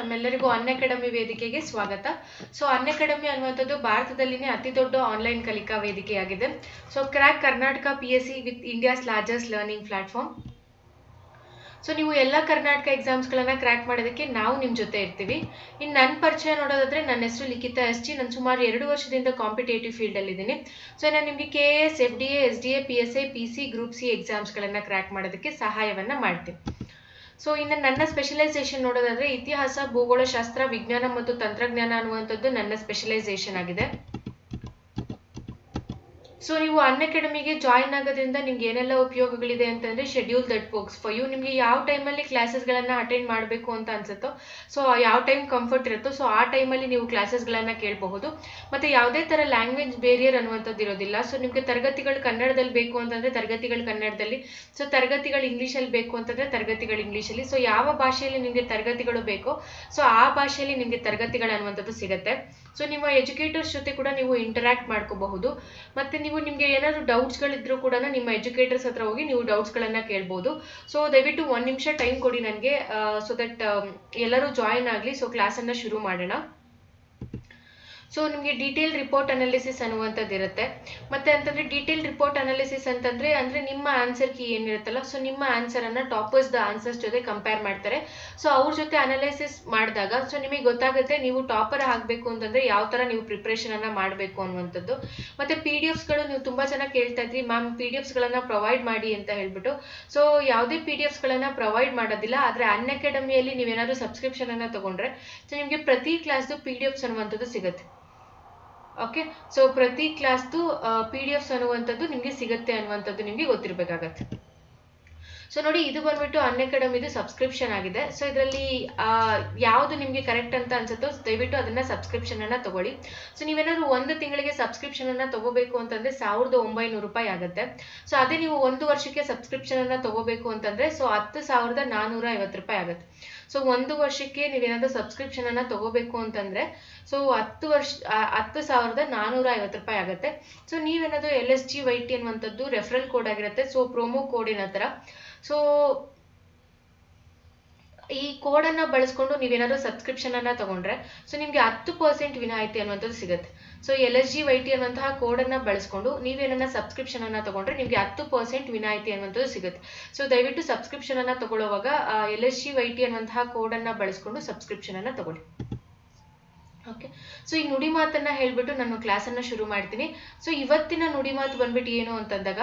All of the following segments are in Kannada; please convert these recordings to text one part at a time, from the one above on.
ತಮ್ಮೆಲ್ಲರಿಗೂ ಅನ್ ಅಕಾಡೆಮಿ ವೇದಿಕೆಗೆ ಸ್ವಾಗತ ಸೊ ಅನ್ ಅಕಾಡೆಮಿ ಅನ್ನುವಂಥದ್ದು ಭಾರತದಲ್ಲಿನೇ ಅತಿ ದೊಡ್ಡ ಆನ್ಲೈನ್ ಕಲಿಕಾ ವೇದಿಕೆಯಾಗಿದೆ so crack Karnataka P S C with India's largest learning platform so ನೀವು ಎಲ್ಲ ಕರ್ನಾಟಕ ಎಕ್ಸಾಮ್ಸ್ಗಳನ್ನ ಕ್ರ್ಯಾಕ್ ಮಾಡೋದಕ್ಕೆ ನಾವು ನಿಮ್ಮ ಜೊತೆ ಇರ್ತೀವಿ ಇನ್ನು ನನ್ನ ಪರಿಚಯ ನೋಡೋದಾದ್ರೆ ನನ್ನ ಹೆಸರು ಲಿಖಿತಾ ಎಸ್ ಜಿ ನಾನು ಸುಮಾರು ಎರಡು ವರ್ಷದಿಂದ ಕಾಂಪಿಟೇಟಿವ್ ಫೀಲ್ಡಲ್ಲಿದ್ದೀನಿ ಸೊ ನಾನು ನಿಮಗೆ K A S F D A S D A P S I P C group C ಎಕ್ಸಾಮ್ಸ್ಗಳನ್ನು ಕ್ರ್ಯಾಕ್ ಮಾಡೋದಕ್ಕೆ ಸಹಾಯವನ್ನು ಮಾಡ್ತೀನಿ ಸೊ ಇನ್ನು ನನ್ನ ಸ್ಪೆಷಲೈಸೇಷನ್ ನೋಡೋದಾದ್ರೆ ಇತಿಹಾಸ ಭೂಗೋಳಶಾಸ್ತ್ರ ವಿಜ್ಞಾನ ಮತ್ತು ತಂತ್ರಜ್ಞಾನ ಅನ್ನುವಂಥದ್ದು ನನ್ನ ಸ್ಪೆಷಲೈಸೇಷನ್ ಆಗಿದೆ ಸೊ ನೀವು ಅನ್ ಅಕಾಡೆಮಿಗೆ ಜಾಯಿನ್ ಆಗೋದ್ರಿಂದ ನಿಮ್ಗೆ ಏನೆಲ್ಲ ಉಪಯೋಗಗಳಿದೆ ಅಂತಂದ್ರೆ schedule that works for you ನಿಮಗೆ ಯಾವ ಟೈಮಲ್ಲಿ ಕ್ಲಾಸಸ್ಗಳನ್ನು ಅಟೆಂಡ್ ಮಾಡಬೇಕು ಅಂತ ಅನ್ಸುತ್ತೋ ಸೊ ಯಾವ ಟೈಮ್ ಕಂಫರ್ಟ್ ಇರುತ್ತೋ ಸೊ ಆ ಟೈಮಲ್ಲಿ ನೀವು ಕ್ಲಾಸಸ್ಗಳನ್ನು ಕೇಳಬಹುದು ಮತ್ತೆ ಯಾವುದೇ ಥರ ಲ್ಯಾಂಗ್ವೇಜ್ ಬೇರಿಯರ್ ಅನ್ನುವಂಥದ್ದು ಇರೋದಿಲ್ಲ ಸೊ ನಿಮಗೆ ತರಗತಿಗಳು ಕನ್ನಡದಲ್ಲಿ ಬೇಕು ಅಂತಂದ್ರೆ ತರಗತಿಗಳು ಕನ್ನಡದಲ್ಲಿ ಸೊ ತರಗತಿಗಳು ಇಂಗ್ಲೀಷಲ್ಲಿ ಬೇಕು ಅಂತಂದ್ರೆ ತರಗತಿಗಳು ಇಂಗ್ಲೀಷಲ್ಲಿ ಸೊ ಯಾವ ಭಾಷೆಯಲ್ಲಿ ನಿಮಗೆ ತರಗತಿಗಳು ಬೇಕೋ ಸೊ ಆ ಭಾಷೆಯಲ್ಲಿ ನಿಮಗೆ ತರಗತಿಗಳು ಅನ್ನುವಂಥದ್ದು ಸಿಗುತ್ತೆ ಸೊ ನಿಮ್ಮ ಎಜುಕೇಟರ್ಸ್ ಜೊತೆ ಕೂಡ ನೀವು ಇಂಟರಾಕ್ಟ್ ಮಾಡ್ಕೋಬಹುದು ಮತ್ತೆ ನೀವು ನಿಮಗೆ ಏನಾದರೂ ಡೌಟ್ಸ್ಗಳಿದ್ರೂ ಕೂಡ ನಿಮ್ಮ ಎಜುಕೇಟರ್ಸ್ ಹತ್ರ ಹೋಗಿ ನೀವು ಡೌಟ್ಸ್ಗಳನ್ನು ಕೇಳ್ಬೋದು ಸೊ ದಯವಿಟ್ಟು ಒಂದು ನಿಮಿಷ ಟೈಮ್ ಕೊಡಿ ನನಗೆ ಸೊ ದಟ್ ಎಲ್ಲರೂ ಜಾಯಿನ್ ಆಗಲಿ ಸೊ ಕ್ಲಾಸನ್ನು ಶುರು ಮಾಡೋಣ ಸೊ ನಿಮಗೆ ಡೀಟೇಲ್ ರಿಪೋರ್ಟ್ ಅನಾಲಿಸಿಸ್ ಅನ್ನುವಂಥದ್ದು ಇರುತ್ತೆ ಮತ್ತೆ ಅಂತಂದ್ರೆ ಡೀಟೇಲ್ ರಿಪೋರ್ಟ್ ಅನಾಲಿಸಿಸ್ ಅಂತಂದ್ರೆ ಅಂದ್ರೆ ನಿಮ್ಮ ಆನ್ಸರ್ ಕೀ ಏನಿರುತ್ತಲ್ಲ ಸೊ ನಿಮ್ಮ ಆನ್ಸರ್ ಅನ್ನ ಟಾಪರ್ಸ್ ದ ಆನ್ಸರ್ಸ್ ಜೊತೆ ಕಂಪೇರ್ ಮಾಡ್ತಾರೆ ಸೊ ಅವ್ರ ಜೊತೆ ಅನಾಲಿಸಿಸ್ ಮಾಡಿದಾಗ ಸೊ ನಿಮಗೆ ಗೊತ್ತಾಗುತ್ತೆ ನೀವು ಟಾಪರ್ ಆಗಬೇಕು ಅಂತಂದ್ರೆ ಯಾವ ತರ ನೀವು ಪ್ರಿಪ್ರೇಷನ್ ಅನ್ನ ಮಾಡಬೇಕು ಅನ್ನುವಂಥದ್ದು ಮತ್ತೆ ಪಿ ಡಿ ಎಫ್ಸ್ಗಳು ನೀವು ತುಂಬಾ ಚೆನ್ನಾಗಿ ಕೇಳ್ತಾ ಇದ್ರಿ ಮ್ಯಾಮ್ ಪಿ ಡಿ ಎಫ್ಸ್ಗಳನ್ನ ಪ್ರೊವೈಡ್ ಮಾಡಿ ಅಂತ ಹೇಳ್ಬಿಟ್ಟು ಸೊ ಯಾವುದೇ ಪಿ ಡಿ ಎಫ್ಸ್ಗಳನ್ನ ಪ್ರೊವೈಡ್ ಮಾಡೋದಿಲ್ಲ ಆದರೆ ಅನ್ ಅಕಾಡೆಮಿಯಲ್ಲಿ ನೀವೇನಾದ್ರೂ ಸಬ್ಸ್ಕ್ರಿಪ್ಷನ್ ಅನ್ನ ತಗೊಂಡ್ರೆ ಸೊ ನಿಮಗೆ ಪ್ರತಿ ಕ್ಲಾಸ್ದು ಪಿ ಡಿ ಎಫ್ಸ್ ಅನ್ನುವಂಥದ್ದು ಸಿಗುತ್ತೆ ಓಕೆ ಸೊ ಪ್ರತಿ ಕ್ಲಾಸ್ದು ಪಿ ಡಿ ಎಫ್ಸ್ ಅನ್ನುವಂಥದ್ದು ನಿಮಗೆ ಸಿಗುತ್ತೆ ಅನ್ನುವಂಥದ್ದು ನಿಮಗೆ ಗೊತ್ತಿರಬೇಕಾಗತ್ತೆ ಸೊ ನೋಡಿ ಇದು ಬಂದ್ಬಿಟ್ಟು ಅನ್ ಅಕಾಡೆಮಿದು ಸಬ್ಸ್ಕ್ರಿಪ್ಷನ್ ಆಗಿದೆ ಸೊ ಇದರಲ್ಲಿ ಯಾವುದು ನಿಮಗೆ ಕರೆಕ್ಟ್ ಅಂತ ಅನ್ಸುತ್ತೋ ದಯವಿಟ್ಟು ಅದನ್ನ ಸಬ್ಸ್ಕ್ರಿಪ್ಷನ್ ಅನ್ನ ತಗೊಳ್ಳಿ ಸೊ ನೀವೇನಾದ್ರು ಒಂದು ತಿಂಗಳಿಗೆ ಸಬ್ಸ್ಕ್ರಿಪ್ಷನ್ ಅನ್ನ ತಗೋಬೇಕು ಅಂತಂದ್ರೆ ಸಾವಿರದ ಒಂಬೈನೂರು ರೂಪಾಯಿ ಆಗುತ್ತೆ ಸೊ ಅದೇ ನೀವು ಒಂದು ವರ್ಷಕ್ಕೆ ಸಬ್ಸ್ಕ್ರಿಪ್ಷನ್ ಅನ್ನ ತಗೋಬೇಕು ಅಂತಂದ್ರೆ ಸೊ ಹತ್ತು ಸಾವಿರದ ನಾನೂರ ಐವತ್ತು ರೂಪಾಯಿ ಆಗುತ್ತೆ ಸೊ ಒಂದು ವರ್ಷಕ್ಕೆ ನೀವೇನಾದ್ರೂ ಸಬ್ಸ್ಕ್ರಿಪ್ಷನ್ ಅನ್ನ ತಗೋಬೇಕು ಅಂತಂದ್ರೆ ಸೊ ಹತ್ತು ವರ್ಷ ಹತ್ತು ಸಾವಿರದ ನಾನೂರ ಐವತ್ತು ರೂಪಾಯಿ ಆಗುತ್ತೆ ಸೊ ನೀವೇನಾದ್ರೂ L S G Y T ಅನ್ನುವಂಥದ್ದು ರೆಫರಲ್ ಕೋಡ್ ಆಗಿರುತ್ತೆ ಸೊ ಪ್ರೋಮೋ ಕೋಡಿನ ಹತ್ರ ಸೊ ಈ ಕೋಡನ್ನು ಬಳಸ್ಕೊಂಡು ನೀವೇನಾದ್ರೂ ಸಬ್ಸ್ಕ್ರಿಪ್ಷನ್ ಅನ್ನ ತಗೊಂಡ್ರೆ ಸೊ ನಿಮಗೆ ಹತ್ತು ಪರ್ಸೆಂಟ್ ವಿನಾಯಿತಿ ಅನ್ನುವಂಥದ್ದು ಸಿಗುತ್ತೆ so L S G Y T ಅನ್ನುವಂತಹ ಕೋಡನ್ನು ಬಳಸ್ಕೊಂಡು ನೀವೇನನ್ನ ಸಬ್ಸ್ಕ್ರಿಪ್ಷನ್ ಅನ್ನ ತಗೊಂಡ್ರೆ ನಿಮಗೆ ಹತ್ತು ಪರ್ಸೆಂಟ್ ವಿನಾಯಿತಿ ಅನ್ನುವಂಥದ್ದು ಸಿಗುತ್ತೆ ಸೊ ದಯವಿಟ್ಟು ಸಬ್ಸ್ಕ್ರಿಪ್ಷನ್ ಅನ್ನ ತಗೊಳ್ಳುವಾಗ L S G Y T ಅನ್ನುವಂತಹ ಕೋಡನ್ನು ಬಳಸ್ಕೊಂಡು ಸಬ್ಸ್ಕ್ರಿಪ್ಷನ್ ಅನ್ನ ತಗೊಳ್ಳಿ ಓಕೆ ಸೊ ಈ ನುಡಿ ಮಾತನ್ನ ಹೇಳ್ಬಿಟ್ಟು ನಾನು ಕ್ಲಾಸನ್ನು ಶುರು ಮಾಡ್ತೀನಿ ಸೊ ಇವತ್ತಿನ ನುಡಿ ಮಾತು ಬಂದ್ಬಿಟ್ಟು ಏನು ಅಂತಂದಾಗ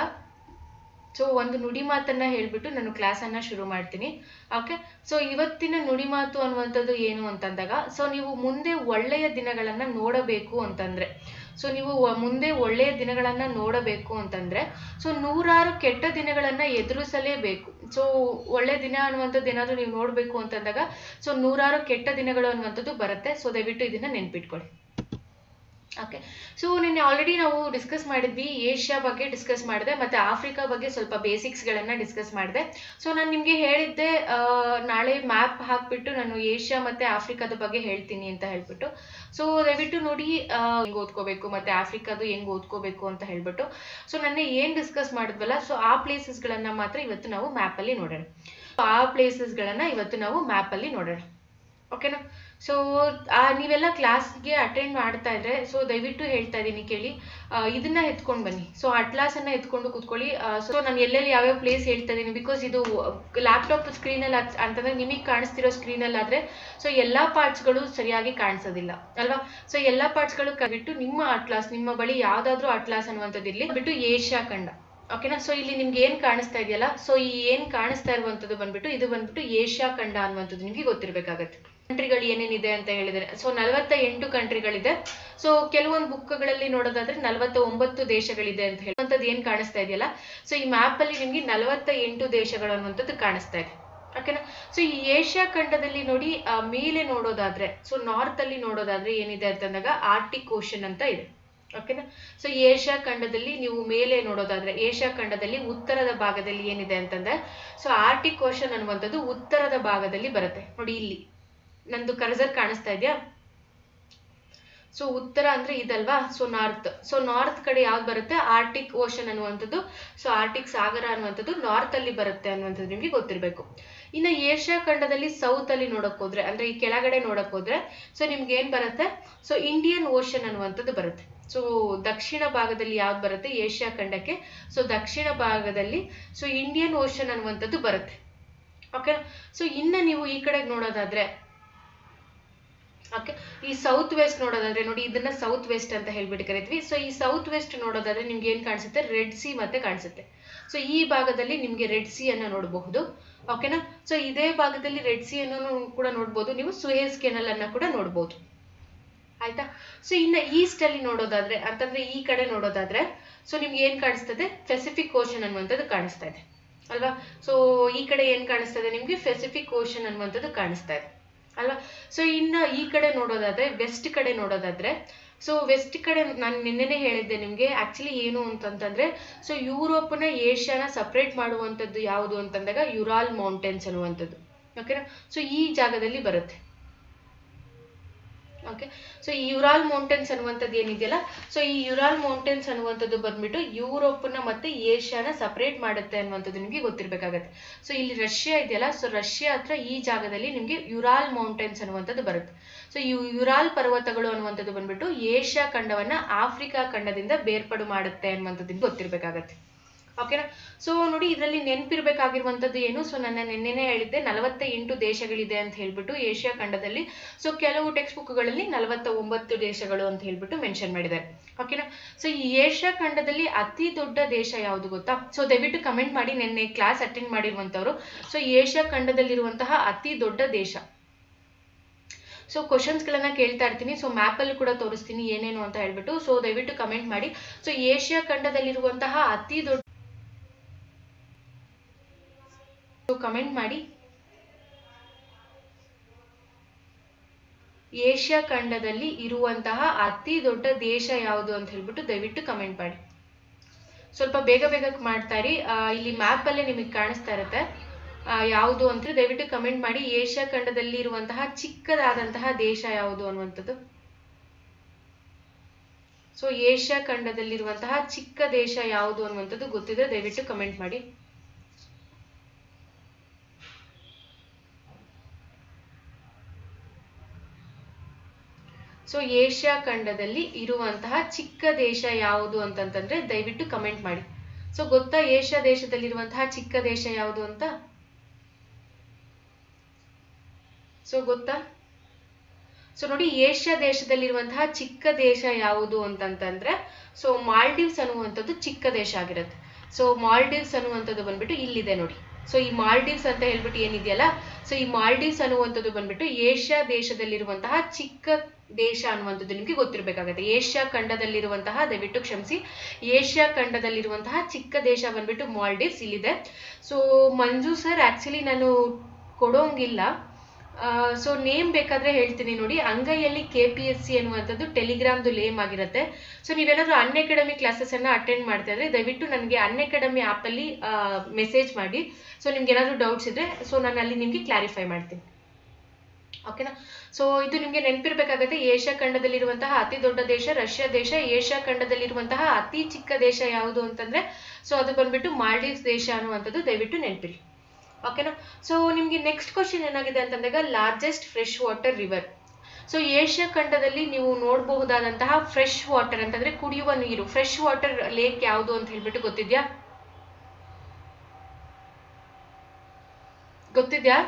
ಸೊ ಒಂದು ನುಡಿ ಮಾತನ್ನ ಹೇಳ್ಬಿಟ್ಟು ನಾನು ಕ್ಲಾಸನ್ನು ಶುರು ಮಾಡ್ತೀನಿ ಓಕೆ ಸೊ ಇವತ್ತಿನ ನುಡಿ ಮಾತು ಅನ್ನುವಂಥದ್ದು ಏನು ಅಂತಂದಾಗ ಸೊ ನೀವು ಮುಂದೆ ಒಳ್ಳೆಯ ದಿನಗಳನ್ನ ನೋಡಬೇಕು ಅಂತಂದ್ರೆ ಸೊ ನೀವು ಮುಂದೆ ಒಳ್ಳೆಯ ದಿನಗಳನ್ನ ನೋಡಬೇಕು ಅಂತಂದ್ರೆ ಸೊ ನೂರಾರು ಕೆಟ್ಟ ದಿನಗಳನ್ನ ಎದುರಿಸಲೇಬೇಕು ಸೊ ಒಳ್ಳೆ ದಿನ ಅನ್ನುವಂಥದ್ದು ಏನಾದರೂ ನೀವು ನೋಡಬೇಕು ಅಂತಂದಾಗ ಸೊ ನೂರಾರು ಕೆಟ್ಟ ದಿನಗಳು ಅನ್ನುವಂಥದ್ದು ಬರುತ್ತೆ ಸೊ ದಯವಿಟ್ಟು ಇದನ್ನ ನೆನ್ಪಿಟ್ಕೊಳ್ಳಿ ಓಕೆ ಸೊ ನಿನ್ನೆ ಆಲ್ರೆಡಿ ನಾವು ಡಿಸ್ಕಸ್ ಮಾಡಿದ್ವಿ ಏಷ್ಯಾ ಬಗ್ಗೆ ಡಿಸ್ಕಸ್ ಮಾಡಿದೆ ಮತ್ತೆ ಆಫ್ರಿಕಾ ಬಗ್ಗೆ ಸ್ವಲ್ಪ ಬೇಸಿಕ್ಸ್ಗಳನ್ನ ಡಿಸ್ಕಸ್ ಮಾಡಿದೆ ಸೊ ನಾನು ನಿಮಗೆ ಹೇಳಿದ್ದೆ ನಾಳೆ ಮ್ಯಾಪ್ ಹಾಕ್ಬಿಟ್ಟು ನಾನು ಏಷ್ಯಾ ಮತ್ತೆ ಆಫ್ರಿಕಾದ ಬಗ್ಗೆ ಹೇಳ್ತೀನಿ ಅಂತ ಹೇಳ್ಬಿಟ್ಟು ಸೊ ದಯವಿಟ್ಟು ನೋಡಿ ಹೆಂಗ್ ಓದ್ಕೋಬೇಕು ಮತ್ತೆ ಆಫ್ರಿಕಾದು ಹೆಂಗ್ ಓದ್ಕೋಬೇಕು ಅಂತ ಹೇಳ್ಬಿಟ್ಟು ಸೊ ನನ್ನ ಏನ್ ಡಿಸ್ಕಸ್ ಮಾಡಿದ್ವಲ್ಲ ಸೊ ಆ ಪ್ಲೇಸಸ್ಗಳನ್ನ ಮಾತ್ರ ಇವತ್ತು ನಾವು ಮ್ಯಾಪಲ್ಲಿ ನೋಡೋಣ ಆ ಪ್ಲೇಸಸ್ಗಳನ್ನ ಇವತ್ತು ನಾವು ಮ್ಯಾಪಲ್ಲಿ ನೋಡೋಣ ಓಕೆನಾ ಸೊ ನೀವೆಲ್ಲ ಕ್ಲಾಸ್ಗೆ ಅಟೆಂಡ್ ಮಾಡ್ತಾ ಇದ್ರೆ ಸೊ ದಯವಿಟ್ಟು ಹೇಳ್ತಾ ಇದ್ದೀನಿ ಕೇಳಿ ಇದನ್ನ ಎತ್ಕೊಂಡು ಬನ್ನಿ ಸೊ ಅಟ್ಲಾಸ್ ಅನ್ನ ಎತ್ಕೊಂಡು ಕೂತ್ಕೊಳ್ಳಿ ಸೊ ನಾನು ಎಲ್ಲೆಲ್ಲಿ ಯಾವ್ಯಾವ ಪ್ಲೇಸ್ ಹೇಳ್ತಾ ಇದ್ದೀನಿ ಬಿಕಾಸ್ ಇದು ಲ್ಯಾಪ್ಟಾಪ್ ಸ್ಕ್ರೀನಲ್ಲಿ ಅಂತಂದ್ರೆ ನಿಮಗೆ ಕಾಣಿಸ್ತಿರೋ ಸ್ಕ್ರೀನಲ್ಲಿ ಆದ್ರೆ ಸೊ ಎಲ್ಲಾ ಪಾರ್ಟ್ಸ್ಗಳು ಸರಿಯಾಗಿ ಕಾಣಿಸೋದಿಲ್ಲ ಅಲ್ವಾ ಸೊ ಎಲ್ಲಾ ಪಾರ್ಟ್ಸ್ಗಳು ಬಿಟ್ಟು ನಿಮ್ಮ ಅಟ್ಲಾಸ್ ನಿಮ್ಮ ಬಳಿ ಯಾವ್ದಾದ್ರು ಅಟ್ಲಾಸ್ ಅನ್ನುವಂಥದ್ದು ಇರ್ಲಿ ಬಿಟ್ಟು ಏಷ್ಯಾ ಖಂಡ ಓಕೆನಾ ಸೊ ಇಲ್ಲಿ ನಿಮ್ಗೆ ಏನ್ ಕಾಣಿಸ್ತಾ ಇದೆಯಲ್ಲ ಸೊ ಈ ಏನ್ ಕಾಣಿಸ್ತಾ ಇರುವಂತದ್ದು ಬಂದ್ಬಿಟ್ಟು ಇದು ಬಂದ್ಬಿಟ್ಟು ಏಷ್ಯಾ ಖಂಡ ಅನ್ನುವಂಥದ್ದು ನಿಮ್ಗೆ ಗೊತ್ತಿರ್ಬೇಕಾಗತ್ತೆ ಕಂಟ್ರಿಗಳು ಏನೇನಿದೆ ಅಂತ ಹೇಳಿದರೆ ಸೊ ನಲವತ್ತ ಎಂಟು ಕಂಟ್ರಿಗಳಿದೆ ಸೊ ಕೆಲವೊಂದು ಬುಕ್ಗಳಲ್ಲಿ ನೋಡೋದಾದ್ರೆ ನಲವತ್ತ ಒಂಬತ್ತು ದೇಶಗಳಿದೆ ಅಂತ ಹೇಳುವಂಥದ್ದು ಏನ್ ಕಾಣಿಸ್ತಾ ಇದೆಯಲ್ಲ ಸೊ ಈ ಮ್ಯಾಪ್ ಅಲ್ಲಿ ನಿಮ್ಗೆ ನಲವತ್ತ ಎಂಟು ದೇಶಗಳು ಅನ್ನುವಂಥದ್ದು ಕಾಣಿಸ್ತಾ ಇದೆ ಓಕೆನಾ ಸೊ ಈ ಏಷ್ಯಾ ಖಂಡದಲ್ಲಿ ನೋಡಿ ಮೇಲೆ ನೋಡೋದಾದ್ರೆ ಸೊ ನಾರ್ತ್ ಅಲ್ಲಿ ನೋಡೋದಾದ್ರೆ ಏನಿದೆ ಅಂತಂದಾಗ ಆರ್ಟಿಕ್ ಓಷನ್ ಅಂತ ಇದೆ ಓಕೆನಾ ಸೊ ಏಷ್ಯಾ ಖಂಡದಲ್ಲಿ ನೀವು ಮೇಲೆ ನೋಡೋದಾದ್ರೆ ಏಷ್ಯಾ ಖಂಡದಲ್ಲಿ ಉತ್ತರದ ಭಾಗದಲ್ಲಿ ಏನಿದೆ ಅಂತಂದ್ರೆ ಸೊ ಆರ್ಟಿಕ್ ಓಷನ್ ಅನ್ನುವಂಥದ್ದು ಉತ್ತರದ ಭಾಗದಲ್ಲಿ ಬರುತ್ತೆ ನೋಡಿ ಇಲ್ಲಿ ನಂದು ಕರ್ಸರ್ ಕಾಣಿಸ್ತಾ ಇದೆಯಾ ಸೊ ಉತ್ತರ ಅಂದ್ರೆ ಇದಲ್ವಾ ಸೊ ನಾರ್ತ್ ಸೊ ನಾರ್ತ್ ಕಡೆ ಯಾವ್ದು ಬರುತ್ತೆ ಆರ್ಟಿಕ್ ಓಷನ್ ಅನ್ನುವಂಥದ್ದು ಸೊ ಆರ್ಟಿಕ್ ಸಾಗರ ಅನ್ನುವಂಥದ್ದು ನಾರ್ತ್ ಅಲ್ಲಿ ಬರುತ್ತೆ ಅನ್ನುವಂಥದ್ದು ನಿಮ್ಗೆ ಗೊತ್ತಿರಬೇಕು ಇನ್ನು ಏಷ್ಯಾ ಖಂಡದಲ್ಲಿ ಸೌತ್ ಅಲ್ಲಿ ನೋಡಕ್ ಹೋದ್ರೆ ಅಂದ್ರೆ ಈ ಕೆಳಗಡೆ ನೋಡಕ್ ಹೋದ್ರೆ ಸೊ ನಿಮ್ಗೆ ಏನ್ ಬರುತ್ತೆ ಸೊ ಇಂಡಿಯನ್ ಓಷನ್ ಅನ್ನುವಂಥದ್ದು ಬರುತ್ತೆ ಸೊ ದಕ್ಷಿಣ ಭಾಗದಲ್ಲಿ ಯಾವ್ದು ಬರುತ್ತೆ ಏಷ್ಯಾ ಖಂಡಕ್ಕೆ ಸೊ ದಕ್ಷಿಣ ಭಾಗದಲ್ಲಿ ಸೊ ಇಂಡಿಯನ್ ಓಷನ್ ಅನ್ನುವಂಥದ್ದು ಬರುತ್ತೆ ಓಕೆ ಸೊ ಇನ್ನ ನೀವು ಈ ಕಡೆ ನೋಡೋದಾದ್ರೆ ಓಕೆ ಈ ಸೌತ್ ವೆಸ್ಟ್ ನೋಡೋದಾದ್ರೆ ನೋಡಿ ಇದನ್ನ ಸೌತ್ ವೆಸ್ಟ್ ಅಂತ ಹೇಳ್ಬಿಟ್ಟು ಕರಿತೀವಿ ಸೊ ಈ ಸೌತ್ ವೆಸ್ಟ್ ನೋಡೋದಾದ್ರೆ ನಿಮ್ಗೆ ಏನ್ ಕಾಣಿಸುತ್ತೆ ರೆಡ್ ಸಿ ಮತ್ತೆ ಕಾಣಿಸುತ್ತೆ ಸೊ ಈ ಭಾಗದಲ್ಲಿ ನಿಮ್ಗೆ ರೆಡ್ ಸಿ ಅನ್ನ ನೋಡಬಹುದು ಓಕೆನಾ ಸೊ ಇದೇ ಭಾಗದಲ್ಲಿ ರೆಡ್ ಸಿ ಅನ್ನು ಕೂಡ ನೋಡ್ಬೋದು ನೀವು ಸುಯೇಸ್ ಕೆನಲ್ ಅನ್ನ ಕೂಡ ನೋಡ್ಬೋದು ಆಯ್ತಾ ಸೊ ಇನ್ನ ಈಸ್ಟ್ ಅಲ್ಲಿ ನೋಡೋದಾದ್ರೆ ಅಂತಂದ್ರೆ ಈ ಕಡೆ ನೋಡೋದಾದ್ರೆ ಸೊ ನಿಮ್ಗೆ ಏನ್ ಕಾಣಿಸ್ತದೆ ಪೆಸಿಫಿಕ್ ಓಷನ್ ಅನ್ನುವಂಥದ್ದು ಕಾಣಿಸ್ತಾ ಇದೆ ಅಲ್ವಾ ಸೊ ಈ ಕಡೆ ಏನ್ ಕಾಣಿಸ್ತಾ ಇದೆ ನಿಮ್ಗೆ ಪೆಸಿಫಿಕ್ ಓಷನ್ ಅನ್ನುವಂಥದ್ದು ಕಾಣಿಸ್ತಾ ಇದೆ ಅಲ್ವಾ ಸೊ ಇನ್ನ ಈ ಕಡೆ ನೋಡೋದಾದ್ರೆ ವೆಸ್ಟ್ ಕಡೆ ನೋಡೋದಾದ್ರೆ ಸೊ ವೆಸ್ಟ್ ಕಡೆ ನಾನು ನಿನ್ನೆನೆ ಹೇಳಿದ್ದೆ ನಿಮ್ಗೆ ಆಕ್ಚುಲಿ ಏನು ಅಂತಂತಂದ್ರೆ ಸೊ ಯುರೋಪ್ನ ಏಷ್ಯಾನ ಸಪ್ರೇಟ್ ಮಾಡುವಂಥದ್ದು ಯಾವುದು ಅಂತಂದಾಗ ಯುರಾಲ್ ಮೌಂಟೇನ್ಸ್ ಅನ್ನುವಂಥದ್ದು ಓಕೆನಾ ಸೊ ಈ ಜಾಗದಲ್ಲಿ ಬರುತ್ತೆ ಓಕೆ ಸೊ ಈ ಯುರಾಲ್ ಮೌಂಟೇನ್ಸ್ ಅನ್ನುವಂಥದ್ದು ಏನಿದೆಯಲ್ಲ ಸೊ ಈ ಯುರಾಲ್ ಮೌಂಟೇನ್ಸ್ ಅನ್ನುವಂಥದ್ದು ಬಂದ್ಬಿಟ್ಟು ಯುರೋಪ್ನ ಮತ್ತೆ ಏಷ್ಯಾನ ಸಪರೇಟ್ ಮಾಡುತ್ತೆ ಅನ್ನುವಂಥದ್ದು ನಿಮಗೆ ಗೊತ್ತಿರಬೇಕಾಗತ್ತೆ ಸೊ ಇಲ್ಲಿ ರಷ್ಯಾ ಇದೆಯಲ್ಲ ಸೊ ರಷ್ಯಾ ಹತ್ರ ಈ ಜಾಗದಲ್ಲಿ ನಿಮಗೆ ಯುರಾಲ್ ಮೌಂಟೇನ್ಸ್ ಅನ್ನುವಂಥದ್ದು ಬರುತ್ತೆ ಸೊ ಈ ಯುರಾಲ್ ಪರ್ವತಗಳು ಅನ್ನುವಂಥದ್ದು ಬಂದ್ಬಿಟ್ಟು ಏಷ್ಯಾ ಖಂಡವನ್ನ ಆಫ್ರಿಕಾ ಖಂಡದಿಂದ ಬೇರ್ಪಡು ಮಾಡುತ್ತೆ ಅನ್ನುವಂಥದ್ದು ನಿಮ್ಗೆ ಗೊತ್ತಿರಬೇಕಾಗತ್ತೆ ಓಕೆನಾ ಸೊ ನೋಡಿ ಇದರಲ್ಲಿ ನೆನಪಿರ್ಬೇಕಾಗಿರುವಂಥದ್ದು ಏನು ಸೊ ನನ್ನ ನಿನ್ನೆನೆ ಹೇಳಿದ್ದೆ ನಲವತ್ತ ಎಂಟು ದೇಶಗಳಿದೆ ಅಂತ ಹೇಳ್ಬಿಟ್ಟು ಏಷ್ಯಾ ಖಂಡದಲ್ಲಿ ಸೊ ಕೆಲವು ಟೆಕ್ಸ್ಟ್ ಬುಕ್ಗಳಲ್ಲಿ ನಲವತ್ತ ಒಂಬತ್ತು ದೇಶಗಳು ಅಂತ ಹೇಳ್ಬಿಟ್ಟು ಮೆನ್ಷನ್ ಮಾಡಿದ್ದಾರೆ ಓಕೆನಾ ಸೊ ಈ ಏಷ್ಯಾ ಖಂಡದಲ್ಲಿ ಅತಿ ದೊಡ್ಡ ದೇಶ ಯಾವುದು ಗೊತ್ತಾ ಸೊ ದಯವಿಟ್ಟು ಕಮೆಂಟ್ ಮಾಡಿ ನಿನ್ನೆ ಕ್ಲಾಸ್ ಅಟೆಂಡ್ ಮಾಡಿರುವಂತವ್ರು ಸೊ ಏಷ್ಯಾ ಖಂಡದಲ್ಲಿರುವಂತಹ ಅತಿ ದೊಡ್ಡ ದೇಶ ಸೊ ಕ್ವಶನ್ಸ್ಗಳನ್ನ ಕೇಳ್ತಾ ಇರ್ತೀನಿ ಸೊ ಮ್ಯಾಪಲ್ಲಿ ಕೂಡ ತೋರಿಸ್ತೀನಿ ಏನೇನು ಅಂತ ಹೇಳ್ಬಿಟ್ಟು ಸೊ ದಯವಿಟ್ಟು ಕಮೆಂಟ್ ಮಾಡಿ ಸೊ ಏಷ್ಯಾ ಖಂಡದಲ್ಲಿರುವಂತಹ ಅತಿ ದೊಡ್ಡ ಕಮೆಂಟ್ ಮಾಡಿ ಏಷ್ಯಾ ಖಂಡದಲ್ಲಿ ಇರುವಂತಹ ಅತಿ ದೊಡ್ಡ ದೇಶ ಯಾವುದು ಅಂತ ಹೇಳ್ಬಿಟ್ಟು ದಯವಿಟ್ಟು ಕಮೆಂಟ್ ಮಾಡಿ ಸ್ವಲ್ಪ ಬೇಗ ಬೇಗ ಮಾಡ್ತಾ ಇರಿ ಆ, ಇಲ್ಲಿ ಮ್ಯಾಪ್ ಅಲ್ಲೇ ನಿಮಗೆ ಕಾಣಿಸ್ತಾ ಇರುತ್ತೆ ಆ, ಯಾವುದು ಅಂತ ದಯವಿಟ್ಟು ಕಮೆಂಟ್ ಮಾಡಿ ಏಷ್ಯಾ ಖಂಡದಲ್ಲಿ ಇರುವಂತಹ ಚಿಕ್ಕದಾದಂತಹ ದೇಶ ಯಾವುದು ಅನ್ನುವಂಥದ್ದು ಸೊ ಏಷ್ಯಾ ಖಂಡದಲ್ಲಿರುವಂತಹ ಚಿಕ್ಕ ದೇಶ ಯಾವುದು ಅನ್ನುವಂಥದ್ದು ಗೊತ್ತಿದ್ರೆ ದಯವಿಟ್ಟು ಕಮೆಂಟ್ ಮಾಡಿ ಸೊ ಏಷ್ಯಾ ಖಂಡದಲ್ಲಿ ಇರುವಂತಹ ಚಿಕ್ಕ ದೇಶ ಯಾವುದು ಅಂತಂತಂದ್ರೆ ದಯವಿಟ್ಟು ಕಮೆಂಟ್ ಮಾಡಿ ಸೊ ಗೊತ್ತಾ ಏಷ್ಯಾ ದೇಶದಲ್ಲಿರುವಂತಹ ಚಿಕ್ಕ ದೇಶ ಯಾವುದು ಅಂತ ಸೊ ಗೊತ್ತಾ ಸೊ ನೋಡಿ ಏಷ್ಯಾ ದೇಶದಲ್ಲಿರುವಂತಹ ಚಿಕ್ಕ ದೇಶ ಯಾವುದು ಅಂತಂತಂದ್ರೆ ಸೊ ಮಾಲ್ಡೀವ್ಸ್ ಅನ್ನುವಂಥದ್ದು ಚಿಕ್ಕ ದೇಶ ಆಗಿರುತ್ತೆ ಸೊ ಮಾಲ್ಡೀವ್ಸ್ ಅನ್ನುವಂಥದ್ದು ಬಂದ್ಬಿಟ್ಟು ಇಲ್ಲಿದೆ ನೋಡಿ ಸೊ ಈ ಮಾಲ್ಡೀವ್ಸ್ ಅಂತ ಹೇಳ್ಬಿಟ್ಟು ಏನಿದೆಯಲ್ಲ ಸೊ ಈ ಮಾಲ್ಡೀವ್ಸ್ ಅನ್ನುವಂಥದ್ದು ಬಂದ್ಬಿಟ್ಟು ಏಷ್ಯಾ ದೇಶದಲ್ಲಿರುವಂತಹ ಚಿಕ್ಕ ದೇಶ ಅನ್ನುವಂಥದ್ದು ನಿಮಗೆ ಗೊತ್ತಿರಬೇಕಾಗತ್ತೆ ಏಷ್ಯಾ ಖಂಡದಲ್ಲಿರುವಂತಹ ದಯವಿಟ್ಟು ಕ್ಷಮಿಸಿ ಏಷ್ಯಾ ಖಂಡದಲ್ಲಿರುವಂತಹ ಚಿಕ್ಕ ದೇಶ ಬಂದ್ಬಿಟ್ಟು ಮಾಲ್ಡೀವ್ಸ್ ಇಲ್ಲಿದೆ ಸೊ ಮಂಜು ಸರ್ ಆಕ್ಚುಲಿ ನಾನು ಕೊಡೋಂಗಿಲ್ಲ ಸೊ ನೇಮ್ ಬೇಕಾದ್ರೆ ಹೇಳ್ತೀನಿ ನೋಡಿ ಅಂಗೈಯಲ್ಲಿ ಕೆ ಪಿ ಎಸ್ ಸಿ ಅನ್ನುವಂಥದ್ದು ಟೆಲಿಗ್ರಾಮ್ದು ನೇಮ್ ಆಗಿರುತ್ತೆ ಸೊ ನೀವೇನಾದ್ರೂ ಅನ್ ಅಕಾಡೆಮಿ ಕ್ಲಾಸಸ್ ಅನ್ನ ಅಟೆಂಡ್ ಮಾಡ್ತಾ ಇದ್ರೆ ದಯವಿಟ್ಟು ನನಗೆ ಅನ್ ಅಕಾಡೆಮಿ ಆ್ಯಪಲ್ಲಿ ಮೆಸೇಜ್ ಮಾಡಿ ಸೊ ನಿಮ್ಗೆ ಏನಾದರೂ ಡೌಟ್ಸ್ ಇದ್ರೆ ಸೊ ನಾನು ಅಲ್ಲಿ ನಿಮಗೆ ಕ್ಲಾರಿಫೈ ಮಾಡ್ತೀನಿ ಓಕೆನಾ ಸೊ ಇದು ನಿಮಗೆ ನೆನಪಿರ್ಬೇಕಾಗತ್ತೆ ಏಷ್ಯಾ ಖಂಡದಲ್ಲಿರುವಂತಹ ಅತಿ ದೊಡ್ಡ ದೇಶ ರಷ್ಯಾ ದೇಶ ಏಷ್ಯಾ ಖಂಡದಲ್ಲಿರುವಂತಹ ಅತಿ ಚಿಕ್ಕ ದೇಶ ಯಾವುದು ಅಂತಂದ್ರೆ ಸೊ ಅದು ಬಂದ್ಬಿಟ್ಟು ಮಾಲ್ಡೀವ್ಸ್ ದೇಶ ಅನ್ನುವಂಥದ್ದು ದಯವಿಟ್ಟು ನೆನಪಿರಿ ಓಕೆನಾ ಸೊ ನಿಮ್ಗೆ ನೆಕ್ಸ್ಟ್ ಕ್ವಶನ್ ಏನಾಗಿದೆ ಅಂತಂದಾಗ largest fresh water river so Asia ಖಂಡದಲ್ಲಿ ನೀವು ನೋಡಬಹುದಾದಂತಹ ಫ್ರೆಶ್ ವಾಟರ್ ಅಂತಂದ್ರೆ ಕುಡಿಯುವ ನೀರು ಫ್ರೆಶ್ ವಾಟರ್ ಲೇಕ್ ಯಾವುದು ಅಂತ ಹೇಳ್ಬಿಟ್ಟು ಗೊತ್ತಿದ್ಯಾ ಗೊತ್ತಿದ್ಯಾ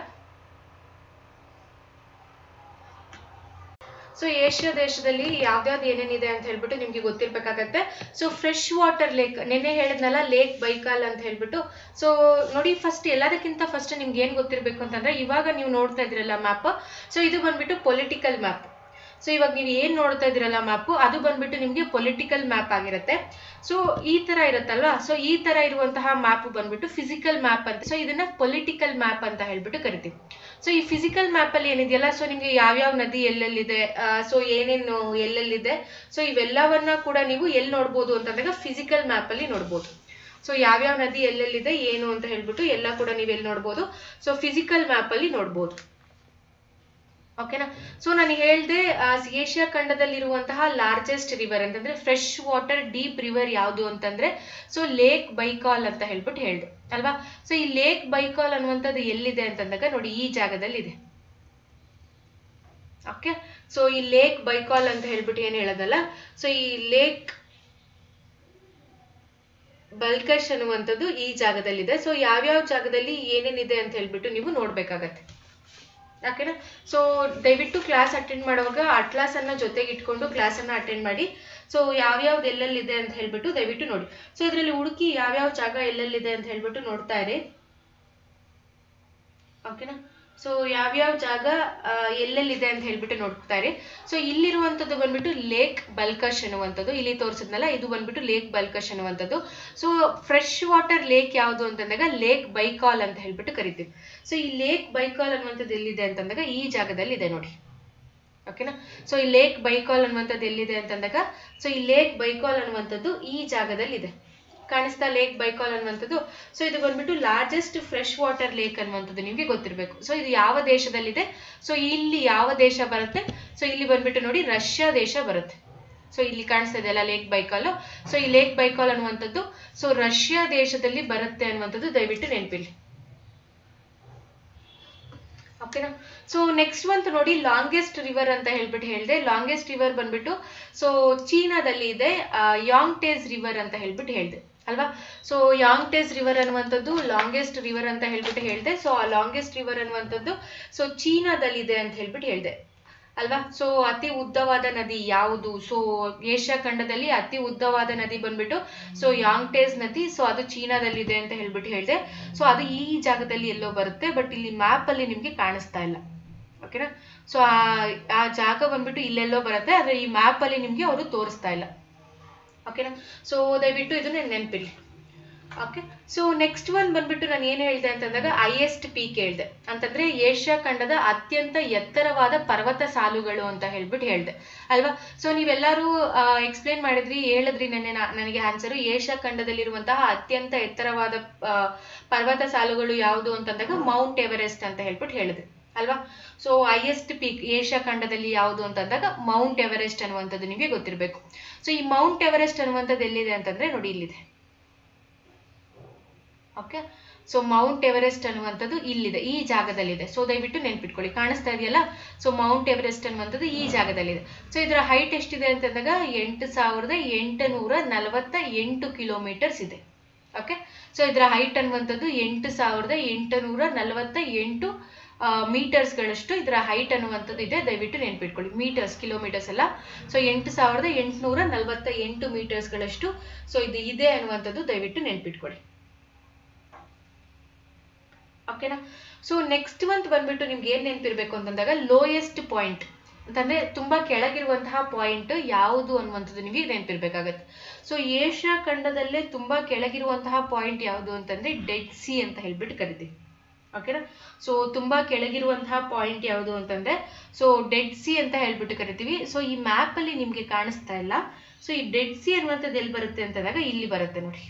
ಸೊ ಏಷ್ಯಾ ದೇಶದಲ್ಲಿ ಯಾವ್ದಾವ್ದು ಏನೇನಿದೆ ಅಂತ ಹೇಳ್ಬಿಟ್ಟು ನಿಮ್ಗೆ ಗೊತ್ತಿರ್ಬೇಕಾಗತ್ತೆ ಸೊ ಫ್ರೆಶ್ ವಾಟರ್ ಲೇಕ್ ನೆನ್ನೆ ಹೇಳಿದ್ನಲ್ಲ ಲೇಕ್ ಬೈಕಾಲ್ ಅಂತ ಹೇಳ್ಬಿಟ್ಟು ಸೊ ನೋಡಿ ಫಸ್ಟ್ ಎಲ್ಲದಕ್ಕಿಂತ ಫಸ್ಟ್ ನಿಮ್ಗೆ ಏನ್ ಗೊತ್ತಿರ್ಬೇಕು ಅಂತಂದ್ರೆ ಇವಾಗ ನೀವು ನೋಡ್ತಾ ಇದ್ರಲ್ಲ ಮ್ಯಾಪ್ ಸೊ ಇದು ಬಂದ್ಬಿಟ್ಟು ಪೊಲಿಟಿಕಲ್ ಮ್ಯಾಪ್ ಸೊ ಇವಾಗ ನೀವು ಏನ್ ನೋಡ್ತಾ ಇದ್ದೀರಲ್ಲ ಮ್ಯಾಪ್ ಅದು ಬಂದ್ಬಿಟ್ಟು ನಿಮ್ಗೆ ಪೊಲಿಟಿಕಲ್ ಮ್ಯಾಪ್ ಆಗಿರುತ್ತೆ ಸೊ ಈ ತರ ಇರುತ್ತಲ್ವಾ ಸೊ ಈ ತರ ಇರುವಂತಹ ಮ್ಯಾಪ್ ಬಂದ್ಬಿಟ್ಟು ಫಿಸಿಕಲ್ ಮ್ಯಾಪ್ ಅಂತ ಸೊ ಇದನ್ನ ಪೊಲಿಟಿಕಲ್ ಮ್ಯಾಪ್ ಅಂತ ಹೇಳ್ಬಿಟ್ಟು ಕರಿತೀವಿ ಸೊ ಈ ಫಿಸಿಕಲ್ ಮ್ಯಾಪ್ ಅಲ್ಲಿ ಏನಿದೆಯಲ್ಲ ಸೊ ನಿಮ್ಗೆ ಯಾವ್ಯಾವ ನದಿ ಎಲ್ಲೆಲ್ಲಿದೆ ಸೊ ಏನೇನು ಎಲ್ಲೆಲ್ಲಿದೆ ಸೊ ಇವೆಲ್ಲವನ್ನ ಕೂಡ ನೀವು ಎಲ್ಲಿ ನೋಡ್ಬೋದು ಅಂತಂದಾಗ ಫಿಸಿಕಲ್ ಮ್ಯಾಪ್ ಅಲ್ಲಿ ನೋಡ್ಬೋದು ಸೊ ಯಾವ್ಯಾವ ನದಿ ಎಲ್ಲೆಲ್ಲಿದೆ ಏನು ಅಂತ ಹೇಳ್ಬಿಟ್ಟು ಎಲ್ಲ ಕೂಡ ನೀವು ಎಲ್ಲಿ ನೋಡ್ಬೋದು ಸೊ ಫಿಸಿಕಲ್ ಮ್ಯಾಪ್ ಅಲ್ಲಿ ನೋಡ್ಬೋದು ಓಕೆನಾ ಸೊ ನಾನು ಹೇಳ್ದೆ ಏಷ್ಯಾ ಖಂಡದಲ್ಲಿರುವಂತಹ ಲಾರ್ಜೆಸ್ಟ್ ರಿವರ್ ಅಂತಂದ್ರೆ ಫ್ರೆಶ್ ವಾಟರ್ ಡೀಪ್ ರಿವರ್ ಯಾವುದು ಅಂತಂದ್ರೆ ಸೊ ಲೇಕ್ ಬೈಕಾಲ್ ಅಂತ ಹೇಳ್ಬಿಟ್ಟು ಹೇಳ್ದೆ ಅಲ್ವಾ ಸೊ ಈ ಲೇಕ್ ಬೈಕಾಲ್ ಅನ್ನುವಂಥದ್ದು ಎಲ್ಲಿದೆ ಅಂತಂದಾಗ ನೋಡಿ ಈ ಜಾಗದಲ್ಲಿ ಇದೆ ಓಕೆ ಸೊ ಈ ಲೇಕ್ ಬೈಕಾಲ್ ಅಂತ ಹೇಳ್ಬಿಟ್ಟು ಏನ್ ಹೇಳೋದಲ್ಲ ಸೊ ಈ ಲೇಕ್ ಬಲ್ಕಶ್ ಅನ್ನುವಂಥದ್ದು ಈ ಜಾಗದಲ್ಲಿದೆ ಸೊ ಯಾವ್ಯಾವ ಜಾಗದಲ್ಲಿ ಏನೇನಿದೆ ಅಂತ ಹೇಳ್ಬಿಟ್ಟು ನೀವು ನೋಡ್ಬೇಕಾಗತ್ತೆ ಓಕೆನಾ ಸೊ ದಯವಿಟ್ಟು ಕ್ಲಾಸ್ ಅಟೆಂಡ್ ಮಾಡುವಾಗ ಅಟ್ಲಾಸ್ ಅನ್ನ ಜೊತೆಗೆ ಇಟ್ಕೊಂಡು ಕ್ಲಾಸ್ ಅನ್ನ ಅಟೆಂಡ್ ಮಾಡಿ ಸೊ ಯಾವ್ಯಾವ್ದು ಎಲ್ಲೆಲ್ಲಿದೆ ಅಂತ ಹೇಳ್ಬಿಟ್ಟು ದಯವಿಟ್ಟು ನೋಡಿ ಸೊ ಇದರಲ್ಲಿ ಹುಡುಕಿ ಯಾವ್ಯಾವ ಜಾಗ ಎಲ್ಲೆಲ್ಲಿದೆ ಅಂತ ಹೇಳ್ಬಿಟ್ಟು ನೋಡ್ತಾ ಇರಿ ಓಕೆನಾ ಸೊ ಯಾವ್ಯಾವ ಜಾಗ ಆ, ಎಲ್ಲೆಲ್ಲಿದೆ ಅಂತ ಹೇಳ್ಬಿಟ್ಟು ನೋಡ್ತಾ ಇರಿ ಸೊ ಇಲ್ಲಿರುವಂಥದ್ದು ಬಂದ್ಬಿಟ್ಟು ಲೇಕ್ ಬಲ್ಕಶ್ ಅನ್ನುವಂಥದ್ದು ಇಲ್ಲಿ ತೋರಿಸಿದ್ನಲ್ಲ ಇದು ಬಂದ್ಬಿಟ್ಟು ಲೇಕ್ ಬಲ್ಕಶ್ ಅನ್ನುವಂಥದ್ದು ಸೊ ಫ್ರೆಶ್ ವಾಟರ್ ಲೇಕ್ ಯಾವುದು ಅಂತಂದಾಗ ಲೇಕ್ ಬೈಕಾಲ್ ಅಂತ ಹೇಳ್ಬಿಟ್ಟು ಕರಿತೀವಿ ಸೊ ಈ ಲೇಕ್ ಬೈಕಾಲ್ ಅನ್ನುವಂಥದ್ದು ಎಲ್ಲಿದೆ ಅಂತಂದಾಗ ಈ ಜಾಗದಲ್ಲಿ ಇದೆ ನೋಡಿ ಓಕೆನಾ ಸೊ ಈ ಲೇಕ್ ಬೈಕಾಲ್ ಅನ್ನುವಂಥದ್ದು ಎಲ್ಲಿದೆ ಅಂತಂದಾಗ ಸೊ ಈ ಲೇಕ್ ಬೈಕಾಲ್ ಅನ್ನುವಂಥದ್ದು ಈ ಜಾಗದಲ್ಲಿ ಇದೆ ಕಾಣಿಸ್ತಾ ಲೇಕ್ ಬೈಕಾಲ್ ಅನ್ನುವಂಥದ್ದು ಸೊ ಇದು ಬಂದ್ಬಿಟ್ಟು ಲಾರ್ಜೆಸ್ಟ್ ಫ್ರೆಶ್ ವಾಟರ್ ಲೇಕ್ ಅನ್ನುವಂಥದ್ದು ನಿಮಗೆ ಗೊತ್ತಿರಬೇಕು ಸೊ ಇದು ಯಾವ ದೇಶದಲ್ಲಿದೆ ಸೊ ಇಲ್ಲಿ ಯಾವ ದೇಶ ಬರುತ್ತೆ ಸೊ ಇಲ್ಲಿ ಬಂದ್ಬಿಟ್ಟು ನೋಡಿ ರಷ್ಯಾ ದೇಶ ಬರುತ್ತೆ ಸೊ ಇಲ್ಲಿ ಕಾಣಿಸ್ತಾ ಇದೆಯಲ್ಲ ಲೇಕ್ ಬೈಕಾಲ್ ಸೊ ಈ ಲೇಕ್ ಬೈಕಾಲ್ ಅನ್ನುವಂಥದ್ದು ಸೊ ರಷ್ಯಾ ದೇಶದಲ್ಲಿ ಬರುತ್ತೆ ಅನ್ನುವಂಥದ್ದು ದಯವಿಟ್ಟು ನೆನಪಿಲ್ಲಿ ಓಕೆನಾ ಸೊ ನೆಕ್ಸ್ಟ್ ಮಂತ್ ನೋಡಿ ಲಾಂಗೆಸ್ಟ್ ರಿವರ್ ಅಂತ ಹೇಳ್ಬಿಟ್ಟು ಹೇಳಿದೆ ಲಾಂಗೆಸ್ಟ್ ರಿವರ್ ಬಂದ್ಬಿಟ್ಟು ಸೊ ಚೀನಾದಲ್ಲಿ ಇದೆ ಯಾಂಗ್ಟೇಸ್ ರಿವರ್ ಅಂತ ಹೇಳ್ಬಿಟ್ಟು ಹೇಳಿದೆ ಅಲ್ವಾ ಸೊ ಯಾಂಗ್ಟೇಸ್ ರಿವರ್ ಅನ್ನುವಂಥದ್ದು ಲಾಂಗೆಸ್ಟ್ ರಿವರ್ ಅಂತ ಹೇಳ್ಬಿಟ್ಟು ಹೇಳಿದೆ ಸೊ ಆ ಲಾಂಗೆಸ್ಟ್ ರಿವರ್ ಅನ್ನುವಂಥದ್ದು ಸೊ ಚೀನಾದಲ್ಲಿದೆ ಅಂತ ಹೇಳ್ಬಿಟ್ಟು ಹೇಳಿದೆ ಅಲ್ವಾ ಸೊ ಅತಿ ಉದ್ದವಾದ ನದಿ ಯಾವುದು ಸೊ ಏಷ್ಯಾ ಖಂಡದಲ್ಲಿ ಅತಿ ಉದ್ದವಾದ ನದಿ ಬಂದ್ಬಿಟ್ಟು ಸೊ ಯಾಂಗ್ಟೇಸ್ ನದಿ ಸೊ ಅದು ಚೀನಾದಲ್ಲಿದೆ ಅಂತ ಹೇಳ್ಬಿಟ್ಟು ಹೇಳಿದೆ ಸೊ ಅದು ಈ ಜಾಗದಲ್ಲಿ ಎಲ್ಲೋ ಬರುತ್ತೆ ಬಟ್ ಇಲ್ಲಿ ಮ್ಯಾಪ್ ಅಲ್ಲಿ ನಿಮ್ಗೆ ಕಾಣಿಸ್ತಾ ಇಲ್ಲ ಓಕೆನಾ ಸೊ ಆ ಆ ಜಾಗ ಬಂದ್ಬಿಟ್ಟು ಇಲ್ಲೆಲ್ಲೋ ಬರುತ್ತೆ ಆದ್ರೆ ಈ ಮ್ಯಾಪ್ ಅಲ್ಲಿ ನಿಮ್ಗೆ ಅವರು ತೋರಿಸ್ತಾ ಇಲ್ಲ ಓಕೆನಾ ಸೊ ದಯವಿಟ್ಟು ಇದನ್ನ ನೆನಪಿರ್ಲಿ ಓಕೆ ಸೊ ನೆಕ್ಸ್ಟ್ ಒನ್ ಬಂದ್ಬಿಟ್ಟು ನಾನು ಏನು ಹೇಳಿದೆ ಅಂತಂದಾಗ ಹೈಯೆಸ್ಟ್ ಪೀಕ್ ಹೇಳಿದೆ ಅಂತಂದ್ರೆ ಏಷ್ಯಾ ಖಂಡದ ಅತ್ಯಂತ ಎತ್ತರವಾದ ಪರ್ವತ ಸಾಲುಗಳು ಅಂತ ಹೇಳ್ಬಿಟ್ಟು ಹೇಳಿದೆ ಅಲ್ವಾ ಸೊ ನೀವೆಲ್ಲರೂ ಎಕ್ಸ್ಪ್ಲೇನ್ ಮಾಡಿದ್ರಿ ಹೇಳಿದ್ರಿ ನೆನ್ನೆ ನಾ- ನನಗೆ ಆನ್ಸರು ಏಷ್ಯಾ ಖಂಡದಲ್ಲಿರುವಂತಹ ಅತ್ಯಂತ ಎತ್ತರವಾದ ಆ, ಪರ್ವತ ಸಾಲುಗಳು ಯಾವುದು ಅಂತಂದಾಗ ಮೌಂಟ್ ಎವರೆಸ್ಟ್ ಅಂತ ಹೇಳ್ಬಿಟ್ಟು ಹೇಳಿದೆ ಅಲ್ವಾ ಸೊ ಹೈಯೆಸ್ಟ್ ಪೀಕ್ ಏಷ್ಯಾ ಖಂಡದಲ್ಲಿ ಯಾವುದು ಅಂತಂದಾಗ ಮೌಂಟ್ ಎವರೆಸ್ಟ್ ಅನ್ನುವಂಥದ್ದು ನಿಮಗೆ ಗೊತ್ತಿರಬೇಕು ಸೊ ಈ ಮೌಂಟ್ ಎವರೆಸ್ಟ್ ಅನ್ನುವಂಥದ್ದು ಎಲ್ಲಿದೆ ಅಂತಂದ್ರೆ ನೋಡಿ ಇಲ್ಲಿದೆ ಓಕೆ ಸೊ ಮೌಂಟ್ ಎವರೆಸ್ಟ್ ಅನ್ನುವಂಥದ್ದು ಇಲ್ಲಿದೆ ಈ ಜಾಗದಲ್ಲಿದೆ ಸೊ ದಯವಿಟ್ಟು ನೆನ್ಪಿಟ್ಕೊಳ್ಳಿ ಕಾಣಿಸ್ತಾ ಇದೆಯಲ್ಲ ಸೊ ಮೌಂಟ್ ಎವರೆಸ್ಟ್ ಅನ್ನುವಂಥದ್ದು ಈ ಜಾಗದಲ್ಲಿದೆ ಸೊ ಇದರ ಹೈಟ್ ಎಷ್ಟಿದೆ ಅಂತಂದಾಗ ಎಂಟು ಸಾವಿರದ ಎಂಟುನೂರ ನಲವತ್ತ ಎಂಟು ಕಿಲೋಮೀಟರ್ಸ್ ಇದೆ ಓಕೆ ಸೊ ಇದರ ಹೈಟ್ ಅನ್ನುವಂಥದ್ದು ಎಂಟು ಸಾವಿರದ ಎಂಟುನೂರ ನಲವತ್ತ ಎಂಟು ಮೀಟರ್ಸ್ಗಳಷ್ಟು ಇದರ ಹೈಟ್ ಅನ್ನುವಂಥದ್ದು ಇದೆ ದಯವಿಟ್ಟು ನೆನ್ಪಿಟ್ಕೊಳ್ಳಿ ಮೀಟರ್ಸ್ ಕಿಲೋಮೀಟರ್ಸ್ ಅಲ್ಲ ಸೊ ಎಂಟು ಸಾವಿರದ ಎಂಟುನೂರ ನಲವತ್ತ ಎಂಟು ಮೀಟರ್ಸ್ಗಳಷ್ಟು ಸೊ ಇದು ಇದೆ ಅನ್ನುವಂಥದ್ದು ದಯವಿಟ್ಟು ನೆನ್ಪಿಟ್ಕೊಳ್ಳಿ ಓಕೆನಾ ಸೊ ನೆಕ್ಸ್ಟ್ ಮಂತ್ ಬಂದ್ಬಿಟ್ಟು ನಿಮ್ಗೆ ಏನ್ ನೆನಪಿರ್ಬೇಕು ಅಂತಂದಾಗ ಲೋಯೆಸ್ಟ್ ಪಾಯಿಂಟ್ ಅಂತಂದ್ರೆ ತುಂಬಾ ಕೆಳಗಿರುವಂತಹ ಪಾಯಿಂಟ್ ಯಾವುದು ಅನ್ನುವಂಥದ್ದು ನಿಮಗೆ ನೆನಪಿರ್ಬೇಕಾಗತ್ತೆ ಸೊ ಏಷ್ಯಾ ಖಂಡದಲ್ಲೇ ತುಂಬಾ ಕೆಳಗಿರುವಂತಹ ಪಾಯಿಂಟ್ ಯಾವುದು ಅಂತಂದ್ರೆ ಡೆಡ್ ಸಿ ಅಂತ ಹೇಳ್ಬಿಟ್ಟು ಕರಿತೀವಿ ಓಕೆನಾ ಸೊ ತುಂಬಾ ಕೆಳಗಿರುವಂತಹ ಪಾಯಿಂಟ್ ಯಾವುದು ಅಂತಂದ್ರೆ ಸೊ ಡೆಡ್ ಸಿ ಅಂತ ಹೇಳ್ಬಿಟ್ಟು ಕರಿತೀವಿ ಸೊ ಈ ಮ್ಯಾಪ್ ಅಲ್ಲಿ ನಿಮ್ಗೆ ಕಾಣಿಸ್ತಾ ಇಲ್ಲ ಸೊ ಈ ಡೆಡ್ ಸಿ ಅನ್ನುವಂಥದ್ದು ಎಲ್ಲಿ ಬರುತ್ತೆ ಅಂತಂದಾಗ ಇಲ್ಲಿ ಬರುತ್ತೆ ನೋಡಿ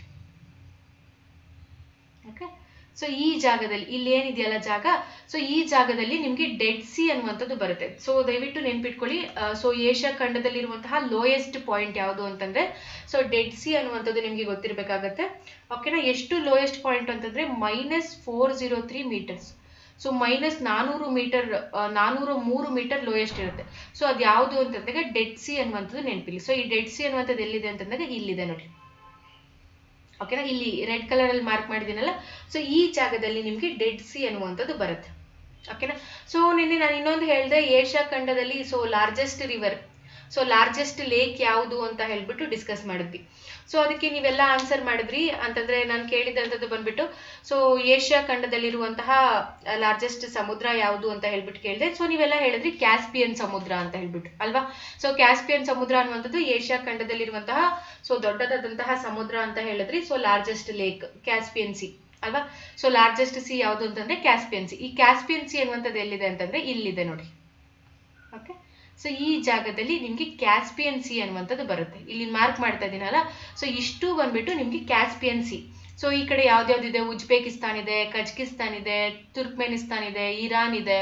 ಓಕೆ ಸೊ ಈ ಜಾಗದಲ್ಲಿ ಇಲ್ಲಿ ಏನಿದೆಯಲ್ಲ ಜಾಗ ಸೊ ಈ ಜಾಗದಲ್ಲಿ ನಿಮ್ಗೆ ಡೆಡ್ ಸಿ ಅನ್ನುವಂಥದ್ದು ಬರುತ್ತೆ ಸೊ ದಯವಿಟ್ಟು ನೆನ್ಪಿಟ್ಕೊಳ್ಳಿ ಸೊ ಏಷ್ಯಾ ಖಂಡದಲ್ಲಿರುವಂತಹ ಲೋಯೆಸ್ಟ್ ಪಾಯಿಂಟ್ ಯಾವುದು ಅಂತಂದ್ರೆ ಸೊ ಡೆಡ್ ಸಿ ಅನ್ನುವಂಥದ್ದು ನಿಮ್ಗೆ ಗೊತ್ತಿರಬೇಕಾಗತ್ತೆ ಓಕೆನಾ ಎಷ್ಟು ಲೋಯೆಸ್ಟ್ ಪಾಯಿಂಟ್ ಅಂತಂದ್ರೆ minus four zero three meters so minus ನಾನೂರು ಮೀಟರ್ ನಾನೂರ ಮೂರು ಮೀಟರ್ ಲೋಯೆಸ್ಟ್ ಇರುತ್ತೆ ಸೊ ಅದು ಯಾವುದು ಅಂತಂದಾಗ ಡೆಡ್ ಸಿ ಅನ್ನುವಂಥದ್ದು ನೆನಪಿಲ್ಲಿ ಸೊ ಈ ಡೆಡ್ ಸಿ ಅನ್ನುವಂಥದ್ದು ಎಲ್ಲಿದೆ ಅಂತಂದಾಗ ಇಲ್ಲಿದೆ ನೋಡಿ ಓಕೆನಾ ಇಲ್ಲಿ ರೆಡ್ ಕಲರ್ ಅಲ್ಲಿ ಮಾರ್ಕ್ ಮಾಡಿದ್ದೀನಲ್ಲ ಸೊ ಈ ಜಾಗದಲ್ಲಿ ನಿಮ್ಗೆ ಡೆಡ್ ಸಿ ಅನ್ನುವಂಥದ್ದು ಬರುತ್ತೆ ಓಕೆನಾ ಸೊ ನಿನ್ನೆ ನಾನು ಇನ್ನೊಂದು ಹೇಳಿದೆ ಏಷ್ಯಾ ಖಂಡದಲ್ಲಿ so largest river so largest lake ಯಾವುದು ಅಂತ ಹೇಳ್ಬಿಟ್ಟು ಡಿಸ್ಕಸ್ ಮಾಡಿದ್ವಿ ಸೊ ಅದಕ್ಕೆ ನೀವೆಲ್ಲ ಆನ್ಸರ್ ಮಾಡಿದ್ರಿ ಅಂತಂದ್ರೆ ನಾನು ಕೇಳಿದಂಥದ್ದು ಬಂದ್ಬಿಟ್ಟು ಸೊ ಏಷ್ಯಾ ಖಂಡದಲ್ಲಿರುವಂತಹ ಲಾರ್ಜೆಸ್ಟ್ ಸಮುದ್ರ ಯಾವುದು ಅಂತ ಹೇಳ್ಬಿಟ್ಟು ಕೇಳಿದೆ ಸೊ ನೀವೆಲ್ಲ ಹೇಳಿದ್ರಿ ಕ್ಯಾಸ್ಪಿಯನ್ ಸಮುದ್ರ ಅಂತ ಹೇಳ್ಬಿಟ್ಟು ಅಲ್ವಾ ಸೊ ಕ್ಯಾಸ್ಪಿಯನ್ ಸಮುದ್ರ ಅನ್ನುವಂಥದ್ದು ಏಷ್ಯಾ ಖಂಡದಲ್ಲಿರುವಂತಹ ಸೊ ದೊಡ್ಡದಾದಂತಹ ಸಮುದ್ರ ಅಂತ ಹೇಳಿದ್ರಿ so largest lake Caspian Sea ಅಲ್ವಾ ಸೊ ಲಾರ್ಜೆಸ್ಟ್ ಸಿ ಯಾವುದು ಅಂತಂದ್ರೆ ಕ್ಯಾಸ್ಪಿಯನ್ ಸಿ ಈ ಕ್ಯಾಸ್ಪಿಯನ್ ಸಿ ಅನ್ನುವಂಥದ್ದು ಎಲ್ಲಿದೆ ಅಂತಂದ್ರೆ ಇಲ್ಲಿದೆ ನೋಡಿ ಓಕೆ ಸೊ ಈ ಜಾಗದಲ್ಲಿ ನಿಮ್ಗೆ ಕ್ಯಾಸ್ಪಿಯನ್ ಸಿ ಅನ್ನುವಂಥದ್ದು ಬರುತ್ತೆ ಇಲ್ಲಿ ಮಾರ್ಕ್ ಮಾಡ್ತಾ ಇದೀನಲ್ಲ ಸೊ ಇಷ್ಟು ಬಂದ್ಬಿಟ್ಟು ನಿಮ್ಗೆ ಕ್ಯಾಸ್ಪಿಯನ್ ಸಿ ಸೊ ಈ ಕಡೆ ಯಾವ್ದ್ಯಾವ್ದಿದೆ ಉಜ್ಬೇಕಿಸ್ತಾನ್ ಇದೆ ಕಜಕಿಸ್ತಾನ್ ಇದೆ ತುರ್ಕ್ಮೆನಿಸ್ತಾನ್ ಇದೆ ಇರಾನ್ ಇದೆ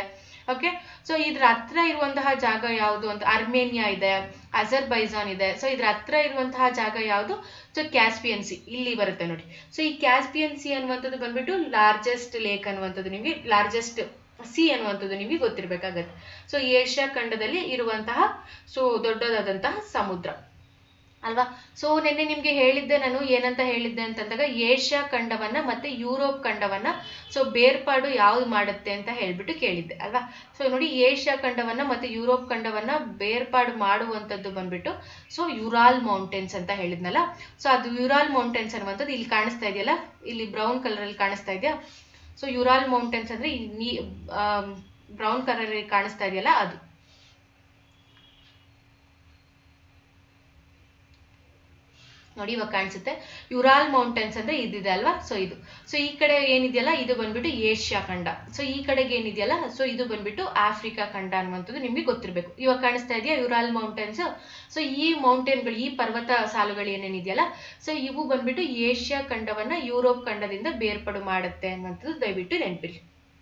ಓಕೆ ಸೊ ಇದ್ರ ಹತ್ರ ಇರುವಂತಹ ಜಾಗ ಯಾವುದು ಅಂತ ಅರ್ಮೇನಿಯಾ ಇದೆ ಅಜರ್ಬೈಜಾನ್ ಇದೆ ಸೊ ಇದ್ರ ಹತ್ರ ಇರುವಂತಹ ಜಾಗ ಯಾವುದು ಸೊ ಕ್ಯಾಸ್ಪಿಯನ್ ಸಿ ಇಲ್ಲಿ ಬರುತ್ತೆ ನೋಡಿ ಸೊ ಈ ಕ್ಯಾಸ್ಪಿಯನ್ ಸಿ ಅನ್ನುವಂಥದ್ದು ಬಂದ್ಬಿಟ್ಟು ಲಾರ್ಜೆಸ್ಟ್ ಲೇಕ್ ಅನ್ನುವಂಥದ್ದು ನಿಮಗೆ ಲಾರ್ಜೆಸ್ಟ್ ಸಿ ಅನ್ನುವಂಥದ್ದು ನಿಮಗೆ ಗೊತ್ತಿರಬೇಕಾಗತ್ತೆ ಸೊ ಏಷ್ಯಾ ಖಂಡದಲ್ಲಿ ಇರುವಂತಹ ಸೊ ದೊಡ್ಡದಾದಂತಹ ಸಮುದ್ರ ಅಲ್ವಾ ಸೊ ನಿನ್ನೆ ನಿಮ್ಗೆ ಹೇಳಿದ್ದೆ ನಾನು ಏನಂತ ಹೇಳಿದ್ದೆ ಅಂತಂದಾಗ ಏಷ್ಯಾ ಖಂಡವನ್ನ ಮತ್ತೆ ಯುರೋಪ್ ಖಂಡವನ್ನ ಸೊ ಬೇರ್ಪಾಡು ಯಾವ್ದು ಮಾಡುತ್ತೆ ಅಂತ ಹೇಳ್ಬಿಟ್ಟು ಕೇಳಿದ್ದೆ ಅಲ್ವಾ ಸೊ ನೋಡಿ ಏಷ್ಯಾ ಖಂಡವನ್ನ ಮತ್ತೆ ಯುರೋಪ್ ಖಂಡವನ್ನ ಬೇರ್ಪಾಡು ಮಾಡುವಂಥದ್ದು ಬಂದ್ಬಿಟ್ಟು ಸೊ ಯುರಾಲ್ ಮೌಂಟೇನ್ಸ್ ಅಂತ ಹೇಳಿದ್ನಲ್ಲ ಸೊ ಅದು ಯುರಾಲ್ ಮೌಂಟೇನ್ಸ್ ಅನ್ನುವಂಥದ್ದು ಇಲ್ಲಿ ಕಾಣಿಸ್ತಾ ಇದೆಯಲ್ಲ ಇಲ್ಲಿ ಬ್ರೌನ್ ಕಲರ್ ಅಲ್ಲಿ ಕಾಣಿಸ್ತಾ ಇದೆಯಾ ಸೊ ಯುರಾಲ್ ಮೌಂಟೇನ್ಸ್ ಅಂದ್ರೆ ಈ ನೀ ಬ್ರೌನ್ ಕಲರ್ ಅಲ್ಲಿ ಕಾಣಿಸ್ತಾ ಇದೆಯಲ್ಲ ಅದು ನೋಡಿ ಇವಾಗ ಕಾಣಿಸುತ್ತೆ ಯುರಾಲ್ ಮೌಂಟೇನ್ಸ್ ಅಂದ್ರೆ ಇದಿದೆ ಅಲ್ವಾ ಸೊ ಇದು ಸೊ ಈ ಕಡೆ ಏನಿದೆಯಲ್ಲ ಇದು ಬಂದ್ಬಿಟ್ಟು ಏಷ್ಯಾ ಖಂಡ ಸೊ ಈ ಕಡೆಗೆ ಏನಿದೆಯಲ್ಲ ಸೊ ಇದು ಬಂದ್ಬಿಟ್ಟು ಆಫ್ರಿಕಾ ಖಂಡ ಅನ್ನುವಂಥದ್ದು ನಿಮ್ಗೆ ಗೊತ್ತಿರಬೇಕು ಇವಾಗ ಕಾಣಿಸ್ತಾ ಇದೆಯಾ ಯುರಾಲ್ ಮೌಂಟೇನ್ಸ್ ಸೊ ಈ ಮೌಂಟೇನ್ಗಳು ಈ ಪರ್ವತ ಸಾಲುಗಳು ಏನೇನಿದೆಯಲ್ಲ ಸೊ ಇವು ಬಂದ್ಬಿಟ್ಟು ಏಷ್ಯಾ ಖಂಡವನ್ನ ಯುರೋಪ್ ಖಂಡದಿಂದ ಬೇರ್ಪಡು ಮಾಡುತ್ತೆ ಅನ್ನುವಂಥದ್ದು ದಯವಿಟ್ಟು ನೆನಪಿರಿ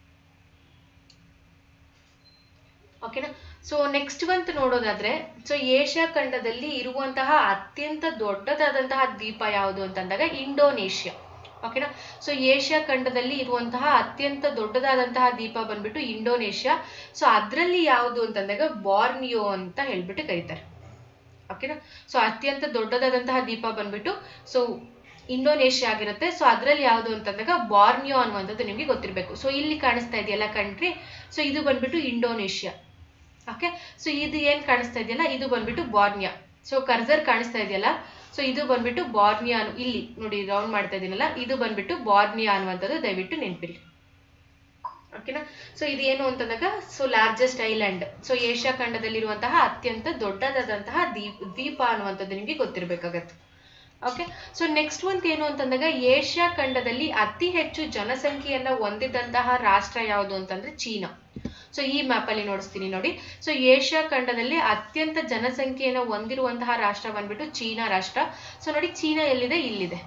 ಓಕೆನಾ ಸೊ ನೆಕ್ಸ್ಟ್ ಬಂತ್ ನೋಡೋದಾದ್ರೆ ಸೊ ಏಷ್ಯಾ ಖಂಡದಲ್ಲಿ ಇರುವಂತಹ ಅತ್ಯಂತ ದೊಡ್ಡದಾದಂತಹ ದ್ವೀಪ ಯಾವುದು ಅಂತಂದಾಗ ಇಂಡೋನೇಷ್ಯಾ ಓಕೆನಾ ಸೊ ಏಷ್ಯಾ ಖಂಡದಲ್ಲಿ ಇರುವಂತಹ ಅತ್ಯಂತ ದೊಡ್ಡದಾದಂತಹ ದ್ವೀಪ ಬಂದ್ಬಿಟ್ಟು ಇಂಡೋನೇಷ್ಯಾ ಸೊ ಅದರಲ್ಲಿ ಯಾವುದು ಅಂತಂದಾಗ ಬಾರ್ನಿಯೋ ಅಂತ ಹೇಳ್ಬಿಟ್ಟು ಕರೀತಾರೆ ಓಕೆನಾ ಸೊ ಅತ್ಯಂತ ದೊಡ್ಡದಾದಂತಹ ದ್ವೀಪ ಬಂದ್ಬಿಟ್ಟು ಸೊ ಇಂಡೋನೇಷ್ಯಾ ಆಗಿರುತ್ತೆ ಸೊ ಅದ್ರಲ್ಲಿ ಯಾವುದು ಅಂತಂದಾಗ ಬಾರ್ನಿಯೋ ಅನ್ನುವಂಥದ್ದು ನಿಮಗೆ ಗೊತ್ತಿರಬೇಕು ಸೊ ಇಲ್ಲಿ ಕಾಣಿಸ್ತಾ ಇದೆಯಲ್ಲ ಕಂಟ್ರಿ ಸೊ ಇದು ಬಂದ್ಬಿಟ್ಟು ಇಂಡೋನೇಷ್ಯಾ ಓಕೆ ಸೊ ಇದು ಏನ್ ಕಾಣಿಸ್ತಾ ಇದೆಯಲ್ಲ ಇದು ಬಂದ್ಬಿಟ್ಟು ಬಾರ್ನಿಯಾ ಸೊ ಕರ್ಸರ್ ಕಾಣಿಸ್ತಾ ಇದೆಯಲ್ಲ ಸೊ ಇದು ಬಂದ್ಬಿಟ್ಟು ಬಾರ್ನಿಯಾ ಅನ್ನು ಇಲ್ಲಿ ನೋಡಿ ರೌಂಡ್ ಮಾಡ್ತಾ ಇದೀನಲ್ಲ ಇದು ಬಂದ್ಬಿಟ್ಟು ಬಾರ್ನಿಯಾ ಅನ್ನುವಂಥದ್ದು ದಯವಿಟ್ಟು ನೆನಪಿರಿ ಓಕೆನಾ ಸೊ ಇದು ಏನು ಅಂತಂದಾಗ so largest island so Asia ಖಂಡದಲ್ಲಿರುವಂತಹ ಅತ್ಯಂತ ದೊಡ್ಡದಾದಂತಹ ದ್ವೀಪ ದ್ವೀಪ ಅನ್ನುವಂಥದ್ದು ನಿಮಗೆ ಗೊತ್ತಿರಬೇಕಾಗತ್ತೆ ಓಕೆ ಸೊ ನೆಕ್ಸ್ಟ್ ಒಂದು ಏನು ಅಂತಂದಾಗ ಏಷ್ಯಾ ಖಂಡದಲ್ಲಿ ಅತಿ ಹೆಚ್ಚು ಜನಸಂಖ್ಯೆಯನ್ನ ಹೊಂದಿದಂತಹ ರಾಷ್ಟ್ರ ಯಾವುದು ಅಂತಂದ್ರೆ ಚೀನಾ ಸೊ ಈ ಮ್ಯಾಪ್ ಅಲ್ಲಿ ನೋಡಿಸ್ತೀನಿ ನೋಡಿ ಸೊ ಏಷ್ಯಾ ಖಂಡದಲ್ಲಿ ಅತ್ಯಂತ ಜನಸಂಖ್ಯೆಯನ್ನು ಹೊಂದಿರುವಂತಹ ರಾಷ್ಟ್ರ ಬಂದ್ಬಿಟ್ಟು ಚೀನಾ ರಾಷ್ಟ್ರ ಸೊ ನೋಡಿ ಚೀನಾ ಎಲ್ಲಿದೆ ಇಲ್ಲಿದೆ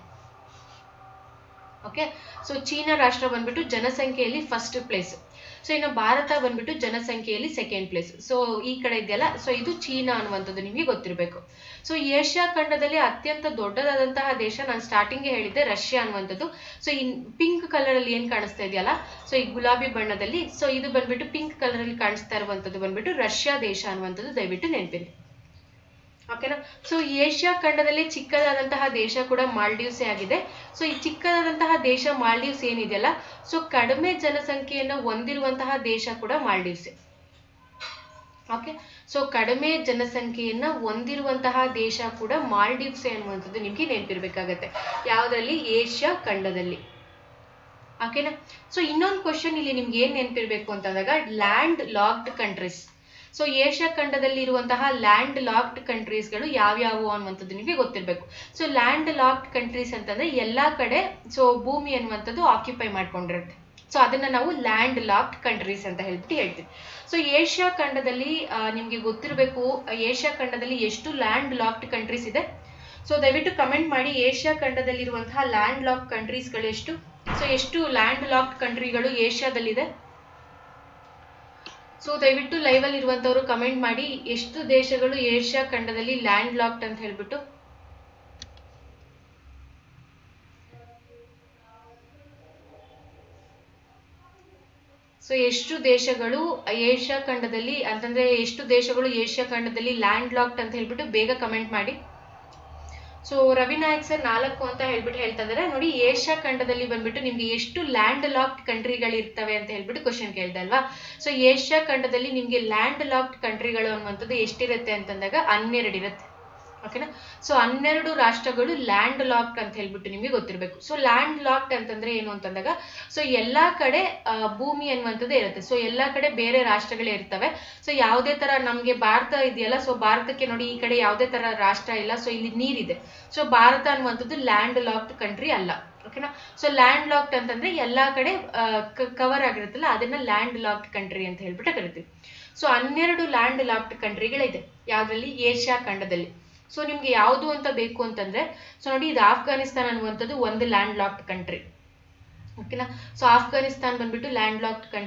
ಓಕೆ ಸೊ ಚೀನಾ ರಾಷ್ಟ್ರ ಬಂದ್ಬಿಟ್ಟು ಜನಸಂಖ್ಯೆಯಲ್ಲಿ ಫಸ್ಟ್ ಪ್ಲೇಸ್ ಸೊ ಇನ್ನು ಭಾರತ ಬಂದ್ಬಿಟ್ಟು ಜನಸಂಖ್ಯೆಯಲ್ಲಿ ಸೆಕೆಂಡ್ ಪ್ಲೇಸ್ ಸೊ ಈ ಕಡೆ ಇದೆಯಲ್ಲ ಸೊ ಇದು ಚೀನಾ ಅನ್ನುವಂಥದ್ದು ನಿಮಗೆ ಗೊತ್ತಿರಬೇಕು ಸೊ ಏಷ್ಯಾ ಖಂಡದಲ್ಲಿ ಅತ್ಯಂತ ದೊಡ್ಡದಾದಂತಹ ದೇಶ ನಾನು ಸ್ಟಾರ್ಟಿಂಗ್ ಹೇಳಿದ್ದೆ ರಷ್ಯಾ ಅನ್ನುವಂಥದ್ದು ಸೊ ಇನ್ ಪಿಂಕ್ ಕಲರ್ ಅಲ್ಲಿ ಏನ್ ಕಾಣಿಸ್ತಾ ಇದೆಯಲ್ಲ ಸೊ ಈ ಗುಲಾಬಿ ಬಣ್ಣದಲ್ಲಿ ಸೊ ಇದು ಬಂದ್ಬಿಟ್ಟು ಪಿಂಕ್ ಕಲರ್ ಅಲ್ಲಿ ಕಾಣಿಸ್ತಾ ಇರುವಂತದ್ದು ಬಂದ್ಬಿಟ್ಟು ರಷ್ಯಾ ದೇಶ ಅನ್ನುವಂಥದ್ದು ದಯವಿಟ್ಟು ನೆನಪಿರಿ ಓಕೆನಾ ಸೊ ಏಷ್ಯಾ ಖಂಡದಲ್ಲಿ ಚಿಕ್ಕದಾದಂತಹ ದೇಶ ಕೂಡ ಮಾಲ್ಡೀವ್ಸೇ ಆಗಿದೆ ಸೊ ಈ ಚಿಕ್ಕದಾದಂತಹ ದೇಶ ಮಾಲ್ಡೀವ್ಸ್ ಏನಿದೆಯಲ್ಲ ಸೊ ಕಡಿಮೆ ಜನಸಂಖ್ಯೆಯನ್ನು ಹೊಂದಿರುವಂತಹ ದೇಶ ಕೂಡ ಮಾಲ್ಡೀವ್ಸೇ ಓಕೆ ಸೊ ಕಡಿಮೆ ಜನಸಂಖ್ಯೆಯನ್ನ ಹೊಂದಿರುವಂತಹ ದೇಶ ಕೂಡ ಮಾಲ್ಡೀವ್ಸೇ ಅನ್ನುವಂಥದ್ದು ನಿಮ್ಗೆ ನೆನಪಿರ್ಬೇಕಾಗತ್ತೆ ಯಾವ್ದ್ರಲ್ಲಿ ಏಷ್ಯಾ ಖಂಡದಲ್ಲಿ ಓಕೆನಾ ಸೊ ಇನ್ನೊಂದು ಕ್ವಶನ್ ಇಲ್ಲಿ ನಿಮ್ಗೆ ಏನ್ ನೆನಪಿರ್ಬೇಕು ಅಂತಂದಾಗ land locked countries so Asia ಖಂಡದಲ್ಲಿ ಇರುವಂತಹ ಲ್ಯಾಂಡ್ ಲಾಕ್ಡ್ ಕಂಟ್ರೀಸ್ಗಳು ಯಾವ್ಯಾವು ಅನ್ನುವಂಥದ್ದು ನಿಮಗೆ ಗೊತ್ತಿರಬೇಕು ಸೊ ಲ್ಯಾಂಡ್ ಲಾಕ್ಡ್ ಕಂಟ್ರೀಸ್ ಅಂತಂದ್ರೆ ಎಲ್ಲಾ ಕಡೆ ಸೊ ಭೂಮಿ ಅನ್ನುವಂಥದ್ದು ಆಕ್ಯುಪೈ ಮಾಡ್ಕೊಂಡಿರುತ್ತೆ ಸೊ ಅದನ್ನ ನಾವು ಲ್ಯಾಂಡ್ ಲಾಕ್ಡ್ ಕಂಟ್ರೀಸ್ ಅಂತ ಹೇಳ್ಬಿಟ್ಟು ಹೇಳ್ತೀವಿ ಸೊ ಏಷ್ಯಾ ಖಂಡದಲ್ಲಿ ನಿಮ್ಗೆ ಗೊತ್ತಿರಬೇಕು ಏಷ್ಯಾ ಖಂಡದಲ್ಲಿ ಎಷ್ಟು ಲ್ಯಾಂಡ್ ಲಾಕ್ಡ್ ಕಂಟ್ರೀಸ್ ಇದೆ ಸೊ ದಯವಿಟ್ಟು ಕಮೆಂಟ್ ಮಾಡಿ ಏಷ್ಯಾ ಖಂಡದಲ್ಲಿರುವಂತಹ ಲ್ಯಾಂಡ್ ಲಾಕ್ ಕಂಟ್ರೀಸ್ಗಳು ಎಷ್ಟು ಸೊ ಎಷ್ಟು ಲ್ಯಾಂಡ್ ಲಾಕ್ಡ್ ಕಂಟ್ರಿಗಳು ಏಷ್ಯಾದಲ್ಲಿದೆ ಸೊ ದಯವಿಟ್ಟು ಲೈವ್ ಅಲ್ಲಿ ಇರುವಂತವ್ರು ಕಮೆಂಟ್ ಮಾಡಿ ಎಷ್ಟು ದೇಶಗಳು ಏಷ್ಯಾ ಖಂಡದಲ್ಲಿ ಲ್ಯಾಂಡ್ ಲಾಕ್ಡ್ ಅಂತ ಹೇಳ್ಬಿಟ್ಟು ಸೊ ಎಷ್ಟು ದೇಶಗಳು ಏಷ್ಯಾ ಖಂಡದಲ್ಲಿ ಅಂತಂದ್ರೆ ಎಷ್ಟು ದೇಶಗಳು ಏಷ್ಯಾ ಖಂಡದಲ್ಲಿ ಲ್ಯಾಂಡ್ ಲಾಕ್ಡ್ ಅಂತ ಹೇಳ್ಬಿಟ್ಟು ಬೇಗ ಕಮೆಂಟ್ ಮಾಡಿ ಸೊ ರವಿನಾಯಕ್ ಸರ್ ನಾಲ್ಕು ಅಂತ ಹೇಳ್ಬಿಟ್ಟು ಹೇಳ್ತಾ ಇದಾರೆ ನೋಡಿ ಏಷ್ಯಾ ಖಂಡದಲ್ಲಿ ಬಂದ್ಬಿಟ್ಟು ನಿಮ್ಗೆ ಎಷ್ಟು ಲ್ಯಾಂಡ್ ಲಾಕ್ಡ್ ಕಂಟ್ರಿಗಳು ಇರ್ತವೆ ಅಂತ ಹೇಳ್ಬಿಟ್ಟು ಕ್ವಶನ್ ಕೇಳ್ದೆ ಅಲ್ವಾ ಸೊ ಏಷ್ಯಾ ಖಂಡದಲ್ಲಿ ನಿಮ್ಗೆ ಲ್ಯಾಂಡ್ ಲಾಕ್ಡ್ ಕಂಟ್ರಿಗಳು ಅನ್ನುವಂಥದ್ದು ಎಷ್ಟಿರುತ್ತೆ ಅಂತಂದಾಗ ಹನ್ನೆರಡು ಇರುತ್ತೆ ಓಕೆನಾ ಸೊ ಹನ್ನೆರಡು ರಾಷ್ಟ್ರಗಳು ಲ್ಯಾಂಡ್ ಲಾಕ್ಡ್ ಅಂತ ಹೇಳ್ಬಿಟ್ಟು ನಿಮಗೆ ಗೊತ್ತಿರಬೇಕು ಸೊ ಲ್ಯಾಂಡ್ ಲಾಕ್ಡ್ ಅಂತಂದ್ರೆ ಏನು ಅಂತಂದಾಗ ಸೊ ಎಲ್ಲಾ ಕಡೆ ಭೂಮಿ ಅನ್ನುವಂಥದ್ದು ಇರುತ್ತೆ ಸೊ ಎಲ್ಲಾ ಕಡೆ ಬೇರೆ ರಾಷ್ಟ್ರಗಳೇ ಇರ್ತವೆ ಸೊ ಯಾವುದೇ ತರ ನಮ್ಗೆ ಭಾರತ ಇದೆಯಲ್ಲ ಸೊ ಭಾರತಕ್ಕೆ ನೋಡಿ ಈ ಕಡೆ ಯಾವುದೇ ತರ ರಾಷ್ಟ್ರ ಇಲ್ಲ ಸೊ ಇಲ್ಲಿ ನೀರಿದೆ ಸೊ ಭಾರತ ಅನ್ನುವಂಥದ್ದು ಲ್ಯಾಂಡ್ ಲಾಕ್ಡ್ ಕಂಟ್ರಿ ಅಲ್ಲ ಓಕೆನಾ ಸೊ ಲ್ಯಾಂಡ್ ಲಾಕ್ಡ್ ಅಂತಂದ್ರೆ ಎಲ್ಲಾ ಕಡೆ ಕವರ್ ಆಗಿರುತ್ತಲ್ಲ ಅದನ್ನ ಲ್ಯಾಂಡ್ ಲಾಕ್ಡ್ ಕಂಟ್ರಿ ಅಂತ ಹೇಳ್ಬಿಟ್ಟು ಕರಿತೀವಿ ಸೊ ಹನ್ನೆರಡು ಲ್ಯಾಂಡ್ ಲಾಕ್ಡ್ ಕಂಟ್ರಿಗಳಿದೆ ಯಾವ್ದ್ರಲ್ಲಿ ಏಷ್ಯಾ ಖಂಡದಲ್ಲಿ ಸೊ ನಿಮ್ಗೆ ಯಾವುದು ಅಂತ ಬೇಕು ಅಂತಂದ್ರೆ ಸೊ ನೋಡಿ ಇದು ಆಫ್ಘಾನಿಸ್ತಾನ್ ಅನ್ನುವಂಥದ್ದು ಒಂದು ಲ್ಯಾಂಡ್ ಲಾಕ್ಡ್ ಕಂಟ್ರಿ ಓಕೆನಾ ಸೊ ಆಫ್ಘಾನಿಸ್ತಾನ್ ಬಂದ್ಬಿಟ್ಟು ಲ್ಯಾಂಡ್ ಲಾಕ್ಡ್ ಕಂಟ್ರಿ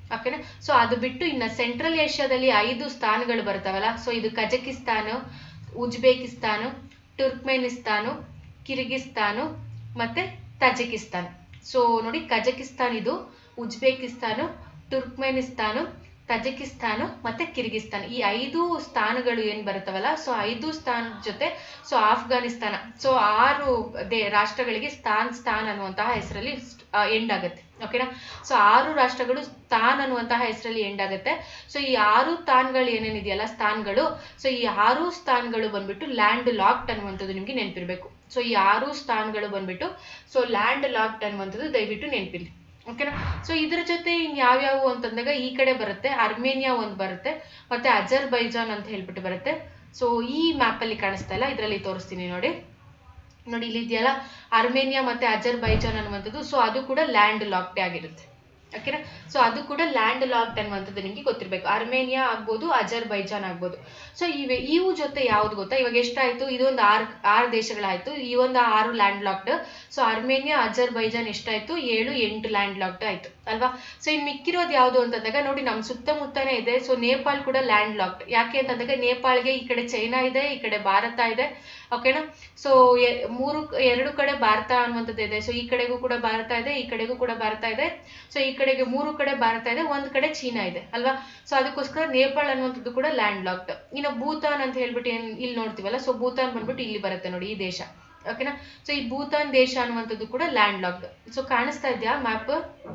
ಓಕೆನಾ ಸೊ ಅದು ಬಿಟ್ಟು ಇನ್ನ ಸೆಂಟ್ರಲ್ ಏಷ್ಯಾದಲ್ಲಿ ಐದು ಸ್ಥಾನಗಳು ಬರ್ತಾವಲ್ಲ ಸೊ ಇದು ಕಜಕಿಸ್ತಾನ ಉಜ್ಬೇಕಿಸ್ತಾನ ಟುರ್ಕ್ಮೆನಿಸ್ತಾನು ಕಿರ್ಗಿಸ್ತಾನು ಮತ್ತೆ ತಜಿಕಿಸ್ತಾನ್ ಸೊ ನೋಡಿ ಕಜಕಿಸ್ತಾನ್ ಇದು ಉಜ್ಬೇಕಿಸ್ತಾನು ಟುರ್ಕ್ಮೆನಿಸ್ತಾನು ತಜಿಕಿಸ್ತಾನ ಮತ್ತೆ ಕಿರ್ಗಿಸ್ತಾನ್ ಈ ಐದು ಸ್ಥಾನಗಳು ಏನ್ ಬರುತ್ತವಲ್ಲ ಸೊ ಐದು ಸ್ಥಾನ ಜೊತೆ ಸೊ ಆಫ್ಘಾನಿಸ್ತಾನ ಸೊ ಆರು ದೇ ರಾಷ್ಟ್ರಗಳಿಗೆ ಸ್ಥಾನ್ ಸ್ಥಾನ್ ಅನ್ನುವಂತಹ ಹೆಸರಲ್ಲಿ ಎಂಡ್ ಆಗುತ್ತೆ ಓಕೆನಾ ಸೊ ಆರು ರಾಷ್ಟ್ರಗಳು ಸ್ಥಾನ್ ಅನ್ನುವಂತಹ ಹೆಸರಲ್ಲಿ ಎಂಡ್ ಆಗುತ್ತೆ ಸೊ ಈ ಆರು ಸ್ಥಾನಗಳು ಏನೇನಿದೆಯಲ್ಲ ಸ್ಥಾನಗಳು ಸೊ ಈ ಆರು ಸ್ಥಾನಗಳು ಬಂದ್ಬಿಟ್ಟು ಲ್ಯಾಂಡ್ ಲಾಕ್ಡ್ ಅನ್ನುವಂಥದ್ದು ನಿಮ್ಗೆ ನೆನಪಿರ್ಬೇಕು ಸೊ ಈ ಆರು ಸ್ಥಾನಗಳು ಬಂದ್ಬಿಟ್ಟು ಸೊ ಲ್ಯಾಂಡ್ ಲಾಕ್ಡ್ ಅನ್ನುವಂಥದ್ದು ದಯವಿಟ್ಟು ನೆನಪಿರ್ಲಿ ಓಕೆನಾ ಸೊ ಇದ್ರ ಜೊತೆ ಇನ್ ಯಾವ್ಯಾವು ಅಂತಂದಾಗ ಈ ಕಡೆ ಬರುತ್ತೆ ಅರ್ಮೇನಿಯಾ ಒಂದು ಬರುತ್ತೆ ಮತ್ತೆ ಅಜರ್ ಬೈಜಾನ್ ಅಂತ ಹೇಳ್ಬಿಟ್ಟು ಬರುತ್ತೆ ಸೊ ಈ ಮ್ಯಾಪ್ ಅಲ್ಲಿ ಕಾಣಿಸ್ತಾ ಇಲ್ಲ ಇದರಲ್ಲಿ ತೋರಿಸ್ತೀನಿ ನೋಡಿ ನೋಡಿ ಇಲ್ಲಿ ಇದೆಯಲ್ಲ ಅರ್ಮೇನಿಯಾ ಮತ್ತೆ ಅಜರ್ ಬೈಜಾನ್ ಅನ್ನುವಂಥದ್ದು ಸೊ ಅದು ಕೂಡ ಲ್ಯಾಂಡ್ ಲಾಕ್ಡ್ ಆಗಿರುತ್ತೆ ಓಕೆನಾ ಸೊ ಅದು ಕೂಡ ಲ್ಯಾಂಡ್ ಲಾಕ್ಡ್ ಅನ್ನುವಂಥದ್ದು ನಿಮಗೆ ಗೊತ್ತಿರಬೇಕು ಅರ್ಮೇನಿಯಾ ಆಗ್ಬೋದು ಅಜರ್ ಬೈಜಾನ್ ಆಗ್ಬೋದು ಸೊ ಇವೆ ಇವು ಜೊತೆ ಯಾವ್ದು ಗೊತ್ತಾ ಇವಾಗ ಎಷ್ಟಾಯ್ತು ಇದೊಂದು ಆರು ಆರು ದೇಶಗಳಾಯ್ತು ಈ ಒಂದು ಆರು land locked so Armenia Azerbaijan ಎಷ್ಟಾಯ್ತು ಏಳು ಎಂಟು ಲ್ಯಾಂಡ್ ಲಾಕ್ಡ್ ಆಯ್ತು ಅಲ್ವಾ ಸೊ ಇನ್ ಮಿಕ್ಕಿರೋದು ಯಾವುದು ಅಂತಂದಾಗ ನೋಡಿ ನಮ್ಮ ಸುತ್ತಮುತ್ತನೇ ಇದೆ ಸೊ ನೇಪಾಳ್ ಕೂಡ ಲ್ಯಾಂಡ್ ಲಾಕ್ಡ್ ಯಾಕೆ ಅಂತಂದಾಗ ನೇಪಾಳ್ಗೆ ಈ ಕಡೆ ಚೈನಾ ಇದೆ ಈ ಕಡೆ ಭಾರತ ಇದೆ ಓಕೆನಾ ಸೊ ಮೂರು ಎರಡು ಕಡೆ ಭಾರತ ಅನ್ನುವಂಥದ್ದು ಇದೆ ಸೊ ಈ ಕಡೆಗೂ ಕೂಡ ಭಾರತ ಇದೆ ಈ ಕಡೆಗೂ ಕೂಡ ಭಾರತ ಇದೆ ಸೊ ಈ ಕಡೆಗೆ ಮೂರು ಕಡೆ ಭಾರತ ಇದೆ ಒಂದ್ ಕಡೆ ಚೀನಾ ಇದೆ ಅಲ್ವಾ ಸೊ ಅದಕ್ಕೋಸ್ಕರ ನೇಪಾಳ ಅನ್ನುವಂಥದ್ದು ಕೂಡ ಲ್ಯಾಂಡ್ ಲಾಕ್ಡ್ ಇನ್ನು ಭೂತಾನ್ ಅಂತ ಹೇಳ್ಬಿಟ್ಟು ಏನ್ ಇಲ್ಲಿ ನೋಡ್ತೀವಲ್ಲ ಸೊ ಭೂತಾನ್ ಬಂದ್ಬಿಟ್ಟು ಇಲ್ಲಿ ಬರುತ್ತೆ ನೋಡಿ ಈ ದೇಶ ಓಕೆನಾ ಸೊ ಈ ಭೂತಾನ್ ದೇಶ ಅನ್ನುವಂಥದ್ದು ಕೂಡ ಲ್ಯಾಂಡ್ ಲಾಕ್ಡ್ ಸೊ ಕಾಣಿಸ್ತಾ ಇದೆಯಾ ಮ್ಯಾಪ್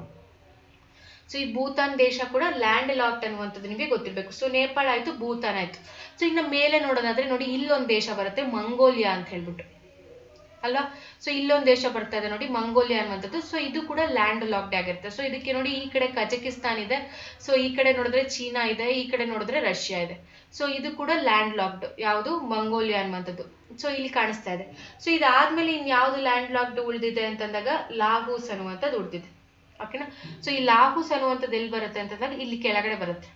ಸೊ ಈ ಭೂತಾನ್ ದೇಶ ಕೂಡ ಲ್ಯಾಂಡ್ ಲಾಕ್ಡ್ ಅನ್ನುವಂಥದ್ದು ನಿಮಗೆ ಗೊತ್ತಿರಬೇಕು ಸೊ ನೇಪಾಳ ಆಯ್ತು ಭೂತಾನ್ ಆಯ್ತು ಸೊ ಇನ್ನು ಮೇಲೆ ನೋಡೋದಾದ್ರೆ ನೋಡಿ ಇಲ್ಲೊಂದು ದೇಶ ಬರುತ್ತೆ ಮಂಗೋಲಿಯಾ ಅಂತ ಹೇಳ್ಬಿಟ್ಟು ಅಲ್ವಾ ಸೊ ಇಲ್ಲೊಂದು ದೇಶ ಬರ್ತಾ ಇದೆ ನೋಡಿ ಮಂಗೋಲಿಯಾ ಅನ್ನುವಂಥದ್ದು ಸೊ ಇದು ಕೂಡ ಲ್ಯಾಂಡ್ ಲಾಕ್ಡ್ ಆಗಿರುತ್ತೆ ಸೊ ಇದಕ್ಕೆ ನೋಡಿ ಈ ಕಡೆ ಕಜಕಿಸ್ತಾನ್ ಇದೆ ಸೊ ಈ ಕಡೆ ನೋಡಿದ್ರೆ ಚೀನಾ ಇದೆ ಈ ಕಡೆ ನೋಡಿದ್ರೆ ರಷ್ಯಾ ಇದೆ ಸೊ ಇದು ಕೂಡ ಲ್ಯಾಂಡ್ ಲಾಕ್ಡ್ ಯಾವುದು ಮಂಗೋಲಿಯಾ ಅನ್ನುವಂಥದ್ದು ಸೊ ಇಲ್ಲಿ ಕಾಣಿಸ್ತಾ ಇದೆ ಸೊ ಇದಾದ್ಮೇಲೆ ಇನ್ ಯಾವ್ದು ಲ್ಯಾಂಡ್ ಲಾಕ್ಡ್ ಉಳಿದಿದೆ ಅಂತಂದಾಗ ಲಾಹೂಸ್ ಅನ್ನುವಂಥದ್ದು ಉಳಿದಿದೆ ಓಕೆನಾ ಸೊ ಈ ಲಾಹೂಸ್ ಅನ್ನುವಂಥದ್ದು ಎಲ್ಲಿ ಬರುತ್ತೆ ಅಂತಂದಾಗ ಇಲ್ಲಿ ಕೆಳಗಡೆ ಬರುತ್ತೆ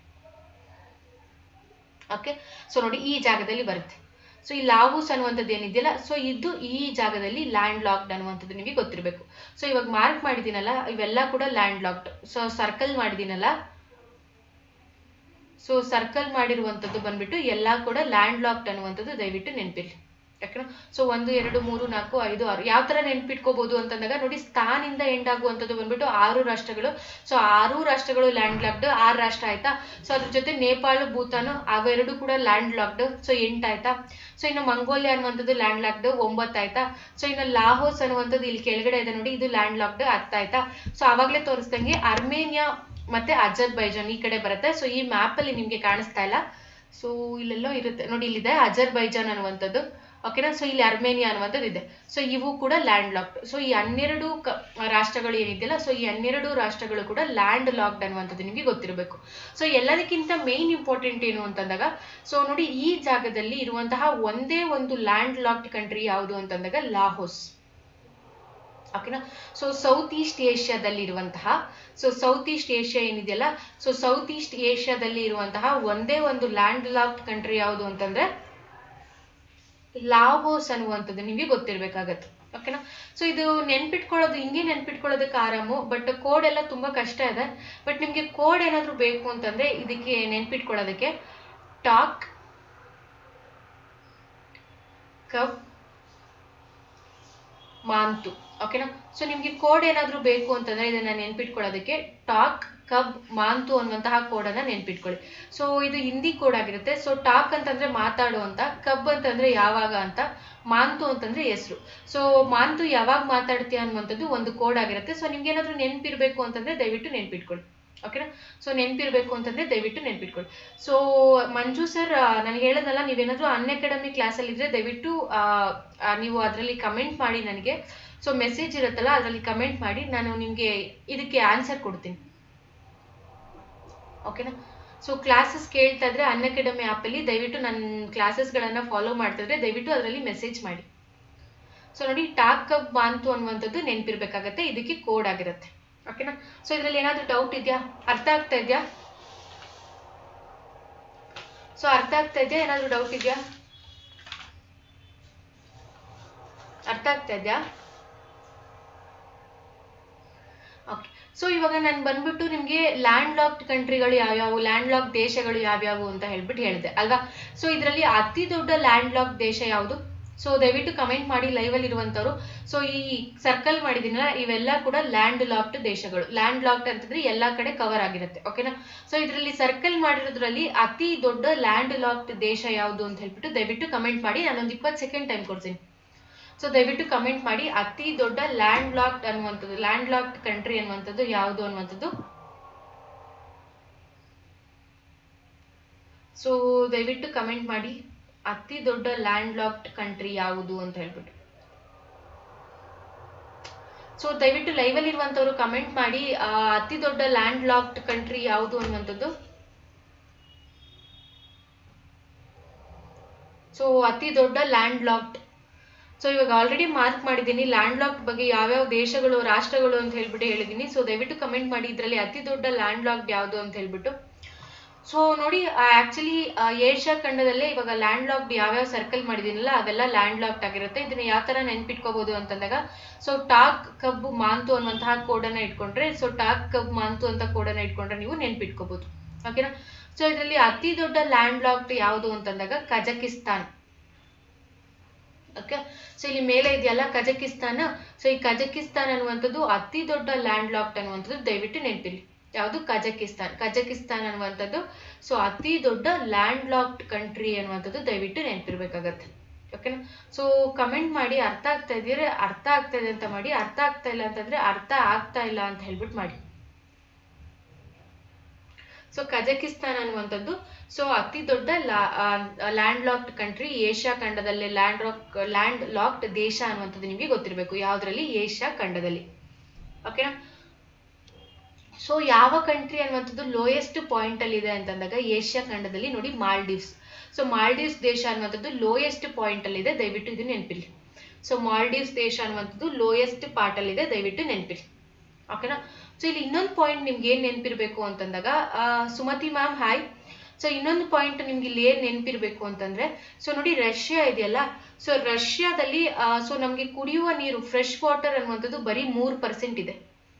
ಓಕೆ ಸೊ ನೋಡಿ ಈ ಜಾಗದಲ್ಲಿ ಬರುತ್ತೆ ಸೊ ಈ ಲಾವೂಸ್ ಅನ್ನುವಂಥದ್ದು ಏನಿದೆಯಲ್ಲ ಸೊ ಇದು ಈ ಜಾಗದಲ್ಲಿ ಲ್ಯಾಂಡ್ ಲಾಕ್ಡ್ ಅನ್ನುವಂಥದ್ದು ನಿಮಗೆ ಗೊತ್ತಿರಬೇಕು ಸೊ ಇವಾಗ ಮಾರ್ಕ್ ಮಾಡಿದ್ದೀನಲ್ಲ ಇವೆಲ್ಲ ಕೂಡ ಲ್ಯಾಂಡ್ ಲಾಕ್ಡ್ ಸೊ ಸರ್ಕಲ್ ಮಾಡಿದ್ದೀನಲ್ಲ ಸೊ ಸರ್ಕಲ್ ಮಾಡಿರುವಂಥದ್ದು ಬಂದ್ಬಿಟ್ಟು ಎಲ್ಲ ಕೂಡ ಲ್ಯಾಂಡ್ ಲಾಕ್ಡ್ ಅನ್ನುವಂಥದ್ದು ದಯವಿಟ್ಟು ನೆನಪಿರ್ಲಿ ಯಾಕಂದ್ರೆ ಸೊ ಒಂದು ಎರಡು ಮೂರು ನಾಲ್ಕು ಐದು ಆರು ಯಾವ ತರ ನೆನ್ಪಿಟ್ಕೋಬಹುದು ಅಂತಂದಾಗ ನೋಡಿ ಸ್ಥಾನಿಂದ ಎಂಡ್ ಆಗುವಂಥದ್ದು ಬಂದ್ಬಿಟ್ಟು ಆರು ರಾಷ್ಟ್ರಗಳು ಸೊ ಆರು ರಾಷ್ಟ್ರಗಳು ಲ್ಯಾಂಡ್ ಲಾಕ್ಡ್ ಆರು ರಾಷ್ಟ್ರ ಆಯ್ತಾ ಸೊ ಅದ್ರ ಜೊತೆ ನೇಪಾಳ ಭೂತಾನ್ ಅವೆರಡು ಕೂಡ ಲ್ಯಾಂಡ್ ಲಾಕ್ಡ್ ಸೊ ಎಂಟ್ ಆಯ್ತಾ ಸೊ ಇನ್ನು ಮಂಗೋಲಿಯಾ ಅನ್ನುವಂಥದ್ದು ಲ್ಯಾಂಡ್ ಲಾಕ್ಡ್ ಒಂಬತ್ತು ಆಯ್ತಾ ಸೊ ಇನ್ನು ಲಾಹೋಸ್ ಅನ್ನುವಂಥದ್ದು ಇಲ್ಲಿ ಕೆಳಗಡೆ ಇದೆ ನೋಡಿ ಇದು ಲ್ಯಾಂಡ್ ಲಾಕ್ಡ್ ಹತ್ತು ಆಯ್ತಾ ಸೊ ಅವಾಗಲೇ ತೋರಿಸ್ದಂಗೆ ಅರ್ಮೇನಿಯಾ ಮತ್ತೆ ಅಜರ್ ಬೈಜಾನ್ ಈ ಕಡೆ ಬರುತ್ತೆ ಸೊ ಈ ಮ್ಯಾಪ್ ಅಲ್ಲಿ ನಿಮ್ಗೆ ಕಾಣಿಸ್ತಾ ಇಲ್ಲ ಸೊ ಇಲ್ಲೆಲ್ಲೋ ಇರುತ್ತೆ ನೋಡಿ ಇಲ್ಲಿದೆ ಅಜರ್ ಬೈಜಾನ್ ಅನ್ನುವಂಥದ್ದು ಓಕೆನಾ ಸೊ ಇಲ್ಲಿ ಅರ್ಮೇನಿಯಾ ಅನ್ನುವಂಥದ್ದು ಇದೆ ಸೊ ಇವು ಕೂಡ ಲ್ಯಾಂಡ್ ಲಾಕ್ಡ್ ಸೊ ಈ ಹನ್ನೆರಡು ಕ- ರಾಷ್ಟ್ರಗಳು ಏನಿದೆಯಲ್ಲ ಸೊ ಈ ಹನ್ನೆರಡು ರಾಷ್ಟ್ರಗಳು ಕೂಡ ಲ್ಯಾಂಡ್ ಲಾಕ್ಡ್ ಅನ್ನುವಂಥದ್ದು ನಿಮಗೆ ಗೊತ್ತಿರಬೇಕು ಸೊ ಎಲ್ಲದಕ್ಕಿಂತ ಮೇನ್ ಇಂಪಾರ್ಟೆಂಟ್ ಏನು ಅಂತಂದಾಗ ಸೊ ನೋಡಿ ಈ ಜಾಗದಲ್ಲಿ ಇರುವಂತಹ ಒಂದೇ ಒಂದು ಲ್ಯಾಂಡ್ ಲಾಕ್ಡ್ ಕಂಟ್ರಿ ಯಾವುದು ಅಂತಂದಾಗ ಲಾಹೋಸ್ ಓಕೆನಾ ಸೊ ಸೌತ್ ಈಸ್ಟ್ ಏಷ್ಯಾದಲ್ಲಿ ಇರುವಂತಹ ಸೊ ಸೌತ್ ಈಸ್ಟ್ ಏಷ್ಯಾ ಏನಿದೆಯಲ್ಲ ಸೊ ಸೌತ್ ಈಸ್ಟ್ ಏಷ್ಯಾದಲ್ಲಿ ಇರುವಂತಹ ಒಂದೇ ಒಂದು ಲ್ಯಾಂಡ್ ಲಾಕ್ಡ್ ಕಂಟ್ರಿ ಯಾವುದು ಅಂತಂದ್ರೆ ಲಾವೋಸ್ ಅನ್ನುವಂಥದ್ದು ನಿಮಗೆ ಗೊತ್ತಿರ್ಬೇಕಾಗತ್ತೆ ಓಕೆನಾ ಸೊ ಇದು ನೆನ್ಪಿಟ್ಕೊಳ್ಳೋದು ಹಿಂಗೆ ನೆನ್ಪಿಟ್ಕೊಳ್ಳೋದಕ್ಕೆ ಆರಾಮು ಬಟ್ ಕೋಡ್ ಎಲ್ಲ ತುಂಬಾ ಕಷ್ಟ ಇದೆ ಬಟ್ ನಿಮ್ಗೆ ಕೋಡ್ ಏನಾದ್ರು ಬೇಕು ಅಂತಂದ್ರೆ ಇದಕ್ಕೆ ನೆನ್ಪಿಟ್ಕೊಳ್ಳೋದಕ್ಕೆ ಟಾಕ್ ಕಪ್ ಮಾಂತು ಓಕೆನಾ ಸೊ ನಿಮ್ಗೆ ಕೋಡ್ ಏನಾದ್ರು ಬೇಕು ಅಂತಂದ್ರೆ ಇದನ್ನ ನೆನ್ಪಿಟ್ಕೊಳ್ಳೋದಕ್ಕೆ ಟಾಕ್ ಕಬ್ ಮಾಂತು ಅನ್ನುವಂತಹ ಕೋಡನ್ನ ನೆನ್ಪಿಟ್ಕೊಳ್ಳಿ ಸೊ ಇದು ಹಿಂದಿ ಕೋಡ್ ಆಗಿರುತ್ತೆ ಸೊ ಟಾಕ್ ಅಂತಂದ್ರೆ ಮಾತಾಡು ಅಂತ ಕಬ್ ಅಂತಂದ್ರೆ ಯಾವಾಗ ಅಂತ ಮಾಂತು ಅಂತಂದ್ರೆ ಹೆಸರು ಸೊ ಮಾಂತು ಯಾವಾಗ ಮಾತಾಡ್ತೀಯ ಅನ್ನುವಂಥದ್ದು ಒಂದು ಕೋಡ್ ಆಗಿರುತ್ತೆ ಸೊ ನಿಮ್ಗೆ ಏನಾದ್ರು ನೆನ್ಪಿರ್ಬೇಕು ಅಂತಂದ್ರೆ ದಯವಿಟ್ಟು ನೆನ್ಪಿಟ್ಕೊಳ್ಳಿ ಓಕೆನಾ ಸೊ ನೆನ್ಪಿರ್ಬೇಕು ಅಂತಂದ್ರೆ ದಯವಿಟ್ಟು ನೆನ್ಪಿಟ್ಕೊಳ್ಳಿ ಸೊ ಮಂಜು ಸರ್ ನನಗೆ ಹೇಳೋದಲ್ಲ ನೀವೇನಾದ್ರೂ ಅನ್ ಅಕಾಡೆಮಿ ಕ್ಲಾಸಲ್ಲಿ ಇದ್ರೆ ದಯವಿಟ್ಟು ಆ, ಆ, ನೀವು ಅದರಲ್ಲಿ ಕಮೆಂಟ್ ಮಾಡಿ ನನಗೆ ಸೊ ಮೆಸೇಜ್ ಇರುತ್ತಲ್ಲ ಅದರಲ್ಲಿ ಕಮೆಂಟ್ ಮಾಡಿ ನಾನು ನಿಮಗೆ ಇದಕ್ಕೆ ಆನ್ಸರ್ ಕೊಡ್ತೀನಿ ಓಕೆನಾ ಸೊ ಕ್ಲಾಸಸ್ ಕೇಳ್ತಾ ಇದ್ರೆ ಅನ್ ಅಕಾಡೆಮಿ ಆ್ಯಪಲ್ಲಿ ದಯವಿಟ್ಟು ನನ್ನ ಕ್ಲಾಸಸ್ಗಳನ್ನು ಫಾಲೋ ಮಾಡ್ತಿದ್ರೆ ದಯವಿಟ್ಟು ಅದರಲ್ಲಿ ಮೆಸೇಜ್ ಮಾಡಿ ಸೊ ನೋಡಿ ಟಾಕ್ ಕಬ್ ಮಾಂತು ಅನ್ನುವಂಥದ್ದು ನೆನಪಿರ್ಬೇಕಾಗತ್ತೆ ಇದಕ್ಕೆ ಕೋಡ್ ಆಗಿರುತ್ತೆ ಓಕೆನಾ ಸೊ ಇದರಲ್ಲಿ ಏನಾದರೂ ಡೌಟ್ ಇದೆಯಾ ಅರ್ಥ ಆಗ್ತಾ ಇದೆಯಾ ಸೊ ಅರ್ಥ ಆಗ್ತಾ ಇದೆಯಾ ಏನಾದರೂ ಡೌಟ್ ಇದೆಯಾ ಅರ್ಥ ಆಗ್ತಾ ಇದೆಯಾ ಓಕೆ ಸೊ ಇವಾಗ ನಾನು ಬಂದ್ಬಿಟ್ಟು ನಿಮಗೆ ಲ್ಯಾಂಡ್ ಲಾಕ್ಡ್ ಕಂಟ್ರಿಗಳು ಯಾವ್ಯಾವು ಲ್ಯಾಂಡ್ ಲಾಕ್ ದೇಶಗಳು ಯಾವ್ಯಾವು ಅಂತ ಹೇಳ್ಬಿಟ್ಟು ಹೇಳಿದೆ ಅಲ್ವಾ ಸೊ ಇದರಲ್ಲಿ ಅತಿ ದೊಡ್ಡ ಲ್ಯಾಂಡ್ ಲಾಕ್ ದೇಶ ಯಾವುದು ಸೊ ದಯವಿಟ್ಟು ಕಮೆಂಟ್ ಮಾಡಿ ಲೈವ್ ಅಲ್ಲಿ ಇರುವಂತವ್ರು ಸೊ ಈ ಸರ್ಕಲ್ ಮಾಡಿದಿನಲ್ಲ ಇವೆಲ್ಲ ಕೂಡ ಲ್ಯಾಂಡ್ ಲಾಕ್ಡ್ ದೇಶಗಳು ಲ್ಯಾಂಡ್ ಲಾಕ್ಡ್ ಅಂತಂದ್ರೆ ಎಲ್ಲಾ ಕಡೆ ಕವರ್ ಆಗಿರುತ್ತೆ ಓಕೆನಾ ಸೊ ಇದರಲ್ಲಿ ಸರ್ಕಲ್ ಮಾಡಿರೋದ್ರಲ್ಲಿ ಅತಿ ದೊಡ್ಡ ಲ್ಯಾಂಡ್ ಲಾಕ್ಡ್ ದೇಶ ಯಾವುದು ಅಂತ ಹೇಳ್ಬಿಟ್ಟು ದಯವಿಟ್ಟು ಕಮೆಂಟ್ ಮಾಡಿ ನಾನೊಂದು ಇಪ್ಪತ್ತು ಸೆಕೆಂಡ್ ಟೈಮ್ ಕೊಡ್ತೀನಿ ಸೊ ದಯವಿಟ್ಟು ಕಮೆಂಟ್ ಮಾಡಿ ಅತಿ ದೊಡ್ಡ ಲ್ಯಾಂಡ್ ಲಾಕ್ಡ್ ಅನ್ನುವಂಥದ್ದು ಲ್ಯಾಂಡ್ ಲಾಕ್ಡ್ ಕಂಟ್ರಿ ಅನ್ನುವಂಥದ್ದು ಯಾವುದು ಅನ್ನುವಂಥದ್ದು ಸೊ ದಯವಿಟ್ಟು ಕಮೆಂಟ್ ಮಾಡಿ ಅತಿ ದೊಡ್ಡ ಲ್ಯಾಂಡ್ ಲಾಕ್ಡ್ ಕಂಟ್ರಿ ಯಾವುದು ಅಂತ ಹೇಳ್ಬಿಟ್ಟು ಸೊ ದಯವಿಟ್ಟು ಲೈವ್ ಅಲ್ಲಿ ಇರುವಂತವ್ರು ಕಮೆಂಟ್ ಮಾಡಿ ಆ, ಅತಿ ದೊಡ್ಡ ಲ್ಯಾಂಡ್ ಲಾಕ್ಡ್ ಕಂಟ್ರಿ ಯಾವುದು ಅನ್ನುವಂಥದ್ದು ಸೊ ಅತಿ ದೊಡ್ಡ ಲ್ಯಾಂಡ್ ಲಾಕ್ಡ್ ಸೊ ಇವಾಗ ಆಲ್ರೆಡಿ ಮಾರ್ಕ್ ಮಾಡಿದ್ದೀನಿ ಲ್ಯಾಂಡ್ ಲಾಕ್ ಬಗ್ಗೆ ಯಾವ್ಯಾವ ದೇಶಗಳು ರಾಷ್ಟ್ರಗಳು ಅಂತ ಹೇಳ್ಬಿಟ್ಟು ಹೇಳಿದ್ದೀನಿ ಸೊ ದಯವಿಟ್ಟು ಕಮೆಂಟ್ ಮಾಡಿ ಇದರಲ್ಲಿ ಅತಿ ದೊಡ್ಡ ಲ್ಯಾಂಡ್ ಲಾಕ್ಡ್ ಯಾವುದು ಅಂತ ಹೇಳ್ಬಿಟ್ಟು ಸೊ ನೋಡಿ ಆಕ್ಚುಲಿ ಏಷ್ಯಾ ಖಂಡದಲ್ಲೇ ಇವಾಗ ಲ್ಯಾಂಡ್ ಲಾಕ್ಡ್ ಯಾವ್ಯಾವ ಸರ್ಕಲ್ ಮಾಡಿದ್ದೀನಲ್ಲ ಅವೆಲ್ಲ ಲ್ಯಾಂಡ್ ಲಾಕ್ಡ್ ಆಗಿರುತ್ತೆ ಇದನ್ನ ಯಾವ ತರ ನೆನ್ಪಿಟ್ಕೋಬಹುದು ಅಂತಂದಾಗ ಸೊ ಟಾಕ್ ಕಬ್ಬು ಮಾಂತು ಅನ್ನುವಂತಹ ಕೋಡನ್ನ ಇಟ್ಕೊಂಡ್ರೆ ಸೊ ಟಾಕ್ ಕಬ್ಬು ಮಾಂತು ಅಂತ ಕೋಡನ್ನ ಇಟ್ಕೊಂಡ್ರೆ ನೀವು ನೆನ್ಪಿಟ್ಕೋಬಹುದು ಓಕೆನಾ ಸೊ ಇದರಲ್ಲಿ ಅತಿ ದೊಡ್ಡ ಲ್ಯಾಂಡ್ ಲಾಕ್ಡ್ ಯಾವುದು ಅಂತಂದಾಗ ಕಜಕಿಸ್ತಾನ್ ಓಕೆ ಸೊ ಇಲ್ಲಿ ಮೇಲೆ ಇದೆಯಲ್ಲ ಕಜಕಿಸ್ತಾನ ಸೊ ಈ ಕಜಕಿಸ್ತಾನ್ ಅನ್ನುವಂಥದ್ದು ಅತಿ ದೊಡ್ಡ ಲ್ಯಾಂಡ್ ಲಾಕ್ಡ್ ಅನ್ನುವಂಥದ್ದು ದಯವಿಟ್ಟು ನೆನಪಿರ್ಲಿ ಯಾವುದು ಕಜಕಿಸ್ತಾನ್ ಕಜಕಿಸ್ತಾನ್ ಅನ್ನುವಂಥದ್ದು ಸೊ ಅತಿ ದೊಡ್ಡ ಲ್ಯಾಂಡ್ ಲಾಕ್ಡ್ ಕಂಟ್ರಿ ಅನ್ನುವಂಥದ್ದು ದಯವಿಟ್ಟು ನೆನಪಿರ್ಬೇಕಾಗತ್ತೆ ಓಕೆನಾ ಸೊ ಕಮೆಂಟ್ ಮಾಡಿ ಅರ್ಥ ಆಗ್ತಾ ಇದೀರೆ ಅರ್ಥ ಆಗ್ತಾ ಇದೆ ಅಂತ ಮಾಡಿ ಅರ್ಥ ಆಗ್ತಾ ಇಲ್ಲ ಅಂತಂದ್ರೆ ಅರ್ಥ ಆಗ್ತಾ ಇಲ್ಲ ಅಂತ ಹೇಳ್ಬಿಟ್ಟು ಮಾಡಿ ಸೊ ಕಜಕಿಸ್ತಾನ್ ಅನ್ನುವಂಥದ್ದು ಸೊ ಅತಿ ದೊಡ್ಡ ಲ್ಯಾಂಡ್ ಲಾಕ್ಡ್ ಕಂಟ್ರಿ ಏಷ್ಯಾ ಖಂಡದಲ್ಲಿ ಲ್ಯಾಂಡ್ ರಾಕ್ ಲ್ಯಾಂಡ್ ಲಾಕ್ಡ್ ದೇಶ ಅನ್ನುವಂಥದ್ದು ನಿಮಗೆ ಗೊತ್ತಿರಬೇಕು ಯಾವ್ದ್ರಲ್ಲಿ ಏಷ್ಯಾ ಖಂಡದಲ್ಲಿ ಓಕೆನಾ ಸೊ ಯಾವ ಕಂಟ್ರಿ ಅನ್ನುವಂಥದ್ದು ಲೋಯೆಸ್ಟ್ ಪಾಯಿಂಟ್ ಅಲ್ಲಿ ಇದೆ ಅಂತಂದಾಗ ಏಷ್ಯಾ ಖಂಡದಲ್ಲಿ ನೋಡಿ ಮಾಲ್ಡೀವ್ಸ್ ಸೊ ಮಾಲ್ಡೀವ್ಸ್ ದೇಶ ಅನ್ನುವಂಥದ್ದು ಲೋಯೆಸ್ಟ್ ಪಾಯಿಂಟ್ ಅಲ್ಲಿ ಇದೆ ದಯವಿಟ್ಟು ಇದು ನೆನಪಿರ್ಲಿ ಸೊ ಮಾಲ್ಡೀವ್ಸ್ ದೇಶ ಅನ್ನುವಂಥದ್ದು ಲೋಯೆಸ್ಟ್ ಪಾರ್ಟ್ ಅಲ್ಲಿ ಇದೆ ದಯವಿಟ್ಟು ನೆನಪಿರ್ಲಿ ಓಕೆನಾ ಸೊ ಇಲ್ಲಿ ಇನ್ನೊಂದು ಪಾಯಿಂಟ್ ನಿಮ್ಗೆ ಏನ್ ನೆನಪಿರ್ಬೇಕು ಅಂತಂದಾಗ ಆ, ಸುಮತಿ ಮ್ಯಾಮ್ ಹಾಯ್ ಸೊ ಇನ್ನೊಂದು ಪಾಯಿಂಟ್ ನಿಮ್ಗೆ ಇಲ್ಲಿ ಏನ್ ನೆನಪಿರ್ಬೇಕು ಅಂತಂದ್ರೆ ಸೊ ನೋಡಿ ರಷ್ಯಾ ಇದೆಯಲ್ಲ ಸೊ ರಷ್ಯಾದಲ್ಲಿ ಸೊ ನಮ್ಗೆ ಕುಡಿಯುವ ನೀರು ಫ್ರೆಶ್ ವಾಟರ್ ಅನ್ನುವಂಥದ್ದು ಬರೀ ಮೂರ್ ಪರ್ಸೆಂಟ್ ಇದೆ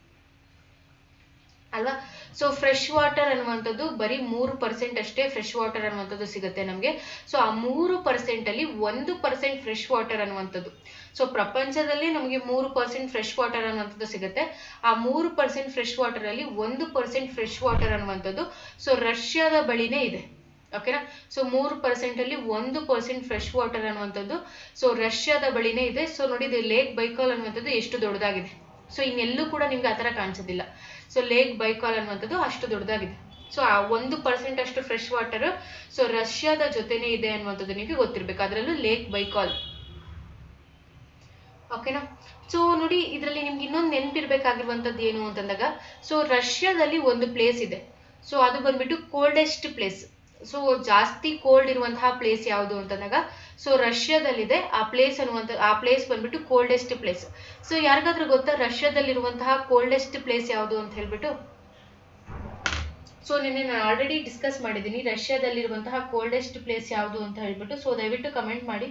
ಅಲ್ವಾ ಸೊ ಫ್ರೆಶ್ ವಾಟರ್ ಅನ್ನುವಂಥದ್ದು ಬರೀ ಮೂರು ಪರ್ಸೆಂಟ್ ಅಷ್ಟೇ ಫ್ರೆಶ್ ವಾಟರ್ ಅನ್ನುವಂಥದ್ದು ಸಿಗುತ್ತೆ ನಮಗೆ ಸೊ ಆ ಮೂರು ಪರ್ಸೆಂಟ್ ಅಲ್ಲಿ ಒಂದು ಪರ್ಸೆಂಟ್ ಫ್ರೆಶ್ ವಾಟರ್ ಅನ್ನುವಂಥದ್ದು ಸೊ ಪ್ರಪಂಚದಲ್ಲಿ ನಮಗೆ ಮೂರು ಪರ್ಸೆಂಟ್ ಫ್ರೆಶ್ ವಾಟರ್ ಅನ್ನುವಂಥದ್ದು ಸಿಗುತ್ತೆ ಆ ಮೂರು ಪರ್ಸೆಂಟ್ ಫ್ರೆಶ್ ವಾಟರ್ ಅಲ್ಲಿ ಒಂದು ಪರ್ಸೆಂಟ್ ಫ್ರೆಶ್ ವಾಟರ್ ಅನ್ನುವಂಥದ್ದು ಸೊ ರಷ್ಯಾದ ಬಳಿನೇ ಇದೆ ಓಕೆನಾ ಸೊ ಮೂರು ಪರ್ಸೆಂಟ್ ಅಲ್ಲಿ ಒಂದು ಪರ್ಸೆಂಟ್ ಫ್ರೆಶ್ ವಾಟರ್ ಅನ್ನುವಂಥದ್ದು ಸೊ ರಷ್ಯಾದ ಬಳಿನೇ ಇದೆ ಸೊ ನೋಡಿ ಇದು ಲೇಕ್ ಬೈಕಾಲ್ ಅನ್ನುವಂಥದ್ದು ಎಷ್ಟು ದೊಡ್ಡದಾಗಿದೆ ಸೊ ಇನ್ನೆಲ್ಲೂ ಕೂಡ ನಿಮ್ಗೆ ಆತರ ಕಾಣಿಸೋದಿಲ್ಲ ಸೊ ಲೇಕ್ ಬೈಕಾಲ್ ಅನ್ನುವಂಥದ್ದು ಅಷ್ಟು ದೊಡ್ಡದಾಗಿದೆ ಸೊ ಆ ಒಂದು ಪರ್ಸೆಂಟ್ ಅಷ್ಟು ಫ್ರೆಶ್ ವಾಟರ್ ಸೊ ರಷ್ಯಾದ ಜೊತೆನೇ ಇದೆ ಅನ್ನುವಂಥದ್ದು ನಿಮಗೆ ಗೊತ್ತಿರ್ಬೇಕು ಅದರಲ್ಲೂ ಲೇಕ್ ಬೈಕಾಲ್ ಓಕೆನಾ ಸೊ ನೋಡಿ ಇದರಲ್ಲಿ ನಿಮ್ಗೆ ಇನ್ನೊಂದು ನೆನಪಿರ್ಬೇಕಾಗಿರುವಂಥದ್ದು ಏನು ಅಂತಂದಾಗ ಸೊ ರಷ್ಯಾದಲ್ಲಿ ಒಂದು ಪ್ಲೇಸ್ ಇದೆ ಸೊ ಅದು ಬಂದ್ಬಿಟ್ಟು ಕೋಲ್ಡೆಸ್ಟ್ ಪ್ಲೇಸ್ ಸೊ ಜಾಸ್ತಿ ಕೋಲ್ಡ್ ಇರುವಂತಹ ಪ್ಲೇಸ್ ಯಾವುದು ಅಂತಂದಾಗ ಸೊ ರಷ್ಯಾದಲ್ಲಿದೆ ಆ ಪ್ಲೇಸ್ ಅನ್ನುವಂಥ ಆ ಪ್ಲೇಸ್ ಬಂದ್ಬಿಟ್ಟು ಕೋಲ್ಡೆಸ್ಟ್ ಪ್ಲೇಸ್ ಸೊ ಯಾರಿಗಾದ್ರೂ ಗೊತ್ತಾ ರಷ್ಯಾದಲ್ಲಿರುವಂತಹ ಕೋಲ್ಡೆಸ್ಟ್ ಪ್ಲೇಸ್ ಯಾವುದು ಅಂತ ಹೇಳ್ಬಿಟ್ಟು ಸೊ ನಿನ್ನೆ ನಾನು ಆಲ್ರೆಡಿ ಡಿಸ್ಕಸ್ ಮಾಡಿದ್ದೀನಿ ರಷ್ಯಾದಲ್ಲಿರುವಂತಹ ಕೋಲ್ಡೆಸ್ಟ್ ಪ್ಲೇಸ್ ಯಾವುದು ಅಂತ ಹೇಳ್ಬಿಟ್ಟು ಸೊ ದಯವಿಟ್ಟು ಕಮೆಂಟ್ ಮಾಡಿ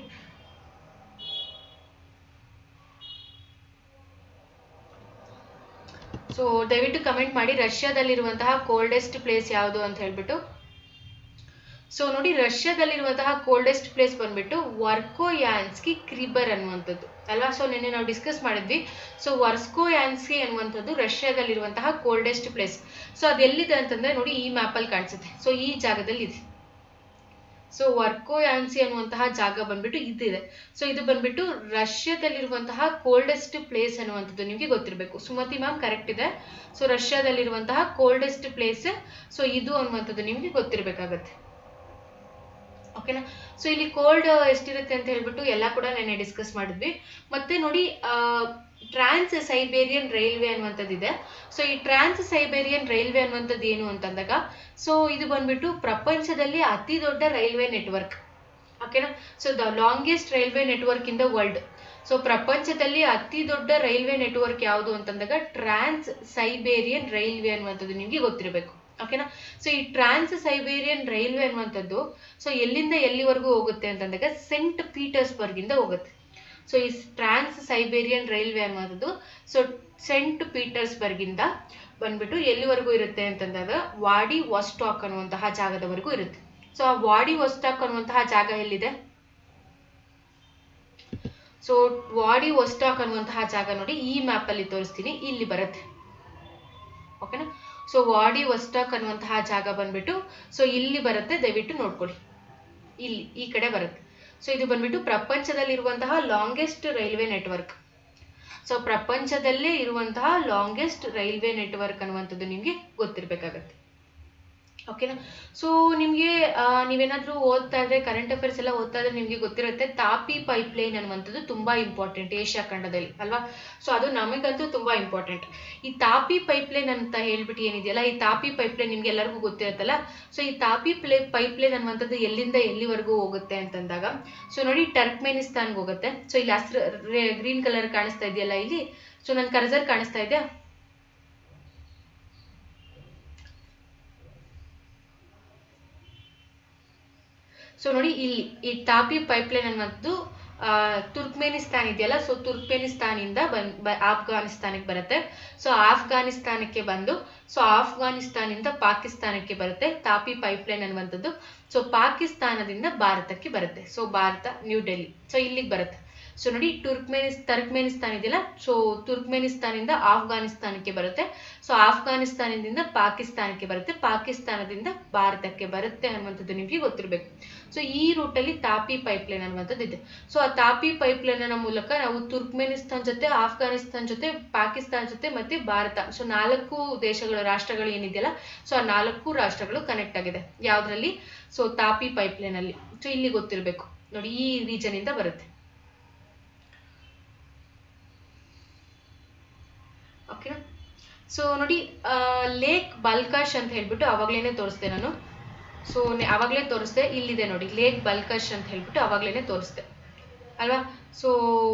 ಸೊ ದಯವಿಟ್ಟು ಕಮೆಂಟ್ ಮಾಡಿ ರಷ್ಯಾದಲ್ಲಿರುವಂತಹ ಕೋಲ್ಡೆಸ್ಟ್ ಪ್ಲೇಸ್ ಯಾವುದು ಅಂತ ಹೇಳ್ಬಿಟ್ಟು ಸೊ ನೋಡಿ ರಷ್ಯಾದಲ್ಲಿರುವಂತಹ ಕೋಲ್ಡೆಸ್ಟ್ ಪ್ಲೇಸ್ ಬಂದ್ಬಿಟ್ಟು ವರ್ಕೋಯಾನ್ಸ್ಕಿ ಕ್ರಿಬರ್ ಅನ್ನುವಂಥದ್ದು ಅಲ್ವಾ ಸೊ ನಿನ್ನೆ ನಾವು ಡಿಸ್ಕಸ್ ಮಾಡಿದ್ವಿ ಸೊ ವರ್ಸ್ಕೋಯಾನ್ಸ್ಕಿ ಅನ್ನುವಂಥದ್ದು ರಷ್ಯಾದಲ್ಲಿರುವಂತಹ ಕೋಲ್ಡೆಸ್ಟ್ ಪ್ಲೇಸ್ ಸೊ ಅದು ಎಲ್ಲಿದೆ ಅಂತಂದ್ರೆ ನೋಡಿ ಈ ಮ್ಯಾಪಲ್ಲಿ ಕಾಣಿಸುತ್ತೆ ಸೊ ಈ ಜಾಗದಲ್ಲಿ ಇದೆ ಸೊ ವರ್ಕೋಯಾನ್ಸಿ ಅನ್ನುವಂತಹ ಜಾಗ ಬಂದ್ಬಿಟ್ಟು ಇದಿದೆ ಸೊ ಇದು ಬಂದ್ಬಿಟ್ಟು ರಷ್ಯಾದಲ್ಲಿರುವಂತಹ ಕೋಲ್ಡೆಸ್ಟ್ ಪ್ಲೇಸ್ ಅನ್ನುವಂಥದ್ದು ನಿಮಗೆ ಗೊತ್ತಿರಬೇಕು ಸುಮತಿ ಮ್ಯಾಮ್ ಕರೆಕ್ಟ್ ಇದೆ ಸೊ ರಷ್ಯಾದಲ್ಲಿರುವಂತಹ ಕೋಲ್ಡೆಸ್ಟ್ ಪ್ಲೇಸ್ ಸೊ ಇದು ಅನ್ನುವಂಥದ್ದು ನಿಮಗೆ ಗೊತ್ತಿರಬೇಕಾಗತ್ತೆ ಓಕೆನಾ ಸೊ ಇಲ್ಲಿ ಕೋಲ್ಡ್ ಎಷ್ಟಿರುತ್ತೆ ಅಂತ ಹೇಳ್ಬಿಟ್ಟು ಎಲ್ಲ ಕೂಡ ನೆನ್ನೆ ಡಿಸ್ಕಸ್ ಮಾಡಿದ್ವಿ ಮತ್ತೆ ನೋಡಿ ಟ್ರಾನ್ಸ್ ಸೈಬೇರಿಯನ್ ರೈಲ್ವೆ ಅನ್ನುವಂಥದ್ದಿದೆ ಸೊ ಈ ಟ್ರಾನ್ಸ್ ಸೈಬೇರಿಯನ್ ರೈಲ್ವೆ ಅನ್ನುವಂಥದ್ದು ಏನು ಅಂತಂದಾಗ ಸೊ ಇದು ಬಂದ್ಬಿಟ್ಟು ಪ್ರಪಂಚದಲ್ಲಿ ಅತಿ ದೊಡ್ಡ ರೈಲ್ವೆ ನೆಟ್ವರ್ಕ್ ಓಕೆನಾ so the longest railway network in the world so ಪ್ರಪಂಚದಲ್ಲಿ ಅತಿ ದೊಡ್ಡ ರೈಲ್ವೆ ನೆಟ್ವರ್ಕ್ ಯಾವುದು ಅಂತಂದಾಗ ಟ್ರಾನ್ಸ್ ಸೈಬೇರಿಯನ್ ರೈಲ್ವೆ ಅನ್ನುವಂಥದ್ದು ನಿಮಗೆ ಗೊತ್ತಿರಬೇಕು ಓಕೆನಾ ಸೊ ಈ ಟ್ರಾನ್ಸ್ ಸೈಬೇರಿಯನ್ ರೈಲ್ವೆ ಅನ್ನುವಂಥದ್ದು ಸೊ ಎಲ್ಲಿಂದ ಎಲ್ಲಿವರೆಗೂ ಹೋಗುತ್ತೆ ಅಂತಂದಾಗ ಸೆಂಟ್ ಪೀಟರ್ಸ್ಬರ್ಗ್ ಇಂದ ಹೋಗುತ್ತೆ ಸೊ ಈ ಟ್ರಾನ್ಸ್ ಸೈಬೇರಿಯನ್ ರೈಲ್ವೆ ಅನ್ನುವಂಥದ್ದು ಸೊ ಸೆಂಟ್ ಪೀಟರ್ಸ್ಬರ್ಗ್ ಇಂದ ಬಂದ್ಬಿಟ್ಟು ಎಲ್ಲಿವರೆಗೂ ಇರುತ್ತೆ ಅಂತಂದಾಗ ವಾಡಿ ವಾಸ್ಟಾಕ್ ಅನ್ನುವಂತಹ ಜಾಗದವರೆಗೂ ಇರುತ್ತೆ ಸೊ ಆ ವಾಡಿ ವಾಸ್ಟಾಕ್ ಅನ್ನುವಂತಹ ಜಾಗ ಎಲ್ಲಿದೆ ಸೊ ವಾಡಿ ವಸ್ಟಾಕ್ ಅನ್ನುವಂತಹ ಜಾಗ ನೋಡಿ ಈ ಮ್ಯಾಪ್ ಅಲ್ಲಿ ತೋರಿಸ್ತೀನಿ ಇಲ್ಲಿ ಬರುತ್ತೆ ಓಕೆನಾ ಸೊ ವಾಡಿ ವಸ್ಟಾಕ್ ಅನ್ನುವಂತಹ ಜಾಗ ಬಂದ್ಬಿಟ್ಟು ಸೊ ಇಲ್ಲಿ ಬರುತ್ತೆ ದಯವಿಟ್ಟು ನೋಡ್ಕೊಳ್ಳಿ ಇಲ್ಲಿ ಈ ಕಡೆ ಬರುತ್ತೆ ಸೊ ಇದು ಬಂದ್ಬಿಟ್ಟು ಪ್ರಪಂಚದಲ್ಲಿರುವಂತಹ ಲಾಂಗೆಸ್ಟ್ ರೈಲ್ವೆ ನೆಟ್ವರ್ಕ್ ಸೊ ಪ್ರಪಂಚದಲ್ಲೇ ಇರುವಂತಹ ಲಾಂಗೆಸ್ಟ್ ರೈಲ್ವೆ ನೆಟ್ವರ್ಕ್ ಅನ್ನುವಂಥದ್ದು ನಿಮಗೆ ಗೊತ್ತಿರಬೇಕಾಗತ್ತೆ ಓಕೆನಾ ಸೊ ನಿಮಗೆ ನೀವೇನಾದ್ರೂ ಓದ್ತಾ ಇದ್ರೆ ಕರೆಂಟ್ ಅಫೇರ್ಸ್ ಎಲ್ಲ ಓದ್ತಾ ಇದ್ರೆ ನಿಮಗೆ ಗೊತ್ತಿರುತ್ತೆ ತಾಪಿ ಪೈಪ್ ಲೈನ್ ಅನ್ನುವಂಥದ್ದು ತುಂಬಾ ಇಂಪಾರ್ಟೆಂಟ್ ಏಷ್ಯಾ ಖಂಡದಲ್ಲಿ ಅಲ್ವಾ ಸೊ ಅದು ನಮಗಂತೂ ತುಂಬಾ ಇಂಪಾರ್ಟೆಂಟ್ ಈ ತಾಪಿ ಪೈಪ್ ಲೈನ್ ಅಂತ ಹೇಳ್ಬಿಟ್ಟು ಏನಿದೆಯಲ್ಲ ಈ ತಾಪಿ ಪೈಪ್ ಲೈನ್ ನಿಮ್ಗೆ ಎಲ್ಲರಿಗೂ ಗೊತ್ತಿರುತ್ತಲ್ಲ ಸೊ ಈ ತಾಪಿ ಪ್ಲೇ ಪೈಪ್ ಲೈನ್ ಅನ್ನುವಂಥದ್ದು ಎಲ್ಲಿಂದ ಎಲ್ಲಿವರೆಗೂ ಹೋಗುತ್ತೆ ಅಂತಂದಾಗ ಸೊ ನೋಡಿ ಟರ್ಕ್ಮೆನಿಸ್ತಾನ್ಗೆ ಹೋಗುತ್ತೆ ಸೊ ಇಲ್ಲಿ ಹಸಿರು ಗ್ರೀನ್ ಕಲರ್ ಕಾಣಿಸ್ತಾ ಇದೆಯಲ್ಲ ಇಲ್ಲಿ ಸೊ ನನ್ನ ಕರ್ಸರ್ ಕಾಣಿಸ್ತಾ ಇದೆಯಾ ಸೊ ನೋಡಿ ಇಲ್ಲಿ ಈ ತಾಪಿ ಪೈಪ್ಲೈನ್ ಅನ್ನೋದು ತುರ್ಕ್ಮೇನಿಸ್ತಾನ್ ಇದೆಯಲ್ಲ ಸೊ ತುರ್ಕ್ಮೇನಿಸ್ತಾನಿಂದ ಬಂದ್ ಆಫ್ಘಾನಿಸ್ತಾನಕ್ಕೆ ಬರುತ್ತೆ ಸೊ ಆಫ್ಘಾನಿಸ್ತಾನಕ್ಕೆ ಬಂದು ಸೊ ಆಫ್ಘಾನಿಸ್ತಾನಿಂದ ಪಾಕಿಸ್ತಾನಕ್ಕೆ ಬರುತ್ತೆ ತಾಪಿ ಪೈಪ್ಲೈನ್ ಅನ್ನುವಂಥದ್ದು ಸೊ ಪಾಕಿಸ್ತಾನದಿಂದ ಭಾರತಕ್ಕೆ ಬರುತ್ತೆ so Bharat New Delhi so ಇಲ್ಲಿಗೆ ಬರುತ್ತೆ ಸೊ ನೋಡಿ ಟುರ್ಕ್ಮೇನಿಸ್ ಟರ್ಕ್ಮೇನಿಸ್ತಾನ್ ಇದೆಯಲ್ಲ ಸೊ ತುರ್ಕ್ಮೇನಿಸ್ತಾನಿಂದ ಆಫ್ಘಾನಿಸ್ತಾನಕ್ಕೆ ಬರುತ್ತೆ ಸೊ ಆಫ್ಘಾನಿಸ್ತಾನದಿಂದ ಪಾಕಿಸ್ತಾನಕ್ಕೆ ಬರುತ್ತೆ ಪಾಕಿಸ್ತಾನದಿಂದ ಭಾರತಕ್ಕೆ ಬರುತ್ತೆ ಅನ್ನುವಂಥದ್ದು ನಿಮಗೆ ಗೊತ್ತಿರಬೇಕು ಸೊ ಈ ರೂಟಲ್ಲಿ ತಾಪಿ ಪೈಪ್ಲೈನ್ ಅನ್ನುವಂಥದ್ದು ಇದೆ ಸೊ ಆ ತಾಪಿ ಪೈಪ್ಲೈನ್ ಮೂಲಕ ನಾವು ತುರ್ಕ್ಮೇನಿಸ್ತಾನ್ ಜೊತೆ ಆಫ್ಘಾನಿಸ್ತಾನ್ ಜೊತೆ ಪಾಕಿಸ್ತಾನ ಜೊತೆ ಮತ್ತೆ ಭಾರತ ಸೊ ನಾಲ್ಕು ದೇಶಗಳ ರಾಷ್ಟ್ರಗಳು ಏನಿದೆಯಲ್ಲ ಸೊ ಆ ನಾಲ್ಕು ರಾಷ್ಟ್ರಗಳು ಕನೆಕ್ಟ್ ಆಗಿದೆ ಯಾವ್ದ್ರಲ್ಲಿ ಸೊ ತಾಪಿ ಪೈಪ್ಲೈನ್ ಅಲ್ಲಿ ಸೊ ಇಲ್ಲಿ ಗೊತ್ತಿರಬೇಕು ನೋಡಿ ಈ ರೀಜನ್ ಇಂದ ಬರುತ್ತೆ ಓಕೆನಾ ಸೊ ನೋಡಿ ಲೇಕ್ ಬಲ್ಕಾಶ್ ಅಂತ ಹೇಳ್ಬಿಟ್ಟು ಅವಾಗ್ಲೇನೆ ತೋರಿಸ್ದೆ ನಾನು ಸೊ ಅವಾಗಲೇ ತೋರಿಸ್ದೆ ಇಲ್ಲಿದೆ ನೋಡಿ ಲೇಕ್ ಬಲ್ಕಾಶ್ ಅಂತ ಹೇಳ್ಬಿಟ್ಟು ಅವಾಗ್ಲೇನೆ ತೋರಿಸ್ದೆ ಅಲ್ವಾ ಸೊ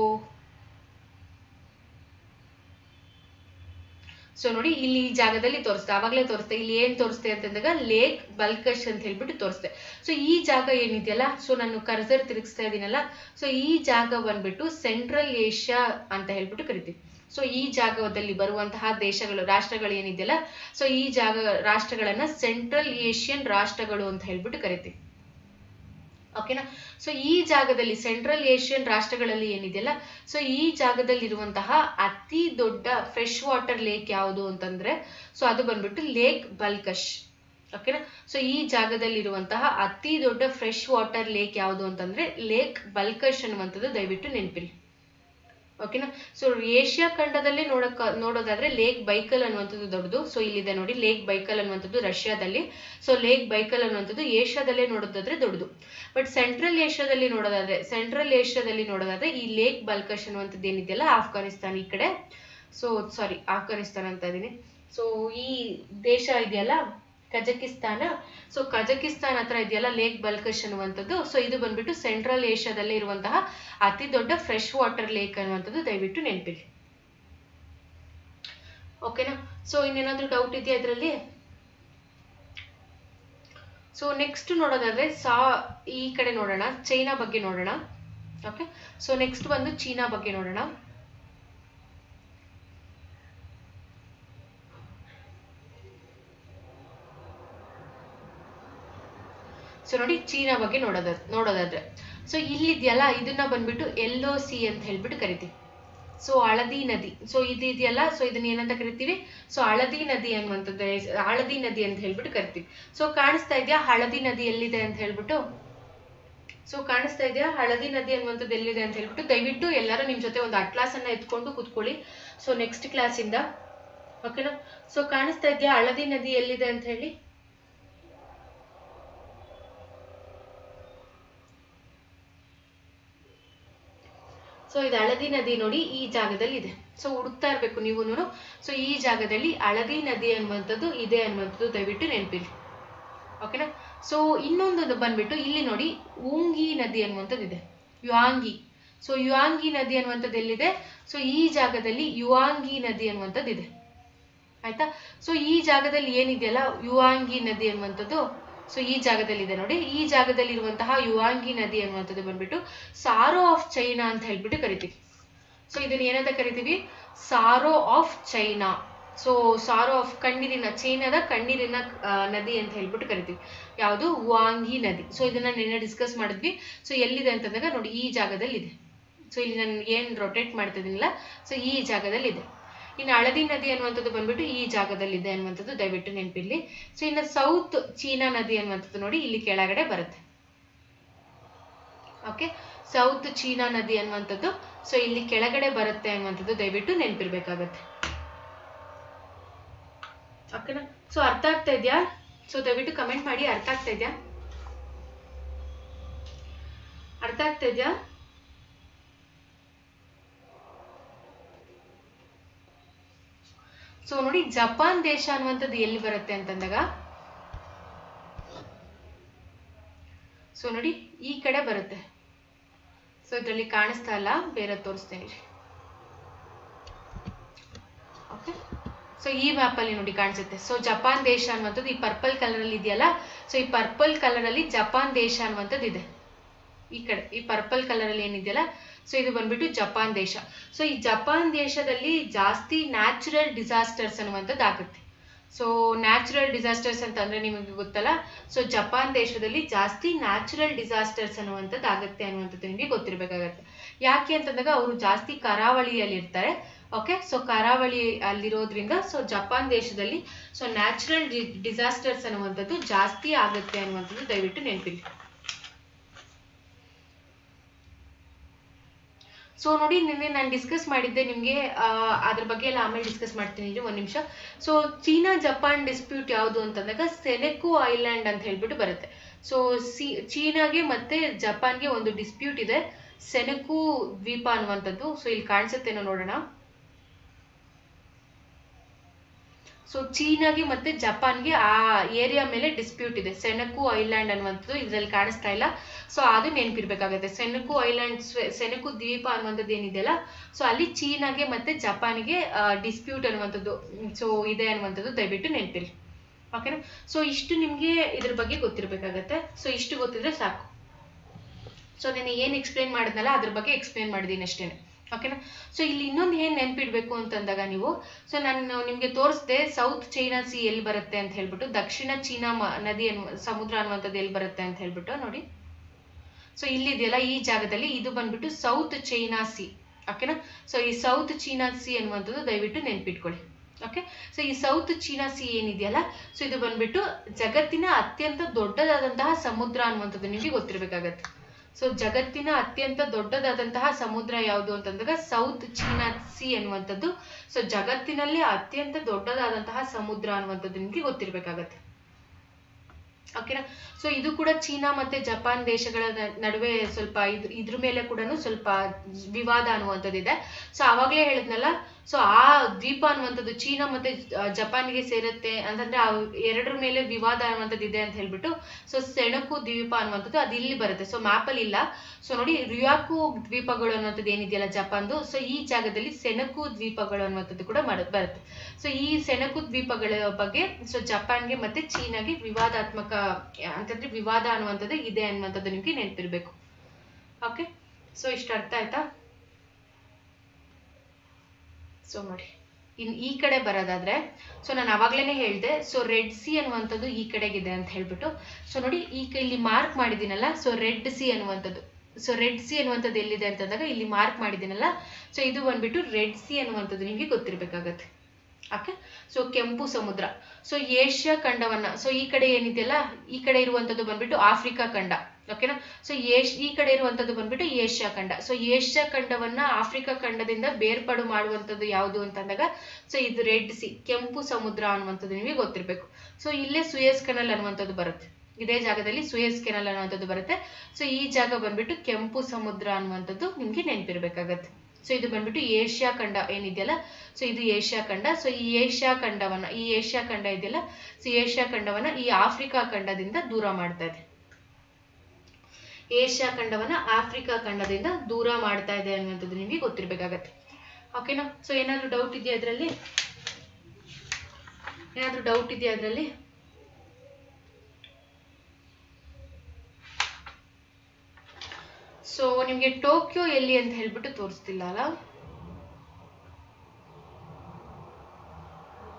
ಸೊ ನೋಡಿ ಇಲ್ಲಿ ಈ ಜಾಗದಲ್ಲಿ ತೋರಿಸ್ದೆ ಅವಾಗಲೇ ತೋರಿಸ್ದೆ ಇಲ್ಲಿ ಏನ್ ತೋರಿಸ್ದೆ ಅಂತಂದಾಗ ಲೇಕ್ ಬಲ್ಕಶ್ ಅಂತ ಹೇಳ್ಬಿಟ್ಟು ತೋರಿಸ್ದೆ ಸೊ ಈ ಜಾಗ ಏನಿದೆಯಲ್ಲ ಸೊ ನಾನು ಕರ್ಸರ್ ತಿರುಗಿಸ್ತಾ ಇದೀನಲ್ಲ ಸೊ ಈ ಜಾಗ ಬಂದ್ಬಿಟ್ಟು ಸೆಂಟ್ರಲ್ ಏಷ್ಯಾ ಅಂತ ಹೇಳ್ಬಿಟ್ಟು ಕರಿತೀವಿ ಸೊ ಈ ಜಾಗದಲ್ಲಿ ಬರುವಂತಹ ದೇಶಗಳು ರಾಷ್ಟ್ರಗಳು ಏನಿದೆಯಲ್ಲ ಸೊ ಈ ಜಾಗ ರಾಷ್ಟ್ರಗಳನ್ನ ಸೆಂಟ್ರಲ್ ಏಷ್ಯನ್ ರಾಷ್ಟ್ರಗಳು ಅಂತ ಹೇಳ್ಬಿಟ್ಟು ಕರಿತೀವಿ ಓಕೆನಾ ಸೊ ಈ ಜಾಗದಲ್ಲಿ ಸೆಂಟ್ರಲ್ ಏಷ್ಯನ್ ರಾಷ್ಟ್ರಗಳಲ್ಲಿ ಏನಿದೆಯಲ್ಲ ಸೊ ಈ ಜಾಗದಲ್ಲಿ ಇರುವಂತಹ ಅತಿ ದೊಡ್ಡ ಫ್ರೆಶ್ ವಾಟರ್ ಲೇಕ್ ಯಾವುದು ಅಂತಂದ್ರೆ ಸೊ ಅದು ಬಂದ್ಬಿಟ್ಟು ಲೇಕ್ ಬಲ್ಕಶ್ ಓಕೆನಾ ಸೊ ಈ ಜಾಗದಲ್ಲಿ ಇರುವಂತಹ ಅತಿ ದೊಡ್ಡ ಫ್ರೆಶ್ ವಾಟರ್ ಲೇಕ್ ಯಾವುದು ಅಂತಂದ್ರೆ ಲೇಕ್ ಬಲ್ಕಶ್ ಅನ್ನುವಂಥದ್ದು ದಯವಿಟ್ಟು ನೆನಪಿರಿ ಓಕೆನಾ ಸೊ ಏಷ್ಯಾ ಖಂಡದಲ್ಲಿ ನೋಡಕ್ ನೋಡೋದಾದ್ರೆ ಲೇಕ್ ಬೈಕಲ್ ಅನ್ನುವಂಥದ್ದು ದೊಡ್ಡದು ಸೊ ಇಲ್ಲಿದೆ ನೋಡಿ ಲೇಕ್ ಬೈಕಲ್ ಅನ್ನುವಂಥದ್ದು ರಷ್ಯಾದಲ್ಲಿ ಸೊ ಲೇಕ್ ಬೈಕಲ್ ಅನ್ನುವಂಥದ್ದು ಏಷ್ಯಾದಲ್ಲೇ ನೋಡೋದಾದ್ರೆ ದೊಡ್ಡದು ಬಟ್ ಸೆಂಟ್ರಲ್ ಏಷ್ಯಾದಲ್ಲಿ ನೋಡೋದಾದ್ರೆ ಸೆಂಟ್ರಲ್ ಏಷ್ಯಾದಲ್ಲಿ ನೋಡೋದಾದ್ರೆ ಈ ಲೇಕ್ ಬಲ್ಕಶ್ ಅನ್ನುವಂಥದ್ದು ಏನಿದೆಯಲ್ಲ ಆಫ್ಘಾನಿಸ್ತಾನ್ ಈ ಕಡೆ ಸೊ ಸಾರಿ ಆಫ್ಘಾನಿಸ್ತಾನ್ ಅಂತ ಇದೀನಿ ಸೊ ಈ ದೇಶ ಇದೆಯಲ್ಲ ಕಜಕಿಸ್ತಾನ ಸೊ ಕಜಕಿಸ್ತಾನ್ ಹತ್ರ ಇದೆಯಲ್ಲ ಲೇಕ್ ಬಲ್ಕಶ್ ಅನ್ನುವಂಥದ್ದು ಸೊ ಇದು ಬಂದ್ಬಿಟ್ಟು ಸೆಂಟ್ರಲ್ ಏಷ್ಯಾದಲ್ಲೇ ಇರುವಂತಹ ಅತಿ ದೊಡ್ಡ ಫ್ರೆಶ್ ವಾಟರ್ ಲೇಕ್ ಅನ್ನುವಂಥದ್ದು ದಯವಿಟ್ಟು ನೆನಪಿಡಿ ಓಕೆನಾ ಸೊ ಇನ್ನೇನಾದ್ರೂ ಡೌಟ್ ಇದೆಯಾ ಇದರಲ್ಲಿ ಸೊ ನೆಕ್ಸ್ಟ್ ನೋಡೋದಾದ್ರೆ ಸಾ ಈ ಕಡೆ ನೋಡೋಣ ಚೈನಾ ಬಗ್ಗೆ ನೋಡೋಣ ಓಕೆ ಸೊ ನೆಕ್ಸ್ಟ್ ಬಂದು ಚೀನಾ ಬಗ್ಗೆ ನೋಡೋಣ ಸೊ ನೋಡಿ ಚೀನಾ ಬಗ್ಗೆ ನೋಡೋದ ನೋಡೋದಾದ್ರೆ ಸೊ ಇಲ್ಲಿದೆಯಲ್ಲ ಇದನ್ನ ಬಂದ್ಬಿಟ್ಟು ಎಲ್ ಒ ಸಿ ಅಂತ ಹೇಳ್ಬಿಟ್ಟು ಕರಿತೀವಿ ಸೊ ಹಳದಿ ನದಿ ಸೊ ಇದು ಇದೆಯಲ್ಲ ಸೊ ಇದನ್ನ ಏನಂತ ಕರಿತೀವಿ ಸೊ ಹಳದಿ ನದಿ ಅನ್ನುವಂಥದ್ದು ಹಳದಿ ನದಿ ಅಂತ ಹೇಳ್ಬಿಟ್ಟು ಕರಿತೀವಿ ಸೊ ಕಾಣಿಸ್ತಾ ಇದೆಯಾ ಹಳದಿ ನದಿ ಎಲ್ಲಿದೆ ಅಂತ ಹೇಳ್ಬಿಟ್ಟು ಸೊ ಕಾಣಿಸ್ತಾ ಇದೆಯಾ ಹಳದಿ ನದಿ ಅನ್ನುವಂಥದ್ದು ಎಲ್ಲಿದೆ ಅಂತ ಹೇಳ್ಬಿಟ್ಟು ದಯವಿಟ್ಟು ಎಲ್ಲರೂ ನಿಮ್ ಜೊತೆ ಒಂದು ಅಟ್ಲಾಸ್ ಅನ್ನ ಎತ್ಕೊಂಡು ಕೂತ್ಕೊಳ್ಳಿ ಸೊ ನೆಕ್ಸ್ಟ್ ಕ್ಲಾಸ್ ಇಂದ ಓಕೆನಾ ಸೊ ಕಾಣಿಸ್ತಾ ಇದೆಯಾ ಹಳದಿ ನದಿ ಎಲ್ಲಿದೆ ಅಂತ ಹೇಳಿ ಸೊ ಇದು ಹಳದಿ ನದಿ ನೋಡಿ ಈ ಜಾಗದಲ್ಲಿ ಇದೆ ಸೊ ಹುಡುಕ್ತಾ ಇರ್ಬೇಕು ನೀವು ಸೊ ಈ ಜಾಗದಲ್ಲಿ ಹಳದಿ ನದಿ ಅನ್ನುವಂಥದ್ದು ಇದೆ ಅನ್ನುವಂಥದ್ದು ದಯವಿಟ್ಟು ನೆನಪಿರಿ ಓಕೆನಾ ಸೊ ಇನ್ನೊಂದು ಬಂದ್ಬಿಟ್ಟು ಇಲ್ಲಿ ನೋಡಿ ಊಂಗಿ ನದಿ ಅನ್ನುವಂಥದ್ದು ಇದೆ ಯುವಾಂಗಿ ಸೊ ಯುವಾಂಗಿ ನದಿ ಅನ್ನುವಂಥದ್ದು ಎಲ್ಲಿದೆ ಸೊ ಈ ಜಾಗದಲ್ಲಿ ಯುವಾಂಗಿ ನದಿ ಅನ್ನುವಂಥದ್ದು ಇದೆ ಆಯ್ತಾ ಸೊ ಈ ಜಾಗದಲ್ಲಿ ಏನಿದೆಯಲ್ಲ ಯುವಾಂಗಿ ನದಿ ಅನ್ನುವಂಥದ್ದು ಸೊ ಈ ಜಾಗದಲ್ಲಿ ಇದೆ ನೋಡಿ ಈ ಜಾಗದಲ್ಲಿ ಇರುವಂತಹ ಯುವಾಂಗಿ ನದಿ ಅನ್ನುವಂಥದ್ದು ಬಂದ್ಬಿಟ್ಟು ಸಾರೋ ಆಫ್ ಚೈನಾ ಅಂತ ಹೇಳ್ಬಿಟ್ಟು ಕರಿತೀವಿ ಸೊ ಇದನ್ನ ಏನಂತ ಕರಿತೀವಿ sorrow of China so sorrow of ಕಣ್ಣೀರಿನ ಚೀನಾದ ಕಣ್ಣೀರಿನ ಆ, ನದಿ ಅಂತ ಹೇಳ್ಬಿಟ್ಟು ಕರಿತೀವಿ ಯಾವುದು ವಾಂಗಿ ನದಿ ಸೊ ಇದನ್ನ ನಿನ್ನೆ ಡಿಸ್ಕಸ್ ಮಾಡಿದ್ವಿ ಸೊ ಎಲ್ಲಿದೆ ಅಂತಂದಾಗ ನೋಡಿ ಈ ಜಾಗದಲ್ಲಿ ಇದೆ ಸೊ ಇಲ್ಲಿ ನಾನು ಏನು ರೊಟೇಟ್ ಮಾಡ್ತಾ ಇದೀನಲ್ಲ ಸೊ ಈ ಜಾಗದಲ್ಲಿ ಇದೆ ಇನ್ನು ಹಳದಿ ನದಿ ಅನ್ನುವಂಥದ್ದು ಬಂದ್ಬಿಟ್ಟು ಈ ಜಾಗದಲ್ಲಿದೆ ಅನ್ನುವಂಥದ್ದು ದಯವಿಟ್ಟು ನೆನಪಿರ್ಲಿ ಸೊ ಇನ್ನು ಸೌತ್ ಚೀನಾ ನದಿ ಅನ್ನುವಂಥದ್ದು ನೋಡಿ ಇಲ್ಲಿ ಕೆಳಗಡೆ ಬರುತ್ತೆ ಓಕೆ ಸೌತ್ ಚೀನಾ ನದಿ ಅನ್ನುವಂಥದ್ದು ಸೊ ಇಲ್ಲಿ ಕೆಳಗಡೆ ಬರುತ್ತೆ ಅನ್ನುವಂಥದ್ದು ದಯವಿಟ್ಟು ನೆನಪಿರ್ಬೇಕಾಗತ್ತೆ ಓಕೆನಾ ಸೊ ಅರ್ಥ ಆಗ್ತಾ ಇದೆಯಾ ಸೊ ದಯವಿಟ್ಟು ಕಮೆಂಟ್ ಮಾಡಿ ಅರ್ಥ ಆಗ್ತಾ ಇದೆಯಾ ಅರ್ಥ ಆಗ್ತಾ ಇದೆಯಾ ಸೊ ನೋಡಿ ಜಪಾನ್ ದೇಶ ಅನ್ನುವಂಥದ್ದು ಎಲ್ಲಿ ಬರುತ್ತೆ ಅಂತಂದಾಗ ಸೊ ನೋಡಿ ಈ ಕಡೆ ಬರುತ್ತೆ ಸೊ ಇದರಲ್ಲಿ ಕಾಣಿಸ್ತಾ ಇಲ್ಲ ಬೇರೆ ತೋರಿಸ್ತೇನೆ ಓಕೆ ಸೊ ಈ ಮ್ಯಾಪ್ ಅಲ್ಲಿ ನೋಡಿ ಕಾಣಿಸುತ್ತೆ ಸೊ ಜಪಾನ್ ದೇಶ ಅನ್ನುವಂಥದ್ದು ಈ ಪರ್ಪಲ್ ಕಲರ್ ಅಲ್ಲಿ ಇದೆಯಲ್ಲ ಸೊ ಈ ಪರ್ಪಲ್ ಕಲರ್ ಅಲ್ಲಿ ಜಪಾನ್ ದೇಶ ಅನ್ನುವಂಥದ್ದು ಇದೆ ಈ ಕಡೆ ಈ ಪರ್ಪಲ್ ಕಲರ್ ಅಲ್ಲಿ ಏನಿದೆಯಲ್ಲ ಸೊ ಇದು ಬಂದ್ಬಿಟ್ಟು ಜಪಾನ್ ದೇಶ ಸೊ ಈ ಜಪಾನ್ ದೇಶದಲ್ಲಿ ಜಾಸ್ತಿ ನ್ಯಾಚುರಲ್ ಡಿಸಾಸ್ಟರ್ಸ್ ಅನ್ನುವಂಥದ್ದು ಆಗುತ್ತೆ ಸೊ ನ್ಯಾಚುರಲ್ ಡಿಸಾಸ್ಟರ್ಸ್ ಅಂತ ಅಂದ್ರೆ ನಿಮಗೆ ಗೊತ್ತಲ್ಲ ಸೊ ಜಪಾನ್ ದೇಶದಲ್ಲಿ ಜಾಸ್ತಿ ನ್ಯಾಚುರಲ್ ಡಿಸಾಸ್ಟರ್ಸ್ ಅನ್ನುವಂಥದ್ದು ಆಗುತ್ತೆ ಅನ್ನುವಂಥದ್ದು ನಿಮಗೆ ಗೊತ್ತಿರಬೇಕಾಗತ್ತೆ ಯಾಕೆ ಅಂತಂದಾಗ ಅವರು ಜಾಸ್ತಿ ಕರಾವಳಿಯಲ್ಲಿ ಇರ್ತಾರೆ ಓಕೆ ಸೊ ಕರಾವಳಿ ಅಲ್ಲಿರೋದ್ರಿಂದ ಸೊ ಜಪಾನ್ ದೇಶದಲ್ಲಿ ಸೊ ನ್ಯಾಚುರಲ್ ಡಿಸಾಸ್ಟರ್ಸ್ ಅನ್ನುವಂಥದ್ದು ಜಾಸ್ತಿ ಆಗುತ್ತೆ ಅನ್ನುವಂಥದ್ದು ದಯವಿಟ್ಟು ನೆನಪಿಡಿ ಸೊ ನೋಡಿ ನಿನ್ನೆ ನಾನು ಡಿಸ್ಕಸ್ ಮಾಡಿದ್ದೆ ನಿಮಗೆ ಅದ್ರ ಬಗ್ಗೆ ಎಲ್ಲ ಆಮೇಲೆ ಡಿಸ್ಕಸ್ ಮಾಡ್ತೀನಿ ಇರಿ ಒಂದು ನಿಮಿಷ ಸೊ ಚೀನಾ ಜಪಾನ್ ಡಿಸ್ಪ್ಯೂಟ್ ಯಾವುದು ಅಂತಂದಾಗ ಸೆನೆಕು ಐಲ್ಯಾಂಡ್ ಅಂತ ಹೇಳ್ಬಿಟ್ಟು ಬರುತ್ತೆ ಸೊ ಸಿ ಚೀನಾಗೆ ಮತ್ತೆ ಜಪಾನ್ಗೆ ಒಂದು ಡಿಸ್ಪ್ಯೂಟ್ ಇದೆ ಸೆನೆಕು ದ್ವೀಪ ಅನ್ನುವಂಥದ್ದು ಸೊ ಇಲ್ಲಿ ಕಾಣಿಸುತ್ತೇನೋ ನೋಡೋಣ ಸೊ ಚೀನಾಗೆ ಮತ್ತೆ ಜಪಾನ್ಗೆ ಆ ಏರಿಯಾ ಮೇಲೆ ಡಿಸ್ಪ್ಯೂಟ್ ಇದೆ ಸೆನಕು ಐಲ್ಯಾಂಡ್ ಅನ್ನುವಂಥದ್ದು ಇದರಲ್ಲಿ ಕಾಣಿಸ್ತಾ ಇಲ್ಲ ಸೊ ಅದು ನೆನಪಿರ್ಬೇಕಾಗುತ್ತೆ ಸೆನಕು ಐಲ್ಯಾಂಡ್ ಸೆನಕು ದ್ವೀಪ ಅನ್ನುವಂಥದ್ದು ಏನಿದೆಯಲ್ಲ ಸೊ ಅಲ್ಲಿ ಚೀನಾಗೆ ಮತ್ತೆ ಜಪಾನ್ಗೆ ಡಿಸ್ಪ್ಯೂಟ್ ಅನ್ನುವಂಥದ್ದು ಸೊ ಇದೆ ಅನ್ನುವಂಥದ್ದು ದಯವಿಟ್ಟು ನೆನಪಿರಿ ಓಕೆನಾ ಸೊ ಇಷ್ಟು ನಿಮಗೆ ಇದ್ರ ಬಗ್ಗೆ ಗೊತ್ತಿರಬೇಕಾಗತ್ತೆ ಸೊ ಇಷ್ಟು ಗೊತ್ತಿದ್ರೆ ಸಾಕು ಸೊ ನಾನು ಏನು ಎಕ್ಸ್ಪ್ಲೇನ್ ಮಾಡಿದ್ನಲ್ಲ ಅದ್ರ ಬಗ್ಗೆ ಎಕ್ಸ್ಪ್ಲೇನ್ ಮಾಡಿದ್ದೀನಿ ಅಷ್ಟೇನೆ ಓಕೆನಾ ಸೊ ಇಲ್ಲಿ ಇನ್ನೊಂದು ಏನು ನೆನ್ಪಿಡ್ಬೇಕು ಅಂತಂದಾಗ ನೀವು ಸೊ ನಾನು ನಿಮಗೆ ತೋರಿಸ್ದೆ ಸೌತ್ ಚೈನಾ ಸಿ ಎಲ್ಲಿ ಬರುತ್ತೆ ಅಂತ ಹೇಳ್ಬಿಟ್ಟು ದಕ್ಷಿಣ ಚೀನಾ ಮ- ನದಿ ಅನ್ನುವ ಸಮುದ್ರ ಅನ್ನುವಂಥದ್ದು ಎಲ್ಲಿ ಬರುತ್ತೆ ಅಂತ ಹೇಳ್ಬಿಟ್ಟು ನೋಡಿ ಸೊ ಇಲ್ಲಿದೆಯಲ್ಲ ಈ ಜಾಗದಲ್ಲಿ ಇದು ಬಂದ್ಬಿಟ್ಟು ಸೌತ್ ಚೈನಾ ಸಿ ಓಕೆನಾ ಸೊ ಈ ಸೌತ್ ಚೀನಾ ಸಿ ಅನ್ನುವಂಥದ್ದು ದಯವಿಟ್ಟು ನೆನ್ಪಿಟ್ಕೊಳ್ಳಿ ಓಕೆ ಸೊ ಈ ಸೌತ್ ಚೀನಾ ಸಿ ಏನಿದೆಯಲ್ಲ ಸೊ ಇದು ಬಂದ್ಬಿಟ್ಟು ಜಗತ್ತಿನ ಅತ್ಯಂತ ದೊಡ್ಡದಾದಂತಹ ಸಮುದ್ರ ಅನ್ನುವಂಥದ್ದು ನಿಮಗೆ ಗೊತ್ತಿರಬೇಕಾಗತ್ತೆ ಸೊ ಜಗತ್ತಿನ ಅತ್ಯಂತ ದೊಡ್ಡದಾದಂತಹ ಸಮುದ್ರ ಯಾವುದು ಅಂತಂದಾಗ ಸೌತ್ ಚೀನಾ ಸಿ ಅನ್ನುವಂಥದ್ದು ಸೊ ಜಗತ್ತಿನಲ್ಲಿ ಅತ್ಯಂತ ದೊಡ್ಡದಾದಂತಹ ಸಮುದ್ರ ಅನ್ನುವಂಥದ್ದು ನಿಮಗೆ ಗೊತ್ತಿರಬೇಕಾಗತ್ತೆ ಓಕೆನಾ ಸೊ ಇದು ಕೂಡ ಚೀನಾ ಮತ್ತೆ ಜಪಾನ್ ದೇಶಗಳ ನ- ನಡುವೆ ಸ್ವಲ್ಪ ಇದ್- ಇದ್ರ ಮೇಲೆ ಕೂಡ ಸ್ವಲ್ಪ ವಿವಾದ ಅನ್ನುವಂಥದ್ದಿದೆ ಸೊ ಅವಾಗಲೇ ಹೇಳಿದ್ನಲ್ಲ ಸೊ ಆ ದ್ವೀಪ ಅನ್ನುವಂಥದ್ದು ಚೀನಾ ಮತ್ತೆ ಜ- ಜಪಾನ್ಗೆ ಸೇರುತ್ತೆ ಅಂತಂದ್ರೆ ಆ ಎರಡರ ಮೇಲೆ ವಿವಾದ ಅನ್ನುವಂಥದ್ದು ಇದೆ ಅಂತ ಹೇಳ್ಬಿಟ್ಟು ಸೊ ಸೆಣಕು ದ್ವೀಪ ಅನ್ನುವಂಥದ್ದು ಅದು ಇಲ್ಲಿ ಬರುತ್ತೆ ಸೊ ಮ್ಯಾಪಲ್ಲಿ ಇಲ್ಲ ಸೊ ನೋಡಿ ರಿಯಾಕು ದ್ವೀಪಗಳು ಅನ್ನುವಂಥದ್ದು ಏನಿದೆಯಲ್ಲ ಜಪಾನ್ದು ಸೊ ಈ ಜಾಗದಲ್ಲಿ ಸೆಣಕು ದ್ವೀಪಗಳು ಅನ್ನುವಂಥದ್ದು ಕೂಡ ಮಾಡ- ಬರುತ್ತೆ ಸೊ ಈ ಸೆಣಕು ದ್ವೀಪಗಳ ಬಗ್ಗೆ ಸೊ ಜಪಾನ್ಗೆ ಮತ್ತೆ ಚೀನಾಗೆ ವಿವಾದಾತ್ಮಕ ಅಂತಂದ್ರೆ ವಿವಾದ ಅನ್ನುವಂಥದ್ದು ಇದೆ ಅನ್ನುವಂಥದ್ದು ನಿಮ್ಗೆ ನೆನಪಿರ್ಬೇಕು ಓಕೆ ಸೊ ಇಷ್ಟು ಅರ್ಥ ಆಯ್ತಾ ಸೊ ನೋಡಿ ಇನ್ ಈ ಕಡೆ ಬರೋದಾದ್ರೆ ಸೊ ನಾನು ಅವಾಗ್ಲೇನೆ ಹೇಳ್ದೆ ಸೊ ರೆಡ್ ಸಿ ಅನ್ನುವಂಥದ್ದು ಈ ಕಡೆಗಿದೆ ಅಂತ ಹೇಳ್ಬಿಟ್ಟು ಸೊ ನೋಡಿ ಈ ಕ- ಇಲ್ಲಿ ಮಾರ್ಕ್ ಮಾಡಿದ್ದೀನಲ್ಲ ಸೊ ರೆಡ್ ಸಿ ಅನ್ನುವಂಥದ್ದು ಸೊ ರೆಡ್ ಸಿ ಅನ್ನುವಂಥದ್ದು ಎಲ್ಲಿದೆ ಅಂತಂದಾಗ ಇಲ್ಲಿ ಮಾರ್ಕ್ ಮಾಡಿದ್ದೀನಲ್ಲ ಸೊ ಇದು ಬಂದ್ಬಿಟ್ಟು ರೆಡ್ ಸಿ ಅನ್ನುವಂಥದ್ದು ನಿಮಗೆ ಗೊತ್ತಿರಬೇಕಾಗತ್ತೆ ಓಕೆ ಸೊ ಕೆಂಪು ಸಮುದ್ರ ಸೊ ಏಷ್ಯಾ ಖಂಡವನ್ನ ಸೊ ಈ ಕಡೆ ಏನಿದೆಯಲ್ಲ ಈ ಕಡೆ ಇರುವಂತದ್ದು ಬಂದ್ಬಿಟ್ಟು ಆಫ್ರಿಕಾ ಖಂಡ ಓಕೆನಾ ಸೊ ಏಷ್ ಈ ಕಡೆ ಇರುವಂತದ್ದು ಬಂದ್ಬಿಟ್ಟು ಏಷ್ಯಾ ಖಂಡ ಸೊ ಏಷ್ಯಾ ಖಂಡವನ್ನ ಆಫ್ರಿಕಾ ಖಂಡದಿಂದ ಬೇರ್ಪಡು ಮಾಡುವಂತದ್ದು ಯಾವುದು ಅಂತಂದಾಗ ಸೊ ಇದು ರೆಡ್ ಸಿ ಕೆಂಪು ಸಮುದ್ರ ಅನ್ನುವಂಥದ್ದು ನಿಮಗೆ ಗೊತ್ತಿರಬೇಕು ಸೊ ಇಲ್ಲೇ ಸುಯಸ್ ಕೆನಲ್ ಅನ್ನುವಂಥದ್ದು ಬರುತ್ತೆ ಇದೇ ಜಾಗದಲ್ಲಿ ಸುಯಸ್ ಕೆನಲ್ ಅನ್ನುವಂಥದ್ದು ಬರುತ್ತೆ ಸೊ ಈ ಜಾಗ ಬಂದ್ಬಿಟ್ಟು ಕೆಂಪು ಸಮುದ್ರ ಅನ್ನುವಂಥದ್ದು ನಿಮ್ಗೆ ನೆನಪಿರ್ಬೇಕಾಗತ್ತೆ ಸೊ ಇದು ಬಂದ್ಬಿಟ್ಟು ಏಷ್ಯಾ ಖಂಡ ಏನಿದೆಯಲ್ಲ ಸೊ ಇದು ಏಷ್ಯಾ ಖಂಡ ಸೊ ಈ ಏಷ್ಯಾ ಖಂಡವನ್ನ ಈ ಏಷ್ಯಾ ಖಂಡ ಇದೆಯಲ್ಲ ಸೊ ಏಷ್ಯಾ ಖಂಡವನ್ನ ಈ ಆಫ್ರಿಕಾ ಖಂಡದಿಂದ ದೂರ ಮಾಡ್ತಾ ಇದೆ ಏಷ್ಯಾ ಖಂಡವನ್ನ ಆಫ್ರಿಕಾ ಖಂಡದಿಂದ ದೂರ ಮಾಡ್ತಾ ಇದೆ ಅನ್ನುವಂಥದ್ದು ನಿಮಗೆ ಗೊತ್ತಿರ್ಬೇಕಾಗತ್ತೆ ಓಕೆನಾ ಸೊ ಏನಾದ್ರು ಡೌಟ್ ಇದೆಯಾ ಅದರಲ್ಲಿ ಏನಾದ್ರು ಡೌಟ್ ಇದೆಯಾ ಅದರಲ್ಲಿ ಸೊ ನಿಮ್ಗೆ ಟೋಕಿಯೋ ಎಲ್ಲಿ ಅಂತ ಹೇಳ್ಬಿಟ್ಟು ತೋರಿಸ್ತಿಲ್ಲ ಅಲ್ಲ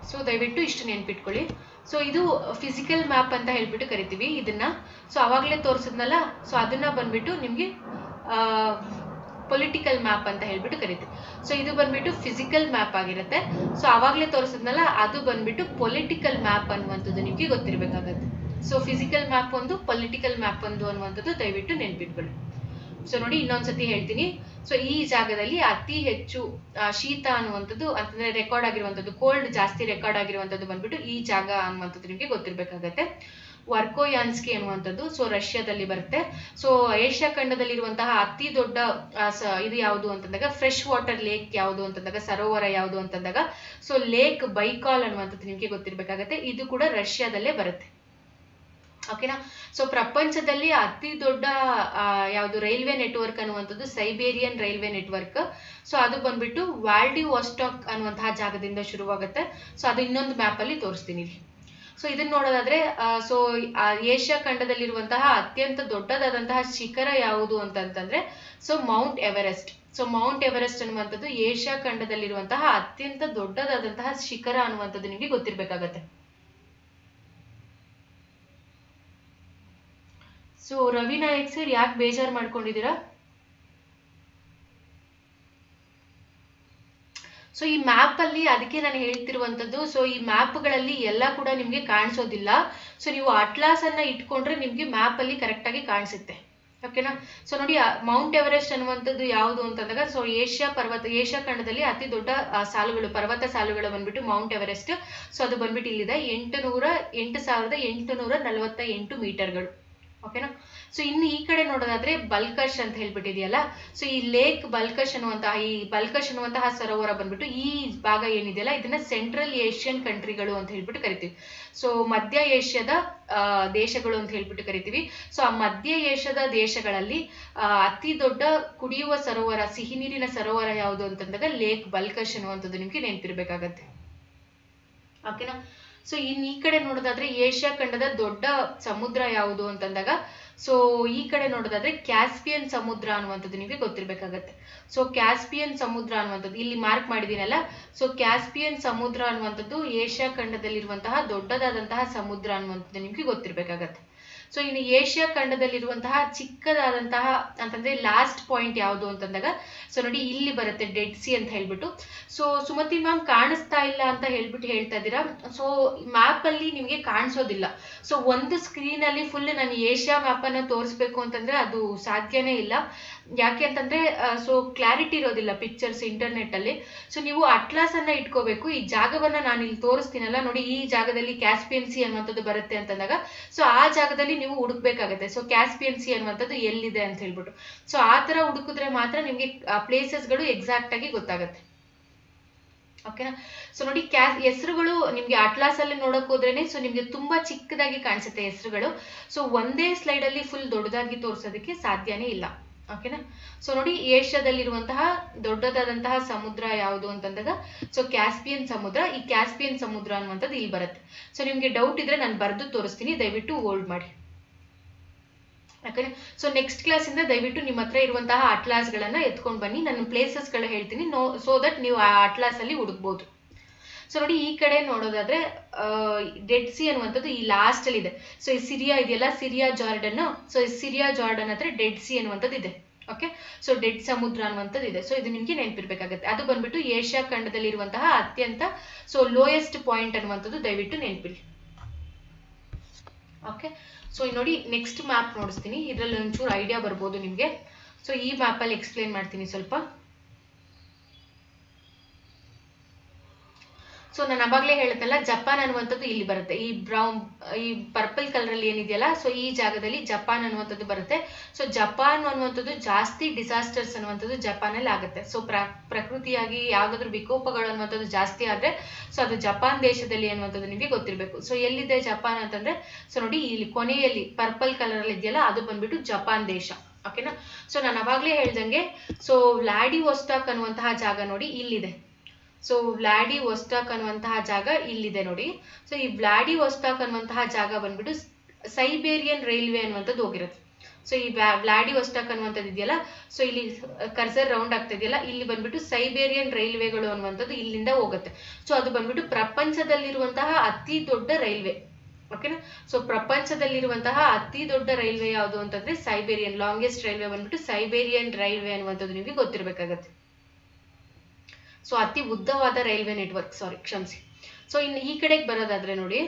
ಸೊ ದಯವಿಟ್ಟು ಇಷ್ಟು ನೆನ್ಪಿಟ್ಕೊಳ್ಳಿ ಸೊ ಇದು ಫಿಸಿಕಲ್ ಮ್ಯಾಪ್ ಅಂತ ಹೇಳ್ಬಿಟ್ಟು ಕರಿತೀವಿ ಇದನ್ನ ಸೊ ಅವಾಗಲೇ ತೋರಿಸಿದ್ನಲ್ಲ ಸೊ ಅದನ್ನ ಬಂದ್ಬಿಟ್ಟು ನಿಮಗೆ ಪೊಲಿಟಿಕಲ್ ಮ್ಯಾಪ್ ಅಂತ ಹೇಳ್ಬಿಟ್ಟು ಕರಿತೀವಿ ಸೊ ಇದು ಬಂದ್ಬಿಟ್ಟು ಫಿಸಿಕಲ್ ಮ್ಯಾಪ್ ಆಗಿರುತ್ತೆ ಸೊ ಅವಾಗಲೇ ತೋರಿಸಿದ್ನಲ್ಲ ಅದು ಬಂದ್ಬಿಟ್ಟು ಪೊಲಿಟಿಕಲ್ ಮ್ಯಾಪ್ ಅನ್ನುವಂಥದ್ದು ನಿಮಗೆ ಗೊತ್ತಿರಬೇಕಾಗತ್ತೆ ಸೊ ಫಿಸಿಕಲ್ ಮ್ಯಾಪ್ ಒಂದು ಪೊಲಿಟಿಕಲ್ ಮ್ಯಾಪ್ ಒಂದು ಅನ್ನುವಂಥದ್ದು ದಯವಿಟ್ಟು ನೆನ್ಪಿಟ್ಕೊಳ್ಳಿ ಸೊ ನೋಡಿ ಇನ್ನೊಂದ್ಸತಿ ಹೇಳ್ತೀನಿ ಸೊ ಈ ಜಾಗದಲ್ಲಿ ಅತಿ ಹೆಚ್ಚು ಆ, ಶೀತ ಅನ್ನುವಂಥದ್ದು ಅಂತಂದ್ರೆ ರೆಕಾರ್ಡ್ ಆಗಿರುವಂಥದ್ದು ಕೋಲ್ಡ್ ಜಾಸ್ತಿ ರೆಕಾರ್ಡ್ ಆಗಿರುವಂಥದ್ದು ಬಂದ್ಬಿಟ್ಟು ಈ ಜಾಗ ಅನ್ನುವಂಥದ್ದು ನಿಮಗೆ ಗೊತ್ತಿರಬೇಕಾಗತ್ತೆ ವರ್ಕೋಯಾನ್ಸ್ಕಿ ಅನ್ನುವಂಥದ್ದು ಸೊ ರಷ್ಯಾದಲ್ಲಿ ಬರುತ್ತೆ ಸೊ ಏಷ್ಯಾ ಖಂಡದಲ್ಲಿರುವಂತಹ ಅತಿ ದೊಡ್ಡ ಆ, ಸ- ಇದು ಯಾವುದು ಅಂತಂದಾಗ ಫ್ರೆಶ್ ವಾಟರ್ ಲೇಕ್ ಯಾವುದು ಅಂತಂದಾಗ ಸರೋವರ ಯಾವುದು ಅಂತಂದಾಗ ಸೊ ಲೇಕ್ ಬೈಕಾಲ್ ಅನ್ನುವಂಥದ್ದು ನಿಮಗೆ ಗೊತ್ತಿರಬೇಕಾಗತ್ತೆ ಇದು ಕೂಡ ರಷ್ಯಾದಲ್ಲೇ ಬರುತ್ತೆ ಓಕೆನಾ ಸೊ ಪ್ರಪಂಚದಲ್ಲಿ ಅತಿ ದೊಡ್ಡ ಆ, ಯಾವುದು ರೈಲ್ವೆ ನೆಟ್ವರ್ಕ್ ಅನ್ನುವಂಥದ್ದು ಸೈಬೇರಿಯನ್ ರೈಲ್ವೆ ನೆಟ್ವರ್ಕ್ ಸೊ ಅದು ಬಂದ್ಬಿಟ್ಟು ವ್ಯಾಲ್ಡಿ ವಾಸ್ಟಾಕ್ ಅನ್ನುವಂತಹ ಜಾಗದಿಂದ ಶುರುವಾಗುತ್ತೆ ಸೊ ಅದು ಇನ್ನೊಂದು ಮ್ಯಾಪ್ ಅಲ್ಲಿ ತೋರಿಸ್ತೀನಿ ಇಲ್ಲಿ ಸೊ ಇದನ್ನ ನೋಡೋದಾದ್ರೆ ಸೊ ಏಷ್ಯಾ ಖಂಡದಲ್ಲಿರುವಂತಹ ಅತ್ಯಂತ ದೊಡ್ಡದಾದಂತಹ ಶಿಖರ ಯಾವುದು ಅಂತಂತಂದ್ರೆ so Mount Everest so Mount Everest ಅನ್ನುವಂಥದ್ದು ಏಷ್ಯಾ ಖಂಡದಲ್ಲಿರುವಂತಹ ಅತ್ಯಂತ ದೊಡ್ಡದಾದಂತಹ ಶಿಖರ ಅನ್ನುವಂಥದ್ದು ನಿಮಗೆ ಗೊತ್ತಿರ್ಬೇಕಾಗತ್ತೆ ಸೊ ರವಿ ನಾಯಕ್ ಸರ್ ಯಾಕೆ ಬೇಜಾರು ಮಾಡ್ಕೊಂಡಿದ್ದೀರಾ ಸೊ ಈ ಮ್ಯಾಪ್ ಅಲ್ಲಿ ಅದಕ್ಕೆ ನಾನು ಹೇಳ್ತಿರುವಂತದ್ದು ಸೊ ಈ ಮ್ಯಾಪ್ಗಳಲ್ಲಿ ಎಲ್ಲ ಕೂಡ ನಿಮ್ಗೆ ಕಾಣಿಸೋದಿಲ್ಲ ಸೊ ನೀವು ಅಟ್ಲಾಸ್ ಅನ್ನ ಇಟ್ಕೊಂಡ್ರೆ ನಿಮ್ಗೆ ಮ್ಯಾಪ್ ಅಲ್ಲಿ ಕರೆಕ್ಟ್ ಆಗಿ ಕಾಣಿಸುತ್ತೆ ಓಕೆನಾ ಸೊ ನೋಡಿ ಮೌಂಟ್ ಎವರೆಸ್ಟ್ ಅನ್ನುವಂಥದ್ದು ಯಾವುದು ಅಂತಂದಾಗ ಸೊ ಏಷ್ಯಾ ಪರ್ವತ ಏಷ್ಯಾ ಖಂಡದಲ್ಲಿ ಅತಿ ದೊಡ್ಡ ಆ, ಸಾಲುಗಳು ಪರ್ವತ ಸಾಲುಗಳು ಬಂದ್ಬಿಟ್ಟು ಮೌಂಟ್ ಎವರೆಸ್ಟ್ ಸೊ ಅದು ಬಂದ್ಬಿಟ್ಟು ಇಲ್ಲಿದೆ ಎಂಟು ನೂರ ಎಂಟು ಸಾವಿರದ ಎಂಟುನೂರ ನಲವತ್ತ ಎಂಟು ಮೀಟರ್ಗಳು ಓಕೆನಾ ಸೊ ಇನ್ನು ಈ ಕಡೆ ನೋಡೋದಾದ್ರೆ ಬಲ್ಕಶ್ ಅಂತ ಹೇಳ್ಬಿಟ್ಟಿದೆಯಲ್ಲ ಸೊ ಈ ಲೇಕ್ ಬಲ್ಕಶ್ ಅನ್ನುವಂತಹ ಈ ಬಲ್ಕಶ್ ಅನ್ನುವಂತಹ ಸರೋವರ ಬಂದ್ಬಿಟ್ಟು ಈ ಭಾಗ ಏನಿದೆಯಲ್ಲ ಇದನ್ನ ಸೆಂಟ್ರಲ್ ಏಷ್ಯನ್ ಕಂಟ್ರಿಗಳು ಅಂತ ಹೇಳ್ಬಿಟ್ಟು ಕರಿತೀವಿ ಸೊ ಮಧ್ಯ ಏಷ್ಯಾದ ಆ, ದೇಶಗಳು ಅಂತ ಹೇಳ್ಬಿಟ್ಟು ಕರಿತೀವಿ ಸೊ ಆ ಮಧ್ಯ ಏಷ್ಯಾದ ದೇಶಗಳಲ್ಲಿ ಆ, ಅತಿ ದೊಡ್ಡ ಕುಡಿಯುವ ಸರೋವರ ಸಿಹಿ ನೀರಿನ ಸರೋವರ ಯಾವುದು ಅಂತಂದಾಗ ಲೇಕ್ ಬಲ್ಕಶ್ ಅನ್ನುವಂಥದ್ದು ನಿಮ್ಗೆ ನೆನಪಿರ್ಬೇಕಾಗತ್ತೆ ಓಕೆನಾ ಸೊ ಇನ್ ಈ ಕಡೆ ನೋಡೋದಾದ್ರೆ ಏಷ್ಯಾ ಖಂಡದ ದೊಡ್ಡ ಸಮುದ್ರ ಯಾವುದು ಅಂತಂದಾಗ ಸೊ ಈ ಕಡೆ ನೋಡೋದಾದ್ರೆ ಕ್ಯಾಸ್ಪಿಯನ್ ಸಮುದ್ರ ಅನ್ನುವಂಥದ್ದು ನಿಮಗೆ ಗೊತ್ತಿರ್ಬೇಕಾಗತ್ತೆ ಸೊ ಕ್ಯಾಸ್ಪಿಯನ್ ಸಮುದ್ರ ಅನ್ನುವಂಥದ್ದು ಇಲ್ಲಿ ಮಾರ್ಕ್ ಮಾಡಿದೀನಲ್ಲ ಸೊ ಕ್ಯಾಸ್ಪಿಯನ್ ಸಮುದ್ರ ಅನ್ನುವಂಥದ್ದು ಏಷ್ಯಾ ಖಂಡದಲ್ಲಿರುವಂತಹ ದೊಡ್ಡದಾದಂತಹ ಸಮುದ್ರ ಅನ್ನುವಂಥದ್ದು ನಿಮ್ಗೆ ಗೊತ್ತಿರ್ಬೇಕಾಗತ್ತೆ ಸೊ ಇನ್ನು ಏಷ್ಯಾ ಖಂಡದಲ್ಲಿರುವಂತಹ ಚಿಕ್ಕದಾದಂತಹ ಅಂತಂದ್ರೆ ಲಾಸ್ಟ್ ಪಾಯಿಂಟ್ ಯಾವುದು ಅಂತಂದಾಗ ಸೊ ನೋಡಿ ಇಲ್ಲಿ ಬರುತ್ತೆ ಡೆಡ್ ಸಿ ಅಂತ ಹೇಳ್ಬಿಟ್ಟು ಸೊ ಸುಮತಿ ಮ್ಯಾಮ್ ಕಾಣಿಸ್ತಾ ಇಲ್ಲ ಅಂತ ಹೇಳ್ಬಿಟ್ಟು ಹೇಳ್ತಾ ಇದ್ದೀರಾ ಸೊ ಮ್ಯಾಪ್ ಅಲ್ಲಿ ನಿಮಗೆ ಕಾಣಿಸೋದಿಲ್ಲ ಸೊ ಒಂದು ಸ್ಕ್ರೀನ್ ಅಲ್ಲಿ ಫುಲ್ ನಾನು ಏಷ್ಯಾ ಮ್ಯಾಪ್ ಅನ್ನ ತೋರಿಸ್ಬೇಕು ಅಂತಂದ್ರೆ ಅದು ಸಾಧ್ಯನೇ ಇಲ್ಲ ಯಾಕೆ ಅಂತಂದ್ರೆ ಸೊ ಕ್ಲಾರಿಟಿ ಇರೋದಿಲ್ಲ ಪಿಕ್ಚರ್ಸ್ ಇಂಟರ್ನೆಟ್ ಅಲ್ಲಿ ಸೊ ನೀವು ಅಟ್ಲಾಸ್ ಅನ್ನ ಇಟ್ಕೋಬೇಕು ಈ ಜಾಗವನ್ನ ನಾನು ಇಲ್ಲಿ ತೋರಿಸ್ತೀನಲ್ಲ ನೋಡಿ ಈ ಜಾಗದಲ್ಲಿ ಕ್ಯಾಸ್ಪಿಯನ್ ಸಿ ಅನ್ನುವಂಥದ್ದು ಬರುತ್ತೆ ಅಂತಂದಾಗ ಸೊ ಆ ಜಾಗದಲ್ಲಿ ನೀವು ಹುಡುಕ್ಬೇಕಾಗತ್ತೆ ಸೊ ಕ್ಯಾಸ್ಪಿಯನ್ ಸಿ ಅನ್ನುವಂಥದ್ದು ಎಲ್ಲಿದೆ ಅಂತ ಹೇಳ್ಬಿಟ್ಟು ಸೊ ಆ ತರ ಹುಡುಕಿದ್ರೆ ಮಾತ್ರ ನಿಮ್ಗೆ ಪ್ಲೇಸಸ್ಗಳು ಎಕ್ಸಾಕ್ಟ್ ಆಗಿ ಗೊತ್ತಾಗತ್ತೆ ಓಕೆನಾ ಸೊ ನೋಡಿ ಕ್ಯಾ ಹೆಸರುಗಳು ನಿಮ್ಗೆ ಅಟ್ಲಾಸ್ ಅಲ್ಲಿ ನೋಡಕ್ ಹೋದ್ರೇನೆ ಸೊ ನಿಮ್ಗೆ ತುಂಬಾ ಚಿಕ್ಕದಾಗಿ ಕಾಣಿಸುತ್ತೆ ಹೆಸರುಗಳು ಸೊ ಒಂದೇ ಸ್ಲೈಡ್ ಅಲ್ಲಿ ಫುಲ್ ದೊಡ್ಡದಾಗಿ ತೋರ್ಸೋದಕ್ಕೆ ಸಾಧ್ಯನೇ ಇಲ್ಲ ಓಕೆನಾ ಸೊ ನೋಡಿ ಏಷ್ಯಾದಲ್ಲಿರುವಂತಹ ದೊಡ್ಡದಾದಂತಹ ಸಮುದ್ರ ಯಾವುದು ಅಂತಂದಾಗ ಸೊ ಕ್ಯಾಸ್ಪಿಯನ್ ಸಮುದ್ರ ಈ ಕ್ಯಾಸ್ಪಿಯನ್ ಸಮುದ್ರ ಅನ್ನುವಂಥದ್ದು ಇಲ್ಲಿ ಬರುತ್ತೆ ಸೊ ನಿಮ್ಗೆ ಡೌಟ್ ಇದ್ರೆ ನಾನು ಬರೆದು ತೋರಿಸ್ತೀನಿ ದಯವಿಟ್ಟು ಹೋಲ್ಡ್ ಮಾಡಿ ಯಾಕಂದ್ರೆ ಸೊ ನೆಕ್ಸ್ಟ್ ಕ್ಲಾಸ್ ಇಂದ ದಯವಿಟ್ಟು ನಿಮ್ಮ ಹತ್ರ ಇರುವಂತಹ ಅಟ್ಲಾಸ್ ಗಳನ್ನ ಎತ್ಕೊಂಡು ಬನ್ನಿ ನಾನು ಪ್ಲೇಸಸ್ ಗಳ ಹೇಳ್ತೀನಿ ನೋ ಸೊ ದಟ್ ನೀವು ಆ ಅಟ್ಲಾಸ್ ಅಲ್ಲಿ ಹುಡುಕ್ಬೋದು ಸೊ ನೋಡಿ ಈ ಕಡೆ ನೋಡೋದಾದ್ರೆ ಡೆಡ್ ಸಿ ಅನ್ನುವಂಥದ್ದು ಈ ಲಾಸ್ಟ್ ಅಲ್ಲಿ ಇದೆ ಸೊ ಈ ಸಿರಿಯಾ ಇದೆಯಲ್ಲ ಸಿರಿಯಾ ಜಾರ್ಡನ್ ಸೊ ಈ ಸಿರಿಯಾ ಜಾರ್ಡನ್ ಹತ್ರ ಡೆಡ್ ಸಿ ಅನ್ನುವಂಥದ್ದು ಇದೆ ಓಕೆ ಸೊ ಡೆಡ್ ಸಮುದ್ರ ಅನ್ನುವಂಥದ್ದು ಇದೆ ಸೊ ಇದು ನಿಮ್ಗೆ ನೆನಪಿರ್ಬೇಕಾಗತ್ತೆ ಅದು ಬಂದ್ಬಿಟ್ಟು ಏಷ್ಯಾ ಖಂಡದಲ್ಲಿರುವಂತಹ ಅತ್ಯಂತ ಸೊ ಲೋಯೆಸ್ಟ್ ಪಾಯಿಂಟ್ ಅನ್ನುವಂಥದ್ದು ದಯವಿಟ್ಟು ನೆನಪಿಡಿ ಓಕೆ ಸೊ ನೋಡಿ ನೆಕ್ಸ್ಟ್ ಮ್ಯಾಪ್ ನೋಡಿಸ್ತೀನಿ ಇದರಲ್ಲಿ ಒಂಚೂರು ಐಡಿಯಾ ಬರ್ಬೋದು ನಿಮಗೆ ಸೊ ಈ ಮ್ಯಾಪಲ್ಲಿ ಎಕ್ಸ್ಪ್ಲೇನ್ ಮಾಡ್ತೀನಿ ಸ್ವಲ್ಪ ಸೊ ನಾನು ಅವಾಗಲೇ ಹೇಳಿದ್ನಲ್ಲ ಜಪಾನ್ ಅನ್ನುವಂಥದ್ದು ಇಲ್ಲಿ ಬರುತ್ತೆ ಈ ಬ್ರೌನ್ ಈ ಪರ್ಪಲ್ ಕಲರ್ ಅಲ್ಲಿ ಏನಿದೆಯಲ್ಲ ಸೊ ಈ ಜಾಗದಲ್ಲಿ ಜಪಾನ್ ಅನ್ನುವಂಥದ್ದು ಬರುತ್ತೆ ಸೊ ಜಪಾನ್ ಅನ್ನುವಂಥದ್ದು ಜಾಸ್ತಿ ಡಿಸಾಸ್ಟರ್ಸ್ ಅನ್ನುವಂಥದ್ದು ಜಪಾನಲ್ಲಿ ಆಗುತ್ತೆ ಸೊ ಪ್ರ ಪ್ರಕೃತಿಯಾಗಿ ಯಾವ್ದಾದ್ರು ವಿಕೋಪಗಳು ಅನ್ನುವಂಥದ್ದು ಜಾಸ್ತಿ ಆದ್ರೆ ಸೊ ಅದು ಜಪಾನ್ ದೇಶದಲ್ಲಿ ಅನ್ನುವಂಥದ್ದು ನಿಮಗೆ ಗೊತ್ತಿರಬೇಕು ಸೊ ಎಲ್ಲಿದೆ ಜಪಾನ್ ಅಂತಂದ್ರೆ ಸೊ ನೋಡಿ ಇಲ್ಲಿ ಕೊನೆಯಲ್ಲಿ ಪರ್ಪಲ್ ಕಲರ್ ಅಲ್ಲಿ ಇದೆಯಲ್ಲ ಅದು ಬಂದ್ಬಿಟ್ಟು ಜಪಾನ್ ದೇಶ ಓಕೆನಾ ಸೊ ನಾನು ಅವಾಗಲೇ ಹೇಳ್ದಂಗೆ ಸೊ ವ್ಲಾಡಿ ವೋಸ್ಟಾಕ್ ಅನ್ನುವಂತಹ ಜಾಗ ನೋಡಿ ಇಲ್ಲಿದೆ ಸೊ ವ್ಲಾಡಿ ವೋಸ್ಟಾಕ್ ಅನ್ನುವಂತಹ ಜಾಗ ಇಲ್ಲಿದೆ ನೋಡಿ ಸೊ ಈ ವ್ಲಾಡಿ ವೋಸ್ಟಾಕ್ ಅನ್ನುವಂತಹ ಜಾಗ ಬಂದ್ಬಿಟ್ಟು ಸೈಬೇರಿಯನ್ ರೈಲ್ವೆ ಅನ್ನುವಂಥದ್ದು ಹೋಗಿರುತ್ತೆ ಸೊ ಈ ವ್ಲಾಡಿವೊಸ್ಟಾಕ್ ಅನ್ನುವಂಥದ್ದು ಇದೆಯಲ್ಲ ಸೊ ಇಲ್ಲಿ ಕರ್ಸರ್ ರೌಂಡ್ ಆಗ್ತಾ ಇದೆಯಲ್ಲ ಇಲ್ಲಿ ಬಂದ್ಬಿಟ್ಟು ಸೈಬೇರಿಯನ್ ರೈಲ್ವೆಗಳು ಅನ್ನುವಂಥದ್ದು ಇಲ್ಲಿಂದ ಹೋಗುತ್ತೆ ಸೊ ಅದು ಬಂದ್ಬಿಟ್ಟು ಪ್ರಪಂಚದಲ್ಲಿರುವಂತಹ ಅತಿ ದೊಡ್ಡ ರೈಲ್ವೆ ಓಕೆನಾ ಸೊ ಪ್ರಪಂಚದಲ್ಲಿರುವಂತಹ ಅತಿ ದೊಡ್ಡ ರೈಲ್ವೆ ಯಾವುದು ಅಂತಂದ್ರೆ ಸೈಬೇರಿಯನ್ ಲಾಂಗೆಸ್ಟ್ ರೈಲ್ವೆ ಬಂದ್ಬಿಟ್ಟು ಸೈಬೇರಿಯನ್ ರೈಲ್ವೆ ಅನ್ನುವಂಥದ್ದು ನಿಮಗೆ ಗೊತ್ತಿರಬೇಕಾಗತ್ತೆ ಸೊ ಅತಿ ಉದ್ದವಾದ ರೈಲ್ವೆ ನೆಟ್ವರ್ಕ್ ಸಾರಿ ಕ್ಷಮಿಸಿ ಸೊ ಇನ್ನು ಈ ಕಡೆಗೆ ಬರೋದಾದ್ರೆ ನೋಡಿ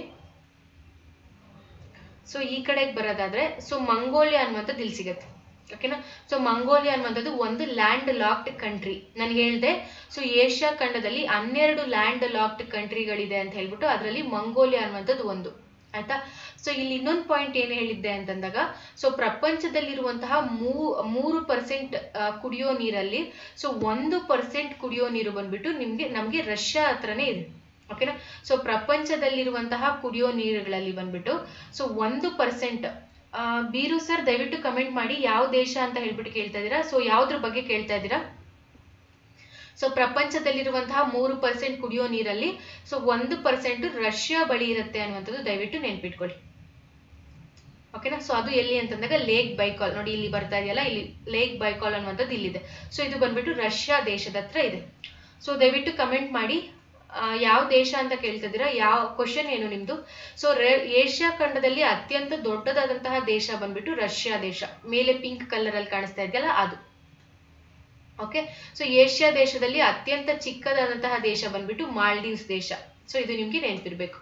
ಸೊ ಈ ಕಡೆಗೆ ಬರೋದಾದ್ರೆ ಸೊ ಮಂಗೋಲಿಯಾ ಅನ್ನುವಂಥದ್ದು ಇಲ್ಲಿ ಸಿಗತ್ತೆ ಓಕೆನಾ ಸೊ ಮಂಗೋಲಿಯಾ ಅನ್ನುವಂಥದ್ದು ಒಂದು ಲ್ಯಾಂಡ್ ಲಾಕ್ಡ್ ಕಂಟ್ರಿ ನಾನು ಹೇಳಿದೆ ಸೊ ಏಷ್ಯಾ ಖಂಡದಲ್ಲಿ ಹನ್ನೆರಡು ಲ್ಯಾಂಡ್ ಲಾಕ್ಡ್ ಕಂಟ್ರಿಗಳಿದೆ ಅಂತ ಹೇಳ್ಬಿಟ್ಟು ಅದರಲ್ಲಿ ಮಂಗೋಲಿಯಾ ಅನ್ನುವಂಥದ್ದು ಒಂದು ಆಯ್ತಾ ಸೊ ಇಲ್ಲಿ ಇನ್ನೊಂದು ಪಾಯಿಂಟ್ ಏನು ಹೇಳಿದ್ದೆ ಅಂತಂದಾಗ ಸೊ ಪ್ರಪಂಚದಲ್ಲಿರುವಂತಹ ಮೂ ಮೂರು ಪರ್ಸೆಂಟ್ ಕುಡಿಯೋ ನೀರಲ್ಲಿ ಸೊ ಒಂದು ಪರ್ಸೆಂಟ್ ಕುಡಿಯೋ ನೀರು ಬಂದ್ಬಿಟ್ಟು ನಿಮ್ಗೆ ನಮ್ಗೆ ರಷ್ಯಾ ಹತ್ರನೇ ಇದೆ ಓಕೆನಾ ಸೊ ಪ್ರಪಂಚದಲ್ಲಿರುವಂತಹ ಕುಡಿಯೋ ನೀರುಗಳಲ್ಲಿ ಬಂದ್ಬಿಟ್ಟು ಸೊ ಒಂದು ಪರ್ಸೆಂಟ್ ಬೀರು ಸರ್ ದಯವಿಟ್ಟು ಕಮೆಂಟ್ ಮಾಡಿ ಯಾವ ದೇಶ ಅಂತ ಹೇಳ್ಬಿಟ್ಟು ಕೇಳ್ತಾ ಇದ್ದೀರಾ ಸೊ ಯಾವ್ದ್ರ ಬಗ್ಗೆ ಕೇಳ್ತಾ ಇದ್ದೀರಾ ಸೊ ಪ್ರಪಂಚದಲ್ಲಿರುವಂತಹ ಮೂರು ಪರ್ಸೆಂಟ್ ಕುಡಿಯೋ ನೀರಲ್ಲಿ ಸೊ ಒಂದು ಪರ್ಸೆಂಟ್ ರಷ್ಯಾ ಬಳಿ ಇರುತ್ತೆ ಅನ್ನುವಂಥದ್ದು ದಯವಿಟ್ಟು ನೆನ್ಪಿಟ್ಕೊಳ್ಳಿ ಓಕೆನಾ ಸೊ ಅದು ಎಲ್ಲಿ ಅಂತಂದಾಗ ಲೇಕ್ ಬೈಕಾಲ್ ನೋಡಿ ಇಲ್ಲಿ ಬರ್ತಾ ಇದೆಯಲ್ಲ ಇಲ್ಲಿ ಲೇಕ್ ಬೈಕಾಲ್ ಅನ್ನುವಂಥದ್ದು ಇಲ್ಲಿದೆ ಸೊ ಇದು ಬಂದ್ಬಿಟ್ಟು ರಷ್ಯಾ ದೇಶದ ಹತ್ರ ಇದೆ ಸೊ ದಯವಿಟ್ಟು ಕಮೆಂಟ್ ಮಾಡಿ ಯಾವ ದೇಶ ಅಂತ ಕೇಳ್ತಿದ್ದೀರಾ ಯಾವ ಕ್ವಶನ್ ಏನು ನಿಮ್ದು ಸೊ ಏಷ್ಯಾ ಖಂಡದಲ್ಲಿ ಅತ್ಯಂತ ದೊಡ್ಡದಾದಂತಹ ದೇಶ ಬಂದ್ಬಿಟ್ಟು ರಷ್ಯಾ ದೇಶ ಮೇಲೆ ಪಿಂಕ್ ಕಲರ್ ಅಲ್ಲಿ ಕಾಣಿಸ್ತಾ ಇದೆಯಲ್ಲ ಅದು ಓಕೆ ಸೊ ಏಷ್ಯಾ ದೇಶದಲ್ಲಿ ಅತ್ಯಂತ ಚಿಕ್ಕದಾದಂತಹ ದೇಶ ಬಂದ್ಬಿಟ್ಟು ಮಾಲ್ಡೀವ್ಸ್ ದೇಶ ಸೊ ಇದು ನಿಮ್ಗೆ ನೆನಪಿರ್ಬೇಕು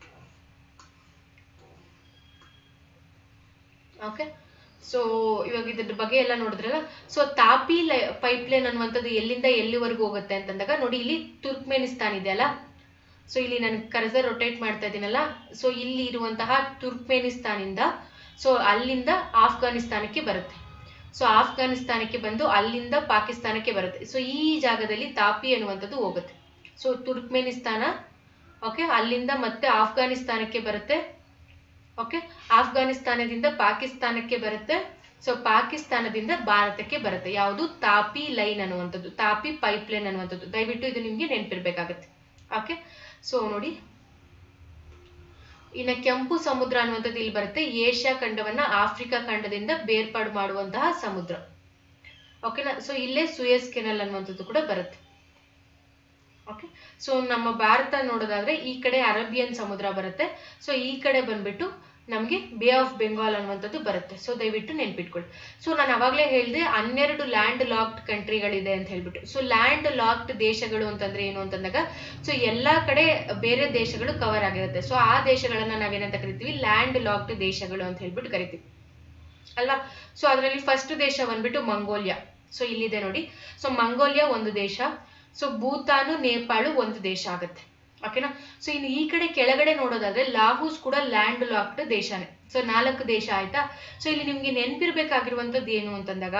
ಓಕೆ ಸೊ ಇವಾಗ ಇದ್ರ ಬಗ್ಗೆ ಎಲ್ಲ ನೋಡಿದ್ರಲ್ಲ ಸೊ ತಾಪಿ ಪೈಪ್ ಲೈನ್ ಅನ್ನುವಂಥದ್ದು ಎಲ್ಲಿಂದ ಎಲ್ಲಿವರೆಗೂ ಹೋಗುತ್ತೆ ಅಂತಂದಾಗ ನೋಡಿ ಇಲ್ಲಿ ತುರ್ಕ್ಮೆನಿಸ್ತಾನ್ ಇದೆಯಲ್ಲ ಸೊ ಇಲ್ಲಿ ನಾನು ಕರ್ಸರ್ ರೊಟೇಟ್ ಮಾಡ್ತಾ ಇದ್ದೀನಲ್ಲ ಸೊ ಇಲ್ಲಿ ಇರುವಂತಹ ತುರ್ಕ್ಮೆನಿಸ್ತಾನಿಂದ ಸೊ ಅಲ್ಲಿಂದ ಆಫ್ಘಾನಿಸ್ತಾನಕ್ಕೆ ಬರುತ್ತೆ ಸೊ ಆಫ್ಘಾನಿಸ್ತಾನಕ್ಕೆ ಬಂದು ಅಲ್ಲಿಂದ ಪಾಕಿಸ್ತಾನಕ್ಕೆ ಬರುತ್ತೆ ಸೊ ಈ ಜಾಗದಲ್ಲಿ ತಾಪಿ ಅನ್ನುವಂಥದ್ದು ಹೋಗುತ್ತೆ ಸೊ ತುರ್ಕ್ಮೆನಿಸ್ತಾನ ಓಕೆ ಅಲ್ಲಿಂದ ಮತ್ತೆ ಆಫ್ಘಾನಿಸ್ತಾನಕ್ಕೆ ಬರುತ್ತೆ ಓಕೆ ಆಫ್ಘಾನಿಸ್ತಾನದಿಂದ ಪಾಕಿಸ್ತಾನಕ್ಕೆ ಬರುತ್ತೆ ಸೊ ಪಾಕಿಸ್ತಾನದಿಂದ ಭಾರತಕ್ಕೆ ಬರುತ್ತೆ ಯಾವುದು ತಾಪಿ ಲೈನ್ ಅನ್ನುವಂಥದ್ದು ತಾಪಿ ಪೈಪ್ ಲೈನ್ ಅನ್ನುವಂಥದ್ದು ದಯವಿಟ್ಟು ಇದು ನಿಮ್ಗೆ ನೆನಪಿರ್ಬೇಕಾಗತ್ತೆ ಓಕೆ ಸೊ ನೋಡಿ ಇನ್ನು ಕೆಂಪು ಸಮುದ್ರ ಅನ್ನುವಂಥದ್ದು ಇಲ್ಲಿ ಬರುತ್ತೆ ಏಷ್ಯಾ ಖಂಡವನ್ನ ಆಫ್ರಿಕಾ ಖಂಡದಿಂದ ಬೇರ್ಪಾಡು ಮಾಡುವಂತಹ ಸಮುದ್ರ ಓಕೆನಾ ಸೊ ಇಲ್ಲೇ ಸುಯಸ್ ಕೆನಲ್ ಅನ್ನುವಂಥದ್ದು ಕೂಡ ಬರುತ್ತೆ ಓಕೆ ಸೊ ನಮ್ಮ ಭಾರತ ನೋಡೋದಾದ್ರೆ ಈ ಕಡೆ ಅರೇಬಿಯನ್ ಸಮುದ್ರ ಬರುತ್ತೆ ಸೊ ಈ ಕಡೆ ಬಂದ್ಬಿಟ್ಟು ನಮಗೆ ಬೇ ಆಫ್ ಬೆಂಗಾಲ್ ಅನ್ನುವಂಥದ್ದು ಬರುತ್ತೆ ಸೊ ದಯವಿಟ್ಟು ನೆನ್ಪಿಟ್ಕೊಳ್ಳಿ ಸೊ ನಾನು ಅವಾಗಲೇ ಹೇಳಿದೆ ಹನ್ನೆರಡು ಲ್ಯಾಂಡ್ ಲಾಕ್ಡ್ ಕಂಟ್ರಿಗಳಿದೆ ಅಂತ ಹೇಳ್ಬಿಟ್ಟು ಸೊ ಲ್ಯಾಂಡ್ ಲಾಕ್ಡ್ ದೇಶಗಳು ಅಂತಂದ್ರೆ ಏನು ಅಂತಂದಾಗ ಸೊ ಎಲ್ಲಾ ಕಡೆ ಬೇರೆ ದೇಶಗಳು ಕವರ್ ಆಗಿರುತ್ತೆ ಸೊ ಆ ದೇಶಗಳನ್ನ ನಾವೇನಂತ ಕರಿತೀವಿ ಲ್ಯಾಂಡ್ ಲಾಕ್ಡ್ ದೇಶಗಳು ಅಂತ ಹೇಳ್ಬಿಟ್ಟು ಕರಿತೀವಿ ಅಲ್ವಾ ಸೊ ಅದರಲ್ಲಿ ಫಸ್ಟ್ ದೇಶ ಬಂದ್ಬಿಟ್ಟು ಮಂಗೋಲಿಯಾ ಸೊ ಇಲ್ಲಿದೆ ನೋಡಿ ಸೊ ಮಂಗೋಲಿಯಾ ಒಂದು ದೇಶ ಸೊ ಭೂತಾನು ನೇಪಾಳು ಒಂದು ದೇಶ ಆಗುತ್ತೆ ಓಕೆನಾ ಸೊ ಇನ್ನು ಈ ಕಡೆ ಕೆಳಗಡೆ ನೋಡೋದಾದ್ರೆ ಲಾಹೂಸ್ ಕೂಡ ಲ್ಯಾಂಡ್ ಲಾಕ್ಡ್ ದೇಶನೇ ಸೊ ನಾಲ್ಕು ದೇಶ ಆಯ್ತಾ ಸೊ ಇಲ್ಲಿ ನಿಮ್ಗೆ ನೆನ್ಪಿರ್ಬೇಕಾಗಿರುವಂತದ್ದು ಏನು ಅಂತಂದಾಗ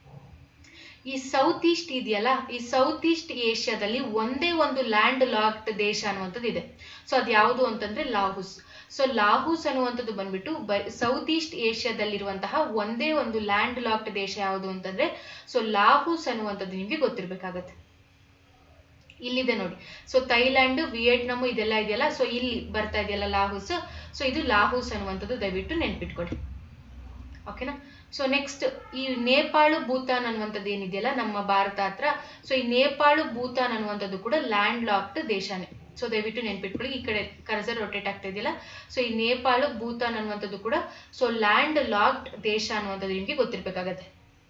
ಈ ಸೌತ್ ಈಸ್ಟ್ ಇದೆಯಲ್ಲ ಈ ಸೌತ್ ಈಸ್ಟ್ ಏಷ್ಯಾದಲ್ಲಿ ಒಂದೇ ಒಂದು ಲ್ಯಾಂಡ್ ಲಾಕ್ಡ್ ದೇಶ ಅನ್ನುವಂಥದ್ದು ಇದೆ ಸೊ ಅದು ಯಾವುದು ಅಂತಂದ್ರೆ ಲಾಹೂಸ್ ಸೊ ಲಾಹೂಸ್ ಅನ್ನುವಂಥದ್ದು ಬಂದ್ಬಿಟ್ಟು ಸೌತ್ ಈಸ್ಟ್ ಏಷ್ಯಾದಲ್ಲಿರುವಂತಹ ಒಂದೇ ಒಂದು ಲ್ಯಾಂಡ್ ಲಾಕ್ಡ್ ದೇಶ ಯಾವುದು ಅಂತಂದ್ರೆ ಸೊ ಲಾಹೂಸ್ ಅನ್ನುವಂಥದ್ದು ನಿಮ್ಗೆ ಗೊತ್ತಿರ್ಬೇಕಾಗತ್ತೆ ಇಲ್ಲಿದೆ ನೋಡಿ ಸೊ ಥೈಲ್ಯಾಂಡ್ ವಿಯೆಟ್ನಾಮ್ ಇದೆಲ್ಲ ಇದೆಯಲ್ಲ ಸೊ ಇಲ್ಲಿ ಬರ್ತಾ ಇದೆಯಲ್ಲ ಲಾಹೂಸ್ ಸೊ ಇದು ಲಾಹೂಸ್ ಅನ್ನುವಂಥದ್ದು ದಯವಿಟ್ಟು ನೆನ್ಪಿಟ್ಕೊಳ್ಳಿ ಓಕೆನಾ ಸೊ ನೆಕ್ಸ್ಟ್ ಈ ನೇಪಾಳು ಭೂತಾನ್ ಅನ್ನುವಂಥದ್ದು ಏನಿದೆಯಲ್ಲ ನಮ್ಮ ಭಾರತ ಹತ್ರ ಸೊ ಈ ನೇಪಾಳು ಭೂತಾನ್ ಅನ್ನುವಂಥದ್ದು ಕೂಡ ಲ್ಯಾಂಡ್ ಲಾಕ್ಡ್ ದೇಶನೇ ಸೊ ದಯವಿಟ್ಟು ನೆನ್ಪಿಟ್ಕೊಳ್ಳಿ ಈ ಕಡೆ ಕರ್ಸರ್ ರೊಟೇಟ್ ಆಗ್ತಾ ಇದೆಯಲ್ಲ ಸೊ ಈ ನೇಪಾಳು ಭೂತಾನ್ ಅನ್ನುವಂಥದ್ದು ಕೂಡ ಸೊ ಲ್ಯಾಂಡ್ ಲಾಕ್ಡ್ ದೇಶ ಅನ್ನುವಂಥದ್ದು ನಿಮಗೆ ಗೊತ್ತಿರ್ಬೇಕಾಗತ್ತೆ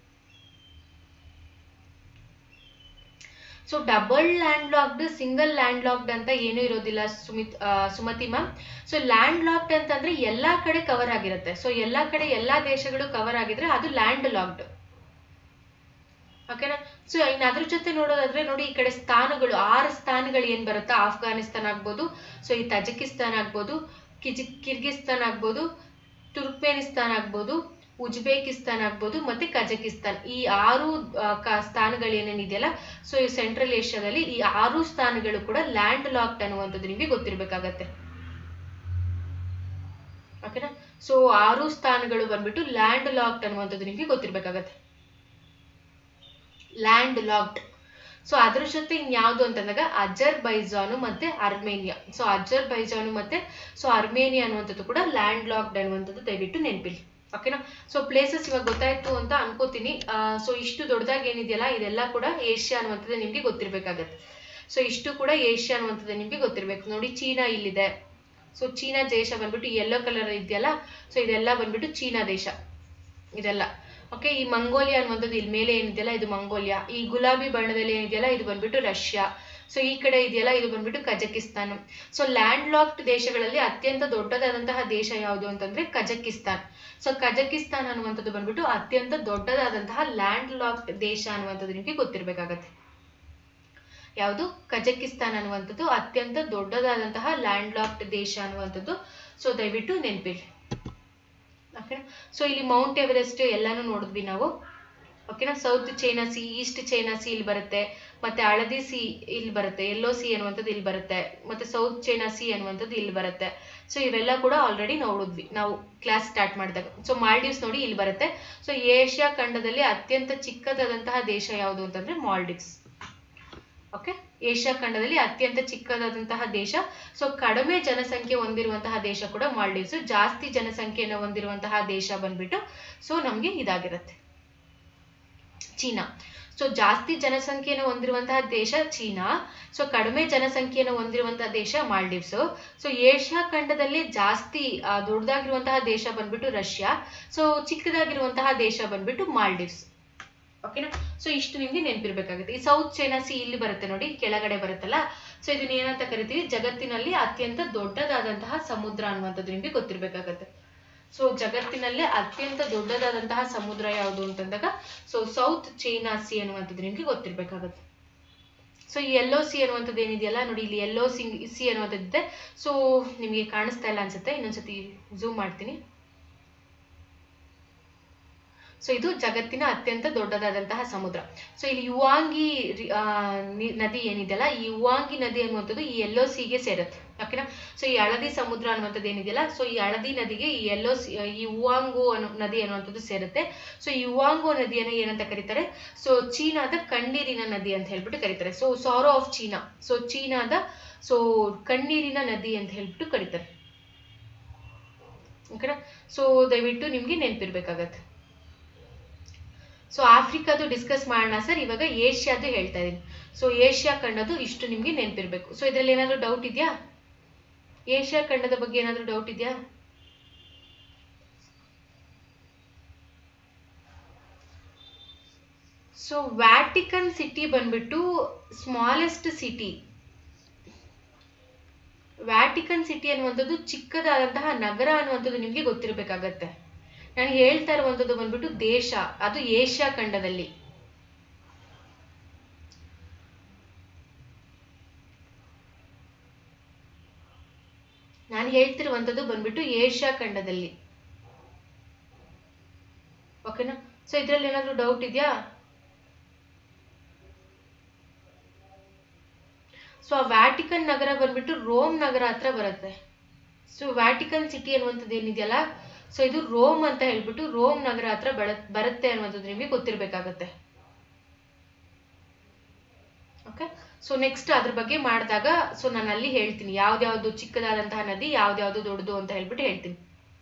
so double land locked single land locked ಅಂತ ಏನೂ ಇರೋದಿಲ್ಲ Sumit Sumathi ma'am so land locked ಅಂತಂದ್ರೆ ಎಲ್ಲಾ ಕಡೆ ಕವರ್ ಆಗಿರುತ್ತೆ ಸೊ ಎಲ್ಲಾ ಕಡೆ ಎಲ್ಲಾ ದೇಶಗಳು ಕವರ್ ಆಗಿದ್ರೆ ಅದು ಲ್ಯಾಂಡ್ ಲಾಕ್ಡ್ ಓಕೆನಾ ಸೊ ಇನ್ನು ಅದ್ರ ಜೊತೆ ನೋಡೋದಾದ್ರೆ ನೋಡಿ ಈ ಕಡೆ ಸ್ಥಾನಗಳು ಆರು ಸ್ಥಾನಗಳು ಏನ್ ಬರುತ್ತಾ ಆಫ್ಘಾನಿಸ್ತಾನ್ ಆಗ್ಬೋದು ಸೊ ಈ ತಜಕಿಸ್ತಾನ್ ಆಗ್ಬೋದು ಕಿಜಿ ಕಿರ್ಗಿಸ್ತಾನ್ ಆಗ್ಬೋದು ತುರ್ಕ್ಮೇನಿಸ್ತಾನ್ ಆಗ್ಬೋದು ಉಜ್ಬೇಕಿಸ್ತಾನ್ ಆಗ್ಬೋದು ಮತ್ತೆ ಕಜಕಿಸ್ತಾನ್ ಈ ಆರು ಸ್ಥಾನಗಳು ಏನೇನಿದೆಯಲ್ಲ ಸೊ ಈ ಸೆಂಟ್ರಲ್ ಏಷ್ಯಾದಲ್ಲಿ ಈ ಆರು ಸ್ಥಾನಗಳು ಕೂಡ ಲ್ಯಾಂಡ್ ಲಾಕ್ಡ್ ಅನ್ನುವಂಥದ್ದು ನಿಮಗೆ ಗೊತ್ತಿರ್ಬೇಕಾಗತ್ತೆ ಓಕೆನಾ ಸೊ ಆರು ಸ್ಥಾನಗಳು ಬಂದ್ಬಿಟ್ಟು ಲ್ಯಾಂಡ್ ಲಾಕ್ಡ್ ಅನ್ನುವಂಥದ್ದು ನಿಮಗೆ ಗೊತ್ತಿರ್ಬೇಕಾಗತ್ತೆ ಲ್ಯಾಂಡ್ ಲಾಕ್ಡ್ ಸೊ ಅದ್ರ ಜೊತೆ ಇನ್ಯಾವುದು ಅಂತಂದಾಗ ಅಜರ್ ಬೈಜಾನು ಮತ್ತೆ ಅರ್ಮೇನಿಯಾ ಸೊ ಅಜರ್ ಬೈಜಾನು ಮತ್ತೆ ಸೊ ಅರ್ಮೇನಿಯಾ ಅನ್ನುವಂಥದ್ದು ಕೂಡ ಲ್ಯಾಂಡ್ ಲಾಕ್ಡ್ ಅನ್ನುವಂಥದ್ದು ದಯವಿಟ್ಟು ನೆನಪಿಲ್ಲಿ ಓಕೆನಾ ಸೊ ಪ್ಲೇಸಸ್ ಇವಾಗ ಗೊತ್ತಾಯ್ತು ಅಂತ ಅನ್ಕೋತೀನಿ ಸೊ ಇಷ್ಟು ದೊಡ್ಡದಾಗಿ ಏನಿದೆಯಲ್ಲ ಇದೆಲ್ಲ ಕೂಡ ಏಷ್ಯಾ ಅನ್ನುವಂಥದ್ದು ನಿಮ್ಗೆ ಗೊತ್ತಿರ್ಬೇಕಾಗತ್ತೆ ಸೊ ಇಷ್ಟು ಕೂಡ ಏಷ್ಯಾ ಅನ್ನುವಂಥದ್ದು ನಿಮ್ಗೆ ಗೊತ್ತಿರ್ಬೇಕು ನೋಡಿ ಚೀನಾ ಇಲ್ಲಿದೆ ಸೊ ಚೀನಾ ದೇಶ ಬಂದ್ಬಿಟ್ಟು ಯೆಲ್ಲೋ ಕಲರ್ ಇದೆಯಲ್ಲ ಸೊ ಇದೆಲ್ಲ ಬಂದ್ಬಿಟ್ಟು ಚೀನಾ ದೇಶ ಇದೆಲ್ಲ ಓಕೆ ಈ ಮಂಗೋಲಿಯಾ ಅನ್ನುವಂಥದ್ದು ಇಲ್ಲಿ ಮೇಲೆ ಏನಿದೆಯಲ್ಲ ಇದು ಮಂಗೋಲಿಯಾ ಈ ಗುಲಾಬಿ ಬಣ್ಣದಲ್ಲಿ ಏನಿದೆಯಲ್ಲ ಇದು ಬಂದ್ಬಿಟ್ಟು ರಷ್ಯಾ ಸೊ ಈ ಕಡೆ ಇದೆಯಲ್ಲ ಇದು ಬಂದ್ಬಿಟ್ಟು ಕಜಕಿಸ್ತಾನ್ ಸೊ ಲ್ಯಾಂಡ್ ಲಾಕ್ಡ್ ದೇಶಗಳಲ್ಲಿ ಅತ್ಯಂತ ದೊಡ್ಡದಾದಂತಹ ದೇಶ ಯಾವುದು ಅಂತಂದ್ರೆ ಕಜಕಿಸ್ತಾನ್ ಸೊ ಕಜಕಿಸ್ತಾನ್ ಅನ್ನುವಂಥದ್ದು ಬಂದ್ಬಿಟ್ಟು ಅತ್ಯಂತ ದೊಡ್ಡದಾದಂತಹ ಲ್ಯಾಂಡ್ ಲಾಕ್ಡ್ ದೇಶ ಅನ್ನುವಂಥದ್ದು ನಿಮಗೆ ಗೊತ್ತಿರಬೇಕಾಗತ್ತೆ ಯಾವುದು ಕಜಕಿಸ್ತಾನ್ ಅನ್ನುವಂಥದ್ದು ಅತ್ಯಂತ ದೊಡ್ಡದಾದಂತಹ ಲ್ಯಾಂಡ್ ಲಾಕ್ಡ್ ದೇಶ ಅನ್ನುವಂಥದ್ದು ಸೊ ದಯವಿಟ್ಟು ನೆನಪಿಡಿ ಓಕೆನಾ ಸೊ ಇಲ್ಲಿ ಮೌಂಟ್ ಎವರೆಸ್ಟ್ ಎಲ್ಲಾನು ನೋಡಿದ್ವಿ ನಾವು ಓಕೆನಾ South China Sea East China Sea ಇಲ್ಲಿ ಬರುತ್ತೆ ಮತ್ತೆ ಹಳದಿ ಸಿ ಇಲ್ಲಿ ಬರುತ್ತೆ ಯೆಲ್ಲೋ ಸಿ ಅನ್ನುವಂಥದ್ದು ಇಲ್ಲಿ ಬರುತ್ತೆ ಮತ್ತೆ ಸೌತ್ ಚೈನಾ ಸಿ ಅನ್ನುವಂಥದ್ದು ಇಲ್ಲಿ ಬರುತ್ತೆ ಸೊ ಇವೆಲ್ಲ ಕೂಡ ಆಲ್ರೆಡಿ ನೋಡಿದ್ವಿ ನಾವು ಕ್ಲಾಸ್ ಸ್ಟಾರ್ಟ್ ಮಾಡಿದಾಗ ಸೊ ಮಾಲ್ಡೀವ್ಸ್ ನೋಡಿ ಇಲ್ಲಿ ಬರುತ್ತೆ ಸೊ ಏಷ್ಯಾ ಖಂಡದಲ್ಲಿ ಅತ್ಯಂತ ಚಿಕ್ಕದಾದಂತಹ ದೇಶ ಯಾವುದು ಅಂತಂದ್ರೆ ಮಾಲ್ಡೀವ್ಸ್ ಓಕೆ ಏಷ್ಯಾ ಖಂಡದಲ್ಲಿ ಅತ್ಯಂತ ಚಿಕ್ಕದಾದಂತಹ ದೇಶ ಸೊ ಕಡಿಮೆ ಜನಸಂಖ್ಯೆ ಹೊಂದಿರುವಂತಹ ದೇಶ ಕೂಡ ಮಾಲ್ಡೀವ್ಸ್ ಜಾಸ್ತಿ ಜನಸಂಖ್ಯೆಯನ್ನು ಹೊಂದಿರುವಂತಹ ದೇಶ ಬಂದ್ಬಿಟ್ಟು ಸೊ ನಮ್ಗೆ ಇದಾಗಿರುತ್ತೆ ಚೀನಾ ಸೊ ಜಾಸ್ತಿ ಜನಸಂಖ್ಯೆಯನ್ನು ಹೊಂದಿರುವಂತಹ ದೇಶ ಚೀನಾ ಸೊ ಕಡಿಮೆ ಜನಸಂಖ್ಯೆಯನ್ನು ಹೊಂದಿರುವಂತಹ ದೇಶ ಮಾಲ್ಡೀವ್ಸ್ ಸೊ ಏಷ್ಯಾ ಖಂಡದಲ್ಲಿ ಜಾಸ್ತಿ ಆ, ದೊಡ್ಡದಾಗಿರುವಂತಹ ದೇಶ ಬಂದ್ಬಿಟ್ಟು ರಷ್ಯಾ ಸೊ ಚಿಕ್ಕದಾಗಿರುವಂತಹ ದೇಶ ಬಂದ್ಬಿಟ್ಟು ಮಾಲ್ಡೀವ್ಸ್ ಓಕೆನಾ ಸೊ ಇಷ್ಟು ನಿಮ್ಗೆ ನೆನಪಿರ್ಬೇಕಾಗುತ್ತೆ ಈ ಸೌತ್ ಚೈನಾ ಸಿ ಇಲ್ಲಿ ಬರುತ್ತೆ ನೋಡಿ ಕೆಳಗಡೆ ಬರುತ್ತಲ್ಲ ಸೊ ಇದನ್ನ ಏನಂತ ಕರಿತೀವಿ ಜಗತ್ತಿನಲ್ಲಿ ಅತ್ಯಂತ ದೊಡ್ಡದಾದಂತಹ ಸಮುದ್ರ ಅನ್ನುವಂಥದ್ದು ನಿಮ್ಗೆ ಗೊತ್ತಿರ್ಬೇಕಾಗತ್ತೆ ಸೊ ಜಗತ್ತಿನಲ್ಲೇ ಅತ್ಯಂತ ದೊಡ್ಡದಾದಂತಹ ಸಮುದ್ರ ಯಾವುದು ಅಂತಂದಾಗ ಸೊ ಸೌತ್ ಚೈನಾ ಸಿ ಅನ್ನುವಂಥದ್ದು ನಿಮ್ಗೆ ಗೊತ್ತಿರ್ಬೇಕಾಗತ್ತೆ ಸೊ ಈ ಎಲ್ಲೋ ಸಿ ಅನ್ನುವಂಥದ್ದು ಏನಿದೆಯಲ್ಲ ನೋಡಿ ಇಲ್ಲಿ ಎಲ್ಲೋ ಸಿ ಸಿ ಅನ್ನುವಂಥದ್ದು ಇದೆ ಸೊ ನಿಮಗೆ ಕಾಣಿಸ್ತಾ ಇಲ್ಲ ಅನ್ಸುತ್ತೆ ಇನ್ನೊಂದ್ಸತಿ ಝೂಮ್ ಮಾಡ್ತೀನಿ ಸೊ ಇದು ಜಗತ್ತಿನ ಅತ್ಯಂತ ದೊಡ್ಡದಾದಂತಹ ಸಮುದ್ರ ಸೊ ಇಲ್ಲಿ ಯುವಾಂಗಿ ರಿ- ಆ, ನಿ- ನದಿ ಏನಿದೆಯಲ್ಲ ಈ ಯುವಾಂಗಿ ನದಿ ಅನ್ನುವಂಥದ್ದು ಈ ಎಲ್ಲೋ ಸಿಗೆ ಸೇರುತ್ತೆ ಓಕೆನಾ ಸೊ ಈ ಹಳದಿ ಸಮುದ್ರ ಅನ್ನುವಂಥದ್ದು ಏನಿದೆಯಲ್ಲ ಸೊ ಈ ಹಳದಿ ನದಿಗೆ ಈ ಎಲ್ಲೋ ಸಿ ಈ ಯುವಾಂಗು ಅನ್ನೋ ನದಿ ಅನ್ನುವಂಥದ್ದು ಸೇರುತ್ತೆ ಸೊ ಈ ಯುವಾಂಗೋ ನದಿಯನ್ನು ಏನಂತ ಕರೀತಾರೆ ಸೊ ಚೀನಾದ ಕಣ್ಣೀರಿನ ನದಿ ಅಂತ ಹೇಳ್ಬಿಟ್ಟು ಕರೀತಾರೆ so sorrow of China so ಚೀನಾದ ಸೊ ಕಣ್ಣೀರಿನ ನದಿ ಅಂತ ಹೇಳ್ಬಿಟ್ಟು ಕರೀತಾರೆ ಓಕೆನಾ ಸೊ ದಯವಿಟ್ಟು ನಿಮ್ಗೆ ನೆನಪಿರ್ಬೇಕಾಗತ್ತೆ ಸೊ ಆಫ್ರಿಕಾದು ಡಿಸ್ಕಸ್ ಮಾಡೋಣ ಸರ್ ಇವಾಗ ಏಷ್ಯಾದು ಹೇಳ್ತಾ ಇದೀನಿ ಸೊ ಏಷ್ಯಾ ಖಂಡದು ಇಷ್ಟು ನಿಮ್ಗೆ ನೆನಪಿರ್ಬೇಕು ಸೊ ಇದ್ರಲ್ಲಿ ಏನಾದ್ರು ಡೌಟ್ ಇದೆಯಾ ಏಷ್ಯಾ ಖಂಡದ ಬಗ್ಗೆ ಏನಾದ್ರು ಡೌಟ್ ಇದೆಯಾ ಸೊ ವ್ಯಾಟಿಕನ್ ಸಿಟಿ ಬಂದ್ಬಿಟ್ಟು ಸ್ಮಾಲೆಸ್ಟ್ ಸಿಟಿ ವ್ಯಾಟಿಕನ್ ಸಿಟಿ ಅನ್ನುವಂಥದ್ದು ಚಿಕ್ಕದಾದಂತಹ ನಗರ ಅನ್ನುವಂಥದ್ದು ನಿಮ್ಗೆ ಗೊತ್ತಿರಬೇಕಾಗತ್ತೆ ನಾನು ಹೇಳ್ತಾ ಇರುವಂಥದ್ದು ಬಂದ್ಬಿಟ್ಟು ದೇಶ ಅದು ಏಷ್ಯಾ ಖಂಡದಲ್ಲಿ ನಾನು ಹೇಳ್ತಿರುವಂಥದ್ದು ಬಂದ್ಬಿಟ್ಟು ಏಷ್ಯಾ ಖಂಡದಲ್ಲಿ ಓಕೆನಾ ಸೊ ಇದ್ರಲ್ಲಿ ಏನಾದ್ರು ಡೌಟ್ ಇದೆಯಾ ಸೊ ಆ ವ್ಯಾಟಿಕನ್ ನಗರ ಬಂದ್ಬಿಟ್ಟು ರೋಮ್ ನಗರ ಹತ್ರ ಬರುತ್ತೆ ಸೊ ವ್ಯಾಟಿಕನ್ ಸಿಟಿ ಅನ್ನುವಂಥದ್ದು ಏನಿದೆಯಲ್ಲ ಸೊ ಇದು ರೋಮ್ ಅಂತ ಹೇಳ್ಬಿಟ್ಟು ರೋಮ್ ನಗರ ಹತ್ರ ಬರ ಬರುತ್ತೆ ಅನ್ನುವಂಥದ್ದು ನಿಮಗೆ ಗೊತ್ತಿರಬೇಕಾಗತ್ತೆ ಓಕೆ ಸೊ ನೆಕ್ಸ್ಟ್ ಅದ್ರ ಬಗ್ಗೆ ಮಾಡಿದಾಗ ಸೊ ನಾನು ಅಲ್ಲಿ ಹೇಳ್ತೀನಿ ಯಾವ್ದ್ಯಾವ್ದು ಚಿಕ್ಕದಾದಂತಹ ನದಿ ಯಾವ್ದ್ಯಾವ್ದು ದೊಡ್ಡದು ಅಂತ ಹೇಳ್ಬಿಟ್ಟು ಹೇಳ್ತೀನಿ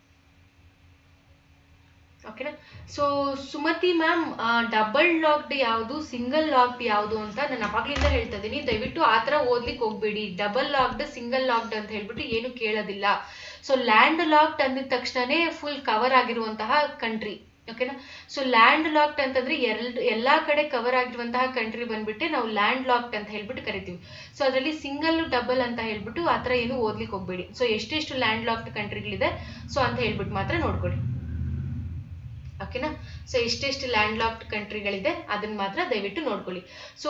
ಓಕೆನಾ so Sumathi ma'am double locked ಯಾವುದು ಸಿಂಗಲ್ ಲಾಕ್ಡ್ ಯಾವುದು ಅಂತ ನಾನು ಅವಾಗ್ಲಿಂದ ಹೇಳ್ತಾ ಇದ್ದೀನಿ ದಯವಿಟ್ಟು ಆ ಥರ ಓದ್ಲಿಕ್ಕೆ ಹೋಗ್ಬೇಡಿ ಡಬಲ್ ಲಾಕ್ಡ್ ಸಿಂಗಲ್ ಲಾಕ್ಡ್ ಅಂತ ಹೇಳ್ಬಿಟ್ಟು ಏನು ಕೇಳೋದಿಲ್ಲ ಸೊ ಲ್ಯಾಂಡ್ ಲಾಕ್ಡ್ ಅಂದಿದ ತಕ್ಷಣನೇ ಫುಲ್ ಕವರ್ ಆಗಿರುವಂತಹ ಕಂಟ್ರಿ ಓಕೆನಾ ಸೊ ಲ್ಯಾಂಡ್ ಲಾಕ್ಡ್ ಅಂತಂದ್ರೆ ಎರಡು ಎಲ್ಲಾ ಕಡೆ ಕವರ್ ಆಗಿರುವಂತಹ ಕಂಟ್ರಿ ಬಂದ್ಬಿಟ್ಟೆ ನಾವು ಲ್ಯಾಂಡ್ ಲಾಕ್ಡ್ ಅಂತ ಹೇಳ್ಬಿಟ್ಟು ಕರಿತೀವಿ ಸೊ ಅದರಲ್ಲಿ ಸಿಂಗಲ್ ಡಬಲ್ ಅಂತ ಹೇಳ್ಬಿಟ್ಟು ಆ ಥರ ಏನು ಓದ್ಲಿಕ್ಕೆ ಹೋಗ್ಬೇಡಿ ಸೊ ಎಷ್ಟೆಷ್ಟು ಲ್ಯಾಂಡ್ ಲಾಕ್ಡ್ ಕಂಟ್ರಿಗಳಿದೆ ಸೊ ಅಂತ ಹೇಳ್ಬಿಟ್ಟು ಮಾತ್ರ ನೋಡ್ಕೊಳ್ಳಿ ಓಕೆನಾ ಸೊ ಎಷ್ಟೆಷ್ಟು ಲ್ಯಾಂಡ್ ಲಾಕ್ಡ್ ಕಂಟ್ರಿಗಳಿದೆ ಅದನ್ನ ಮಾತ್ರ ದಯವಿಟ್ಟು ನೋಡ್ಕೊಳ್ಳಿ ಸೊ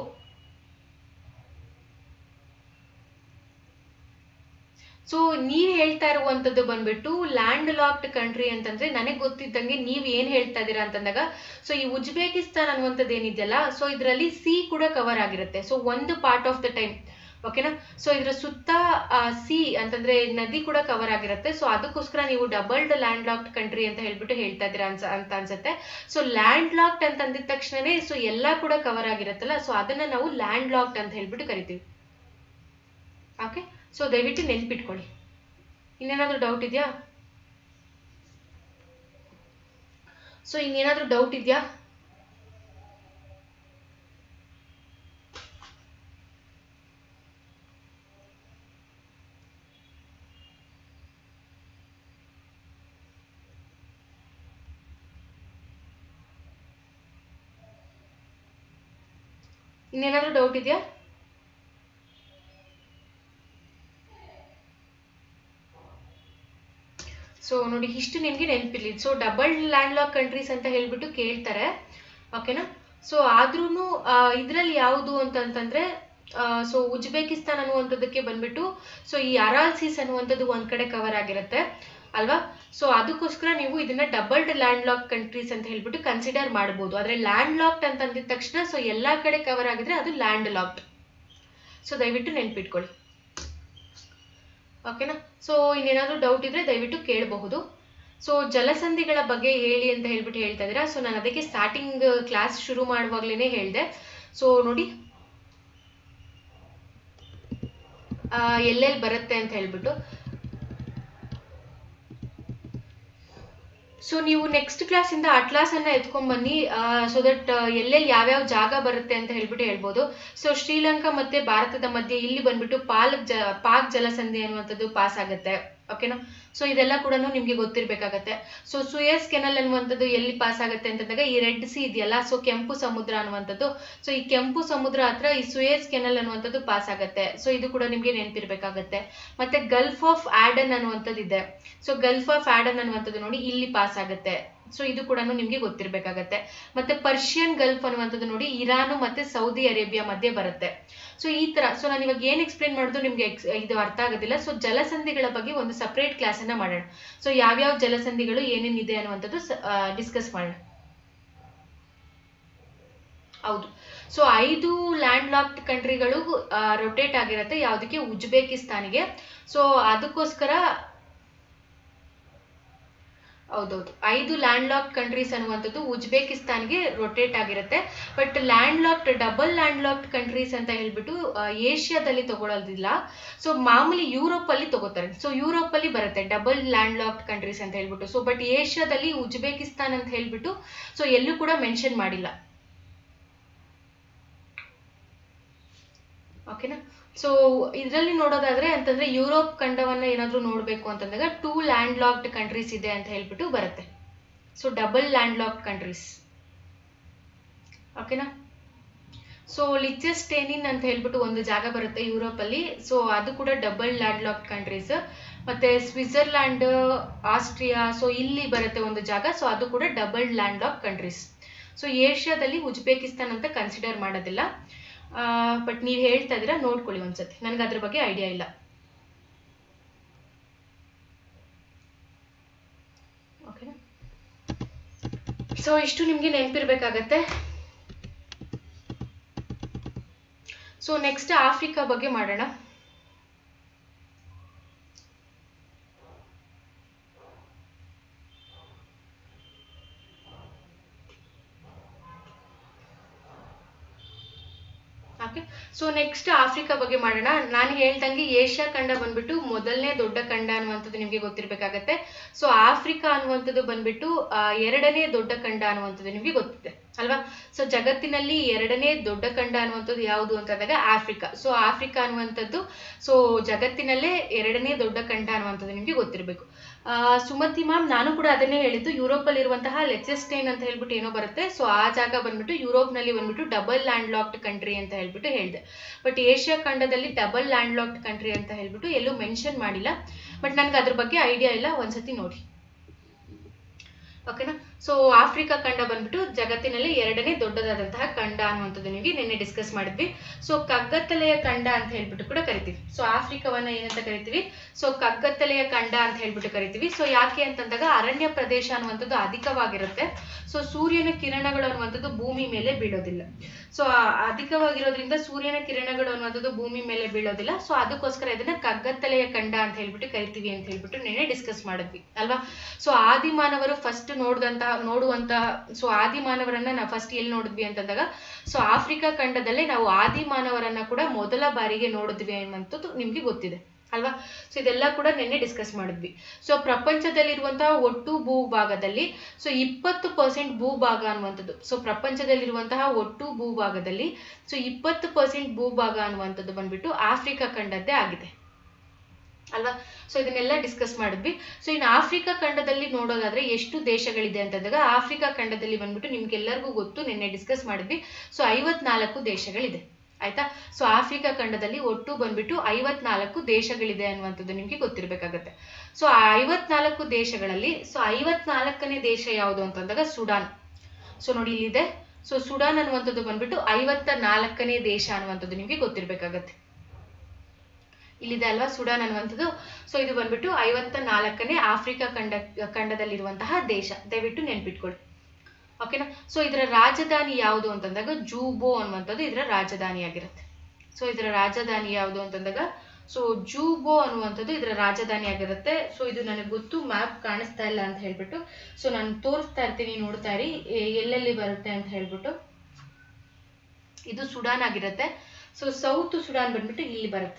ಸೊ ನೀವ್ ಹೇಳ್ತಾ ಇರುವಂತದ್ದು ಬಂದ್ಬಿಟ್ಟು ಲ್ಯಾಂಡ್ ಲಾಕ್ಡ್ ಕಂಟ್ರಿ ಅಂತಂದ್ರೆ ನನಗೆ ಗೊತ್ತಿದ್ದಂಗೆ ನೀವ್ ಏನ್ ಹೇಳ್ತಾ ಇದೀರಾ ಅಂತಂದಾಗ ಸೊ ಈ ಉಜ್ಬೇಕಿಸ್ತಾನ್ ಅನ್ನುವಂಥದ್ದು ಏನಿದೆಯಲ್ಲ ಸೊ ಇದರಲ್ಲಿ ಸಿ ಕೂಡ ಕವರ್ ಆಗಿರುತ್ತೆ ಸೊ ಒಂದು ಪಾರ್ಟ್ ಆಫ್ ದ ಟೈಮ್ ಓಕೆನಾ ಸೊ ಇದ್ರ ಸುತ್ತ ಸಿ ಅಂತಂದ್ರೆ ನದಿ ಕೂಡ ಕವರ್ ಆಗಿರುತ್ತೆ ಸೊ ಅದಕ್ಕೋಸ್ಕರ ನೀವು ಡಬಲ್ಡ್ ಲ್ಯಾಂಡ್ ಲಾಕ್ಡ್ ಕಂಟ್ರಿ ಅಂತ ಹೇಳ್ಬಿಟ್ಟು ಹೇಳ್ತಾ ಇದ್ದೀರಾ ಅನ್ಸ ಅಂತ ಅನ್ಸುತ್ತೆ ಸೊ ಲ್ಯಾಂಡ್ ಲಾಕ್ಡ್ ಅಂತ ಅಂದಿದ ತಕ್ಷಣನೇ ಸೊ ಎಲ್ಲಾ ಕೂಡ ಕವರ್ ಆಗಿರುತ್ತಲ್ಲ ಸೊ ಅದನ್ನ ನಾವು ಲ್ಯಾಂಡ್ ಲಾಕ್ಡ್ ಅಂತ ಹೇಳ್ಬಿಟ್ಟು ಕರಿತೀವಿ ಓಕೆ ಸೊ ದಯವಿಟ್ಟು ನೆನ್ಪಿಟ್ಕೊಳ್ಳಿ ಇನ್ನೇನಾದ್ರೂ ಡೌಟ್ ಇದೆಯಾ ಸೊ ಇನ್ನೇನಾದ್ರೂ ಡೌಟ್ ಇದೆಯಾ ಇನ್ನೇನಾದ್ರೂ ಡೌಟ್ ಇದೆಯಾ ಸೊ ನೋಡಿ ಇಷ್ಟು ನಿಮ್ಗೆ ನೆನಪಿರ್ಲಿ so double land lock countries ಅಂತ ಹೇಳ್ಬಿಟ್ಟು ಕೇಳ್ತಾರೆ ಓಕೆನಾ ಸೊ ಆದ್ರೂ ಇದರಲ್ಲಿ ಯಾವುದು ಅಂತಂತಂದ್ರೆ ಸೊ ಉಜ್ಬೇಕಿಸ್ತಾನ್ ಅನ್ನುವಂಥದ್ದಕ್ಕೆ ಬಂದ್ಬಿಟ್ಟು ಸೊ ಈ ಅರಾಲ್ಸಿಸ್ ಅನ್ನುವಂಥದ್ದು ಒಂದ್ ಕಡೆ ಕವರ್ ಆಗಿರುತ್ತೆ ಅಲ್ವಾ ಸೊ ಅದಕ್ಕೋಸ್ಕರ ನೀವು ಇದನ್ನ ಡಬಲ್ಡ್ ಲ್ಯಾಂಡ್ ಲಾಕ್ ಕಂಟ್ರೀಸ್ ಅಂತ ಹೇಳ್ಬಿಟ್ಟು ಕನ್ಸಿಡರ್ ಮಾಡ್ಬೋದು ಆದ್ರೆ ಲ್ಯಾಂಡ್ ಲಾಕ್ಡ್ ಅಂತ ಅಂದಿದ ತಕ್ಷಣ ಸೊ ಎಲ್ಲಾ ಕಡೆ ಕವರ್ ಆಗಿದ್ರೆ ಅದು ಲ್ಯಾಂಡ್ ಲಾಕ್ಡ್ ಸೊ ದಯವಿಟ್ಟು ನೆನ್ಪಿಟ್ಕೊಳ್ಳಿ ಓಕೆನಾ ಸೊ ಇನ್ನೇನಾದ್ರೂ ಡೌಟ್ ಇದ್ರೆ ದಯವಿಟ್ಟು ಕೇಳಬಹುದು ಸೊ ಜಲಸಂಧಿಗಳ ಬಗ್ಗೆ ಹೇಳಿ ಅಂತ ಹೇಳ್ಬಿಟ್ಟು ಹೇಳ್ತಾ ಇದ್ದೀರಾ ಸೊ ನಾನು ಅದಕ್ಕೆ ಸ್ಟಾರ್ಟಿಂಗ್ ಕ್ಲಾಸ್ ಶುರು ಮಾಡುವಾಗ್ಲೇನೆ ಹೇಳಿದೆ ಸೊ ನೋಡಿ ಆ, ಎಲ್ಲೆಲ್ಲಿ ಬರುತ್ತೆ ಅಂತ ಹೇಳ್ಬಿಟ್ಟು ಸೊ ನೀವು ನೆಕ್ಸ್ಟ್ ಕ್ಲಾಸ್ ಇಂದ ಅಟ್ಲಾಸ್ ಅನ್ನ ಎತ್ಕೊಂಡ್ ಬನ್ನಿ ಸೊ ದಟ್ ಎಲ್ಲೆಲ್ಲಿ ಯಾವ್ಯಾವ ಜಾಗ ಬರುತ್ತೆ ಅಂತ ಹೇಳ್ಬಿಟ್ಟು ಹೇಳ್ಬೋದು ಸೊ ಶ್ರೀಲಂಕಾ ಮತ್ತೆ ಭಾರತದ ಮಧ್ಯೆ ಇಲ್ಲಿ ಬಂದ್ಬಿಟ್ಟು ಪಾಲಕ್ ಜ ಪಾಕ್ ಜಲಸಂಧಿ ಅನ್ನುವಂಥದ್ದು ಪಾಸ್ ಆಗುತ್ತೆ ಓಕೆನಾ ಸೊ ಇದೆಲ್ಲ ಕೂಡ ನಿಮ್ಗೆ ಗೊತ್ತಿರ್ಬೇಕಾಗತ್ತೆ ಸೊ ಸುಯಸ್ ಕೆನಲ್ ಅನ್ನುವಂಥದ್ದು ಎಲ್ಲಿ ಪಾಸ್ ಆಗುತ್ತೆ ಅಂತಂದಾಗ ಈ ರೆಡ್ ಸಿ ಇದೆಯಲ್ಲ ಸೊ ಕೆಂಪು ಸಮುದ್ರ ಅನ್ನುವಂಥದ್ದು ಸೊ ಈ ಕೆಂಪು ಸಮುದ್ರ ಹತ್ರ ಈ ಸುಯಸ್ ಕೆನಲ್ ಅನ್ನುವಂಥದ್ದು ಪಾಸ್ ಆಗುತ್ತೆ ಸೊ ಇದು ಕೂಡ ನಿಮ್ಗೆ ನೆನಪಿರ್ಬೇಕಾಗತ್ತೆ ಮತ್ತೆ ಗಲ್ಫ್ ಆಫ್ ಆಡನ್ ಅನ್ನುವಂಥದ್ದು ಇದೆ ಸೊ ಗಲ್ಫ್ ಆಫ್ ಆಡನ್ ಅನ್ನುವಂಥದ್ದು ನೋಡಿ ಇಲ್ಲಿ ಪಾಸ್ ಆಗುತ್ತೆ ಸೊ ಇದು ಕೂಡ ನಿಮ್ಗೆ ಗೊತ್ತಿರ್ಬೇಕಾಗತ್ತೆ ಮತ್ತೆ ಪರ್ಷಿಯನ್ ಗಲ್ಫ್ ಅನ್ನುವಂಥದ್ದು ನೋಡಿ ಇರಾನ್ ಮತ್ತೆ ಸೌದಿ ಅರೇಬಿಯಾ ಮಧ್ಯೆ ಬರುತ್ತೆ ಸೊ ಈ ತರ ಸೊ ನಾನು ಇವಾಗ ಏನ್ ಎಕ್ಸ್ಪ್ಲೇನ್ ಮಾಡೋದು ನಿಮ್ಗೆ ex- ಇದು ಅರ್ಥ ಆಗೋದಿಲ್ಲ ಸೊ ಜಲಸಂಧಿಗಳ ಬಗ್ಗೆ ಒಂದು ಸಪರೇಟ್ ಕ್ಲಾಸ್ ಅನ್ನ ಮಾಡೋಣ ಸೊ ಯಾವ್ಯಾವ ಜಲಸಂಧಿಗಳು ಏನೇನಿದೆ ಅನ್ನುವಂಥದ್ದು ಡಿಸ್ಕಸ್ ಮಾಡೋಣ ಹೌದು ಸೊ ಐದು ಲ್ಯಾಂಡ್ ಲಾಕ್ಡ್ ಕಂಟ್ರಿಗಳು ರೊಟೇಟ್ ಆಗಿರುತ್ತೆ ಯಾವ್ದಕ್ಕೆ ಉಜ್ಬೇಕಿಸ್ತಾನಿಗೆ ಸೊ ಅದಕ್ಕೋಸ್ಕರ ಹೌದೌದು ಐದು ಲ್ಯಾಂಡ್ ಲಾಕ್ಡ್ ಕಂಟ್ರೀಸ್ ಅನ್ನುವಂಥದ್ದು ಉಜ್ಬೇಕಿಸ್ತಾನ್ಗೆ ರೊಟೇಟ್ ಆಗಿರುತ್ತೆ but land locked double land locked countries ಅಂತ ಹೇಳ್ಬಿಟ್ಟು ಆ, ಏಷ್ಯಾದಲ್ಲಿ ತಗೊಳ್ಳೋದಿಲ್ಲ ಸೊ ಮಾಮೂಲಿ ಯುರೋಪ್ ಅಲ್ಲಿ ತಗೋತಾರೆ ಸೊ ಯುರೋಪ್ ಅಲ್ಲಿ ಬರುತ್ತೆ ಡಬಲ್ ಲ್ಯಾಂಡ್ ಲಾಕ್ಡ್ ಕಂಟ್ರೀಸ್ ಅಂತ ಹೇಳ್ಬಿಟ್ಟು ಸೊ ಬಟ್ ಏಷ್ಯಾದಲ್ಲಿ ಉಜ್ಬೇಕಿಸ್ತಾನ್ ಅಂತ ಹೇಳ್ಬಿಟ್ಟು ಸೊ ಎಲ್ಲೂ ಕೂಡ ಮೆನ್ಷನ್ ಮಾಡಿಲ್ಲ ಓಕೆನಾ ಸೊ ಇದರಲ್ಲಿ ನೋಡೋದಾದ್ರೆ ಅಂತಂದ್ರೆ ಯುರೋಪ್ ಖಂಡವನ್ನ ಏನಾದ್ರೂ ನೋಡ್ಬೇಕು ಅಂತಂದಾಗ ಟೂ ಲ್ಯಾಂಡ್ ಲಾಕ್ಡ್ ಕಂಟ್ರೀಸ್ ಇದೆ ಅಂತ ಹೇಳ್ಬಿಟ್ಟು ಬರುತ್ತೆ so double land locked countries ಓಕೆನಾ ಸೊ ಲಿಚೆಸ್ಟೇನಿನ್ ಅಂತ ಹೇಳ್ಬಿಟ್ಟು ಒಂದು ಜಾಗ ಬರುತ್ತೆ ಯುರೋಪ್ ಅಲ್ಲಿ ಸೊ ಅದು ಕೂಡ ಡಬಲ್ ಲ್ಯಾಂಡ್ ಲಾಕ್ಡ್ ಕಂಟ್ರೀಸ್ ಮತ್ತೆ ಸ್ವಿಟ್ಜರ್ಲ್ಯಾಂಡ್ ಆಸ್ಟ್ರಿಯಾ ಸೊ ಇಲ್ಲಿ ಬರುತ್ತೆ ಒಂದು ಜಾಗ ಸೊ ಅದು ಕೂಡ double land lock countries so ಏಷ್ಯಾದಲ್ಲಿ ಉಜ್ಬೇಕಿಸ್ತಾನ್ ಅಂತ ಕನ್ಸಿಡರ್ ಮಾಡೋದಿಲ್ಲ ಬಟ್ ನೀವು ಹೇಳ್ತಾ ಇದ್ದೀರಾ ನೋಡ್ಕೊಳ್ಳಿ ಒಂದ್ಸತಿ ನನಗೆ ಅದ್ರ ಬಗ್ಗೆ ಐಡಿಯಾ ಇಲ್ಲ ಓಕೆನಾ ಸೊ ಇಷ್ಟು ನಿಮ್ಗೆ ನೆನಪಿರ್ಬೇಕಾಗತ್ತೆ ಸೊ ನೆಕ್ಸ್ಟ್ ಆಫ್ರಿಕಾ ಬಗ್ಗೆ ಮಾಡೋಣ ಓಕೆ ಸೊ ನೆಕ್ಸ್ಟ್ ಆಫ್ರಿಕಾ ಬಗ್ಗೆ ಮಾಡೋಣ ನಾನು ಹೇಳ್ದಂಗೆ ಏಷ್ಯಾ ಖಂಡ ಬಂದ್ಬಿಟ್ಟು ಮೊದಲನೇ ದೊಡ್ಡ ಖಂಡ ಅನ್ನುವಂಥದ್ದು ನಿಮಗೆ ಗೊತ್ತಿರ್ಬೇಕಾಗತ್ತೆ ಸೊ ಆಫ್ರಿಕಾ ಅನ್ನುವಂಥದ್ದು ಬಂದ್ಬಿಟ್ಟು ಆ, ಎರಡನೇ ದೊಡ್ಡ ಖಂಡ ಅನ್ನುವಂಥದ್ದು ನಿಮಗೆ ಗೊತ್ತಿದೆ ಅಲ್ವಾ ಸೊ ಜಗತ್ತಿನಲ್ಲಿ ಎರಡನೇ ದೊಡ್ಡ ಖಂಡ ಅನ್ನುವಂಥದ್ದು ಯಾವುದು ಅಂತಂದಾಗ ಆಫ್ರಿಕಾ ಸೊ ಆಫ್ರಿಕಾ ಅನ್ನುವಂಥದ್ದು ಸೊ ಜಗತ್ತಿನಲ್ಲೇ ಎರಡನೇ ದೊಡ್ಡ ಖಂಡ ಅನ್ನುವಂಥದ್ದು ನಿಮಗೆ ಗೊತ್ತಿರಬೇಕು ಸುಮತಿ ಮ್ಯಾಮ್ ನಾನು ಕೂಡ ಅದನ್ನೇ ಹೇಳಿದ್ದು ಯುರೋಪ್ ಅಲ್ಲಿ ಇರುವಂತಹ ಲೆಚೆಸ್ಟೈನ್ ಅಂತ ಹೇಳ್ಬಿಟ್ಟು ಏನೋ ಬರುತ್ತೆ ಸೊ ಆ ಜಾಗ ಬಂದ್ಬಿಟ್ಟು ಯುರೋಪ್ ನಲ್ಲಿ ಬಂದ್ಬಿಟ್ಟು ಡಬಲ್ ಲ್ಯಾಂಡ್ ಲಾಕ್ಡ್ ಕಂಟ್ರಿ ಅಂತ ಹೇಳ್ಬಿಟ್ಟು ಹೇಳಿದೆ ಬಟ್ ಏಷ್ಯಾ ಖಂಡದಲ್ಲಿ ಡಬಲ್ ಲ್ಯಾಂಡ್ ಲಾಕ್ಡ್ ಕಂಟ್ರಿ ಅಂತ ಹೇಳ್ಬಿಟ್ಟು ಎಲ್ಲೂ ಮೆನ್ಷನ್ ಮಾಡಿಲ್ಲ ಬಟ್ ನನ್ಗೆ ಅದ್ರ ಬಗ್ಗೆ ಐಡಿಯಾ ಇಲ್ಲ ಒಂದ್ಸತಿ ನೋಡಿ ಓಕೆನಾ ಸೊ ಆಫ್ರಿಕಾ ಖಂಡ ಬಂದ್ಬಿಟ್ಟು ಜಗತ್ತಿನಲ್ಲಿ ಎರಡನೇ ದೊಡ್ಡದಾದಂತಹ ಖಂಡ ಅನ್ನುವಂಥದ್ದು ನಿಮಗೆ ನಿನ್ನೆ ಡಿಸ್ಕಸ್ ಮಾಡಿದ್ವಿ ಸೊ ಕಗ್ಗತ್ತಲೆಯ ಖಂಡ ಅಂತ ಹೇಳ್ಬಿಟ್ಟು ಕೂಡ ಕರಿತೀವಿ ಸೊ ಆಫ್ರಿಕಾವನ್ನ ಏನಂತ ಕರಿತೀವಿ ಸೊ ಕಗ್ಗತ್ತಲೆಯ ಖಂಡ ಅಂತ ಹೇಳ್ಬಿಟ್ಟು ಕರಿತೀವಿ ಸೊ ಯಾಕೆ ಅಂತಂದಾಗ ಅರಣ್ಯ ಪ್ರದೇಶ ಅನ್ನುವಂಥದ್ದು ಅಧಿಕವಾಗಿರುತ್ತೆ ಸೊ ಸೂರ್ಯನ ಕಿರಣಗಳು ಅನ್ನುವಂಥದ್ದು ಭೂಮಿ ಮೇಲೆ ಬೀಳೋದಿಲ್ಲ ಸೊ ಅಧಿಕವಾಗಿರೋದ್ರಿಂದ ಸೂರ್ಯನ ಕಿರಣಗಳು ಅನ್ನುವಂಥದ್ದು ಭೂಮಿ ಮೇಲೆ ಬೀಳೋದಿಲ್ಲ ಸೊ ಅದಕ್ಕೋಸ್ಕರ ಇದನ್ನ ಕಗ್ಗತ್ತಲೆಯ ಖಂಡ ಅಂತ ಹೇಳ್ಬಿಟ್ಟು ಕರಿತೀವಿ ಅಂತ ಹೇಳ್ಬಿಟ್ಟು ನಿನ್ನೆ ಡಿಸ್ಕಸ್ ಮಾಡಿದ್ವಿ ಅಲ್ವಾ ಸೊ ಆದಿಮಾನವರು ಫಸ್ಟ್ ನೋಡಿದಂತಹ ನೋಡುವಂತಹ ಸೊ ಆದಿಮಾನವರನ್ನ ನಾವು ಫಸ್ಟ್ ಎಲ್ಲಿ ನೋಡಿದ್ವಿ ಅಂತಂದಾಗ ಸೊ ಆಫ್ರಿಕಾ ಖಂಡದಲ್ಲೇ ನಾವು ಆದಿಮಾನವರನ್ನ ಕೂಡ ಮೊದಲ ಬಾರಿಗೆ ನೋಡಿದ್ವಿ ಅನ್ನುವಂಥದ್ದು ನಿಮ್ಗೆ ಗೊತ್ತಿದೆ ಅಲ್ವಾ ಸೊ ಇದೆಲ್ಲ ಕೂಡ ನಿನ್ನೆ ಡಿಸ್ಕಸ್ ಮಾಡಿದ್ವಿ ಸೊ ಪ್ರಪಂಚದಲ್ಲಿರುವಂತಹ ಒಟ್ಟು ಭೂಭಾಗದಲ್ಲಿ ಸೊ ಇಪ್ಪತ್ತು ಪರ್ಸೆಂಟ್ ಭೂಭಾಗ ಅನ್ನುವಂಥದ್ದು ಸೊ ಪ್ರಪಂಚದಲ್ಲಿರುವಂತಹ ಒಟ್ಟು ಭೂಭಾಗದಲ್ಲಿ ಸೊ ಇಪ್ಪತ್ತು ಪರ್ಸೆಂಟ್ ಭೂಭಾಗ ಅನ್ನುವಂಥದ್ದು ಬಂದ್ಬಿಟ್ಟು ಆಫ್ರಿಕಾ ಖಂಡದ್ದೇ ಆಗಿದೆ ಅಲ್ವಾ ಸೊ ಇದನ್ನೆಲ್ಲ ಡಿಸ್ಕಸ್ ಮಾಡಿದ್ವಿ ಸೊ ಇನ್ನು ಆಫ್ರಿಕಾ ಖಂಡದಲ್ಲಿ ನೋಡೋದಾದ್ರೆ ಎಷ್ಟು ದೇಶಗಳಿದೆ ಅಂತಂದಾಗ ಆಫ್ರಿಕಾ ಖಂಡದಲ್ಲಿ ಬಂದ್ಬಿಟ್ಟು ನಿಮ್ಗೆಲ್ಲರಿಗೂ ಗೊತ್ತು ನಿನ್ನೆ ಡಿಸ್ಕಸ್ ಮಾಡಿದ್ವಿ ಸೊ ಐವತ್ನಾಲ್ಕು ದೇಶಗಳಿದೆ ಆಯ್ತಾ ಸೊ ಆಫ್ರಿಕಾ ಖಂಡದಲ್ಲಿ ಒಟ್ಟು ಬಂದ್ಬಿಟ್ಟು ಐವತ್ನಾಲ್ಕು ದೇಶಗಳಿದೆ ಅನ್ನುವಂಥದ್ದು ನಿಮ್ಗೆ ಗೊತ್ತಿರ್ಬೇಕಾಗತ್ತೆ ಸೊ ಆ ಐವತ್ನಾಲ್ಕು ದೇಶಗಳಲ್ಲಿ ಸೊ ಐವತ್ನಾಲ್ಕನೇ ದೇಶ ಯಾವುದು ಅಂತಂದಾಗ ಸುಡಾನ್ ಸೊ ನೋಡಿ ಇಲ್ಲಿದೆ ಸೊ ಸುಡಾನ್ ಅನ್ನುವಂಥದ್ದು ಬಂದ್ಬಿಟ್ಟು ಐವತ್ತ ನಾಲ್ಕನೇ ದೇಶ ಅನ್ನುವಂಥದ್ದು ನಿಮ್ಗೆ ಗೊತ್ತಿರ್ಬೇಕಾಗತ್ತೆ ಇಲ್ಲಿದೆ ಅಲ್ವಾ ಸುಡಾನ್ ಅನ್ನುವಂಥದ್ದು ಸೊ ಇದು ಬಂದ್ಬಿಟ್ಟು ಐವತ್ತ ನಾಲ್ಕನೇ ಆಫ್ರಿಕಾ ಖಂಡ ಖಂಡದಲ್ಲಿರುವಂತಹ ದೇಶ ದಯವಿಟ್ಟು ನೆನ್ಪಿಟ್ಕೊಳ್ಳಿ ಓಕೆನಾ ಸೊ ಇದರ ರಾಜಧಾನಿ ಯಾವುದು ಅಂತಂದಾಗ ಜೂಬೋ ಅನ್ನುವಂಥದ್ದು ಇದರ ರಾಜಧಾನಿ ಆಗಿರುತ್ತೆ ಸೊ ಇದರ ರಾಜಧಾನಿ ಯಾವುದು ಅಂತಂದಾಗ ಸೊ ಜೂಬೋ ಅನ್ನುವಂಥದ್ದು ಇದರ ರಾಜಧಾನಿ ಆಗಿರುತ್ತೆ ಸೊ ಇದು ನನಗೆ ಗೊತ್ತು ಮ್ಯಾಪ್ ಕಾಣಿಸ್ತಾ ಇಲ್ಲ ಅಂತ ಹೇಳ್ಬಿಟ್ಟು ಸೊ ನಾನು ತೋರಿಸ್ತಾ ಇರ್ತೀನಿ ನೋಡ್ತಾ ಇರಿ ಎ- ಎಲ್ಲೆಲ್ಲಿ ಬರುತ್ತೆ ಅಂತ ಹೇಳ್ಬಿಟ್ಟು ಇದು ಸುಡಾನ್ ಆಗಿರುತ್ತೆ ಸೊ ಸೌತ್ ಸುಡಾನ್ ಬಂದ್ಬಿಟ್ಟು ಇಲ್ಲಿ ಬರುತ್ತೆ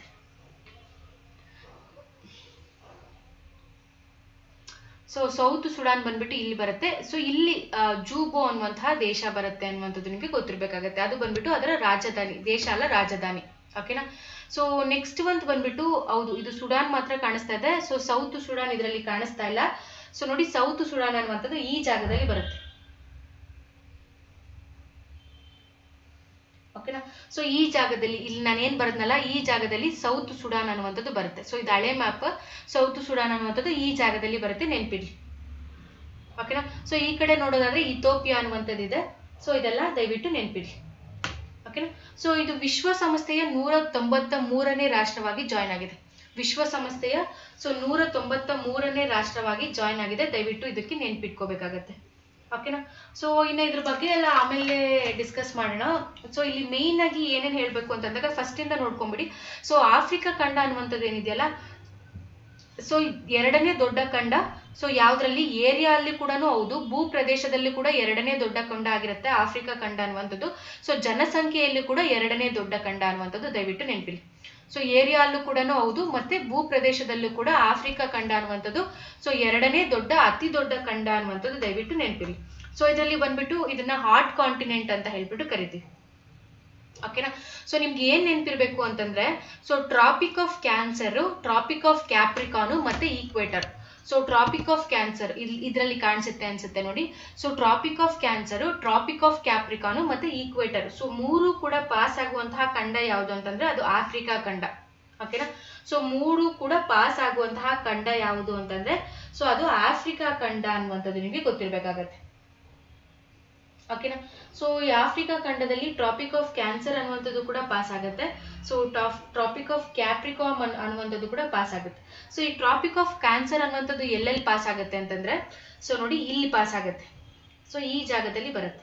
ಸೊ ಸೌತ್ ಸುಡಾನ್ ಬಂದ್ಬಿಟ್ಟು ಇಲ್ಲಿ ಬರುತ್ತೆ ಸೊ ಇಲ್ಲಿ ಆ, ಜೂಬೋ ಅನ್ನುವಂತಹ ದೇಶ ಬರುತ್ತೆ ಅನ್ನುವಂಥದ್ದು ನಿಮಗೆ ಗೊತ್ತಿರ್ಬೇಕಾಗತ್ತೆ ಅದು ಬಂದ್ಬಿಟ್ಟು ಅದರ ರಾಜಧಾನಿ ದೇಶ ಅಲ್ಲ ರಾಜಧಾನಿ ಓಕೆನಾ ಸೊ ನೆಕ್ಸ್ಟ್ ಒಂದು ಬಂದ್ಬಿಟ್ಟು ಹೌದು ಇದು ಸುಡಾನ್ ಮಾತ್ರ ಕಾಣಿಸ್ತಾ ಇದೆ ಸೊ ಸೌತ್ ಸುಡಾನ್ ಇದರಲ್ಲಿ ಕಾಣಿಸ್ತಾ ಇಲ್ಲ ಸೊ ನೋಡಿ ಸೌತ್ ಸುಡಾನ್ ಅನ್ನುವಂಥದ್ದು ಈ ಜಾಗದಲ್ಲಿ ಬರುತ್ತೆ ಓಕೆನಾ ಸೊ ಈ ಜಾಗದಲ್ಲಿ ಇಲ್ಲಿ ನಾನು ಏನ್ ಬರದ್ನಲ್ಲ ಈ ಜಾಗದಲ್ಲಿ ಸೌತ್ ಸುಡಾನ್ ಅನ್ನುವಂಥದ್ದು ಬರುತ್ತೆ ಸೊ ಇದು ಹಳೆ ಮ್ಯಾಪ್ ಸೌತ್ ಸುಡಾನ್ ಅನ್ನುವಂಥದ್ದು ಈ ಜಾಗದಲ್ಲಿ ಬರುತ್ತೆ ನೆನ್ಪಿಡಿ ಓಕೆನಾ ಸೊ ಈ ಕಡೆ ನೋಡೋದಾದ್ರೆ ಇಥೋಪಿಯಾ ಅನ್ನುವಂಥದ್ದು ಇದೆ ಸೊ ಇದೆಲ್ಲ ದಯವಿಟ್ಟು ನೆನ್ಪಿಡಿ ಓಕೆನಾ ಸೊ ಇದು ವಿಶ್ವಸಂಸ್ಥೆಯ ನೂರ ತೊಂಬತ್ತ ಮೂರನೇ ರಾಷ್ಟ್ರವಾಗಿ ಜಾಯ್ನ್ ಆಗಿದೆ ವಿಶ್ವಸಂಸ್ಥೆಯ ಸೊ ನೂರ ತೊಂಬತ್ತ ಮೂರನೇ ರಾಷ್ಟ್ರವಾಗಿ ಜಾಯ್ನ್ ಆಗಿದೆ ದಯವಿಟ್ಟು ಇದಕ್ಕೆ ನೆನ್ಪಿಟ್ಕೋಬೇಕಾಗತ್ತೆ ಓಕೆನಾ ಸೊ ಇನ್ನು ಇದ್ರ ಬಗ್ಗೆ ಎಲ್ಲ ಆಮೇಲೆ ಡಿಸ್ಕಸ್ ಮಾಡೋಣ ಸೊ ಇಲ್ಲಿ ಮೇಯ್ನ್ ಆಗಿ ಏನೇನ್ ಹೇಳ್ಬೇಕು ಅಂತಂದಾಗ ಫಸ್ಟ್ ಇಂದ ನೋಡ್ಕೊಂಬಿಡಿ ಸೊ ಆಫ್ರಿಕಾ ಖಂಡ ಅನ್ನುವಂಥದ್ದು ಏನಿದೆಯಲ್ಲ ಸೊ ಎರಡನೇ ದೊಡ್ಡ ಖಂಡ ಸೊ ಯಾವ್ದ್ರಲ್ಲಿ ಏರಿಯಾ ಅಲ್ಲಿ ಕೂಡ ಹೌದು ಭೂ ಪ್ರದೇಶದಲ್ಲಿ ಕೂಡ ಎರಡನೇ ದೊಡ್ಡ ಖಂಡ ಆಗಿರುತ್ತೆ ಆಫ್ರಿಕಾ ಖಂಡ ಅನ್ನುವಂಥದ್ದು ಸೊ ಜನಸಂಖ್ಯೆಯಲ್ಲಿ ಕೂಡ ಎರಡನೇ ದೊಡ್ಡ ಖಂಡ ಅನ್ನುವಂಥದ್ದು ದಯವಿಟ್ಟು ನೆನಪಿಡಿ ಸೊ ಏರಿಯಾ ಅಲ್ಲೂ ಕೂಡ ಹೌದು ಮತ್ತೆ ಭೂ ಪ್ರದೇಶದಲ್ಲೂ ಕೂಡ ಆಫ್ರಿಕಾ ಖಂಡ ಅನ್ನುವಂಥದ್ದು ಸೊ ಎರಡನೇ ದೊಡ್ಡ ಅತಿ ದೊಡ್ಡ ಖಂಡ ಅನ್ನುವಂಥದ್ದು ದಯವಿಟ್ಟು ನೆನಪಿಡಿ ಸೊ ಇದರಲ್ಲಿ ಬಂದ್ಬಿಟ್ಟು ಇದನ್ನ ಹಾಟ್ ಕಾಂಟಿನೆಂಟ್ ಅಂತ ಹೇಳ್ಬಿಟ್ಟು ಕರಿತೀವಿ ಓಕೆನಾ ಸೊ ನಿಮ್ಗೆ ಏನ್ ನೆನ್ಪಿರ್ಬೇಕು ಅಂತಂದ್ರೆ so Tropic of Cancer Tropic of Capricorn ಮತ್ತೆ equator so Tropic of Cancer ಇಲ್ಲಿ ಇದರಲ್ಲಿ ಕಾಣಿಸುತ್ತೆ ಅನ್ಸುತ್ತೆ ನೋಡಿ so Tropic of Cancer Tropic of Capricorn ಮತ್ತೆ ಈಕ್ವೇಟರ್ ಸೊ ಮೂರು ಕೂಡ ಪಾಸ್ ಆಗುವಂತಹ ಖಂಡ ಯಾವುದು ಅಂತಂದ್ರೆ ಅದು ಆಫ್ರಿಕಾ ಖಂಡ ಓಕೆನಾ ಸೊ ಮೂರು ಕೂಡ ಪಾಸ್ ಆಗುವಂತಹ ಖಂಡ ಯಾವುದು ಅಂತಂದ್ರೆ ಸೊ ಅದು ಆಫ್ರಿಕಾ ಖಂಡ ಅನ್ನುವಂಥದ್ದು ನಿಮಗೆ ಗೊತ್ತಿರ್ಬೇಕಾಗತ್ತೆ ಓಕೆನಾ ಸೊ ಈ ಆಫ್ರಿಕಾ ಖಂಡದಲ್ಲಿ ಟ್ರಾಪಿಕ್ ಆಫ್ ಕ್ಯಾನ್ಸರ್ ಅನ್ನುವಂಥದ್ದು ಕೂಡ ಪಾಸ್ ಆಗುತ್ತೆ ಸೊ ಟ್ರಾಪಿಕ್ ಆಫ್ ಕ್ಯಾಪ್ರಿಕಾಮ್ ಅನ್ನುವಂಥದ್ದು ಕೂಡ ಪಾಸ್ ಆಗುತ್ತೆ ಸೊ ಈ ಟ್ರಾಪಿಕ್ ಆಫ್ ಕ್ಯಾನ್ಸರ್ ಅನ್ನುವಂಥದ್ದು ಎಲ್ಲೆಲ್ಲಿ ಪಾಸ್ ಆಗುತ್ತೆ ಅಂತಂದ್ರೆ ಸೊ ನೋಡಿ ಇಲ್ಲಿ ಪಾಸ್ ಆಗುತ್ತೆ ಸೊ ಈ ಜಾಗದಲ್ಲಿ ಬರುತ್ತೆ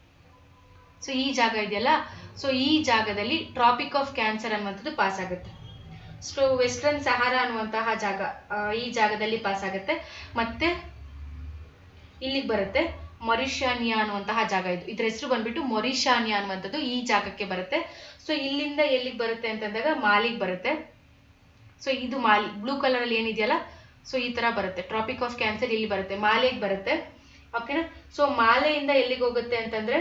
ಸೊ ಈ ಜಾಗ ಇದೆಯಲ್ಲ ಸೊ ಈ ಜಾಗದಲ್ಲಿ ಟ್ರಾಪಿಕ್ ಆಫ್ ಕ್ಯಾನ್ಸರ್ ಅನ್ನುವಂಥದ್ದು ಪಾಸ್ ಆಗುತ್ತೆ ಸೊ ವೆಸ್ಟರ್ನ್ ಸಹಾರಾ ಅನ್ನುವಂತಹ ಜಾಗ ಆ, ಈ ಜಾಗದಲ್ಲಿ ಪಾಸ್ ಆಗುತ್ತೆ ಮತ್ತೆ ಇಲ್ಲಿಗೆ ಬರುತ್ತೆ ಮೊರಿಷಾನಿಯಾ ಅನ್ನುವಂತಹ ಜಾಗ ಇದು ಇದ್ರ ಹೆಸರು ಬಂದ್ಬಿಟ್ಟು ಮೊರಿಷಾನಿಯಾ ಅನ್ನುವಂಥದ್ದು ಈ ಜಾಗಕ್ಕೆ ಬರುತ್ತೆ ಸೊ ಇಲ್ಲಿಂದ ಎಲ್ಲಿಗೆ ಬರುತ್ತೆ ಅಂತಂದಾಗ ಮಾಲಿಗೆ ಬರುತ್ತೆ ಸೊ ಇದು ಮಾಲಿ ಬ್ಲೂ ಕಲರ್ ಅಲ್ಲಿ ಏನಿದೆಯಲ್ಲ ಸೊ ಈ ತರ ಬರುತ್ತೆ ಟ್ರಾಪಿಕ್ ಆಫ್ ಕ್ಯಾನ್ಸರ್ ಇಲ್ಲಿ ಬರುತ್ತೆ ಮಾಲೆಗೆ ಬರುತ್ತೆ ಓಕೆನಾ ಸೊ ಮಾಲೆಯಿಂದ ಎಲ್ಲಿಗೆ ಹೋಗುತ್ತೆ ಅಂತಂದ್ರೆ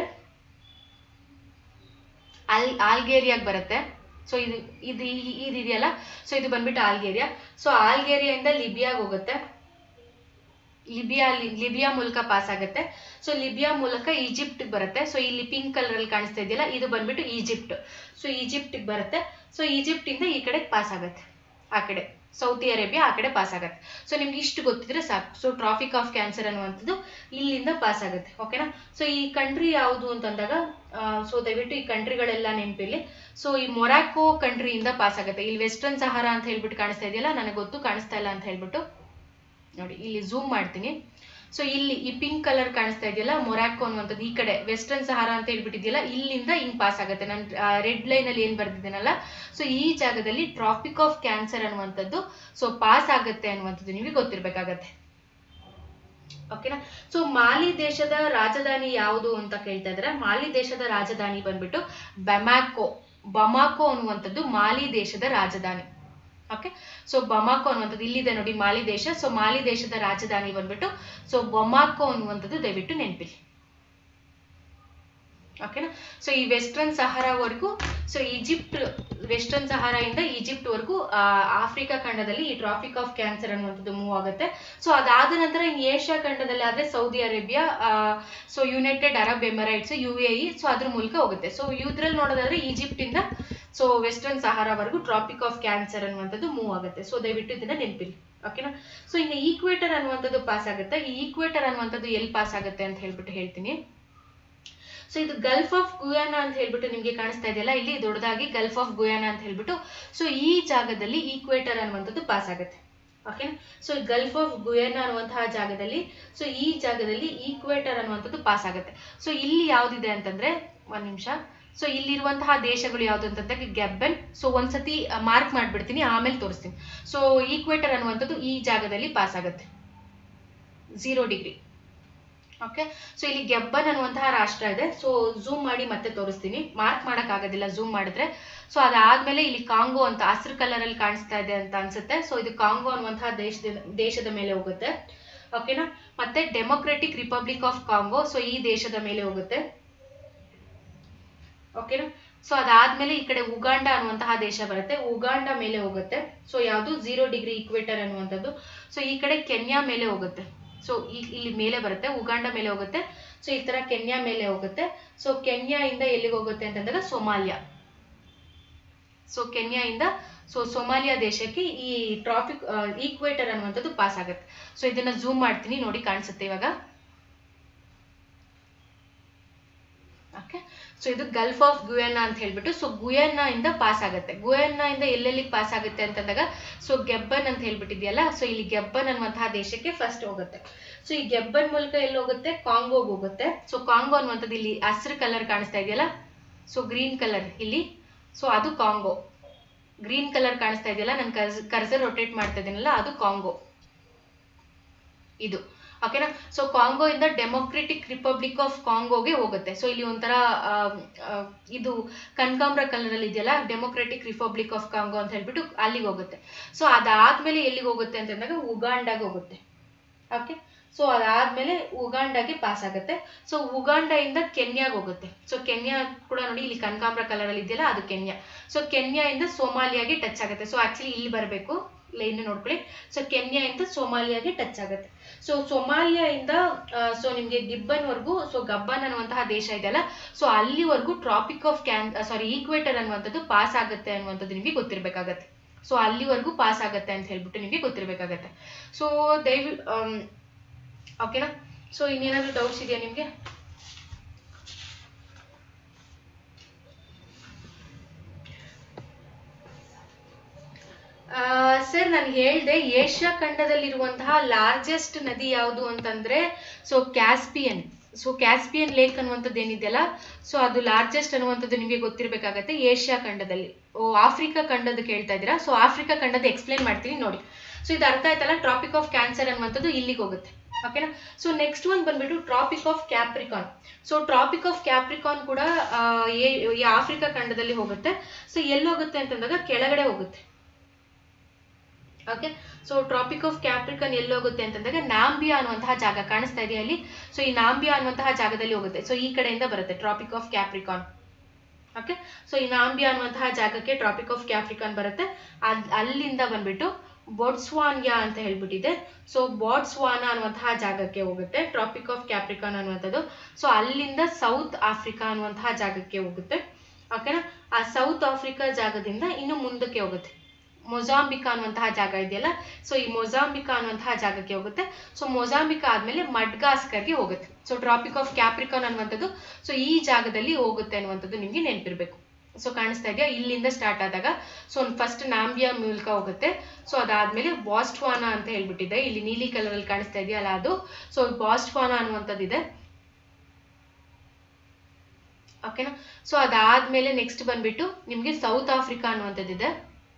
ಆಲ್ ಆಲ್ಗೇರಿಯಾಗೆ ಬರುತ್ತೆ ಸೊ ಇದು ಇದು ಈ- ಇದು ಇದೆಯಲ್ಲ ಸೊ ಇದು ಬಂದ್ಬಿಟ್ಟು ಆಲ್ಗೇರಿಯಾ ಸೊ ಆಲ್ಗೇರಿಯಾದಿಂದ ಲಿಬಿಯಾಗೆ ಹೋಗುತ್ತೆ ಲಿಬಿಯಾ ಲಿಬಿಯಾ ಮೂಲಕ ಪಾಸ್ ಆಗುತ್ತೆ ಸೊ ಲಿಬಿಯಾ ಮೂಲಕ ಈಜಿಪ್ಟ್ ಬರುತ್ತೆ ಸೊ ಇಲ್ಲಿ ಪಿಂಕ್ ಕಲರ್ ಅಲ್ಲಿ ಕಾಣಿಸ್ತಾ ಇದೆಯಲ್ಲ ಇದು ಬಂದ್ಬಿಟ್ಟು ಈಜಿಪ್ಟ್ ಸೊ ಈಜಿಪ್ಟ್ ಬರುತ್ತೆ ಸೊ ಈಜಿಪ್ಟ್ ಇಂದ ಈ ಕಡೆ ಪಾಸ್ ಆಗುತ್ತೆ ಆ ಕಡೆ ಸೌದಿ ಅರೇಬಿಯಾ ಆ ಕಡೆ ಪಾಸ್ ಆಗುತ್ತೆ ಸೊ ನಿಮ್ಗೆ ಇಷ್ಟು ಗೊತ್ತಿದ್ರೆ ಸಾಕು ಸೊ ಟ್ರಾಫಿಕ್ ಆಫ್ ಕ್ಯಾನ್ಸರ್ ಅನ್ನುವಂಥದ್ದು ಇಲ್ಲಿಂದ ಪಾಸ್ ಆಗುತ್ತೆ ಓಕೆನಾ ಸೊ ಈ ಕಂಟ್ರಿ ಯಾವುದು ಅಂತಂದಾಗ ಸೊ ದಯವಿಟ್ಟು ಈ ಕಂಟ್ರಿಗಳೆಲ್ಲ ನೆನಪಿರ್ಲಿ ಸೊ ಈ ಮೊರಾಕೋ ಕಂಟ್ರಿಯಿಂದ ಪಾಸ್ ಆಗುತ್ತೆ ಇಲ್ಲಿ ವೆಸ್ಟರ್ನ್ ಸಹಾರಾ ಅಂತ ಹೇಳ್ಬಿಟ್ಟು ಕಾಣಿಸ್ತಾ ಇದೆಯಲ್ಲ ನನಗೆ ಗೊತ್ತು ಕಾಣಿಸ್ತಾ ಇಲ್ಲ ಅಂತ ಹೇಳ್ಬಿಟ್ಟು ನೋಡಿ ಇಲ್ಲಿ ಝೂಮ್ ಮಾಡ್ತೀನಿ ಸೊ ಇಲ್ಲಿ ಈ ಪಿಂಕ್ ಕಲರ್ ಕಾಣಿಸ್ತಾ ಇದೆಯಲ್ಲ ಮೊರಾಕೋ ಅನ್ನುವಂಥದ್ದು ಈ ಕಡೆ ವೆಸ್ಟರ್ನ್ ಸಹಾರಾ ಅಂತ ಹೇಳ್ಬಿಟ್ಟಿದೆಯಲ್ಲ ಇಲ್ಲಿಂದ ಹಿಂಗ್ ಪಾಸ್ ಆಗುತ್ತೆ ನಾನು ರೆಡ್ ಲೈನ್ ಅಲ್ಲಿ ಏನ್ ಬರ್ದಿದ್ದೀನಲ್ಲ ಸೊ ಈ ಜಾಗದಲ್ಲಿ ಟ್ರಾಪಿಕ್ ಆಫ್ ಕ್ಯಾನ್ಸರ್ ಅನ್ನುವಂಥದ್ದು ಸೊ ಪಾಸ್ ಆಗುತ್ತೆ ಅನ್ನುವಂಥದ್ದು ನಿಮಗೆ ಗೊತ್ತಿರ್ಬೇಕಾಗತ್ತೆ ಓಕೆನಾ ಸೊ ಮಾಲಿ ದೇಶದ ರಾಜಧಾನಿ ಯಾವುದು ಅಂತ ಕೇಳ್ತಾ ಇದ್ರೆ ಮಾಲಿ ದೇಶದ ರಾಜಧಾನಿ ಬಂದ್ಬಿಟ್ಟು ಬೆಮ್ಯಾಕೋ ಬಮಾಕೋ ಅನ್ನುವಂಥದ್ದು ಮಾಲಿ ದೇಶದ ರಾಜಧಾನಿ ಓಕೆ ಸೊ ಬೊಮಾಕೋ ಅನ್ನುವಂಥದ್ದು ಇಲ್ಲಿದೆ ನೋಡಿ ಮಾಲಿ ದೇಶ ಸೊ ಮಾಲಿ ದೇಶದ ರಾಜಧಾನಿ ಬಂದ್ಬಿಟ್ಟು ಸೊ ಬೊಮಾಕೋ ಅನ್ನುವಂಥದ್ದು ದಯವಿಟ್ಟು ನೆನಪಿಲಿ ಓಕೆನಾ ಸೊ ಈ ವೆಸ್ಟರ್ನ್ ಸಹಾರಾವರೆಗೂ ಸೊ ಈಜಿಪ್ಟ್ ವೆಸ್ಟರ್ನ್ ಸಹಾರಾಯಿಂದ ಈಜಿಪ್ಟ್ ವರೆಗೂ ಆಫ್ರಿಕಾ ಖಂಡದಲ್ಲಿ ಈ ಟ್ರಾಫಿಕ್ ಆಫ್ ಕ್ಯಾನ್ಸರ್ ಅನ್ನುವಂಥದ್ದು ಮೂವ್ ಆಗುತ್ತೆ ಸೊ ಅದಾದ ನಂತರ ಇನ್ನು ಏಷ್ಯಾ ಖಂಡದಲ್ಲಿ ಆದ್ರೆ Saudi Arabia so United Arab Emirates U A E so ಅದ್ರ ಮೂಲಕ ಹೋಗುತ್ತೆ ಸೊ ಇದ್ರಲ್ಲಿ ನೋಡೋದಾದ್ರೆ ಈಜಿಪ್ಟ್ ಇಂದ ಸೊ ವೆಸ್ಟರ್ನ್ ಸಹಾರಾವರೆಗೂ ಟ್ರಾಪಿಕ್ ಆಫ್ ಕ್ಯಾನ್ಸರ್ ಅನ್ನುವಂಥದ್ದು ಮೂವ್ ಆಗುತ್ತೆ ಸೊ ದಯವಿಟ್ಟು ಇದನ್ನ ನೆನಪಿರಿ ಓಕೆನಾ ಸೊ ಇನ್ನು ಈಕ್ವೇಟರ್ ಅನ್ನುವಂಥದ್ದು ಪಾಸ್ ಆಗುತ್ತೆ ಈ ಈಕ್ವೇಟರ್ ಅನ್ನುವಂಥದ್ದು ಎಲ್ಲಿ ಪಾಸ್ ಆಗುತ್ತೆ ಅಂತ ಹೇಳ್ಬಿಟ್ಟು ಹೇಳ್ತೀನಿ ಸೊ ಇದು ಗಲ್ಫ್ ಆಫ್ ಗುಯಾನ ಅಂತ ಹೇಳ್ಬಿಟ್ಟು ನಿಮ್ಗೆ ಕಾಣಿಸ್ತಾ ಇದೆಯಲ್ಲ ಇಲ್ಲಿ ದೊಡ್ಡದಾಗಿ ಗಲ್ಫ್ ಆಫ್ ಗುಯಾನ ಅಂತ ಹೇಳ್ಬಿಟ್ಟು ಸೊ ಈ ಜಾಗದಲ್ಲಿ ಈಕ್ವೇಟರ್ ಅನ್ನುವಂಥದ್ದು ಪಾಸ್ ಆಗುತ್ತೆ ಓಕೆನಾ ಸೊ ಗಲ್ಫ್ ಆಫ್ ಗುಯಾನ ಅನ್ನುವಂತಹ ಜಾಗದಲ್ಲಿ ಸೊ ಈ ಜಾಗದಲ್ಲಿ ಈಕ್ವೇಟರ್ ಅನ್ನುವಂಥದ್ದು ಪಾಸ್ ಆಗುತ್ತೆ ಸೊ ಇಲ್ಲಿ ಯಾವ್ದಿದೆ ಅಂತಂದ್ರೆ ಒಂದ್ ನಿಮಿಷ ಸೊ ಇಲ್ಲಿರುವಂತಹ ದೇಶಗಳು ಯಾವ್ದು ಅಂತಂದ್ರೆ ಗೆಬ್ಬನ್ ಸೊ ಒಂದ್ಸತಿ ಮಾರ್ಕ್ ಮಾಡ್ಬಿಡ್ತೀನಿ ಆಮೇಲೆ ತೋರಿಸ್ತೀನಿ ಸೊ ಈಕ್ವೇಟರ್ ಅನ್ನುವಂಥದ್ದು ಈ ಜಾಗದಲ್ಲಿ ಪಾಸ್ ಆಗುತ್ತೆ ಝೀರೋ ಡಿಗ್ರಿ ಓಕೆ ಸೊ ಇಲ್ಲಿ ಗೆಬ್ಬನ್ ಅನ್ನುವಂತಹ ರಾಷ್ಟ್ರ ಇದೆ ಸೊ ಝೂಮ್ ಮಾಡಿ ಮತ್ತೆ ತೋರಿಸ್ತೀನಿ ಮಾರ್ಕ್ ಮಾಡಕ್ ಆಗೋದಿಲ್ಲ ಝೂಮ್ ಮಾಡಿದ್ರೆ ಸೊ ಅದಾದ್ಮೇಲೆ ಇಲ್ಲಿ ಕಾಂಗೋ ಅಂತ ಹಸಿರು ಕಲರ್ ಅಲ್ಲಿ ಕಾಣಿಸ್ತಾ ಇದೆ ಅಂತ ಅನ್ಸುತ್ತೆ ಸೊ ಇದು ಕಾಂಗೋ ಅನ್ನುವಂತಹ ದೇಶದ ದೇಶದ ಮೇಲೆ ಹೋಗುತ್ತೆ ಓಕೆನಾ ಮತ್ತೆ Democratic Republic of Congo so ಈ ದೇಶದ ಮೇಲೆ ಹೋಗುತ್ತೆ ಓಕೆನಾ ಸೊ ಅದಾದ್ಮೇಲೆ ಈ ಕಡೆ ಉಗಾಂಡ ಅನ್ನುವಂತಹ ದೇಶ ಬರುತ್ತೆ ಉಗಾಂಡ ಮೇಲೆ ಹೋಗುತ್ತೆ ಸೊ ಯಾವುದು ಝೀರೋ ಡಿಗ್ರಿ ಈಕ್ವೇಟರ್ ಅನ್ನುವಂಥದ್ದು ಸೊ ಈ ಕಡೆ ಕೆನ್ಯಾ ಮೇಲೆ ಹೋಗುತ್ತೆ ಸೊ ಇಲ್ಲಿ ಮೇಲೆ ಬರುತ್ತೆ ಉಗಾಂಡ ಮೇಲೆ ಹೋಗುತ್ತೆ ಸೊ ಈ ತರ ಕೆನ್ಯಾ ಮೇಲೆ ಹೋಗುತ್ತೆ ಸೊ ಕೆನ್ಯಾ ಇಂದ ಎಲ್ಲಿಗೆ ಹೋಗುತ್ತೆ ಅಂತಂದಾಗ ಸೊಮಾಲಿಯಾ ಸೊ ಕೆನ್ಯಾ ಇಂದ ಸೊ ಸೊಮಾಲಿಯಾ ದೇಶಕ್ಕೆ ಈ ಟ್ರಾಫಿಕ್ ಈಕ್ವೇಟರ್ ಅನ್ನುವಂಥದ್ದು ಪಾಸ್ ಆಗುತ್ತೆ ಸೊ ಇದನ್ನ ಝೂಮ್ ಮಾಡ್ತೀನಿ ನೋಡಿ ಕಾಣಿಸುತ್ತೆ ಇವಾಗ ಓಕೆ ಸೊ ಇದು ಗಲ್ಫ್ ಆಫ್ ಗುಯನ್ನ ಅಂತ ಹೇಳ್ಬಿಟ್ಟು ಸೊ ಗುಯನ್ನ ಇಂದ ಪಾಸ್ ಆಗುತ್ತೆ ಗುಯನ್ನ ಇಂದ ಎಲ್ಲೆಲ್ಲಿ ಪಾಸ್ ಆಗುತ್ತೆ ಅಂತಂದಾಗ ಸೊ ಗೆಬ್ಬನ್ ಅಂತ ಹೇಳ್ಬಿಟ್ಟಿದ್ಯಲ್ಲ ಸೊ ಇಲ್ಲಿ ಗೆಬ್ಬನ್ ಅನ್ನುವಂತಹ ದೇಶಕ್ಕೆ ಫಸ್ಟ್ ಹೋಗುತ್ತೆ ಸೊ ಈ ಗೆಬ್ಬನ್ ಮೂಲಕ ಎಲ್ಲಿ ಹೋಗುತ್ತೆ ಕಾಂಗೋಗ್ ಹೋಗುತ್ತೆ ಸೊ ಕಾಂಗೋ ಅನ್ನುವಂಥದ್ದು ಇಲ್ಲಿ ಹಸಿರು ಕಲರ್ ಕಾಣಿಸ್ತಾ ಇದೆಯಲ್ಲ ಸೊ ಗ್ರೀನ್ ಕಲರ್ ಇಲ್ಲಿ ಸೊ ಅದು ಕಾಂಗೋ ಗ್ರೀನ್ ಕಲರ್ ಕಾಣಿಸ್ತಾ ಇದೆಯಲ್ಲ ನಾನು ಕರ್ಸರ್ ರೊಟೇಟ್ ಮಾಡ್ತಾ ಇದೀನಲ್ಲ ಅದು ಕಾಂಗೋ ಇದು ಓಕೆನಾ ಸೊ ಕಾಂಗೋ ಇಂದ ಡೆಮೊಕ್ರೆಟಿಕ್ ರಿಪಬ್ಲಿಕ್ ಆಫ್ ಕಾಂಗೋಗೆ ಹೋಗುತ್ತೆ ಸೊ ಇಲ್ಲಿ ಒಂಥರ ಇದು ಕನಕಾಂಬ್ರ ಕಲರ್ ಅಲ್ಲಿ ಇದೆಯಲ್ಲ ಡೆಮೊಕ್ರೆಟಿಕ್ ರಿಪಬ್ಲಿಕ್ ಆಫ್ ಕಾಂಗೋ ಅಂತ ಹೇಳ್ಬಿಟ್ಟು ಅಲ್ಲಿಗೆ ಹೋಗುತ್ತೆ ಸೊ ಅದಾದ್ಮೇಲೆ ಎಲ್ಲಿಗೆ ಹೋಗುತ್ತೆ ಅಂತಂದಾಗ ಉಗಾಂಡಾಗ ಹೋಗುತ್ತೆ ಓಕೆ ಸೊ ಅದಾದ್ಮೇಲೆ ಉಗಾಂಡಾಗೆ ಪಾಸ್ ಆಗುತ್ತೆ ಸೊ ಉಗಾಂಡ ಇಂದ ಕೆನ್ಯಾಗ ಹೋಗುತ್ತೆ ಸೊ ಕೆನ್ಯಾ ಕೂಡ ನೋಡಿ ಇಲ್ಲಿ ಕನಕಾಂಬ್ರ ಕಲರ್ ಅಲ್ಲಿ ಇದೆಯಲ್ಲ ಅದು ಕೆನ್ಯಾ ಸೊ ಕೆನ್ಯಾ ಇಂದ ಸೋಮಾಲಿಯಾಗೆ ಟಚ್ ಆಗುತ್ತೆ ಸೊ ಆಕ್ಚುಲಿ ಇಲ್ಲಿ ಬರಬೇಕು ಲೈನ್ ನೋಡ್ಕೊಳ್ಳಿ ಸೊ ಕೆನ್ಯಾ ಇಂದ ಸೋಮಾಲಿಯಾಗೆ ಟಚ್ ಆಗುತ್ತೆ ಸೊ ಸೊಮಾಲಿಯಾ ಇಂದ ಸೊ ನಿಮ್ಗೆ ಗಿಬ್ಬನ್ ವರ್ಗೂ ಸೊ ಗಬ್ಬನ್ ಅನ್ನುವಂತಹ ದೇಶ ಇದೆಯಲ್ಲ ಸೊ ಅಲ್ಲಿವರೆಗೂ Tropic of can sorry equator ಅನ್ನುವಂಥದ್ದು ಪಾಸ್ ಆಗುತ್ತೆ ಅನ್ನುವಂಥದ್ದು ನಿಮಗೆ ಗೊತ್ತಿರ್ಬೇಕಾಗತ್ತೆ ಸೊ ಅಲ್ಲಿವರೆಗೂ ಪಾಸ್ ಆಗುತ್ತೆ ಅಂತ ಹೇಳ್ಬಿಟ್ಟು ನಿಮಗೆ ಗೊತ್ತಿರ್ಬೇಕಾಗತ್ತೆ ಸೊ ದಯವಿ ಓಕೆನಾ ಸೊ ಇನ್ನೇನಾದ್ರೂ ಡೌಟ್ಸ್ ಇದೆಯಾ ನಿಮ್ಗೆ ಸರ್ ನಾನು ಹೇಳ್ದೆ ಏಷ್ಯಾ ಖಂಡದಲ್ಲಿರುವಂತಹ ಲಾರ್ಜೆಸ್ಟ್ ನದಿ ಯಾವುದು ಅಂತಂದ್ರೆ so Caspian so Caspian lake ಅನ್ನುವಂಥದ್ದು ಏನಿದೆಯಲ್ಲ ಸೊ ಅದು ಲಾರ್ಜೆಸ್ಟ್ ಅನ್ನುವಂಥದ್ದು ನಿಮಗೆ ಗೊತ್ತಿರಬೇಕಾಗತ್ತೆ ಏಷ್ಯಾ ಖಂಡದಲ್ಲಿ ಓ ಆಫ್ರಿಕಾ ಖಂಡದ ಕೇಳ್ತಾ ಇದ್ದೀರಾ ಸೊ ಆಫ್ರಿಕಾ ಖಂಡದ ಎಕ್ಸ್ಪ್ಲೇನ್ ಮಾಡ್ತೀನಿ ನೋಡಿ ಸೊ ಇದು ಅರ್ಥ ಆಯ್ತಲ್ಲ ಟ್ರಾಪಿಕ್ ಆಫ್ ಕ್ಯಾನ್ಸರ್ ಅನ್ನುವಂಥದ್ದು ಇಲ್ಲಿಗೆ ಹೋಗುತ್ತೆ ಓಕೆನಾ ಸೊ ನೆಕ್ಸ್ಟ್ ಒಂದು ಬಂದ್ಬಿಟ್ಟು Tropic of Capricorn so Tropic of Capricorn ಕೂಡ ಈ ಆಫ್ರಿಕಾ ಖಂಡದಲ್ಲಿ ಹೋಗುತ್ತೆ ಸೊ ಎಲ್ಲಿ ಹೋಗುತ್ತೆ ಅಂತಂದಾಗ ಕೆಳಗಡೆ ಹೋಗುತ್ತೆ okay so Tropic of Capricorn ಎಲ್ಲಿ ಹೋಗುತ್ತೆ ಅಂತಂದಾಗ ನಾಂಬಿಯಾ ಅನ್ನುವಂತಹ ಜಾಗ ಕಾಣಿಸ್ತಾ ಇದೆಯಾ ಅಲ್ಲಿ ಸೊ ಈ ನಾಂಬಿಯಾ ಅನ್ನುವಂತಹ ಜಾಗದಲ್ಲಿ ಹೋಗುತ್ತೆ ಸೊ ಈ ಕಡೆಯಿಂದ ಬರುತ್ತೆ Tropic of Capricorn okay so ಈ ನಾಂಬಿಯಾ ಅನ್ನುವಂತಹ ಜಾಗಕ್ಕೆ ಟ್ರಾಪಿಕ್ ಆಫ್ ಕ್ಯಾಪ್ರಿಕಾನ್ ಬರುತ್ತೆ ಅಲ್ಲಿಂದ ಬಂದ್ಬಿಟ್ಟು ಬೋಟ್ಸ್ವಾನ್ಯಾ ಅಂತ ಹೇಳ್ಬಿಟ್ಟಿದೆ ಸೊ ಬೋಟ್ಸ್ವಾನಾ ಅನ್ನುವಂತಹ ಜಾಗಕ್ಕೆ ಹೋಗುತ್ತೆ ಟ್ರಾಪಿಕ್ ಆಫ್ ಕ್ಯಾಪ್ರಿಕಾನ್ ಅನ್ನುವಂಥದ್ದು ಸೊ ಅಲ್ಲಿಂದ ಸೌತ್ ಆಫ್ರಿಕಾ ಅನ್ನುವಂತಹ ಜಾಗಕ್ಕೆ ಹೋಗುತ್ತೆ ಓಕೆನಾ ಆ ಸೌತ್ ಆಫ್ರಿಕಾ ಜಾಗದಿಂದ ಇನ್ನು ಮುಂದಕ್ಕೆ ಹೋಗುತ್ತೆ ಮೊಜಾಂಬಿಕಾ ಅನ್ನುವಂತಹ ಜಾಗ ಇದೆಯಲ್ಲ ಸೊ ಈ ಮೊಜಾಂಬಿಕಾ ಅನ್ನುವಂತಹ ಜಾಗಕ್ಕೆ ಹೋಗುತ್ತೆ ಸೊ ಮೊಜಾಂಬಿಕಾ ಆದ್ಮೇಲೆ ಮಡ್ಗಾಸ್ಕರ್ಗೆ ಹೋಗುತ್ತೆ ಸೊ ಟ್ರಾಪಿಕ್ ಆಫ್ ಕ್ಯಾಪ್ರಿಕಾನ್ ಅನ್ನುವಂಥದ್ದು ಸೊ ಈ ಜಾಗದಲ್ಲಿ ಹೋಗುತ್ತೆ ಅನ್ನುವಂಥದ್ದು ನಿಮ್ಗೆ ನೆನಪಿರ್ಬೇಕು ಸೊ ಕಾಣಿಸ್ತಾ ಇದೆಯಾ ಇಲ್ಲಿಂದ ಸ್ಟಾರ್ಟ್ ಆದಾಗ ಸೊ ಫಸ್ಟ್ ನಾಂಬಿಯಾ ಮೂಲಕ ಹೋಗುತ್ತೆ ಸೊ ಅದಾದ್ಮೇಲೆ ಬಾಸ್ಟ್ವಾನಾ ಅಂತ ಹೇಳ್ಬಿಟ್ಟಿದೆ ಇಲ್ಲಿ ನೀಲಿ ಕಲರ್ ಅಲ್ಲಿ ಕಾಣಿಸ್ತಾ ಇದೆಯಲ್ಲ ಅದು ಸೊ ಬಾಸ್ಟ್ವಾನಾ ಅನ್ನುವಂಥದ್ದಿದೆ ಓಕೆನಾ ಸೊ ಅದಾದ್ಮೇಲೆ ನೆಕ್ಸ್ಟ್ ಬಂದ್ಬಿಟ್ಟು ನಿಮ್ಗೆ ಸೌತ್ ಆಫ್ರಿಕಾ ಅನ್ನುವಂಥದ್ದಿದೆ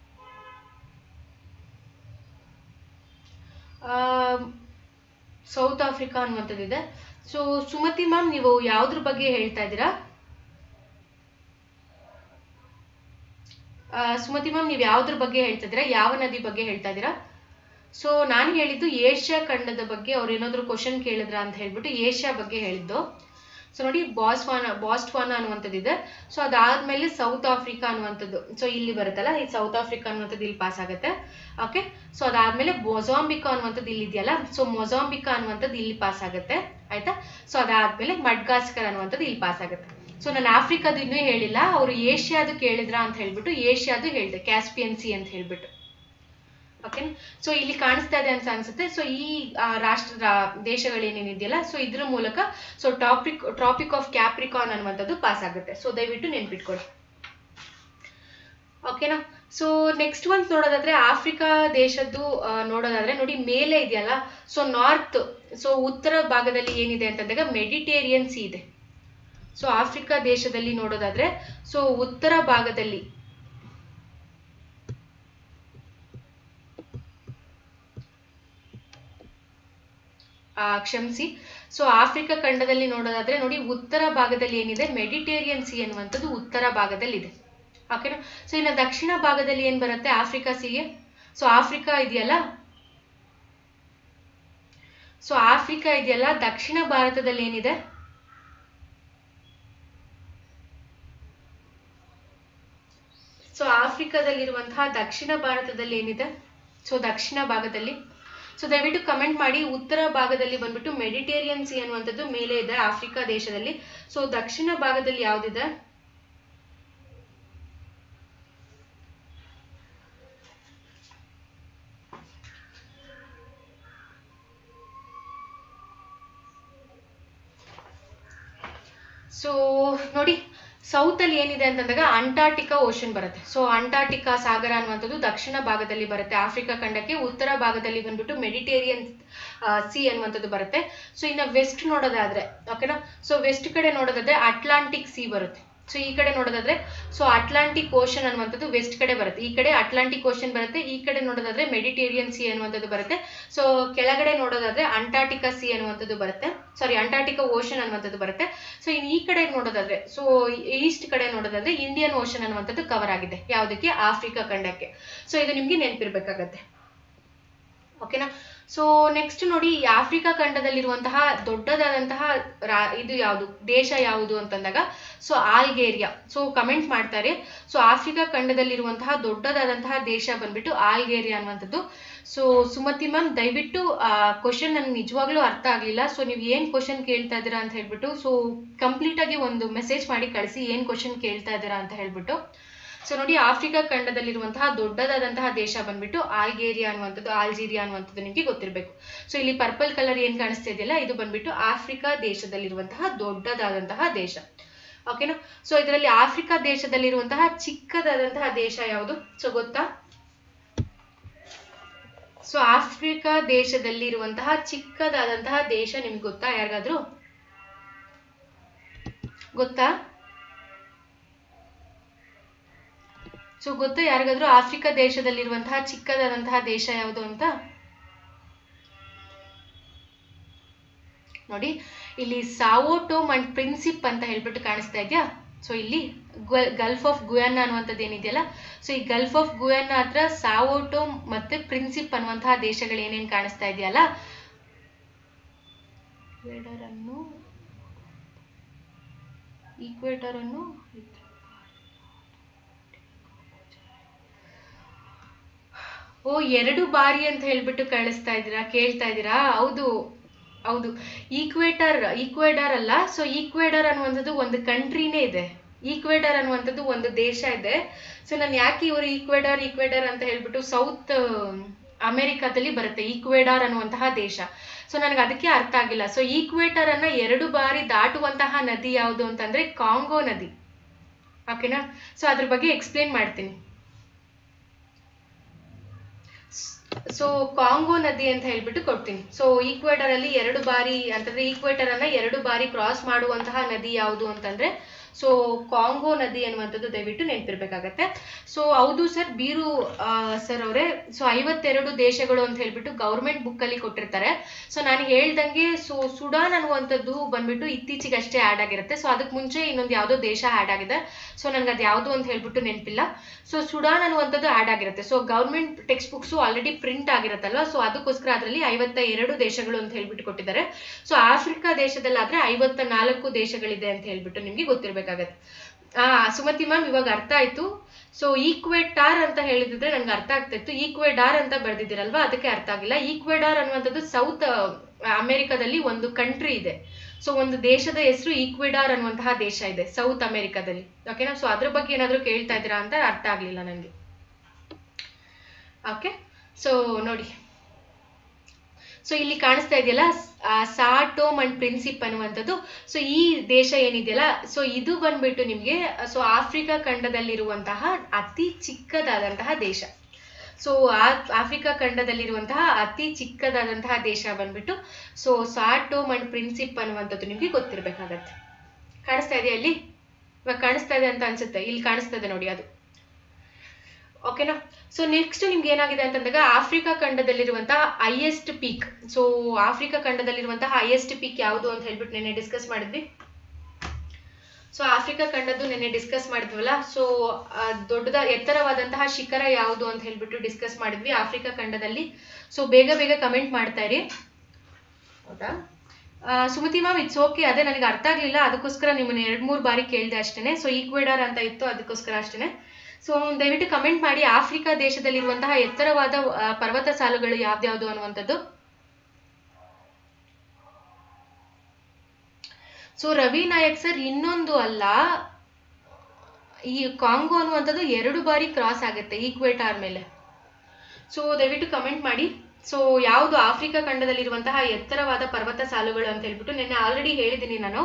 ಸೌತ್ ಆಫ್ರಿಕಾ ಅನ್ನುವಂಥದ್ದಿದೆ ಸೊ ಸುಮತಿ ಮ್ಯಾಮ್ ನೀವು ಯಾವ್ದ್ರ ಬಗ್ಗೆ ಹೇಳ್ತಾ ಇದ್ದೀರಾ ಸುಮತಿ ಮ್ಯಾಮ್ ನೀವು ಯಾವ್ದ್ರ ಬಗ್ಗೆ ಹೇಳ್ತಾ ಇದ್ದೀರಾ ಯಾವ ನದಿ ಬಗ್ಗೆ ಹೇಳ್ತಾ ಇದ್ದೀರಾ ಸೊ ನಾನು ಹೇಳಿದ್ದು ಏಷ್ಯಾ ಖಂಡದ ಬಗ್ಗೆ ಅವ್ರು ಏನಾದ್ರು ಕ್ವಶನ್ ಕೇಳಿದ್ರ ಅಂತ ಹೇಳ್ಬಿಟ್ಟು ಏಷ್ಯಾ ಬಗ್ಗೆ ಹೇಳಿದ್ದು ಸೊ ನೋಡಿ ಬಾಸ್ವಾನ ಬಾಸ್ಟ್ವಾನ ಅನ್ನುವಂಥದ್ದಿದೆ ಸೊ ಅದಾದ್ಮೇಲೆ ಸೌತ್ ಆಫ್ರಿಕಾ ಅನ್ನುವಂಥದ್ದು ಸೊ ಇಲ್ಲಿ ಬರುತ್ತಲ್ಲ ಈ ಸೌತ್ ಆಫ್ರಿಕಾ ಅನ್ನುವಂಥದ್ದು ಇಲ್ಲಿ ಪಾಸ್ ಆಗುತ್ತೆ ಓಕೆ ಸೊ ಅದಾದ್ಮೇಲೆ ಮೊಜಾಂಬಿಕಾ ಅನ್ನುವಂಥದ್ದು ಇಲ್ಲಿ ಇದೆಯಲ್ಲ ಸೊ ಮೊಜಾಂಬಿಕಾ ಅನ್ನುವಂಥದ್ದು ಇಲ್ಲಿ ಪಾಸ್ ಆಗುತ್ತೆ ಆಯ್ತಾ ಸೊ ಅದಾದ್ಮೇಲೆ ಮಡ್ಗಾಸ್ಕರ್ ಅನ್ನುವಂಥದ್ದು ಇಲ್ಲಿ ಪಾಸ್ ಆಗುತ್ತೆ ಸೊ ನಾನು ಆಫ್ರಿಕಾದು ಇನ್ನೂ ಹೇಳಿಲ್ಲ ಅವರು ಏಷ್ಯಾದು ಕೇಳಿದ್ರ ಅಂತ ಹೇಳ್ಬಿಟ್ಟು ಏಷ್ಯಾದು ಹೇಳಿದೆ ಕ್ಯಾಸ್ಪಿಯನ್ ಸಿ ಅಂತ ಹೇಳ್ಬಿಟ್ಟು ಓಕೆ ಸೊ ಇಲ್ಲಿ ಕಾಣಿಸ್ತಾ ಇದೆ ಅಂತ ಅನ್ಸುತ್ತೆ ಸೊ ಈ ಆ, ರಾಷ್ಟ್ರ ರಾ- ದೇಶಗಳೇನೇನಿದೆಯಲ್ಲ ಸೊ ಇದ್ರ ಮೂಲಕ so topic Tropic of Capricorn ಅನ್ನುವಂಥದ್ದು ಪಾಸ್ ಆಗುತ್ತೆ ಸೊ ದಯವಿಟ್ಟು ನೆನ್ಪಿಟ್ಕೊಳ್ಳಿ ಓಕೆನಾ ಸೊ ನೆಕ್ಸ್ಟ್ ಒಂದು ನೋಡೋದಾದ್ರೆ ಆಫ್ರಿಕಾ ದೇಶದ್ದು ಆ, ನೋಡೋದಾದ್ರೆ ನೋಡಿ ಮೇಲೆ ಇದೆಯಲ್ಲ ಸೊ ನಾರ್ತ್ ಸೊ ಉತ್ತರ ಭಾಗದಲ್ಲಿ ಏನಿದೆ ಅಂತಂದಾಗ ಮೆಡಿಟೇರಿಯನ್ ಸಿ ಇದೆ ಸೊ ಆಫ್ರಿಕಾ ದೇಶದಲ್ಲಿ ನೋಡೋದಾದ್ರೆ ಸೊ ಉತ್ತರ ಭಾಗದಲ್ಲಿ ಆ, ಕ್ಷಮಿಸಿ ಸೊ ಆಫ್ರಿಕಾ ಖಂಡದಲ್ಲಿ ನೋಡೋದಾದ್ರೆ ನೋಡಿ ಉತ್ತರ ಭಾಗದಲ್ಲಿ ಏನಿದೆ ಮೆಡಿಟೇರಿಯನ್ ಸಿ ಅನ್ನುವಂಥದ್ದು ಉತ್ತರ ಭಾಗದಲ್ಲಿ ಇದೆ ಓಕೆನಾ ಸೊ ಇನ್ನು ದಕ್ಷಿಣ ಭಾಗದಲ್ಲಿ ಏನ್ ಬರುತ್ತೆ ಆಫ್ರಿಕಾ ಸಿಗೆ ಸೊ ಆಫ್ರಿಕಾ ಇದೆಯಲ್ಲ ಸೊ ಆಫ್ರಿಕಾ ಇದೆಯಲ್ಲ ದಕ್ಷಿಣ ಭಾರತದಲ್ಲಿ ಏನಿದೆ ಸೊ ಆಫ್ರಿಕಾದಲ್ಲಿರುವಂತಹ ದಕ್ಷಿಣ ಭಾರತದಲ್ಲಿ ಏನಿದೆ ಸೊ ದಕ್ಷಿಣ ಭಾಗದಲ್ಲಿ ಸೊ ದಯವಿಟ್ಟು ಕಮೆಂಟ್ ಮಾಡಿ ಉತ್ತರ ಭಾಗದಲ್ಲಿ ಬಂದ್ಬಿಟ್ಟು ಮೆಡಿಟೇರಿಯನ್ ಸಿ ಅನ್ನುವಂಥದ್ದು ಮೇಲೆ ಇದೆ ಆಫ್ರಿಕಾ ದೇಶದಲ್ಲಿ ಸೊ ದಕ್ಷಿಣ ಭಾಗದಲ್ಲಿ ಯಾವ್ದಿದೆ ಸೊ ನೋಡಿ ಸೌತ್ ಅಲ್ಲಿ ಏನಿದೆ ಅಂತಂದಾಗ ಅಂಟಾರ್ಟಿಕಾ ಓಷನ್ ಬರುತ್ತೆ ಸೊ ಅಂಟಾರ್ಟಿಕಾ ಸಾಗರ ಅನ್ನುವಂಥದ್ದು ದಕ್ಷಿಣ ಭಾಗದಲ್ಲಿ ಬರುತ್ತೆ ಆಫ್ರಿಕಾ ಖಂಡಕ್ಕೆ ಉತ್ತರ ಭಾಗದಲ್ಲಿ ಬಂದ್ಬಿಟ್ಟು ಮೆಡಿಟೇರಿಯನ್ ಸಿ ಅನ್ನುವಂಥದ್ದು ಬರುತ್ತೆ ಸೊ ಇನ್ನು ವೆಸ್ಟ್ ನೋಡೋದಾದ್ರೆ ಓಕೆನಾ ಸೊ ವೆಸ್ಟ್ ಕಡೆ ನೋಡೋದಾದ್ರೆ ಅಟ್ಲಾಂಟಿಕ್ ಸಿ ಬರುತ್ತೆ ಸೊ ಈ ಕಡೆ ನೋಡೋದಾದ್ರೆ ಸೊ ಅಟ್ಲಾಂಟಿಕ್ ಓಷನ್ ಅನ್ನುವಂಥದ್ದು ವೆಸ್ಟ್ ಕಡೆ ಬರುತ್ತೆ ಈ ಕಡೆ ಅಟ್ಲಾಂಟಿಕ್ ಓಷನ್ ಬರುತ್ತೆ ಈ ಕಡೆ ನೋಡೋದಾದ್ರೆ ಮೆಡಿಟೇರಿಯನ್ ಸಿ ಅನ್ನುವಂಥದ್ದು ಬರುತ್ತೆ ಸೊ ಕೆಳಗಡೆ ನೋಡೋದಾದ್ರೆ ಅಂಟಾರ್ಟಿಕಾ ಸಿ ಅನ್ನುವಂಥದ್ದು ಬರುತ್ತೆ ಸಾರಿ ಅಂಟಾರ್ಟಿಕಾ ಓಷನ್ ಅನ್ನುವಂಥದ್ದು ಬರುತ್ತೆ ಸೊ ಇನ್ನು ಈ ಕಡೆ ನೋಡೋದಾದ್ರೆ ಸೊ ಈಸ್ಟ್ ಕಡೆ ನೋಡೋದಾದ್ರೆ ಇಂಡಿಯನ್ ಓಷನ್ ಅನ್ನುವಂಥದ್ದು ಕವರ್ ಆಗಿದೆ ಯಾವುದಕ್ಕೆ ಆಫ್ರಿಕಾ ಖಂಡಕ್ಕೆ ಸೊ ಇದು ನಿಮ್ಗೆ ನೆನಪಿರ್ಬೇಕಾಗತ್ತೆ ಓಕೆನಾ ಸೊ ನೆಕ್ಸ್ಟ್ ನೋಡಿ ಈ ಆಫ್ರಿಕಾ ಖಂಡದಲ್ಲಿರುವಂತಹ ದೊಡ್ಡದಾದಂತಹ ರಾ- ಇದು ಯಾವುದು ದೇಶ ಯಾವುದು ಅಂತಂದಾಗ ಸೊ ಆಲ್ಗೇರಿಯಾ ಸೊ ಕಮೆಂಟ್ ಮಾಡ್ತಾರೆ ಸೊ ಆಫ್ರಿಕಾ ಖಂಡದಲ್ಲಿರುವಂತಹ ದೊಡ್ಡದಾದಂತಹ ದೇಶ ಬಂದ್ಬಿಟ್ಟು ಆಲ್ಗೇರಿಯಾ ಅನ್ನುವಂಥದ್ದು ಸೊ ಸುಮತಿ ಮ್ಯಾಮ್ ದಯವಿಟ್ಟು ಆ ಕ್ವಶನ್ ನನ್ಗೆ ನಿಜವಾಗ್ಲೂ ಅರ್ಥ ಆಗ್ಲಿಲ್ಲ ಸೊ ನೀವು ಏನ್ ಕ್ವಶನ್ ಕೇಳ್ತಾ ಇದ್ದೀರಾ ಅಂತ ಹೇಳ್ಬಿಟ್ಟು ಸೊ ಕಂಪ್ಲೀಟ್ ಆಗಿ ಒಂದು ಮೆಸೇಜ್ ಮಾಡಿ ಕಳಿಸಿ ಏನ್ ಕ್ವಶನ್ ಕೇಳ್ತಾ ಇದ್ದೀರಾ ಅಂತ ಹೇಳ್ಬಿಟ್ಟು ಸೊ ನೋಡಿ ಆಫ್ರಿಕಾ ಖಂಡದಲ್ಲಿರುವಂತಹ ದೊಡ್ಡದಾದಂತಹ ದೇಶ ಬಂದ್ಬಿಟ್ಟು ಆಲ್ಗೇರಿಯಾ ಅನ್ನುವಂಥದ್ದು ಆಲ್ಜೀರಿಯಾ ಅನ್ನುವಂಥದ್ದು ನಿಮಗೆ ಗೊತ್ತಿರಬೇಕು ಸೊ ಇಲ್ಲಿ ಪರ್ಪಲ್ ಕಲರ್ ಏನ್ ಕಾಣಿಸ್ತಾ ಇದೆಯಲ್ಲ ಇದು ಬಂದ್ಬಿಟ್ಟು ಆಫ್ರಿಕಾ ದೇಶದಲ್ಲಿರುವಂತಹ ದೊಡ್ಡದಾದಂತಹ ದೇಶ ಓಕೆನಾ ಸೊ ಇದರಲ್ಲಿ ಆಫ್ರಿಕಾ ದೇಶದಲ್ಲಿರುವಂತಹ ಚಿಕ್ಕದಾದಂತಹ ದೇಶ ಯಾವುದು ಸೊ ಗೊತ್ತಾ ಸೊ ಆಫ್ರಿಕಾ ದೇಶದಲ್ಲಿರುವಂತಹ ಚಿಕ್ಕದಾದಂತಹ ದೇಶ ನಿಮ್ಗೆ ಗೊತ್ತಾ ಯಾರಿಗಾದ್ರೂ ಗೊತ್ತಾ ಸೊ ಗೊತ್ತಾ ಯಾರಿಗಾದ್ರೂ ಆಫ್ರಿಕಾ ದೇಶದಲ್ಲಿರುವಂತಹ ಚಿಕ್ಕದಾದಂತಹ ದೇಶ ಯಾವುದು ಅಂತ ನೋಡಿ ಇಲ್ಲಿ ಸಾವೋಟೋಮ್ ಅಂಡ್ ಪ್ರಿನ್ಸಿಪ್ ಅಂತ ಹೇಳ್ಬಿಟ್ಟು ಕಾಣಿಸ್ತಾ ಇದೆಯಾ ಸೊ ಇಲ್ಲಿ ಗಲ್ಫ್ ಆಫ್ ಗುಯಾನ ಅನ್ನುವಂಥದ್ದು ಏನಿದೆಯಲ್ಲ ಸೊ ಈ ಗಲ್ಫ್ ಆಫ್ ಗುಯಾನ ಹತ್ರ ಸಾವೋಟೋಮ್ ಮತ್ತೆ ಪ್ರಿನ್ಸಿಪ್ ಅನ್ನುವಂತಹ ದೇಶಗಳು ಏನೇನ್ ಕಾಣಿಸ್ತಾ ಇದೆಯಲ್ಲ ಈಕ್ವೇಟರ್ ಅನ್ನು ಈಕ್ವೇಟರ್ ಅನ್ನು ಓ ಎರಡು ಬಾರಿ ಅಂತ ಹೇಳ್ಬಿಟ್ಟು ಕಳಿಸ್ತಾ ಇದ್ದೀರಾ ಕೇಳ್ತಾ ಇದ್ದೀರಾ ಹೌದು ಹೌದು ಈಕ್ವೇಟರ್ ಈಕ್ವೇಡರ್ ಅಲ್ಲ ಸೊ ಈಕ್ವೇಡರ್ ಅನ್ನುವಂಥದ್ದು ಒಂದು ಕಂಟ್ರಿನೇ ಇದೆ ಈಕ್ವೇಡರ್ ಅನ್ನುವಂಥದ್ದು ಒಂದು ದೇಶ ಇದೆ ಸೊ ನಾನು ಯಾಕೆ ಇವರು ಈಕ್ವೇಡರ್ ಈಕ್ವೇಡರ್ ಅಂತ ಹೇಳ್ಬಿಟ್ಟು ಸೌತ್ ಅಮೆರಿಕಾದಲ್ಲಿ ಬರುತ್ತೆ ಈಕ್ವೇಡರ್ ಅನ್ನುವಂತಹ ದೇಶ ಸೊ ನನಗೆ ಅದಕ್ಕೆ ಅರ್ಥ ಆಗಿಲ್ಲ ಸೊ ಈಕ್ವೇಟರ್ ಅನ್ನ ಎರಡು ಬಾರಿ ದಾಟುವಂತಹ ನದಿ ಯಾವುದು ಅಂತಂದ್ರೆ ಕಾಂಗೋ ನದಿ ಓಕೆನಾ ಸೊ ಅದ್ರ ಬಗ್ಗೆ ಎಕ್ಸ್ಪ್ಲೇನ್ ಮಾಡ್ತೀನಿ ಸೊ ಕಾಂಗೋ ನದಿ ಅಂತ ಹೇಳ್ಬಿಟ್ಟು ಕೊಡ್ತೀನಿ ಸೊ ಈಕ್ವೇಟರ್ ಅಲ್ಲಿ ಎರಡು ಬಾರಿ ಅಂತಂದ್ರೆ ಈಕ್ವೇಟರ್ ಅನ್ನ ಎರಡು ಬಾರಿ ಕ್ರಾಸ್ ಮಾಡುವಂತಹ ನದಿ ಯಾವುದು ಅಂತಂದ್ರೆ ಸೊ ಕಾಂಗೋ ನದಿ ಅನ್ನುವಂಥದ್ದು ದಯವಿಟ್ಟು ನೆನಪಿರ್ಬೇಕಾಗತ್ತೆ ಸೊ ಹೌದು ಸರ್ ಬೀರು ಸರ್ ಅವರೇ ಸೊ ಐವತ್ತೆರಡು ದೇಶಗಳು ಅಂತ ಹೇಳ್ಬಿಟ್ಟು ಗೌರ್ಮೆಂಟ್ ಬುಕ್ ಅಲ್ಲಿ ಕೊಟ್ಟಿರ್ತಾರೆ ಸೊ ನಾನು ಹೇಳ್ದಂಗೆ ಸೊ ಸುಡಾನ್ ಅನ್ನುವಂಥದ್ದು ಬಂದ್ಬಿಟ್ಟು ಇತ್ತೀಚೆಗೆ ಅಷ್ಟೇ ಆಡ್ ಆಗಿರುತ್ತೆ ಸೊ ಅದಕ್ಕೆ ಮುಂಚೆ ಇನ್ನೊಂದು ಯಾವುದೋ ದೇಶ ಆಡ್ ಆಗಿದೆ ಸೊ ನನ್ಗೆ ಅದು ಯಾವುದು ಅಂತ ಹೇಳ್ಬಿಟ್ಟು ನೆನಪಿಲ್ಲ ಸೊ ಸುಡಾನ್ ಅನ್ನುವಂಥದ್ದು ಆಡ್ ಆಗಿರುತ್ತೆ so government text books already print ಆಗಿರುತ್ತಲ್ವಾ ಸೊ ಅದಕ್ಕೋಸ್ಕರ ಅದರಲ್ಲಿ ಐವತ್ತ ಎರಡು ದೇಶಗಳು ಅಂತ ಹೇಳ್ಬಿಟ್ಟು ಕೊಟ್ಟಿದ್ದಾರೆ ಸೊ ಆಫ್ರಿಕಾ ದೇಶದಲ್ಲಾದ್ರೆ ಐವತ್ತ ನಾಲ್ಕು ದೇಶಗಳಿದೆ ಅಂತ ಹೇಳ್ಬಿಟ್ಟು ನಿಮ್ಗೆ ಗೊತ್ತಿರ್ಬೇಕಾಗತ್ತೆ ಆ ಸುಮತಿ ಮ್ಯಾಮ್ ಇವಾಗ ಅರ್ಥ ಆಯ್ತು ಸೊ ಈಕ್ವೆಟಾರ್ ಅಂತ ಹೇಳಿದ್ರೆ ನನ್ಗೆ ಅರ್ಥ ಆಗ್ತಾ ಇತ್ತು ಈಕ್ವೆಡಾರ್ ಅಂತ ಬರ್ದಿದ್ದೀರಲ್ವಾ ಅದಕ್ಕೆ ಅರ್ಥ ಆಗಿಲ್ಲ ಈಕ್ವೆಡಾರ್ ಅನ್ನುವಂಥದ್ದು ಸೌತ್ ಅಮೆರಿಕಾದಲ್ಲಿ ಒಂದು ಕಂಟ್ರಿ ಇದೆ ಸೊ ಒಂದು ದೇಶದ ಹೆಸರು ಈಕ್ವೆಡಾರ್ ಅನ್ನುವಂತಹ ದೇಶ ಇದೆ ಸೌತ್ ಅಮೆರಿಕಾದಲ್ಲಿ ಓಕೆನಾ ಸೊ ಅದ್ರ ಬಗ್ಗೆ ಏನಾದ್ರು ಕೇಳ್ತಾ ಇದ್ದೀರಾ ಅಂತ ಅರ್ಥ ಆಗ್ಲಿಲ್ಲ ನನಗೆ ಓಕೆ ಸೊ ನೋಡಿ ಸೊ ಇಲ್ಲಿ ಕಾಣಿಸ್ತಾ ಇದೆಯಲ್ಲ ಸಾಟೋಮ್ ಅಂಡ್ ಪ್ರಿನ್ಸಿಪ್ ಅನ್ನುವಂಥದ್ದು ಸೊ ಈ ದೇಶ ಏನಿದೆಯಲ್ಲ ಸೊ ಇದು ಬಂದ್ಬಿಟ್ಟು ನಿಮಗೆ ಸೊ ಆಫ್ರಿಕಾ ಖಂಡದಲ್ಲಿರುವಂತಹ ಅತಿ ಚಿಕ್ಕದಾದಂತಹ ದೇಶ ಸೊ ಆಫ್ರಿಕಾ ಖಂಡದಲ್ಲಿರುವಂತಹ ಅತಿ ಚಿಕ್ಕದಾದಂತಹ ದೇಶ ಬಂದ್ಬಿಟ್ಟು ಸೊ ಸಾಟೋಮ್ ಅಂಡ್ ಪ್ರಿನ್ಸಿಪ್ ಅನ್ನುವಂಥದ್ದು ನಿಮ್ಗೆ ಗೊತ್ತಿರ್ಬೇಕಾಗತ್ತೆ ಕಾಣಿಸ್ತಾ ಇದೆಯಾ ಇಲ್ಲಿ ಇವಾಗ ಕಾಣಿಸ್ತಾ ಇದೆ ಅಂತ ಅನ್ಸುತ್ತೆ ಇಲ್ಲಿ ಕಾಣಿಸ್ತಾ ಇದೆ ನೋಡಿ ಅದು ಓಕೆನಾ ಸೊ ನೆಕ್ಸ್ಟ್ ನಿಮ್ಗೆ ಏನಾಗಿದೆ ಅಂತಂದಾಗ ಆಫ್ರಿಕಾ ಖಂಡದಲ್ಲಿರುವಂತಹ ಹೈಯೆಸ್ಟ್ ಪೀಕ್ ಸೊ ಆಫ್ರಿಕಾ ಖಂಡದಲ್ಲಿರುವಂತಹ ಹೈಯೆಸ್ಟ್ ಪೀಕ್ ಯಾವುದು ಅಂತ ಹೇಳ್ಬಿಟ್ಟು ನೆನ್ನೆ ಡಿಸ್ಕಸ್ ಮಾಡಿದ್ವಿ ಸೊ ಆಫ್ರಿಕಾ ಖಂಡದ್ದು ನೆನ್ನೆ ಡಿಸ್ಕಸ್ ಮಾಡಿದ್ವಲ್ಲ ಸೊ ದೊಡ್ಡದ ಎತ್ತರವಾದಂತಹ ಶಿಖರ ಯಾವುದು ಅಂತ ಹೇಳ್ಬಿಟ್ಟು ಡಿಸ್ಕಸ್ ಮಾಡಿದ್ವಿ ಆಫ್ರಿಕಾ ಖಂಡದಲ್ಲಿ ಸೊ ಬೇಗ ಬೇಗ ಕಮೆಂಟ್ ಮಾಡ್ತಾ ಇರಿ ಹೌದಾ ಸುಮತಿ ಮ್ಯಾಮ್ ಇಟ್ಸ್ ಓಕೆ ಅದೇ ನನಗೆ ಅರ್ಥ ಆಗ್ಲಿಲ್ಲ ಅದಕ್ಕೋಸ್ಕರ ನಿಮ್ಮನ್ನ ಎರಡ್ ಮೂರು ಬಾರಿ ಕೇಳಿದೆ ಅಷ್ಟೇನೆ ಸೊ ಈಕ್ವೆಡಾರ್ ಅಂತ ಇತ್ತು ಅದಕ್ಕೋಸ್ಕರ ಅಷ್ಟೇನೆ ಸೊ ದಯವಿಟ್ಟು ಕಮೆಂಟ್ ಮಾಡಿ ಆಫ್ರಿಕಾ ದೇಶದಲ್ಲಿರುವಂತಹ ಎತ್ತರವಾದ ಪರ್ವತ ಸಾಲುಗಳು ಯಾವ್ದ್ಯಾವ್ದು ಅನ್ನುವಂಥದ್ದು ಸೊ ರವಿ ನಾಯಕ್ ಸರ್ ಇನ್ನೊಂದು ಅಲ್ಲ ಈ ಕಾಂಗೋ ಅನ್ನುವಂಥದ್ದು ಎರಡು ಬಾರಿ ಕ್ರಾಸ್ ಆಗುತ್ತೆ ಈಕ್ವೇಟಾರ್ ಮೇಲೆ ಸೊ ದಯವಿಟ್ಟು ಕಮೆಂಟ್ ಮಾಡಿ ಸೊ ಯಾವುದು ಆಫ್ರಿಕಾ ಖಂಡದಲ್ಲಿರುವಂತಹ ಎತ್ತರವಾದ ಪರ್ವತ ಸಾಲುಗಳು ಅಂತ ಹೇಳ್ಬಿಟ್ಟು ನಿನ್ನೆ ಆಲ್ರೆಡಿ ಹೇಳಿದ್ದೀನಿ ನಾನು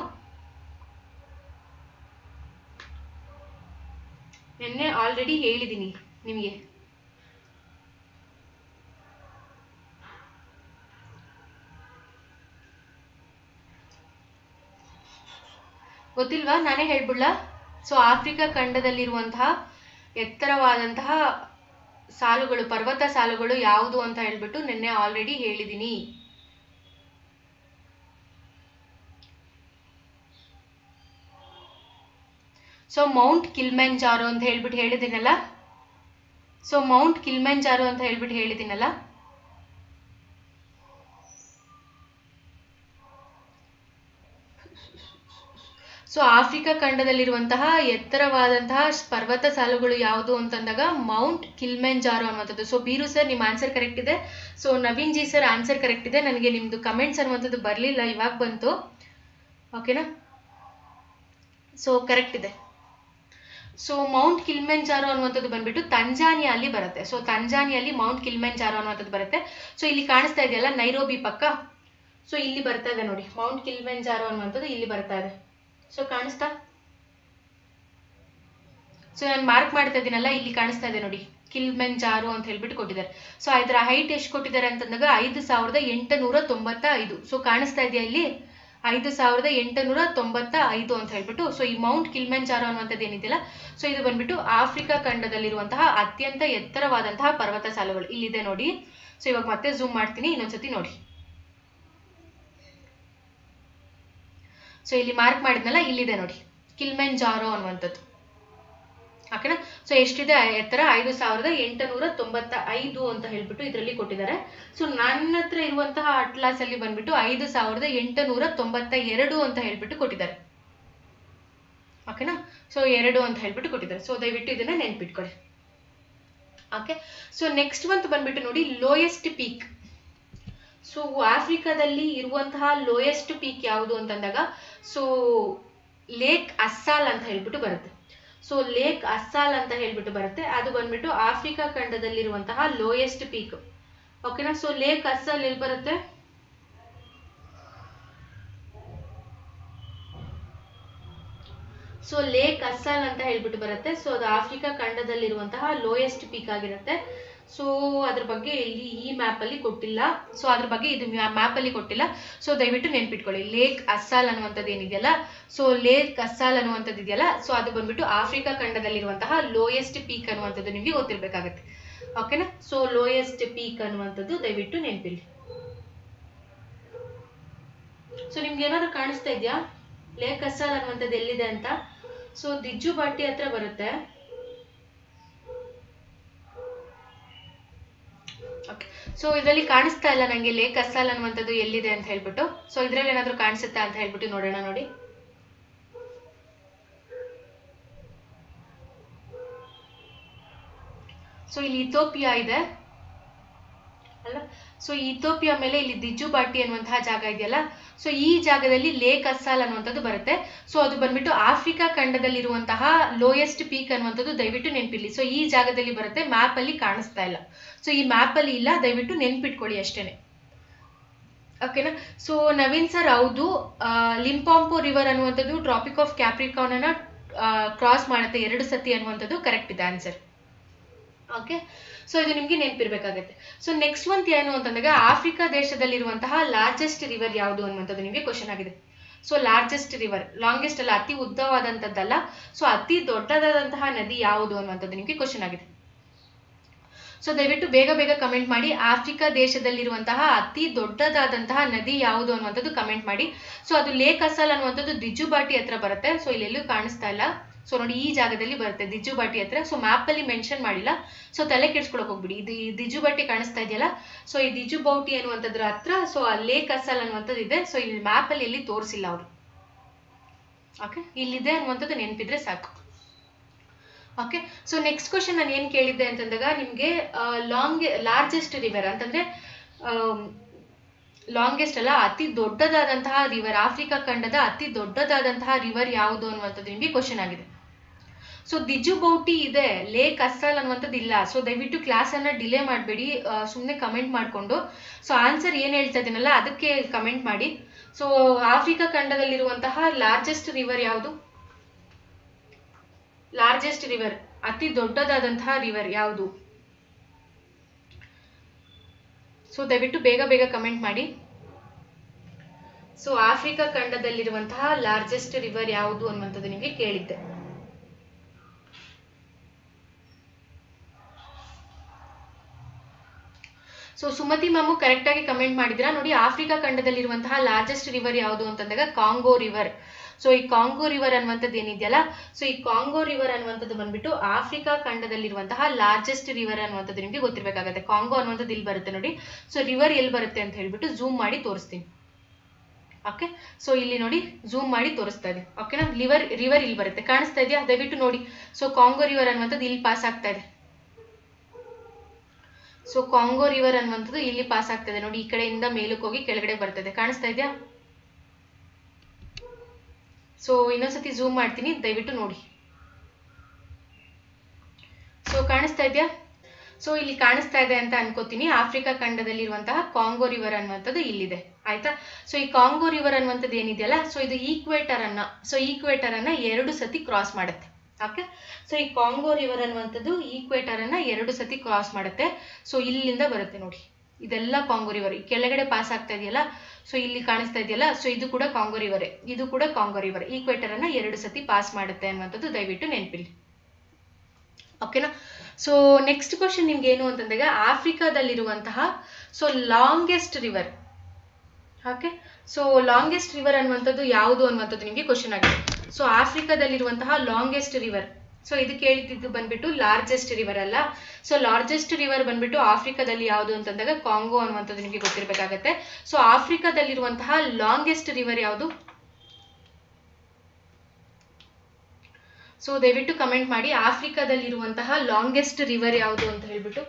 ನಿನ್ನೆ ಆಲ್ರೆಡಿ ಹೇಳಿದ್ದೀನಿ ನಿಮಗೆ ಗೊತ್ತಿಲ್ವಾ ನಾನೇ ಹೇಳ್ಬಿಡ್ಲಾ ಸೊ ಆಫ್ರಿಕಾ ಖಂಡದಲ್ಲಿರುವಂತಹ ಎತ್ತರವಾದಂತಹ ಸಾಲುಗಳು ಪರ್ವತ ಸಾಲುಗಳು ಯಾವುದು ಅಂತ ಹೇಳ್ಬಿಟ್ಟು ನಿನ್ನೆ ಆಲ್ರೆಡಿ ಹೇಳಿದ್ದೀನಿ ಸೊ ಮೌಂಟ್ ಕಿಲ್ಮೆಂಜಾರೋ ಅಂತ ಹೇಳ್ಬಿಟ್ಟು ಹೇಳಿದ್ದೀನಲ್ಲ ಸೊ ಮೌಂಟ್ ಕಿಲ್ಮೆಂಜಾರೋ ಅಂತ ಹೇಳ್ಬಿಟ್ಟು ಹೇಳಿದ್ದೀನಲ್ಲ ಸೊ ಆಫ್ರಿಕಾ ಖಂಡದಲ್ಲಿರುವಂತಹ ಎತ್ತರವಾದಂತಹ ಪರ್ವತ ಸಾಲುಗಳು ಯಾವುದು ಅಂತಂದಾಗ ಮೌಂಟ್ ಕಿಲ್ಮೆಂಜಾರೋ ಅನ್ನುವಂಥದ್ದು ಸೊ ಬೀರು ಸರ್ ನಿಮ್ಮ ಆನ್ಸರ್ ಕರೆಕ್ಟ್ ಇದೆ so Naveen ji sir answer correct ಇದೆ ನನಗೆ ನಿಮ್ದು ಕಮೆಂಟ್ಸ್ ಅನ್ನುವಂಥದ್ದು ಬರಲಿಲ್ಲ ಇವಾಗ ಬಂತು ಓಕೆನಾ ಸೊ ಕರೆಕ್ಟ್ ಇದೆ ಸೊ ಮೌಂಟ್ ಕಿಲ್ಮೆಂಜಾರೋ ಅನ್ನುವಂಥದ್ದು ಬಂದ್ಬಿಟ್ಟು ತಂಜಾನಿಯಲ್ಲಿ ಬರುತ್ತೆ ಸೊ ತಂಜಾನಿಯಲ್ಲಿ ಮೌಂಟ್ ಕಿಲ್ಮೆಂಜಾರೋ ಅನ್ನುವಂಥದ್ದು ಬರುತ್ತೆ ಸೊ ಇಲ್ಲಿ ಕಾಣಿಸ್ತಾ ಇದೆಯಲ್ಲ ನೈರೋಬಿ ಪಕ್ಕ ಸೊ ಇಲ್ಲಿ ಬರ್ತಾ ಇದೆ ನೋಡಿ ಮೌಂಟ್ ಕಿಲ್ಮೆಂಜಾರೋ ಅನ್ನುವಂಥದ್ದು ಇಲ್ಲಿ ಬರ್ತಾ ಇದೆ ಸೊ ಕಾಣಿಸ್ತಾ ಸೊ ನಾನು ಮಾರ್ಕ್ ಮಾಡ್ತಾ ಇದ್ದೀನಲ್ಲ ಇಲ್ಲಿ ಕಾಣಿಸ್ತಾ ಇದೆ ನೋಡಿ ಕಿಲ್ಮೆಂಜಾರೋ ಅಂತ ಹೇಳ್ಬಿಟ್ಟು ಕೊಟ್ಟಿದ್ದಾರೆ ಸೊ ಇದರ ಹೈಟ್ ಎಷ್ಟು ಕೊಟ್ಟಿದ್ದಾರೆ ಅಂತಂದಾಗ ಐದು ಸಾವಿರದ ಎಂಟುನೂರ ತೊಂಬತ್ತ ಐದು ಸೊ ಕಾಣಿಸ್ತಾ ಇದೆಯಾ ಇಲ್ಲಿ ಐದು ಸಾವಿರದ ಎಂಟುನೂರ ತೊಂಬತ್ತ ಐದು ಅಂತ ಹೇಳ್ಬಿಟ್ಟು ಸೊ ಈ ಮೌಂಟ್ ಕಿಲ್ಮೆಂಜಾರೋ ಅನ್ನುವಂಥದ್ದು ಏನಿದೆಯಲ್ಲ ಸೊ ಇದು ಬಂದ್ಬಿಟ್ಟು ಆಫ್ರಿಕಾ ಖಂಡದಲ್ಲಿರುವಂತಹ ಅತ್ಯಂತ ಎತ್ತರವಾದಂತಹ ಪರ್ವತ ಸಾಲುಗಳು ಇಲ್ಲಿದೆ ನೋಡಿ ಸೊ ಇವಾಗ ಮತ್ತೆ ಝೂಮ್ ಮಾಡ್ತೀನಿ ಇನ್ನೊಂದ್ಸತಿ ನೋಡಿ ಸೊ ಇಲ್ಲಿ ಮಾರ್ಕ್ ಮಾಡಿದ್ನಲ್ಲ ಇಲ್ಲಿದೆ ನೋಡಿ ಕಿಲ್ಮೆಂಜಾರೋ ಅನ್ನುವಂಥದ್ದು ಓಕೆನಾ ಸೊ ಎಷ್ಟಿದೆ ಎತ್ತರ ಐದು ಸಾವಿರದ ಎಂಟುನೂರ ತೊಂಬತ್ತ ಐದು ಅಂತ ಹೇಳ್ಬಿಟ್ಟು ಇದರಲ್ಲಿ ಕೊಟ್ಟಿದ್ದಾರೆ ಸೊ ನನ್ನ ಹತ್ರ ಇರುವಂತಹ ಅಟ್ಲಾಸ್ ಅಲ್ಲಿ ಬಂದ್ಬಿಟ್ಟು ಐದು ಸಾವಿರದ ಎಂಟುನೂರ ತೊಂಬತ್ತ ಎರಡು ಅಂತ ಹೇಳ್ಬಿಟ್ಟು ಕೊಟ್ಟಿದ್ದಾರೆ ಓಕೆನಾ ಸೊ ಎರಡು ಅಂತ ಹೇಳ್ಬಿಟ್ಟು ಕೊಟ್ಟಿದ್ದಾರೆ ಸೊ ದಯವಿಟ್ಟು ಇದನ್ನ ನೆನ್ಪಿಟ್ಕೊಳ್ಳಿ ಓಕೆ ಸೊ ನೆಕ್ಸ್ಟ್ ಮಂತ್ ಬಂದ್ಬಿಟ್ಟು ನೋಡಿ ಲೋಯೆಸ್ಟ್ ಪೀಕ್ ಸೊ ಆಫ್ರಿಕಾದಲ್ಲಿ ಇರುವಂತಹ ಲೋಯೆಸ್ಟ್ ಪೀಕ್ ಯಾವುದು ಅಂತಂದಾಗ ಸೊ ಲೇಕ್ ಅಸ್ಸಾಲ್ ಅಂತ ಹೇಳ್ಬಿಟ್ಟು ಬರುತ್ತೆ ಸೊ ಲೇಕ್ ಅಸ್ಸಾಲ್ ಅಂತ ಹೇಳ್ಬಿಟ್ಟು ಬರುತ್ತೆ ಅದು ಬಂದ್ಬಿಟ್ಟು ಆಫ್ರಿಕಾ ಖಂಡದಲ್ಲಿರುವಂತಹ ಲೋಯೆಸ್ಟ್ ಪೀಕ್ ಓಕೆನಾ ಸೊ ಲೇಕ್ ಅಸ್ಸಾಲ್ ಎಲ್ಲಿ ಬರುತ್ತೆ ಸೊ ಲೇಕ್ ಅಸ್ಸಾಲ್ ಅಂತ ಹೇಳ್ಬಿಟ್ಟು ಬರುತ್ತೆ ಸೊ ಅದು ಆಫ್ರಿಕಾ ಖಂಡದಲ್ಲಿರುವಂತಹ ಲೋಯೆಸ್ಟ್ ಪೀಕ್ ಆಗಿರುತ್ತೆ ಸೊ ಅದ್ರ ಬಗ್ಗೆ ಇಲ್ಲಿ ಈ ಮ್ಯಾಪಲ್ಲಿ ಕೊಟ್ಟಿಲ್ಲ ಸೊ ಅದ್ರ ಬಗ್ಗೆ ಇದು ಮ್ಯಾಪಲ್ಲಿ ಕೊಟ್ಟಿಲ್ಲ ಸೊ ದಯವಿಟ್ಟು ನೆನ್ಪಿಟ್ಕೊಳ್ಳಿ ಲೇಕ್ ಅಸ್ಸಾಲ್ ಅನ್ನುವಂಥದ್ದು ಏನಿದೆಯಲ್ಲ ಸೊ ಲೇಕ್ ಅಸ್ಸಾಲ್ ಅನ್ನುವಂಥದ್ದು ಇದೆಯಲ್ಲ ಸೊ ಅದು ಬಂದ್ಬಿಟ್ಟು ಆಫ್ರಿಕಾ ಖಂಡದಲ್ಲಿರುವಂತಹ ಲೋಯೆಸ್ಟ್ ಪೀಕ್ ಅನ್ನುವಂಥದ್ದು ನಿಮಗೆ ಗೊತ್ತಿರಬೇಕಾಗತ್ತೆ ಓಕೆನಾ ಸೊ ಲೋಯೆಸ್ಟ್ ಪೀಕ್ ಅನ್ನುವಂಥದ್ದು ದಯವಿಟ್ಟು ನೆನಪಿಲ್ಲಿ ಸೊ ನಿಮ್ಗೆ ಏನಾದ್ರು ಕಾಣಿಸ್ತಾ ಇದೆಯಾ ಲೇಕ್ ಅಸ್ಸಾಲ್ ಅನ್ನುವಂಥದ್ದು ಎಲ್ಲಿದೆ ಅಂತ ಸೊ ದಿಜ್ಜು ಬಾಟಿ ಹತ್ರ ಬರುತ್ತೆ ಸೊ ಇದರಲ್ಲಿ ಕಾಣಿಸ್ತಾ ಇಲ್ಲ ನಂಗೆ ಲೇಕ್ ಅಸ್ಸಾಲ್ ಅನ್ನುವಂಥದ್ದು ಎಲ್ಲಿದೆ ಅಂತ ಹೇಳ್ಬಿಟ್ಟು ಸೊ ಇದ್ರಲ್ಲಿ ಏನಾದ್ರು ಕಾಣಿಸುತ್ತಾ ಅಂತ ಹೇಳ್ಬಿಟ್ಟು ನೋಡೋಣ ನೋಡಿ ಸೊ ಇಲ್ಲಿ ಇಥೋಪಿಯಾ ಇದೆ ಅಲ್ಲ ಸೊ ಇಥೋಪಿಯಾ ಮೇಲೆ ಇಲ್ಲಿ ದಿಜ್ಜು ಬಾಟಿ ಅನ್ನುವಂತಹ ಜಾಗ ಇದೆಯಲ್ಲ ಸೊ ಈ ಜಾಗದಲ್ಲಿ ಲೇಕ್ ಅಸ್ಸಾಲ್ ಅನ್ನುವಂಥದ್ದು ಬರುತ್ತೆ ಸೊ ಅದು ಬಂದ್ಬಿಟ್ಟು ಆಫ್ರಿಕಾ ಖಂಡದಲ್ಲಿರುವಂತಹ ಲೋಯೆಸ್ಟ್ ಪೀಕ್ ಅನ್ನುವಂಥದ್ದು ದಯವಿಟ್ಟು ನೆನಪಿರ್ಲಿ ಸೊ ಈ ಜಾಗದಲ್ಲಿ ಬರುತ್ತೆ ಮ್ಯಾಪ್ ಅಲ್ಲಿ ಕಾಣಿಸ್ತಾ ಇಲ್ಲ ಸೊ ಈ ಮ್ಯಾಪ್ ಅಲ್ಲಿ ಇಲ್ಲ ದಯವಿಟ್ಟು ನೆನ್ಪಿಟ್ಕೊಳ್ಳಿ ಅಷ್ಟೇನೆ ಓಕೆನಾ ಸೊ ನವೀನ್ ಸರ್ ಹೌದು ಲಿಂಪಾಂಪೋ ರಿವರ್ ಅನ್ನುವಂಥದ್ದು ಟ್ರಾಪಿಕ್ ಆಫ್ ಕ್ಯಾಪ್ರಿಕಾನ್ ಅನ್ನ ಕ್ರಾಸ್ ಮಾಡುತ್ತೆ ಎರಡು ಸತಿ ಅನ್ನುವಂಥದ್ದು ಕರೆಕ್ಟ್ ಇದೆ ಆನ್ಸರ್ ಓಕೆ ಸೊ ಇದು ನಿಮ್ಗೆ ನೆನಪಿರ್ಬೇಕಾಗತ್ತೆ ಸೊ ನೆಕ್ಸ್ಟ್ ಒಂದ್ ಏನು ಅಂತಂದಾಗ ಆಫ್ರಿಕಾ ದೇಶದಲ್ಲಿರುವಂತಹ ಲಾರ್ಜೆಸ್ಟ್ ರಿವರ್ ಯಾವುದು ಅನ್ನುವಂಥದ್ದು ನಿಮಗೆ ಕ್ವಶನ್ ಆಗಿದೆ ಸೊ ಲಾರ್ಜೆಸ್ಟ್ ರಿವರ್ ಲಾಂಗೆಸ್ಟ್ ಅಲ್ಲ ಅತಿ ಉದ್ದವಾದಂಥದ್ದಲ್ಲ ಸೊ ಅತಿ ದೊಡ್ಡದಾದಂತಹ ನದಿ ಯಾವುದು ಅನ್ನುವಂಥದ್ದು ನಿಮಗೆ ಕ್ವಶನ್ ಆಗಿದೆ ಸೊ ದಯವಿಟ್ಟು ಬೇಗ ಬೇಗ ಕಮೆಂಟ್ ಮಾಡಿ ಆಫ್ರಿಕಾ ದೇಶದಲ್ಲಿರುವಂತಹ ಅತಿ ದೊಡ್ಡದಾದಂತಹ ನದಿ ಯಾವುದು ಅನ್ನುವಂಥದ್ದು ಕಮೆಂಟ್ ಮಾಡಿ ಸೊ ಅದು ಲೇಕ್ ಅಸಲ್ ಅನ್ನುವಂಥದ್ದು ದಿಜುಬಾಟಿ ಹತ್ರ ಬರುತ್ತೆ ಸೊ ಇಲ್ಲೆಲ್ಲೂ ಕಾಣಿಸ್ತಾ ಇಲ್ಲ ಸೊ ನೋಡಿ ಈ ಜಾಗದಲ್ಲಿ ಬರುತ್ತೆ ದಿಜುಬಾಟಿ ಹತ್ರ ಸೊ ಮ್ಯಾಪ್ ಅಲ್ಲಿ ಮೆನ್ಷನ್ ಮಾಡಿಲ್ಲ ಸೊ ತಲೆ ಕೆಡ್ಸ್ಕೊಳಕ್ ಹೋಗ್ಬಿಡಿ ಇದು ಈ ದಿಜುಬಾಟಿ ಕಾಣಿಸ್ತಾ ಇದೆಯಲ್ಲ ಸೊ ಈ ದಿಜುಬೌಟಿ ಅನ್ನುವಂಥದ್ರ ಹತ್ರ ಸೊ ಆ ಲೇಕ್ ಅಸಲ್ ಅನ್ನುವಂಥದ್ದು ಇದೆ ಸೊ ಇಲ್ಲಿ ಮ್ಯಾಪ್ ಅಲ್ಲಿ ಎಲ್ಲಿ ತೋರಿಸಿಲ್ಲ ಅವರು ಓಕೆ ಇಲ್ಲಿದೆ ಅನ್ನುವಂಥದ್ದು ನೆನಪಿದ್ರೆ ಸಾಕು ಓಕೆ ಸೊ ನೆಕ್ಸ್ಟ್ ಕ್ವಶನ್ ನಾನು ಏನು ಕೇಳಿದ್ದೆ ಅಂತಂದಾಗ ನಿಮಗೆ ಲಾಂಗ್ ಲಾರ್ಜೆಸ್ಟ್ ರಿವರ್ ಅಂತಂದ್ರೆ ಲಾಂಗೆಸ್ಟ್ ಅಲ್ಲ ಅತಿ ದೊಡ್ಡದಾದಂತಹ ರಿವರ್ ಆಫ್ರಿಕಾ ಖಂಡದ ಅತಿ ದೊಡ್ಡದಾದಂತಹ ರಿವರ್ ಯಾವುದು ಅನ್ನುವಂಥದ್ದು ನಿಮಗೆ ಕ್ವಶನ್ ಆಗಿದೆ ಸೊ ದಿಜುಬೌಟಿ ಇದೆ ಲೇಕ್ ಅಸ್ಸಾಲ್ ಅನ್ನುವಂಥದ್ದು ಇಲ್ಲ ಸೊ ದಯವಿಟ್ಟು ಕ್ಲಾಸ್ ಅನ್ನ ಡಿಲೇ ಮಾಡಬೇಡಿ ಸುಮ್ಮನೆ ಕಮೆಂಟ್ ಮಾಡಿಕೊಂಡು ಸೊ ಆನ್ಸರ್ ಏನು ಹೇಳ್ತಾ ಇದೀನಲ್ಲ ಅದಕ್ಕೆ ಕಮೆಂಟ್ ಮಾಡಿ ಸೊ ಆಫ್ರಿಕಾ ಖಂಡದಲ್ಲಿರುವಂತಹ ಲಾರ್ಜೆಸ್ಟ್ ರಿವರ್ ಯಾವುದು ಲಾರ್ಜೆಸ್ಟ್ ರಿವರ್ ಅತಿ ದೊಡ್ಡದಾದಂತಹ ರಿವರ್ ಯಾವುದು ಸೊ ದಯವಿಟ್ಟು ಬೇಗ ಬೇಗ ಕಮೆಂಟ್ ಮಾಡಿ ಸೊ ಆಫ್ರಿಕಾ ಖಂಡದಲ್ಲಿರುವಂತಹ ಲಾರ್ಜೆಸ್ಟ್ ರಿವರ್ ಯಾವುದು ಅನ್ನುವಂಥದ್ದು ನಿಮಗೆ ಕೇಳಿದ್ದೆ ಸೊ ಸುಮತಿ ಮಾಮು ಕರೆಕ್ಟ್ ಆಗಿ ಕಮೆಂಟ್ ಮಾಡಿದ್ರಾ ನೋಡಿ ಆಫ್ರಿಕಾ ಖಂಡದಲ್ಲಿರುವಂತಹ ಲಾರ್ಜೆಸ್ಟ್ ರಿವರ್ ಯಾವುದು ಅಂತಂದಾಗ ಕಾಂಗೋ ರಿವರ್ ಸೊ ಈ ಕಾಂಗೋ ರಿವರ್ ಅನ್ನುವಂಥದ್ದು ಏನಿದೆಯಲ್ಲ ಸೊ ಈ ಕಾಂಗೋ ರಿವರ್ ಅನ್ನುವಂಥದ್ದು ಬಂದ್ಬಿಟ್ಟು ಆಫ್ರಿಕಾ ಖಂಡದಲ್ಲಿರುವಂತಹ ಲಾರ್ಜೆಸ್ಟ್ ರಿವರ್ ಅನ್ನುವಂಥದ್ದು ನಿಮಗೆ ಗೊತ್ತಿರಬೇಕಾಗುತ್ತೆ ಕಾಂಗೋ ಅನ್ನುವಂಥದ್ದು ಇಲ್ಲಿ ಬರುತ್ತೆ ನೋಡಿ ಸೊ ರಿವರ್ ಎಲ್ಲಿ ಬರುತ್ತೆ ಅಂತ ಹೇಳ್ಬಿಟ್ಟು ಝೂಮ್ ಮಾಡಿ ತೋರಿಸ್ತೀನಿ ಓಕೆ ಸೊ ಇಲ್ಲಿ ನೋಡಿ ಝೂಮ್ ಮಾಡಿ ತೋರಿಸ್ತಾ ಇದೆ ಓಕೆನಾ ಲಿವರ್ ರಿವರ್ ಇಲ್ಲಿ ಬರುತ್ತೆ ಕಾಣಿಸ್ತಾ ಇದೆಯಾ ದಯವಿಟ್ಟು ನೋಡಿ ಸೊ ಕಾಂಗೋ ರಿವರ್ ಅನ್ನುವಂಥದ್ದು ಇಲ್ಲಿ ಪಾಸ್ ಆಗ್ತಾ ಇದೆ ಸೊ ಕಾಂಗೋ ರಿವರ್ ಅನ್ನುವಂಥದ್ದು ಇಲ್ಲಿ ಪಾಸ್ ಆಗ್ತದೆ ನೋಡಿ ಈ ಕಡೆಯಿಂದ ಮೇಲಕ್ಕೆ ಹೋಗಿ ಕೆಳಗಡೆ ಬರ್ತದೆ ಕಾಣಿಸ್ತಾ ಇದೆಯಾ ಸೊ ಇನ್ನೊಂದ್ಸತಿ ಝೂಮ್ ಮಾಡ್ತೀನಿ ದಯವಿಟ್ಟು ನೋಡಿ ಸೊ ಕಾಣಿಸ್ತಾ ಇದೆಯಾ ಸೊ ಇಲ್ಲಿ ಕಾಣಿಸ್ತಾ ಇದೆ ಅಂತ ಅನ್ಕೋತೀನಿ ಆಫ್ರಿಕಾ ಖಂಡದಲ್ಲಿರುವಂತಹ ಕಾಂಗೋ ರಿವರ್ ಅನ್ನುವಂಥದ್ದು ಇಲ್ಲಿದೆ ಆಯ್ತಾ ಸೊ ಈ ಕಾಂಗೋ ರಿವರ್ ಅನ್ನುವಂಥದ್ದು ಏನಿದೆಯಲ್ಲ ಸೊ ಇದು ಈಕ್ವೇಟರ್ ಅನ್ನ ಸೊ ಈಕ್ವೇಟರ್ ಅನ್ನ ಎರಡು ಸತಿ ಕ್ರಾಸ್ ಮಾಡುತ್ತೆ ಓಕೆ ಸೊ ಈ ಕಾಂಗೋ ರಿವರ್ ಅನ್ನುವಂಥದ್ದು ಈಕ್ವೇಟರ್ ಅನ್ನ ಎರಡು ಸತಿ ಕ್ರಾಸ್ ಮಾಡುತ್ತೆ ಸೊ ಇಲ್ಲಿಂದ ಬರುತ್ತೆ ನೋಡಿ ಇದೆಲ್ಲ ಕಾಂಗೋ ರಿವರ್ ಈ ಕೆಳಗಡೆ ಪಾಸ್ ಆಗ್ತಾ ಇದೆಯಲ್ಲ ಸೊ ಇಲ್ಲಿ ಕಾಣಿಸ್ತಾ ಇದೆಯಲ್ಲ ಸೊ ಇದು ಕೂಡ ಕಾಂಗೋ ರಿವರೇ ಇದು ಕೂಡ ಕಾಂಗೋ ರಿವರ್ ಈಕ್ವೇಟರ್ ಅನ್ನ ಎರಡು ಸತಿ ಪಾಸ್ ಮಾಡುತ್ತೆ ಅನ್ನುವಂಥದ್ದು ದಯವಿಟ್ಟು ನೆನಪಿಲ್ಲಿ ಓಕೆನಾ ಸೊ ನೆಕ್ಸ್ಟ್ ಕ್ವಶನ್ ನಿಮ್ಗೆ ಏನು ಅಂತಂದಾಗ ಆಫ್ರಿಕಾದಲ್ಲಿರುವಂತಹ so longest river okay so longest river ಅನ್ನುವಂಥದ್ದು ಯಾವುದು ಅನ್ನುವಂಥದ್ದು ನಿಮಗೆ ಕ್ವಶನ್ ಆಗಿದೆ ಸೊ ಆಫ್ರಿಕಾದಲ್ಲಿರುವಂತಹ ಲಾಂಗೆಸ್ಟ್ ರಿವರ್ ಸೊ ಇದು ಕೇಳಿದ್ದು ಬಂದ್ಬಿಟ್ಟು ಲಾರ್ಜೆಸ್ಟ್ ರಿವರ್ ಅಲ್ಲ ಸೊ ಲಾರ್ಜೆಸ್ಟ್ ರಿವರ್ ಬಂದ್ಬಿಟ್ಟು ಆಫ್ರಿಕಾದಲ್ಲಿ ಯಾವುದು ಅಂತಂದಾಗ ಕಾಂಗೋ ಅನ್ನುವಂಥದ್ದು ನಿಮಗೆ ಗೊತ್ತಿರಬೇಕಾಗತ್ತೆ ಸೊ ಆಫ್ರಿಕಾದಲ್ಲಿರುವಂತಹ ಲಾಂಗೆಸ್ಟ್ ರಿವರ್ ಯಾವುದು ಸೊ ದಯವಿಟ್ಟು ಕಮೆಂಟ್ ಮಾಡಿ ಆಫ್ರಿಕಾದಲ್ಲಿರುವಂತಹ ಲಾಂಗೆಸ್ಟ್ ರಿವರ್ ಯಾವುದು ಅಂತ ಹೇಳ್ಬಿಟ್ಟು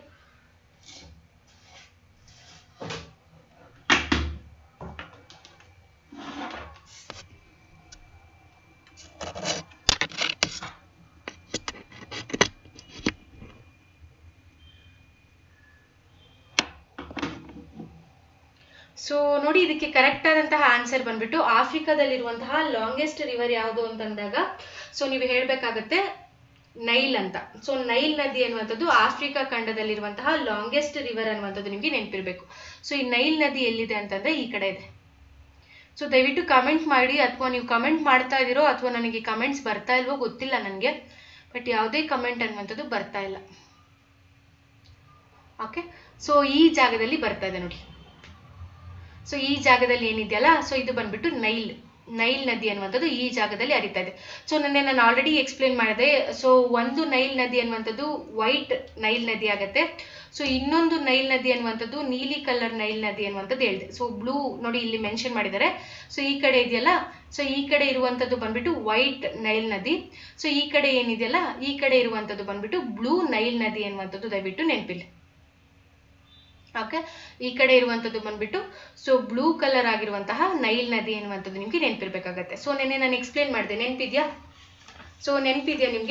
ಸೊ ನೋಡಿ ಇದಕ್ಕೆ ಕರೆಕ್ಟ್ ಆದಂತಹ ಆನ್ಸರ್ ಬಂದ್ಬಿಟ್ಟು ಆಫ್ರಿಕಾದಲ್ಲಿರುವಂತಹ ಲಾಂಗೆಸ್ಟ್ ರಿವರ್ ಯಾವುದು ಅಂತಂದಾಗ ಸೊ ನೀವು ಹೇಳ್ಬೇಕಾಗತ್ತೆ ನೈಲ್ ಅಂತ ಸೊ ನೈಲ್ ನದಿ ಅನ್ನುವಂಥದ್ದು ಆಫ್ರಿಕಾ ಖಂಡದಲ್ಲಿರುವಂತಹ ಲಾಂಗೆಸ್ಟ್ ರಿವರ್ ಅನ್ನುವಂಥದ್ದು ನಿಮಗೆ ನೆನಪಿರ್ಬೇಕು ಸೊ ಈ ನೈಲ್ ನದಿ ಎಲ್ಲಿದೆ ಅಂತಂದ್ರೆ ಈ ಕಡೆ ಇದೆ ಸೊ ದಯವಿಟ್ಟು ಕಮೆಂಟ್ ಮಾಡಿ ಅಥವಾ ನೀವು ಕಮೆಂಟ್ ಮಾಡ್ತಾ ಇದ್ದೀರೋ ಅಥವಾ ನನಗೆ ಕಮೆಂಟ್ಸ್ ಬರ್ತಾ ಇಲ್ವೋ ಗೊತ್ತಿಲ್ಲ ನನಗೆ ಬಟ್ ಯಾವುದೇ ಕಮೆಂಟ್ ಅನ್ನುವಂಥದ್ದು ಬರ್ತಾ ಇಲ್ಲ ಓಕೆ ಸೊ ಈ ಜಾಗದಲ್ಲಿ ಬರ್ತಾ ಇದೆ ನೋಡಿ ಸೊ ಈ ಜಾಗದಲ್ಲಿ ಏನಿದೆಯಲ್ಲ ಸೊ ಇದು ಬಂದ್ಬಿಟ್ಟು ನೈಲ್ ನೈಲ್ ನದಿ ಅನ್ನುವಂಥದ್ದು ಈ ಜಾಗದಲ್ಲಿ ಹರಿತಾ ಇದೆ ಸೊ ನನ್ನೆ ನಾನು ಆಲ್ರೆಡಿ ಎಕ್ಸ್ಪ್ಲೇನ್ ಮಾಡಿದೆ ಸೊ ಒಂದು ನೈಲ್ ನದಿ ಅನ್ನುವಂಥದ್ದು ವೈಟ್ ನೈಲ್ ನದಿ ಆಗುತ್ತೆ ಸೊ ಇನ್ನೊಂದು ನೈಲ್ ನದಿ ಅನ್ನುವಂಥದ್ದು ನೀಲಿ ಕಲರ್ ನೈಲ್ ನದಿ ಅನ್ನುವಂಥದ್ದು ಹೇಳಿದೆ ಸೊ ಬ್ಲೂ ನೋಡಿ ಇಲ್ಲಿ ಮೆನ್ಷನ್ ಮಾಡಿದ್ದಾರೆ ಸೊ ಈ ಕಡೆ ಇದೆಯಲ್ಲ ಸೊ ಈ ಕಡೆ ಇರುವಂಥದ್ದು ಬಂದ್ಬಿಟ್ಟು ವೈಟ್ ನೈಲ್ ನದಿ ಸೊ ಈ ಕಡೆ ಏನಿದೆಯಲ್ಲ ಈ ಕಡೆ ಇರುವಂಥದ್ದು ಬಂದ್ಬಿಟ್ಟು ಬ್ಲೂ ನೈಲ್ ನದಿ ಅನ್ನುವಂಥದ್ದು ದಯವಿಟ್ಟು ನೆನಪಿಲ್ಲ ಓಕೆ ಈ ಕಡೆ ಇರುವಂಥದ್ದು ಬಂದ್ಬಿಟ್ಟು ಸೊ ಬ್ಲೂ ಕಲರ್ ಆಗಿರುವಂತಹ ನೈಲ್ ನದಿ ಅನ್ನುವಂಥದ್ದು ನಿಮ್ಗೆ ನೆನಪಿರ್ಬೇಕಾಗತ್ತೆ ಸೊ ನೆನ್ನೆ ನಾನು ಎಕ್ಸ್ಪ್ಲೇನ್ ಮಾಡಿದೆ ನೆನಪಿದ್ಯಾ ಸೊ ನೆನಪಿದ್ಯಾ ನಿಮ್ಗೆ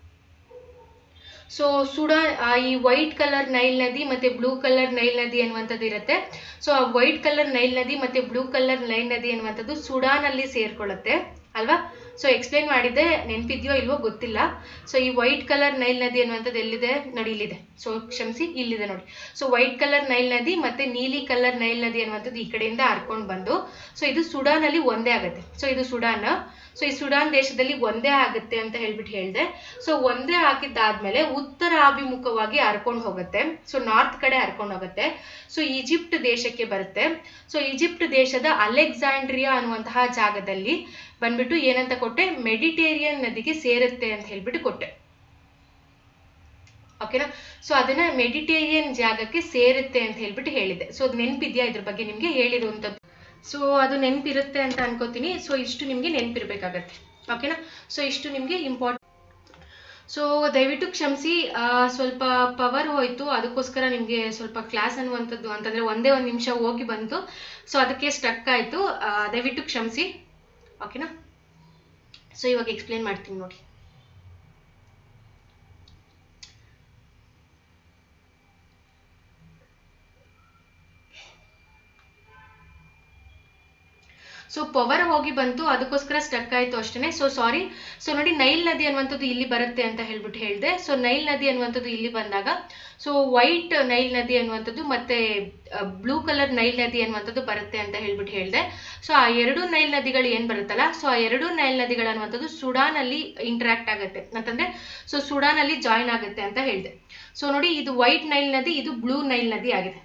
ಸೊ ಸುಡಾ ಆ, ಈ ವೈಟ್ ಕಲರ್ ನೈಲ್ ನದಿ ಮತ್ತೆ ಬ್ಲೂ ಕಲರ್ ನೈಲ್ ನದಿ ಅನ್ನುವಂಥದ್ದು ಇರುತ್ತೆ ಸೊ ಆ ವೈಟ್ ಕಲರ್ ನೈಲ್ ನದಿ ಮತ್ತೆ ಬ್ಲೂ ಕಲರ್ ನೈಲ್ ನದಿ ಅನ್ನುವಂಥದ್ದು ಸುಡಾನಲ್ಲಿ ಸೇರ್ಕೊಳ್ಳುತ್ತೆ ಅಲ್ವಾ ಸೊ ಎಕ್ಸ್ಪ್ಲೇನ್ ಮಾಡಿದ್ದೆ ನೆನಪಿದ್ಯೋ ಇಲ್ವೋ ಗೊತ್ತಿಲ್ಲ ಸೊ ಈ ವೈಟ್ ಕಲರ್ ನೈಲ್ ನದಿ ಅನ್ನುವಂಥದ್ದು ಎಲ್ಲಿದೆ ನೋಡಿ ಇಲ್ಲಿದೆ ಸೊ ಕ್ಷಮಿಸಿ ಇಲ್ಲಿದೆ ನೋಡಿ ಸೊ ವೈಟ್ ಕಲರ್ ನೈಲ್ ನದಿ ಮತ್ತೆ ನೀಲಿ ಕಲರ್ ನೈಲ್ ನದಿ ಅನ್ನುವಂಥದ್ದು ಈ ಕಡೆಯಿಂದ ಹರ್ಕೊಂಡು ಬಂದು ಸೊ ಇದು ಸುಡಾನಲ್ಲಿ ಒಂದೇ ಆಗುತ್ತೆ ಸೊ ಇದು ಸುಡಾನ್ ಸೊ ಈ ಸುಡಾನ್ ದೇಶದಲ್ಲಿ ಒಂದೇ ಆಗುತ್ತೆ ಅಂತ ಹೇಳ್ಬಿಟ್ಟು ಹೇಳಿದೆ ಸೊ ಒಂದೇ ಹಾಕಿದ್ದಾದ್ಮೇಲೆ ಉತ್ತರ ಅಭಿಮುಖವಾಗಿ ಹರ್ಕೊಂಡು ಹೋಗುತ್ತೆ ಸೊ ನಾರ್ತ್ ಕಡೆ ಹರ್ಕೊಂಡು ಹೋಗುತ್ತೆ ಸೊ ಈಜಿಪ್ಟ್ ದೇಶಕ್ಕೆ ಬರುತ್ತೆ ಸೊ ಈಜಿಪ್ಟ್ ದೇಶದ ಅಲೆಕ್ಸಾಂಡ್ರಿಯಾ ಅನ್ನುವಂತಹ ಜಾಗದಲ್ಲಿ ಬಂದ್ಬಿಟ್ಟು ಏನಂತ ಕೊಟ್ಟೆ ಮೆಡಿಟೇರಿಯನ್ ನದಿಗೆ ಸೇರುತ್ತೆ ಅಂತ ಹೇಳ್ಬಿಟ್ಟು ಕೊಟ್ಟೆ ಓಕೆನಾ ಸೊ ಅದನ್ನ ಮೆಡಿಟೇರಿಯನ್ ಜಾಗಕ್ಕೆ ಸೇರುತ್ತೆ ಅಂತ ಹೇಳ್ಬಿಟ್ಟು ಹೇಳಿದೆ ಸೊ ಅದು ನೆನಪಿದ್ಯಾ ಇದ್ರ ಬಗ್ಗೆ ನಿಮ್ಗೆ ಹೇಳಿರುವಂಥದ್ದು ಸೊ ಅದು ನೆನಪಿರುತ್ತೆ ಅಂತ ಅನ್ಕೋತೀನಿ ಸೊ ಇಷ್ಟು ನಿಮ್ಗೆ ನೆನಪಿರ್ಬೇಕಾಗತ್ತೆ ಓಕೆನಾ ಸೊ ಇಷ್ಟು ನಿಮ್ಗೆ ಇಂಪಾರ್ಟೆಂಟ್ ಸೊ ದಯವಿಟ್ಟು ಕ್ಷಮಿಸಿ ಆ, ಸ್ವಲ್ಪ ಪವರ್ ಹೋಯ್ತು ಅದಕ್ಕೋಸ್ಕರ ನಿಮಗೆ ಸ್ವಲ್ಪ ಕ್ಲಾಸ್ ಅನ್ನುವಂಥದ್ದು ಅಂತಂದ್ರೆ ಒಂದೇ ಒಂದು ನಿಮಿಷ ಹೋಗಿ ಬಂತು ಸೊ ಅದಕ್ಕೆ ಸ್ಟಕ್ ಆಯ್ತು ಆ, ದಯವಿಟ್ಟು ಕ್ಷಮಿಸಿ ಓಕೆನಾ ಸೊ ಇವಾಗ ಎಕ್ಸ್ಪ್ಲೇನ್ ಮಾಡ್ತೀನಿ ನೋಡಿ ಸೊ ಪವರ್ ಹೋಗಿ ಬಂತು ಅದಕ್ಕೋಸ್ಕರ ಸ್ಟಕ್ ಆಯ್ತು ಅಷ್ಟೇ ಸೊ ಸಾರಿ ಸೊ ನೋಡಿ ನೈಲ್ ನದಿ ಅನ್ನುವಂಥದ್ದು ಇಲ್ಲಿ ಬರುತ್ತೆ ಅಂತ ಹೇಳ್ಬಿಟ್ಟು ಹೇಳಿದೆ ಸೊ ನೈಲ್ ನದಿ ಅನ್ನುವಂಥದ್ದು ಇಲ್ಲಿ ಬಂದಾಗ ಸೊ ವೈಟ್ ನೈಲ್ ನದಿ ಅನ್ನುವಂಥದ್ದು ಮತ್ತೆ ಬ್ಲೂ ಕಲರ್ ನೈಲ್ ನದಿ ಅನ್ನುವಂಥದ್ದು ಬರುತ್ತೆ ಅಂತ ಹೇಳ್ಬಿಟ್ಟು ಹೇಳಿದೆ ಸೊ ಆ ಎರಡು ನೈಲ್ ನದಿಗಳು ಏನ್ ಬರುತ್ತಲ್ಲ ಸೊ ಆ ಎರಡು ನೈಲ್ ನದಿಗಳು ಅನ್ನುವಂಥದ್ದು ಸುಡಾನ್ ಅಲ್ಲಿ ಇಂಟ್ರಾಕ್ಟ್ ಆಗುತ್ತೆ ಅಂತಂದ್ರೆ ಸೊ ಸುಡಾನ್ ಅಲ್ಲಿ ಜಾಯಿನ್ ಆಗುತ್ತೆ ಅಂತ ಹೇಳಿದೆ ಸೊ ನೋಡಿ ಇದು ವೈಟ್ ನೈಲ್ ನದಿ ಇದು ಬ್ಲೂ ನೈಲ್ ನದಿ ಆಗಿದೆ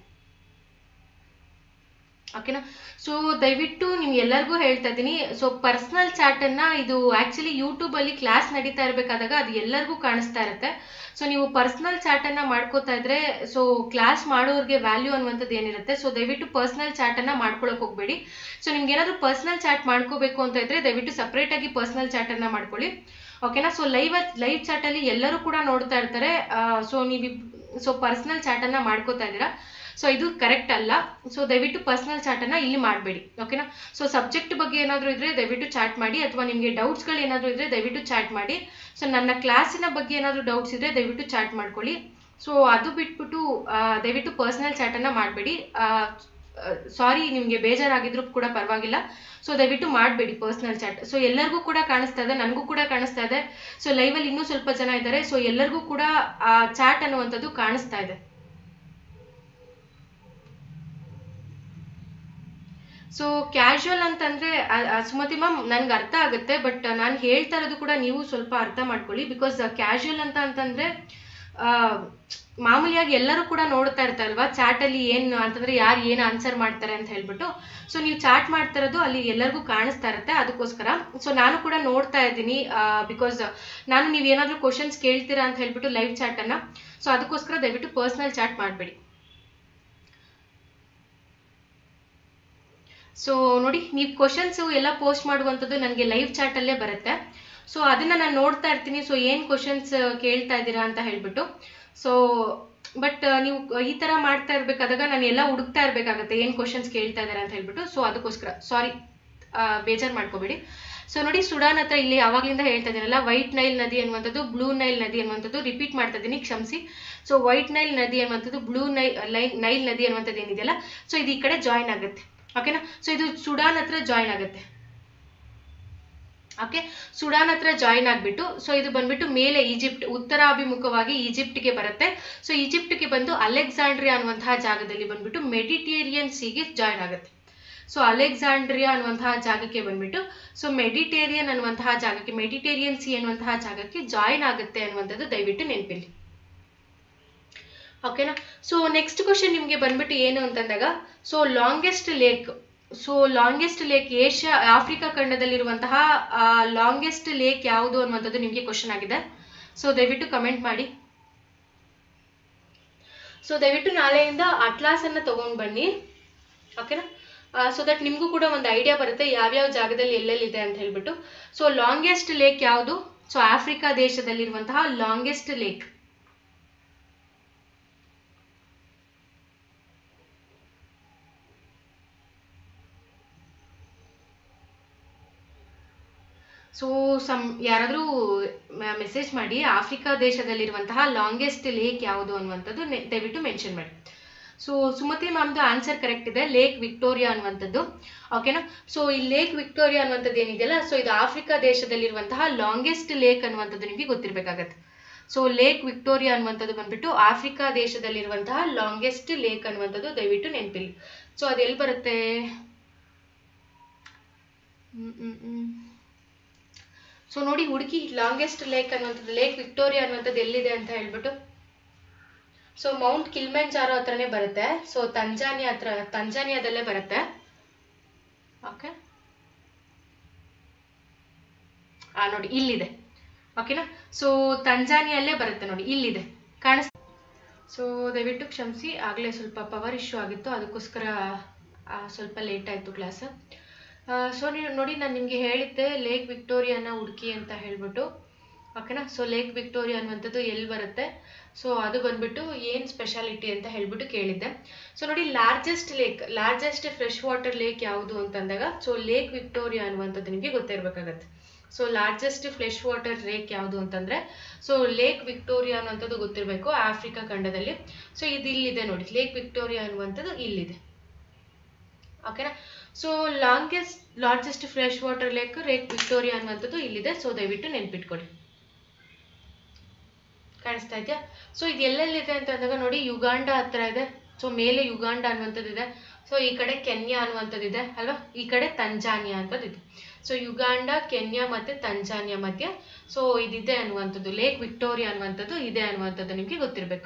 ಓಕೆನಾ ಸೊ ದಯವಿಟ್ಟು ನಿಮ್ಗೆ ಎಲ್ಲರಿಗೂ ಹೇಳ್ತಾ ಇದ್ದೀನಿ ಸೊ ಪರ್ಸನಲ್ ಚಾಟ್ ಅನ್ನ ಇದು ಆಕ್ಚುಲಿ ಯೂಟ್ಯೂಬ್ ಅಲ್ಲಿ ಕ್ಲಾಸ್ ನಡೀತಾ ಇರಬೇಕಾದಾಗ ಅದು ಎಲ್ಲರಿಗೂ ಕಾಣಿಸ್ತಾ ಇರುತ್ತೆ ಸೊ ನೀವು ಪರ್ಸನಲ್ ಚಾಟ್ ಅನ್ನ ಮಾಡ್ಕೋತಾ ಇದ್ರೆ ಸೊ ಕ್ಲಾಸ್ ಮಾಡೋರ್ಗೆ ವ್ಯಾಲ್ಯೂ ಅನ್ನುವಂಥದ್ದು ಏನಿರುತ್ತೆ ಸೊ ದಯವಿಟ್ಟು ಪರ್ಸನಲ್ ಚಾಟ್ ಅನ್ನ ಮಾಡ್ಕೊಳಕ್ ಹೋಗ್ಬೇಡಿ ಸೊ ನಿಮ್ಗೆ ಏನಾದ್ರು ಪರ್ಸನಲ್ ಚಾಟ್ ಮಾಡ್ಕೋಬೇಕು ಅಂತ ಇದ್ರೆ ದಯವಿಟ್ಟು ಸಪ್ರೇಟ್ ಆಗಿ ಪರ್ಸನಲ್ ಚಾಟ್ ಅನ್ನ ಮಾಡ್ಕೊಳ್ಳಿ ಓಕೆನಾ ಸೊ ಲೈವ್ ಲೈವ್ ಚಾಟ್ ಅಲ್ಲಿ ಎಲ್ಲರೂ ಕೂಡ ನೋಡ್ತಾ ಇರ್ತಾರೆ ಸೊ ನೀವು ಸೊ ಪರ್ಸನಲ್ ಚಾಟ್ ಅನ್ನ ಮಾಡ್ಕೋತಾ ಇದ್ದೀರಾ ಸೊ ಇದು ಕರೆಕ್ಟ್ ಅಲ್ಲ ಸೊ ದಯವಿಟ್ಟು ಪರ್ಸನಲ್ ಚಾಟ್ ಅನ್ನ ಇಲ್ಲಿ ಮಾಡಬೇಡಿ ಓಕೆನಾ ಸೊ ಸಬ್ಜೆಕ್ಟ್ ಬಗ್ಗೆ ಏನಾದರೂ ಇದ್ರೆ ದಯವಿಟ್ಟು ಚಾಟ್ ಮಾಡಿ ಅಥವಾ ನಿಮಗೆ ಡೌಟ್ಸ್ಗಳು ಏನಾದರೂ ಇದ್ರೆ ದಯವಿಟ್ಟು ಚಾಟ್ ಮಾಡಿ ಸೊ ನನ್ನ ಕ್ಲಾಸಿನ ಬಗ್ಗೆ ಏನಾದರೂ ಡೌಟ್ಸ್ ಇದ್ರೆ ದಯವಿಟ್ಟು ಚಾಟ್ ಮಾಡ್ಕೊಳ್ಳಿ ಸೊ ಅದು ಬಿಟ್ಬಿಟ್ಟು ಆ, ದಯವಿಟ್ಟು ಪರ್ಸನಲ್ ಚಾಟ್ ಅನ್ನ ಮಾಡಬೇಡಿ ಸಾರಿ ನಿಮಗೆ ಬೇಜಾರಾಗಿದ್ರು ಕೂಡ ಪರವಾಗಿಲ್ಲ ಸೊ ದಯವಿಟ್ಟು ಮಾಡಬೇಡಿ ಪರ್ಸನಲ್ ಚಾಟ್ ಸೊ ಎಲ್ಲರಿಗೂ ಕೂಡ ಕಾಣಿಸ್ತಾ ಇದೆ ನನಗೂ ಕೂಡ ಕಾಣಿಸ್ತಾ ಇದೆ ಸೊ ಲೈವಲ್ಲಿ ಇನ್ನೂ ಸ್ವಲ್ಪ ಜನ ಇದ್ದಾರೆ ಸೊ ಎಲ್ಲರಿಗೂ ಕೂಡ ಆ ಚಾಟ್ ಅನ್ನುವಂಥದ್ದು ಕಾಣಿಸ್ತಾ ಇದೆ ಸೊ ಕ್ಯಾಶುವಲ್ ಅಂತಂದ್ರೆ ಆ- ಆ ಸುಮತಿ ಮ್ಯಾಮ್ ನನ್ಗೆ ಅರ್ಥ ಆಗುತ್ತೆ ಬಟ್ ನಾನು ಹೇಳ್ತಾ ಇರೋದು ಕೂಡ ನೀವು ಸ್ವಲ್ಪ ಅರ್ಥ ಮಾಡ್ಕೊಳ್ಳಿ ಬಿಕಾಸ್ ಕ್ಯಾಶುವಲ್ ಅಂತ ಅಂತಂದ್ರೆ ಆ, ಮಾಮೂಲಿಯಾಗಿ ಎಲ್ಲರೂ ಕೂಡ ನೋಡ್ತಾ ಇರ್ತಾರಲ್ವಾ ಚಾಟ್ ಅಲ್ಲಿ ಏನ್ ಅಂತಂದ್ರೆ ಯಾರು ಏನ್ ಆನ್ಸರ್ ಮಾಡ್ತಾರೆ ಅಂತ ಹೇಳ್ಬಿಟ್ಟು ಸೊ ನೀವು ಚಾಟ್ ಮಾಡ್ತಾ ಇರೋದು ಅಲ್ಲಿ ಎಲ್ಲರಿಗೂ ಕಾಣಿಸ್ತಾ ಇರುತ್ತೆ ಅದಕ್ಕೋಸ್ಕರ ಸೊ ನಾನು ಕೂಡ ನೋಡ್ತಾ ಇದ್ದೀನಿ ಬಿಕಾಸ್ ನಾನು ನೀವು ಏನಾದ್ರೂ ಕ್ವಶನ್ಸ್ ಕೇಳ್ತೀರಾ ಅಂತ ಹೇಳ್ಬಿಟ್ಟು ಲೈವ್ ಚಾಟ್ ಅನ್ನ ಸೊ ಅದಕ್ಕೋಸ್ಕರ ದಯವಿಟ್ಟು ಪರ್ಸನಲ್ ಚಾಟ್ ಮಾಡಬೇಡಿ ಸೊ ನೋಡಿ ನೀವು ಕ್ವಶನ್ಸ್ ಎಲ್ಲ ಪೋಸ್ಟ್ ಮಾಡುವಂಥದ್ದು ನನಗೆ ಲೈವ್ ಚಾಟ್ ಅಲ್ಲೇ ಬರುತ್ತೆ ಸೊ ಅದನ್ನ ನಾನು ನೋಡ್ತಾ ಇರ್ತೀನಿ ಸೊ ಏನ್ ಕ್ವಶನ್ಸ್ ಕೇಳ್ತಾ ಇದ್ದೀರಾ ಅಂತ ಹೇಳ್ಬಿಟ್ಟು ಸೊ ಬಟ್ ನೀವು ಈ ತರ ಮಾಡ್ತಾ ಇರ್ಬೇಕಾದಾಗ ನಾನು ಎಲ್ಲ ಹುಡುಕ್ತಾ ಇರ್ಬೇಕಾಗತ್ತೆ ಏನ್ ಕ್ವಶನ್ಸ್ ಕೇಳ್ತಾ ಇದ್ದಾರೆ ಅಂತ ಹೇಳ್ಬಿಟ್ಟು ಸೊ ಅದಕ್ಕೋಸ್ಕರ ಸಾರಿ ಬೇಜಾರ್ ಮಾಡ್ಕೋಬೇಡಿ ಸೊ ನೋಡಿ ಸುಡಾನ್ ಹತ್ರ ಇಲ್ಲಿ ಯಾವಾಗ್ಲಿಂದ ಹೇಳ್ತಾ ಇದ್ದೀನಲ್ಲ ವೈಟ್ ನೈಲ್ ನದಿ ಅನ್ನುವಂಥದ್ದು ಬ್ಲೂ ನೈಲ್ ನದಿ ಅನ್ನುವಂಥದ್ದು ರಿಪೀಟ್ ಮಾಡ್ತಾ ಇದ್ದೀನಿ ಕ್ಷಮಿಸಿ ಸೊ ವೈಟ್ ನೈಲ್ ನದಿ ಅನ್ನುವಂಥದ್ದು ಬ್ಲೂ ನೈ ಲೈನ್ ನೈಲ್ ನದಿ ಅನ್ನುವಂಥದ್ದು ಏನಿದೆಯಲ್ಲ ಸೊ ಇದು ಈ ಕಡೆ ಜಾಯಿನ್ ಆಗುತ್ತೆ ಓಕೆನಾ ಸೊ ಇದು ಸುಡಾನ್ ಹತ್ರ ಜಾಯಿನ್ ಆಗುತ್ತೆ ಓಕೆ ಸುಡಾನ್ ಹತ್ರ ಜಾಯಿನ್ ಆಗ್ಬಿಟ್ಟು ಸೊ ಇದು ಬಂದ್ಬಿಟ್ಟು ಮೇಲೆ ಈಜಿಪ್ಟ್ ಉತ್ತರಾಭಿಮುಖವಾಗಿ ಈಜಿಪ್ಟ್ಗೆ ಬರುತ್ತೆ ಸೊ ಈಜಿಪ್ಟ್ಗೆ ಬಂದು ಅಲೆಕ್ಸಾಂಡ್ರಿಯಾ ಅನ್ನುವಂತಹ ಜಾಗದಲ್ಲಿ ಬಂದ್ಬಿಟ್ಟು ಮೆಡಿಟೇರಿಯನ್ ಸೀಗೆ ಜಾಯಿನ್ ಆಗುತ್ತೆ ಸೊ ಅಲೆಕ್ಸಾಂಡ್ರಿಯಾ ಅನ್ನುವಂತಹ ಜಾಗಕ್ಕೆ ಬಂದ್ಬಿಟ್ಟು ಸೊ ಮೆಡಿಟೇರಿಯನ್ ಅನ್ನುವಂತಹ ಜಾಗಕ್ಕೆ ಮೆಡಿಟೇರಿಯನ್ ಸಿ ಅನ್ನುವಂತಹ ಜಾಗಕ್ಕೆ ಜಾಯಿನ್ ಆಗುತ್ತೆ ಅನ್ನುವಂಥದ್ದು ದಯವಿಟ್ಟು ನೆನಪಿಲ್ಲಿ ಓಕೆನಾ ಸೊ ನೆಕ್ಸ್ಟ್ ಕ್ವಶನ್ ನಿಮಗೆ ಬಂದ್ಬಿಟ್ಟು ಏನು ಅಂತಂದಾಗ so longest lake so longest lake Asia Africa ಖಂಡದಲ್ಲಿರುವಂತಹ ಲಾಂಗೆಸ್ಟ್ ಲೇಕ್ ಯಾವುದು ಅನ್ನುವಂಥದ್ದು ನಿಮಗೆ ಕ್ವಶನ್ ಆಗಿದೆ ಸೊ ದಯವಿಟ್ಟು ಕಮೆಂಟ್ ಮಾಡಿ ಸೊ ದಯವಿಟ್ಟು ನಾಳೆಯಿಂದ ಅಟ್ಲಾಸ್ ಅನ್ನ ತಗೊಂಡ್ ಬನ್ನಿ ಓಕೆನಾ ಸೊ ದಟ್ ನಿಮಗೂ ಕೂಡ ಒಂದು ಐಡಿಯಾ ಬರುತ್ತೆ ಯಾವ್ಯಾವ ಜಾಗದಲ್ಲಿ ಎಲ್ಲೆಲ್ಲಿದೆ ಅಂತ ಹೇಳ್ಬಿಟ್ಟು ಸೊ ಲಾಂಗೆಸ್ಟ್ ಲೇಕ್ ಯಾವುದು ಸೊ ಆಫ್ರಿಕಾ ದೇಶದಲ್ಲಿರುವಂತಹ ಲಾಂಗೆಸ್ಟ್ ಲೇಕ್ ಸೊ ಸಮ್ ಯಾರಾದರೂ ಮೆಸೇಜ್ ಮಾಡಿ ಆಫ್ರಿಕಾ ದೇಶದಲ್ಲಿರುವಂತಹ ಲಾಂಗೆಸ್ಟ್ ಲೇಕ್ ಯಾವುದು ಅನ್ನುವಂಥದ್ದು ನೆ- ದಯವಿಟ್ಟು ಮೆನ್ಷನ್ ಮಾಡಿ ಸೊ ಸುಮತಿ ಮ್ಯಾಮ್ದು ಆನ್ಸರ್ ಕರೆಕ್ಟ್ ಇದೆ ಲೇಕ್ ವಿಕ್ಟೋರಿಯಾ ಅನ್ನುವಂಥದ್ದು ಓಕೆನಾ ಸೊ ಈ ಲೇಕ್ ವಿಕ್ಟೋರಿಯಾ ಅನ್ನುವಂಥದ್ದು ಏನಿದೆಯಲ್ಲ ಸೊ ಇದು ಆಫ್ರಿಕಾ ದೇಶದಲ್ಲಿರುವಂತಹ ಲಾಂಗೆಸ್ಟ್ ಲೇಕ್ ಅನ್ನುವಂಥದ್ದು ನಿಮಗೆ ಗೊತ್ತಿರಬೇಕಾಗತ್ತೆ ಸೊ ಲೇಕ್ ವಿಕ್ಟೋರಿಯಾ ಅನ್ನುವಂಥದ್ದು ಬಂದ್ಬಿಟ್ಟು ಆಫ್ರಿಕಾ ದೇಶದಲ್ಲಿರುವಂತಹ ಲಾಂಗೆಸ್ಟ್ ಲೇಕ್ ಅನ್ನುವಂಥದ್ದು ದಯವಿಟ್ಟು ನೆನಪಿಲ್ಲಿ ಸೊ ಅದು ಎಲ್ಲಿ ಬರುತ್ತೆ ಹ್ಮ್ ಹ್ಮ್ ಹ್ಮ್ ಸೊ ನೋಡಿ ಹುಡುಕಿ ಲಾಂಗೆಸ್ಟ್ ಲೇಕ್ ಅನ್ನುವಂಥದ್ದು ಲೇಕ್ ವಿಕ್ಟೋರಿಯಾ ಅನ್ನುವಂಥದ್ದು ಎಲ್ಲಿದೆ ಅಂತ ಹೇಳ್ಬಿಟ್ಟು ಸೊ ಮೌಂಟ್ ಕಿಲ್ಮೆಂಜಾರೋ ಹತ್ರನೇ ಬರುತ್ತೆ ಸೊ ತಂಜಾನಿಯಾ ಹತ್ರ ತಂಜಾನಿಯಾದಲ್ಲೇ ಬರುತ್ತೆ ಓಕೆ ಆ ನೋಡಿ ಇಲ್ಲಿದೆ ಓಕೆನಾ ಸೊ ತಂಜಾನಿಯಲ್ಲೇ ಬರುತ್ತೆ ನೋಡಿ ಇಲ್ಲಿದೆ ಕಾಣಿಸ್ ಸೊ ದಯವಿಟ್ಟು ಕ್ಷಮಿಸಿ ಆಗಲೇ ಸ್ವಲ್ಪ ಪವರ್ ಇಶ್ಯೂ ಆಗಿತ್ತು ಅದಕ್ಕೋಸ್ಕರ ಆ, ಸ್ವಲ್ಪ ಲೇಟ್ ಆಯಿತು ಕ್ಲಾಸ್ ಸೊ ನೀವು ನೋಡಿ ನಾನು ನಿಮಗೆ ಹೇಳಿದ್ದೆ ಲೇಕ್ ವಿಕ್ಟೋರಿಯಾನ ಹುಡುಕಿ ಅಂತ ಹೇಳ್ಬಿಟ್ಟು ಓಕೆನಾ ಸೊ ಲೇಕ್ ವಿಕ್ಟೋರಿಯಾ ಅನ್ನುವಂಥದ್ದು ಎಲ್ಲಿ ಬರುತ್ತೆ ಸೊ ಅದು ಬಂದ್ಬಿಟ್ಟು ಏನು ಸ್ಪೆಷಾಲಿಟಿ ಅಂತ ಹೇಳ್ಬಿಟ್ಟು ಕೇಳಿದ್ದೆ ಸೊ ನೋಡಿ largest lake largest fresh water lake ಯಾವುದು ಅಂತಂದಾಗ ಸೊ ಲೇಕ್ ವಿಕ್ಟೋರಿಯಾ ಅನ್ನುವಂಥದ್ದು ನಿಮಗೆ ಗೊತ್ತಿರಬೇಕಾಗತ್ತೆ so largest fresh water lake ಯಾವುದು ಅಂತಂದ್ರೆ ಸೊ ಲೇಕ್ ವಿಕ್ಟೋರಿಯಾ ಅನ್ನುವಂಥದ್ದು ಗೊತ್ತಿರಬೇಕು ಆಫ್ರಿಕಾ ಖಂಡದಲ್ಲಿ ಸೊ ಇದು ಇಲ್ಲಿದೆ ನೋಡಿ ಲೇಕ್ ವಿಕ್ಟೋರಿಯಾ ಅನ್ನುವಂಥದ್ದು ಇಲ್ಲಿದೆ ಓಕೆನಾ so longest largest fresh water lake Lake Victoria ಅನ್ನುವಂಥದ್ದು ಇಲ್ಲಿದೆ ಸೊ ದಯವಿಟ್ಟು ನೆನ್ಪಿಟ್ಕೊಳ್ಳಿ ಕಾಣಿಸ್ತಾ ಇದೆಯಾ ಸೊ ಇದು ಎಲ್ಲೆಲ್ಲಿದೆ ಅಂತ ಅಂದಾಗ ನೋಡಿ ಯುಗಾಂಡ ಹತ್ರ ಇದೆ ಸೊ ಮೇಲೆ ಯುಗಾಂಡ ಅನ್ನುವಂಥದ್ದು ಇದೆ ಸೊ ಈ ಕಡೆ ಕೆನ್ಯಾ ಅನ್ನುವಂಥದ್ದು ಇದೆ ಅಲ್ವಾ ಈ ಕಡೆ ತಂಜಾನಿಯಾ ಅಂತದ್ದು ಇದೆ ಸೊ ಯುಗಾಂಡ ಕೆನ್ಯಾ ಮತ್ತೆ ತಂಜಾನಿಯಾ ಮಧ್ಯೆ ಸೊ ಇದಿದೆ ಅನ್ನುವಂಥದ್ದು ಲೇಕ್ ವಿಕ್ಟೋರಿಯಾ ಅನ್ನುವಂಥದ್ದು ಇದೆ ಅನ್ನುವಂಥದ್ದು ನಿಮಗೆ ಗೊತ್ತಿರಬೇಕು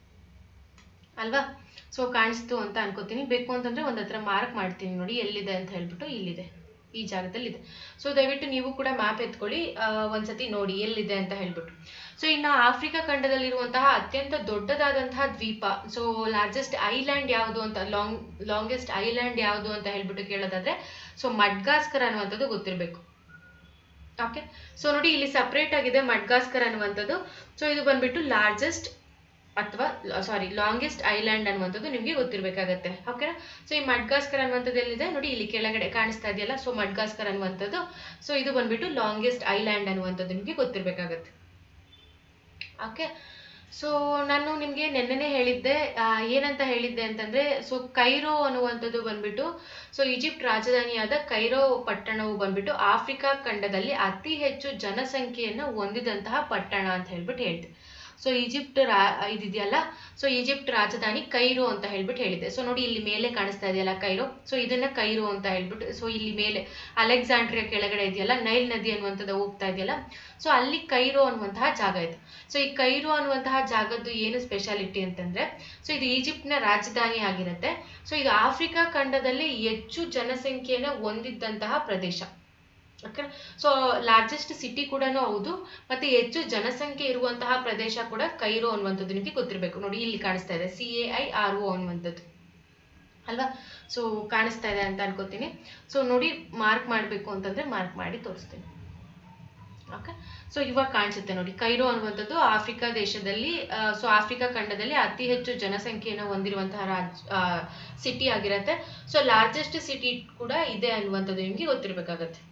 ಅಲ್ವಾ ಸೊ ಕಾಣಿಸ್ತು ಅಂತ ಅನ್ಕೋತೀನಿ ಬೇಕು ಅಂತಂದ್ರೆ ಒಂದ್ ಹತ್ರ ಮಾರ್ಕ್ ಮಾಡ್ತೀನಿ ನೋಡಿ ಎಲ್ಲಿದೆ ಅಂತ ಹೇಳ್ಬಿಟ್ಟು ಇಲ್ಲಿದೆ ಈ ಜಾಗದಲ್ಲಿ ಇದೆ ಸೊ ದಯವಿಟ್ಟು ನೀವು ಕೂಡ ಮ್ಯಾಪ್ ಎತ್ಕೊಳ್ಳಿ ಆ, ಒಂದ್ಸತಿ ನೋಡಿ ಎಲ್ಲಿದೆ ಅಂತ ಹೇಳ್ಬಿಟ್ಟು ಸೊ ಇನ್ನು ಆಫ್ರಿಕಾ ಖಂಡದಲ್ಲಿರುವಂತಹ ಅತ್ಯಂತ ದೊಡ್ಡದಾದಂತಹ ದ್ವೀಪ ಸೊ ಲಾರ್ಜೆಸ್ಟ್ ಐಲ್ಯಾಂಡ್ ಯಾವುದು ಅಂತ ಲಾಂಗ್ ಲಾಂಗೆಸ್ಟ್ ಐಲ್ಯಾಂಡ್ ಯಾವುದು ಅಂತ ಹೇಳ್ಬಿಟ್ಟು ಕೇಳೋದಾದ್ರೆ ಸೊ ಮಡ್ಗಾಸ್ಕರ್ ಅನ್ನುವಂಥದ್ದು ಗೊತ್ತಿರಬೇಕು ಓಕೆ ಸೊ ನೋಡಿ ಇಲ್ಲಿ ಸಪ್ರೇಟ್ ಆಗಿದೆ ಮಡ್ಗಾಸ್ಕರ್ ಅನ್ನುವಂಥದ್ದು ಸೊ ಇದು ಬಂದ್ಬಿಟ್ಟು ಲಾರ್ಜೆಸ್ಟ್ ಅಥವಾ ಸಾರಿ ಲಾಂಗೆಸ್ಟ್ ಐಲ್ಯಾಂಡ್ ಅನ್ನುವಂಥದ್ದು ನಿಮಗೆ ಗೊತ್ತಿರಬೇಕಾಗತ್ತೆ ಓಕೆನಾ ಸೊ ಈ ಮಡ್ಗಾಸ್ಕರ್ ಅನ್ನುವಂಥದ್ದು ಎಲ್ಲಿದೆ ನೋಡಿ ಇಲ್ಲಿ ಕೆಳಗಡೆ ಕಾಣಿಸ್ತಾ ಇದೆಯಲ್ಲ ಸೊ ಮಡ್ಗಾಸ್ಕರ್ ಅನ್ನುವಂಥದ್ದು ಸೊ ಇದು ಬಂದ್ಬಿಟ್ಟು ಲಾಂಗೆಸ್ಟ್ ಐಲ್ಯಾಂಡ್ ಅನ್ನುವಂಥದ್ದು ನಿಮಗೆ ಗೊತ್ತಿರಬೇಕಾಗತ್ತೆ ಓಕೆ ಸೊ ನಾನು ನಿಮಗೆ ನೆನ್ನೆನೇ ಹೇಳಿದ್ದೆ ಆ, ಏನಂತ ಹೇಳಿದ್ದೆ ಅಂತಂದ್ರೆ ಸೊ ಕೈರೋ ಅನ್ನುವಂಥದ್ದು ಬಂದ್ಬಿಟ್ಟು ಸೊ ಈಜಿಪ್ಟ್ ರಾಜಧಾನಿಯಾದ ಕೈರೋ ಪಟ್ಟಣವು ಬಂದ್ಬಿಟ್ಟು ಆಫ್ರಿಕಾ ಖಂಡದಲ್ಲಿ ಅತಿ ಹೆಚ್ಚು ಜನಸಂಖ್ಯೆಯನ್ನು ಹೊಂದಿದಂತಹ ಪಟ್ಟಣ ಅಂತ ಹೇಳ್ಬಿಟ್ಟು ಹೇಳ್ದೆ ಸೊ ಈಜಿಪ್ಟ್ ರಾ ಇದಿದೆಯಲ್ಲ ಸೊ ಈಜಿಪ್ಟ್ ರಾಜಧಾನಿ ಕೈರೋ ಅಂತ ಹೇಳ್ಬಿಟ್ಟು ಹೇಳಿದೆ ಸೊ ನೋಡಿ ಇಲ್ಲಿ ಮೇಲೆ ಕಾಣಿಸ್ತಾ ಇದೆಯಲ್ಲ ಕೈರೋ ಸೊ ಇದನ್ನ ಕೈರೋ ಅಂತ ಹೇಳ್ಬಿಟ್ಟು ಸೊ ಇಲ್ಲಿ ಮೇಲೆ ಅಲೆಕ್ಸಾಂಡ್ರಿಯಾ ಕೆಳಗಡೆ ಇದೆಯಲ್ಲ ನೈಲ್ ನದಿ ಅನ್ನುವಂಥದ್ದು ಹೋಗ್ತಾ ಇದೆಯಲ್ಲ ಸೊ ಅಲ್ಲಿ ಕೈರೋ ಅನ್ನುವಂತಹ ಜಾಗ ಇದೆ ಸೊ ಈ ಕೈರೋ ಅನ್ನುವಂತಹ ಜಾಗದ್ದು ಏನು ಸ್ಪೆಷಾಲಿಟಿ ಅಂತಂದ್ರೆ ಸೊ ಇದು ಈಜಿಪ್ಟ್ನ ರಾಜಧಾನಿ ಆಗಿರುತ್ತೆ ಸೊ ಇದು ಆಫ್ರಿಕಾ ಖಂಡದಲ್ಲಿ ಹೆಚ್ಚು ಜನಸಂಖ್ಯೆಯನ್ನು ಹೊಂದಿದ್ದಂತಹ ಪ್ರದೇಶ ಓಕೆ ಸೊ ಲಾರ್ಜೆಸ್ಟ್ ಸಿಟಿ ಕೂಡ ಹೌದು ಮತ್ತೆ ಹೆಚ್ಚು ಜನಸಂಖ್ಯೆ ಇರುವಂತಹ ಪ್ರದೇಶ ಕೂಡ ಕೈರೋ ಅನ್ನುವಂಥದ್ದು ನಿಮಗೆ ಗೊತ್ತಿರಬೇಕು ನೋಡಿ ಇಲ್ಲಿ ಕಾಣಿಸ್ತಾ ಇದೆ C A I R O ಅನ್ನುವಂಥದ್ದು ಅಲ್ವಾ ಸೊ ಕಾಣಿಸ್ತಾ ಇದೆ ಅಂತ ಅನ್ಕೋತೀನಿ ಸೊ ನೋಡಿ ಮಾರ್ಕ್ ಮಾಡಬೇಕು ಅಂತಂದ್ರೆ ಮಾರ್ಕ್ ಮಾಡಿ ತೋರಿಸ್ತೀನಿ ಓಕೆ ಸೊ ಇವಾಗ ಕಾಣಿಸುತ್ತೆ ನೋಡಿ ಕೈರೋ ಅನ್ನುವಂಥದ್ದು ಆಫ್ರಿಕಾ ದೇಶದಲ್ಲಿ ಸೊ ಆಫ್ರಿಕಾ ಖಂಡದಲ್ಲಿ ಅತಿ ಹೆಚ್ಚು ಜನಸಂಖ್ಯೆಯನ್ನು ಹೊಂದಿರುವಂತಹ ರಾಜ್ ಸಿಟಿ ಆಗಿರತ್ತೆ ಸೊ ಲಾರ್ಜೆಸ್ಟ್ ಸಿಟಿ ಕೂಡ ಇದೆ ಅನ್ನುವಂಥದ್ದು ನಿಮಗೆ ಗೊತ್ತಿರಬೇಕಾಗತ್ತೆ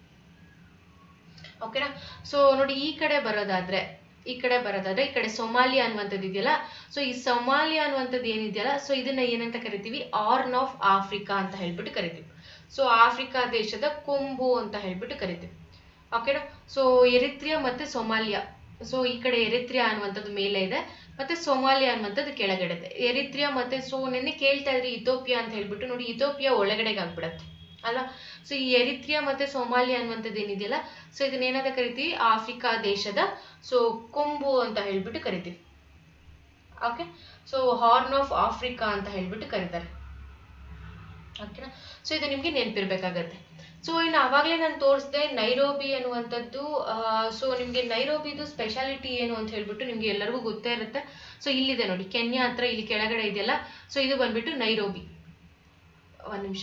ಓಕೆನಾ ಸೊ ನೋಡಿ ಈ ಕಡೆ ಬರೋದಾದ್ರೆ ಈ ಕಡೆ ಬರೋದಾದ್ರೆ ಈ ಕಡೆ ಸೊಮಾಲಿಯಾ ಅನ್ನುವಂಥದ್ದು ಇದೆಯಲ್ಲ ಸೊ ಈ ಸೊಮಾಲಿಯಾ ಅನ್ನುವಂಥದ್ದು ಏನಿದೆಯಲ್ಲ ಸೊ ಇದನ್ನ ಏನಂತ ಕರಿತೀವಿ ಆರ್ನ್ ಆಫ್ ಆಫ್ರಿಕಾ ಅಂತ ಹೇಳ್ಬಿಟ್ಟು ಕರಿತೀವಿ ಸೊ ಆಫ್ರಿಕಾ ದೇಶದ ಕೊಂಬು ಅಂತ ಹೇಳ್ಬಿಟ್ಟು ಕರಿತೀವಿ ಓಕೆನಾ ಸೊ ಎರಿತ್ರಿಯಾ ಮತ್ತೆ ಸೊಮಾಲಿಯಾ ಸೊ ಈ ಕಡೆ ಎರಿತ್ರಿಯಾ ಅನ್ನುವಂಥದ್ದು ಮೇಲೆ ಇದೆ ಮತ್ತೆ ಸೊಮಾಲಿಯಾ ಅನ್ನುವಂಥದ್ದು ಕೆಳಗಡೆ ಇದೆ ಎರಿತ್ರಿಯಾ ಮತ್ತೆ ಸೊ ನೆನ್ನೆ ಕೇಳ್ತಾ ಇದ್ರಿ ಇಥೋಪಿಯಾ ಅಂತ ಹೇಳ್ಬಿಟ್ಟು ನೋಡಿ ಇಥೋಪಿಯಾ ಒಳಗಡೆಗೆ ಆಗ್ಬಿಡತ್ತೆ ಅಲ್ಲ ಸೊ ಈ ಎರಿತ್ರಿಯಾ ಮತ್ತೆ ಸೊಮಾಲಿಯಾ ಅನ್ನುವಂಥದ್ದು ಏನಿದೆಯಲ್ಲ ಸೊ ಇದನ್ನ ಏನಾದ ಕರಿತೀವಿ ಆಫ್ರಿಕಾ ದೇಶದ ಸೊ ಕೊಂಬು ಅಂತ ಹೇಳ್ಬಿಟ್ಟು ಕರಿತೀವಿ okay so horn of Africa ಅಂತ ಹೇಳ್ಬಿಟ್ಟು ಕರೀತಾರೆ ಓಕೆನಾ ಸೊ ಇದು ನಿಮ್ಗೆ ನೆನಪಿರ್ಬೇಕಾಗತ್ತೆ ಸೊ ಇನ್ನು ಆವಾಗಲೇ ನಾನು ತೋರಿಸಿದೆ ನೈರೋಬಿ ಅನ್ನುವಂಥದ್ದು ಸೊ ನಿಮಗೆ ನೈರೋಬಿದು ಸ್ಪೆಷಾಲಿಟಿ ಏನು ಅಂತ ಹೇಳ್ಬಿಟ್ಟು ನಿಮ್ಗೆ ಎಲ್ಲರಿಗೂ ಗೊತ್ತೇ ಇರುತ್ತೆ ಸೊ ಇಲ್ಲಿದೆ ನೋಡಿ ಕೆನ್ಯಾ ಹತ್ರ ಇಲ್ಲಿ ಕೆಳಗಡೆ ಇದೆಯಲ್ಲ ಸೊ ಇದು ಬಂದ್ಬಿಟ್ಟು ನೈರೋಬಿ ಒಂದು ನಿಮಿಷ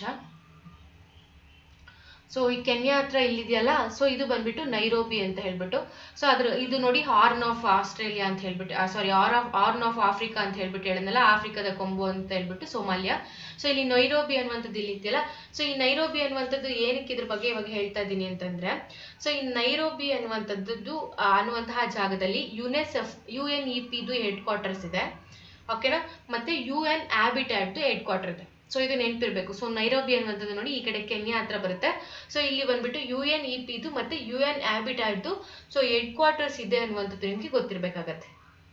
ಸೊ ಈ ಕೆನ್ಯಾ ಹತ್ರ ಇಲ್ಲಿದೆಯಲ್ಲ ಸೊ ಇದು ಬಂದ್ಬಿಟ್ಟು ನೈರೋಬಿ ಅಂತ ಹೇಳ್ಬಿಟ್ಟು ಸೊ ಅದ್ರ ಇದು ನೋಡಿ ಹಾರ್ನ್ ಆಫ್ ಆಸ್ಟ್ರೇಲಿಯಾ ಅಂತ ಹೇಳ್ಬಿಟ್ಟು sorry or of horn of Africa ಅಂತ ಹೇಳ್ಬಿಟ್ಟು ಹೇಳಿದ್ನಲ್ಲ ಆಫ್ರಿಕಾದ ಕೊಂಬು ಅಂತ ಹೇಳ್ಬಿಟ್ಟು ಸೋಮಾಲಿಯಾ ಸೊ ಇಲ್ಲಿ ನೈರೋಬಿ ಅನ್ನುವಂಥದ್ದು ಇಲ್ಲಿ ಇದೆಯಲ್ಲ ಸೊ ಈ ನೈರೋಬಿ ಅನ್ನುವಂಥದ್ದು ಏನಕ್ಕೆ ಇದ್ರ ಬಗ್ಗೆ ಇವಾಗ ಹೇಳ್ತಾ ಇದ್ದೀನಿ ಅಂತಂದ್ರೆ ಸೊ ಈ ನೈರೋಬಿ ಅನ್ನುವಂಥದ್ದು ಆ, ಅನ್ನುವಂತಹ ಜಾಗದಲ್ಲಿ ಯುನೆಸೆಫ್ ಯು ಎನ್ ಇ ಪಿದು ಹೆಡ್ ಕ್ವಾರ್ಟರ್ಸ್ ಇದೆ ಓಕೆನಾ ಮತ್ತೆ ಯು ಎನ್ ಆಬಿಟ್ಯಾಟ್ದು ಹೆಡ್ ಕ್ವಾರ್ಟರ್ ಇದೆ ಸೊ ಇದು ನೆನಪಿರ್ಬೇಕು ಸೊ ನೈರೋಬಿ ಅನ್ನುವಂಥದ್ದು ನೋಡಿ ಈ ಕಡೆ ಕೆನ್ಯಾ ಹತ್ರ ಬರುತ್ತೆ ಸೊ ಇಲ್ಲಿ ಬಂದ್ಬಿಟ್ಟು ಯು ಎನ್ ಇ ಪಿದು ಮತ್ತೆ ಯು ಎನ್ ಆಬಿಟ್ಯಾಟ್ದು ಸೊ ಹೆಡ್ ಕ್ವಾರ್ಟರ್ಸ್ ಇದೆ ಅನ್ನುವಂಥದ್ದು ನಿಮಗೆ ಗೊತ್ತಿರಬೇಕಾಗತ್ತೆ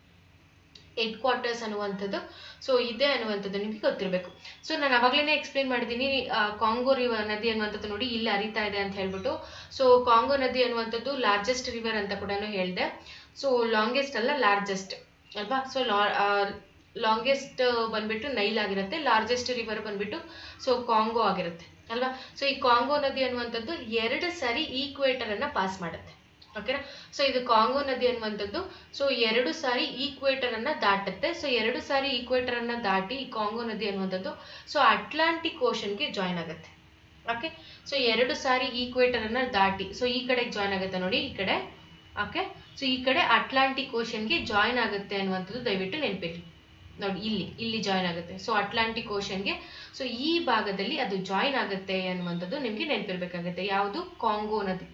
ಹೆಡ್ ಕ್ವಾರ್ಟರ್ಸ್ ಅನ್ನುವಂಥದ್ದು ಸೊ ಇದೆ ಅನ್ನುವಂಥದ್ದು ನಿಮಗೆ ಗೊತ್ತಿರಬೇಕು ಸೊ ನಾನು ಅವಾಗಲೇ ಎಕ್ಸ್ಪ್ಲೇನ್ ಮಾಡಿದ್ದೀನಿ ಆ, ಕಾಂಗೋ ರಿವರ್ ನದಿ ಅನ್ನುವಂಥದ್ದು ನೋಡಿ ಇಲ್ಲಿ ಹರಿತಾ ಇದೆ ಅಂತ ಹೇಳ್ಬಿಟ್ಟು ಸೊ ಕಾಂಗೋ ನದಿ ಅನ್ನುವಂಥದ್ದು ಲಾರ್ಜೆಸ್ಟ್ ರಿವರ್ ಅಂತ ಕೂಡ ಹೇಳಿದೆ ಸೊ ಲಾಂಗೆಸ್ಟ್ ಅಲ್ಲ ಲಾರ್ಜೆಸ್ಟ್ ಅಲ್ವಾ ಸೊ ಲಾಂಗೆಸ್ಟ್ ಬಂದ್ಬಿಟ್ಟು ನೈಲ್ ಆಗಿರುತ್ತೆ ಲಾರ್ಜೆಸ್ಟ್ ರಿವರ್ ಬಂದ್ಬಿಟ್ಟು ಸೊ ಕಾಂಗೋ ಆಗಿರುತ್ತೆ ಅಲ್ವಾ ಸೊ ಈ ಕಾಂಗೋ ನದಿ ಅನ್ನುವಂಥದ್ದು ಎರಡು ಸಾರಿ ಈಕ್ವೇಟರ್ ಅನ್ನ ಪಾಸ್ ಮಾಡುತ್ತೆ ಓಕೆನಾ ಸೊ ಇದು ಕಾಂಗೋ ನದಿ ಅನ್ನುವಂಥದ್ದು ಸೊ ಎರಡು ಸಾರಿ ಈಕ್ವೇಟರ್ ಅನ್ನ ದಾಟುತ್ತೆ ಸೊ ಎರಡು ಸಾರಿ ಈಕ್ವೇಟರ್ ಅನ್ನ ದಾಟಿ ಈ ಕಾಂಗೋ ನದಿ ಅನ್ನುವಂಥದ್ದು ಸೊ ಅಟ್ಲಾಂಟಿಕ್ ಓಷನ್ಗೆ ಜಾಯ್ನ್ ಆಗುತ್ತೆ ಓಕೆ ಸೊ ಎರಡು ಸಾರಿ ಈಕ್ವೇಟರ್ ಅನ್ನ ದಾಟಿ ಸೊ ಈ ಕಡೆ ಜಾಯ್ನ್ ಆಗುತ್ತೆ ನೋಡಿ ಈ ಕಡೆ ಓಕೆ ಸೊ ಈ ಕಡೆ ಅಟ್ಲಾಂಟಿಕ್ ಓಷನ್ಗೆ ಜಾಯ್ನ್ ಆಗುತ್ತೆ ಅನ್ನುವಂಥದ್ದು ದಯವಿಟ್ಟು ನೆನಪಿರಿ ನೋಡಿ ಇಲ್ಲಿ ಇಲ್ಲಿ ಜಾಯ್ನ್ ಆಗುತ್ತೆ ಸೊ ಅಟ್ಲಾಂಟಿಕ್ ಓಷನ್ಗೆ ಸೊ ಈ ಭಾಗದಲ್ಲಿ ಅದು ಜಾಯ್ನ್ ಆಗುತ್ತೆ ಅನ್ನುವಂಥದ್ದು ನಿಮಗೆ ನೆನಪಿರ್ಬೇಕಾಗುತ್ತೆ ಯಾವುದು ಕಾಂಗೋ ನದಿ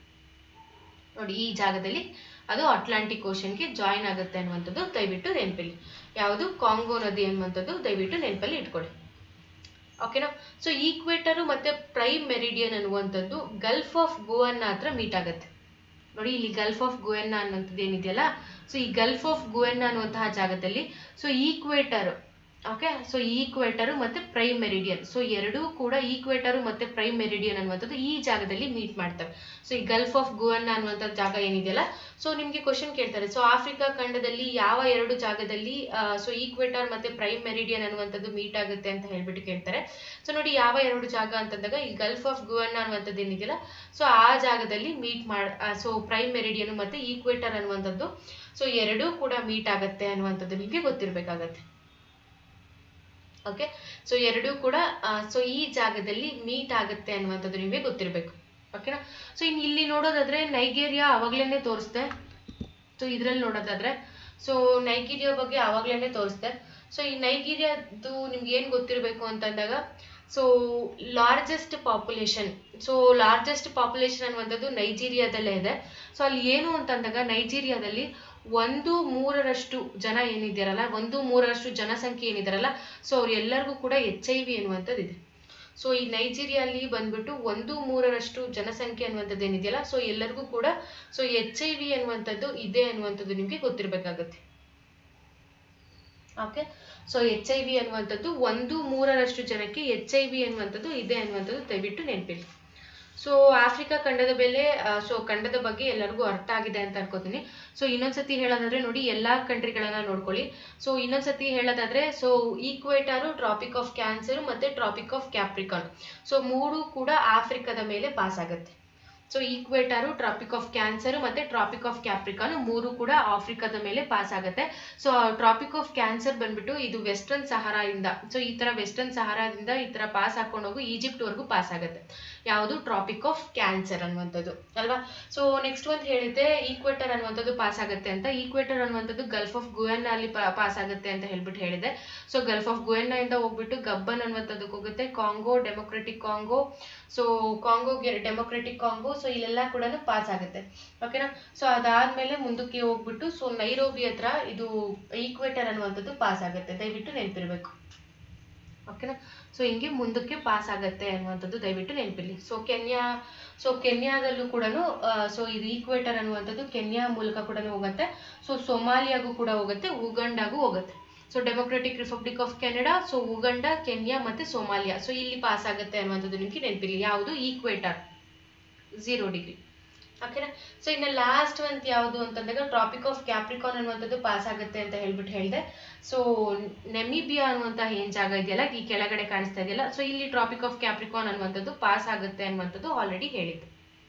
ನೋಡಿ ಈ ಜಾಗದಲ್ಲಿ ಅದು ಅಟ್ಲಾಂಟಿಕ್ ಓಷನ್ಗೆ ಜಾಯ್ನ್ ಆಗುತ್ತೆ ಅನ್ನುವಂಥದ್ದು ದಯವಿಟ್ಟು ನೆನಪಲ್ಲಿ ಯಾವುದು ಕಾಂಗೋ ನದಿ ಅನ್ನುವಂಥದ್ದು ದಯವಿಟ್ಟು ನೆನಪಲ್ಲಿ ಇಟ್ಕೊಳ್ಳಿ ಓಕೆನಾ ಸೊ ಈಕ್ವೇಟರು ಮತ್ತೆ ಪ್ರೈಮ್ ಮೆರಿಡಿಯನ್ ಅನ್ನುವಂಥದ್ದು ಗಲ್ಫ್ ಆಫ್ ಗೋವನ್ನ ಹತ್ರ ಮೀಟ್ ಆಗುತ್ತೆ ನೋಡಿ ಇಲ್ಲಿ ಗಲ್ಫ್ ಆಫ್ ಗುವೆನ್ನ ಅನ್ನುವಂಥದ್ದು ಏನಿದೆಯಲ್ಲ ಸೊ ಈ ಗಲ್ಫ್ ಆಫ್ ಗುವೆನ್ನ ಅನ್ನುವಂತಹ ಜಾಗದಲ್ಲಿ so equator okay so equator ಮತ್ತೆ ಪ್ರೈಮ್ ಮೆರಿಡಿಯನ್ ಸೊ ಎರಡೂ ಕೂಡ ಈಕ್ವೇಟರು ಮತ್ತೆ ಪ್ರೈಮ್ ಮೆರಿಡಿಯನ್ ಅನ್ನುವಂಥದ್ದು ಈ ಜಾಗದಲ್ಲಿ ಮೀಟ್ ಮಾಡ್ತವೆ ಸೊ ಈ ಗಲ್ಫ್ ಆಫ್ ಗುವನ್ನ ಅನ್ನುವಂಥ ಜಾಗ ಏನಿದೆಯಲ್ಲ ಸೊ ನಿಮಗೆ ಕ್ವಶನ್ ಕೇಳ್ತಾರೆ ಸೊ ಆಫ್ರಿಕಾ ಖಂಡದಲ್ಲಿ ಯಾವ ಎರಡು ಜಾಗದಲ್ಲಿ ಸೊ ಈಕ್ವೇಟರ್ ಮತ್ತೆ ಪ್ರೈಮ್ ಮೆರಿಡಿಯನ್ ಅನ್ನುವಂಥದ್ದು ಮೀಟ್ ಆಗುತ್ತೆ ಅಂತ ಹೇಳ್ಬಿಟ್ಟು ಕೇಳ್ತಾರೆ ಸೊ ನೋಡಿ ಯಾವ ಎರಡು ಜಾಗ ಅಂತಂದಾಗ ಈ ಗಲ್ಫ್ ಆಫ್ ಗುವನ್ನ ಅನ್ನುವಂಥದ್ದು ಏನಿದೆಯಲ್ಲ ಸೊ ಆ ಜಾಗದಲ್ಲಿ ಮೀಟ್ ಮಾಡ್ ಸೊ ಪ್ರೈಮ್ ಮೆರಿಡಿಯನ್ ಮತ್ತೆ ಈಕ್ವೇಟರ್ ಅನ್ನುವಂಥದ್ದು ಸೊ ಎರಡೂ ಕೂಡ ಮೀಟ್ ಆಗುತ್ತೆ ಅನ್ನುವಂಥದ್ದು ನಿಮಗೆ ಗೊತ್ತಿರಬೇಕಾಗತ್ತೆ ಓಕೆ ಸೊ ಎರಡೂ ಕೂಡ ಸೊ ಈ ಜಾಗದಲ್ಲಿ ಮೀಟ್ ಆಗುತ್ತೆ ಅನ್ನುವಂಥದ್ದು ನಿಮಗೆ ಗೊತ್ತಿರಬೇಕು ಓಕೆನಾ ಸೊ ಇನ್ನು ಇಲ್ಲಿ ನೋಡೋದಾದ್ರೆ ನೈಗೇರಿಯಾ ಅವಾಗ್ಲೇನೆ ತೋರಿಸ್ದೆ ಸೊ ಇದ್ರಲ್ಲಿ ನೋಡೋದಾದ್ರೆ ಸೊ ನೈಗೀರಿಯಾ ಬಗ್ಗೆ ಆವಾಗ್ಲೇನೆ ತೋರಿಸ್ದೆ ಸೊ ಈ ನೈಗೀರಿಯಾದು ನಿಮ್ಗೆ ಏನ್ ಗೊತ್ತಿರಬೇಕು ಅಂತಂದಾಗ so largest population so largest population ಅನ್ನುವಂಥದ್ದು ನೈಜೀರಿಯಾದಲ್ಲೇ ಇದೆ ಸೊ ಅಲ್ಲಿ ಏನು ಅಂತಂದಾಗ ನೈಜೀರಿಯಾದಲ್ಲಿ ಒಂದು ಮೂರರಷ್ಟು ಜನ ಏನಿದ್ದಾರಲ್ಲ ಒಂದು ಮೂರರಷ್ಟು ಜನಸಂಖ್ಯೆ ಏನಿದಾರಲ್ಲ ಸೊ ಅವ್ರೆಲ್ಲರಿಗೂ ಕೂಡ ಎಚ್ ಐ ವಿ ಅನ್ನುವಂಥದ್ದು ಇದೆ ಸೊ ಈ ನೈಜೀರಿಯಲ್ಲಿ ಬಂದ್ಬಿಟ್ಟು ಒಂದು ಮೂರರಷ್ಟು ಜನಸಂಖ್ಯೆ ಅನ್ನುವಂಥದ್ದು ಏನಿದೆಯಲ್ಲ ಸೊ ಎಲ್ಲರಿಗೂ ಕೂಡ ಸೊ ಎಚ್ ಐ ವಿ ಅನ್ನುವಂಥದ್ದು ಇದೆ ಅನ್ನುವಂಥದ್ದು ನಿಮಗೆ ಗೊತ್ತಿರಬೇಕಾಗತ್ತೆ okay so H I V ಅನ್ನುವಂಥದ್ದು ಒಂದು ಮೂರರಷ್ಟು ಜನಕ್ಕೆ ಎಚ್ ಐ ವಿ ಅನ್ನುವಂಥದ್ದು ಇದೆ ಅನ್ನುವಂಥದ್ದು ದಯವಿಟ್ಟು ನೆನಪಿಡಿ ಸೊ ಆಫ್ರಿಕಾ ಖಂಡದ ಬೆಲೆ ಸೊ ಖಂಡದ ಬಗ್ಗೆ ಎಲ್ಲರಿಗೂ ಅರ್ಥ ಆಗಿದೆ ಅಂತ ಅನ್ಕೋತೀನಿ ಸೊ ಇನ್ನೊಂದ್ಸತಿ ಹೇಳೋದಾದ್ರೆ ನೋಡಿ ಎಲ್ಲಾ ಕಂಟ್ರಿಗಳನ್ನ ನೋಡ್ಕೊಳ್ಳಿ ಸೊ ಇನ್ನೊಂದ್ಸತಿ ಹೇಳೋದಾದ್ರೆ so equator tropic of Cancer ಮತ್ತೆ ಟ್ರಾಪಿಕ್ ಆಫ್ ಕ್ಯಾಪ್ರಿಕಾನ್ ಸೊ ಮೂರು ಕೂಡ ಆಫ್ರಿಕಾದ ಮೇಲೆ ಪಾಸ್ ಆಗುತ್ತೆ so equator tropic of Cancer ಮತ್ತೆ ಟ್ರಾಪಿಕ್ ಆಫ್ ಕ್ಯಾಪ್ರಿಕಾನ್ ಮೂರು ಕೂಡ ಆಫ್ರಿಕಾದ ಮೇಲೆ ಪಾಸ್ ಆಗುತ್ತೆ ಸೊ ಟ್ರಾಪಿಕ್ ಆಫ್ ಕ್ಯಾನ್ಸರ್ ಬಂದ್ಬಿಟ್ಟು ಇದು ವೆಸ್ಟರ್ನ್ ಸಹಾರಾದಿಂದ ಸೊ ಈ ತರ ವೆಸ್ಟರ್ನ್ ಸಹಾರಾದಿಂದ ಈ ತರ ಪಾಸ್ ಹಾಕೊಂಡು ಹೋಗಿ ಈಜಿಪ್ಟ್ ವರ್ಗೂ ಪಾಸ್ ಆಗುತ್ತೆ ಯಾವುದು ಟ್ರಾಪಿಕ್ ಆಫ್ ಕ್ಯಾನ್ಸರ್ ಅನ್ನುವಂಥದ್ದು ಅಲ್ವಾ ಸೊ ನೆಕ್ಸ್ಟ್ ಒಂದು ಹೇಳಿದ್ದೆ ಈಕ್ವೇಟರ್ ಅನ್ನುವಂಥದ್ದು ಪಾಸ್ ಆಗುತ್ತೆ ಅಂತ ಈಕ್ವೇಟರ್ ಅನ್ನುವಂಥದ್ದು ಗಲ್ಫ್ ಆಫ್ ಗುಯನ್ನ ಅಲ್ಲಿ ಪಾಸ್ ಆಗುತ್ತೆ ಅಂತ ಹೇಳ್ಬಿಟ್ಟು ಹೇಳಿದೆ ಸೊ ಗಲ್ಫ್ ಆಫ್ ಗುಯನ್ನ ಇಂದ ಹೋಗ್ಬಿಟ್ಟು ಗಬ್ಬನ್ ಅನ್ನುವಂಥದ್ದಕ್ಕೆ ಹೋಗುತ್ತೆ Congo Democratic Congo so Congo Democratic Congo so ಇಲ್ಲೆಲ್ಲ ಕೂಡ ಪಾಸ್ ಆಗುತ್ತೆ ಓಕೆನಾ ಸೊ ಅದಾದ್ಮೇಲೆ ಮುಂದಕ್ಕೆ ಹೋಗ್ಬಿಟ್ಟು ಸೊ ನೈರೋಬಿ ಹತ್ರ ಇದು ಈಕ್ವೇಟರ್ ಅನ್ನುವಂಥದ್ದು ಪಾಸ್ ಆಗುತ್ತೆ ದಯವಿಟ್ಟು ನೆನಪಿರ್ಬೇಕು ಓಕೆನಾ ಸೊ ಹಿಂಗೆ ಮುಂದಕ್ಕೆ ಪಾಸ್ ಆಗತ್ತೆ ಅನ್ನುವಂಥದ್ದು ದಯವಿಟ್ಟು ನೆನಪಿರಲಿ ಸೊ ಕೆನ್ಯಾ ಸೊ ಕೆನ್ಯಾದಲ್ಲೂ ಕೂಡ ಸೊ ಇದು ಈಕ್ವೇಟರ್ ಅನ್ನುವಂಥದ್ದು ಕೆನ್ಯಾ ಮೂಲಕ ಕೂಡ ಹೋಗುತ್ತೆ ಸೊ ಸೊಮಾಲಿಯಾಗೂ ಕೂಡ ಹೋಗುತ್ತೆ ಉಗಂಡಾಗೂ ಹೋಗುತ್ತೆ so Democratic Republic of Canada so Uganda Kenya ಮತ್ತೆ ಸೊಮಾಲಿಯಾ ಸೊ ಇಲ್ಲಿ ಪಾಸ್ ಆಗುತ್ತೆ ಅನ್ನುವಂಥದ್ದು ನಿಮಗೆ ನೆನಪಿರಲಿ ಯಾವುದು ಈಕ್ವೇಟರ್ ಝೀರೋ ಡಿಗ್ರಿ ಓಕೆನಾ ಸೊ ಇನ್ನು ಲಾಸ್ಟ್ ಒಂದು ಯಾವುದು ಅಂತಂದಾಗ ಟ್ರಾಪಿಕ್ ಆಫ್ ಕ್ಯಾಪ್ರಿಕಾನ್ ಅನ್ನುವಂಥದ್ದು ಪಾಸ್ ಆಗುತ್ತೆ ಅಂತ ಹೇಳ್ಬಿಟ್ಟು ಹೇಳಿದೆ ಸೊ ನೆಮಿಬಿಯಾ ಅನ್ನುವಂಥ ಏನ್ ಜಾಗ ಇದೆಯಲ್ಲ ಈ ಕೆಳಗಡೆ ಕಾಣಿಸ್ತಾ ಇದೆಯಲ್ಲ ಸೊ ಇಲ್ಲಿ ಟ್ರಾಪಿಕ್ ಆಫ್ ಕ್ಯಾಪ್ರಿಕಾನ್ ಅನ್ನುವಂಥದ್ದು ಪಾಸ್ ಆಗುತ್ತೆ ಅನ್ನುವಂಥದ್ದು ಆಲ್ರೆಡಿ ಹೇಳಿದ್ದೆ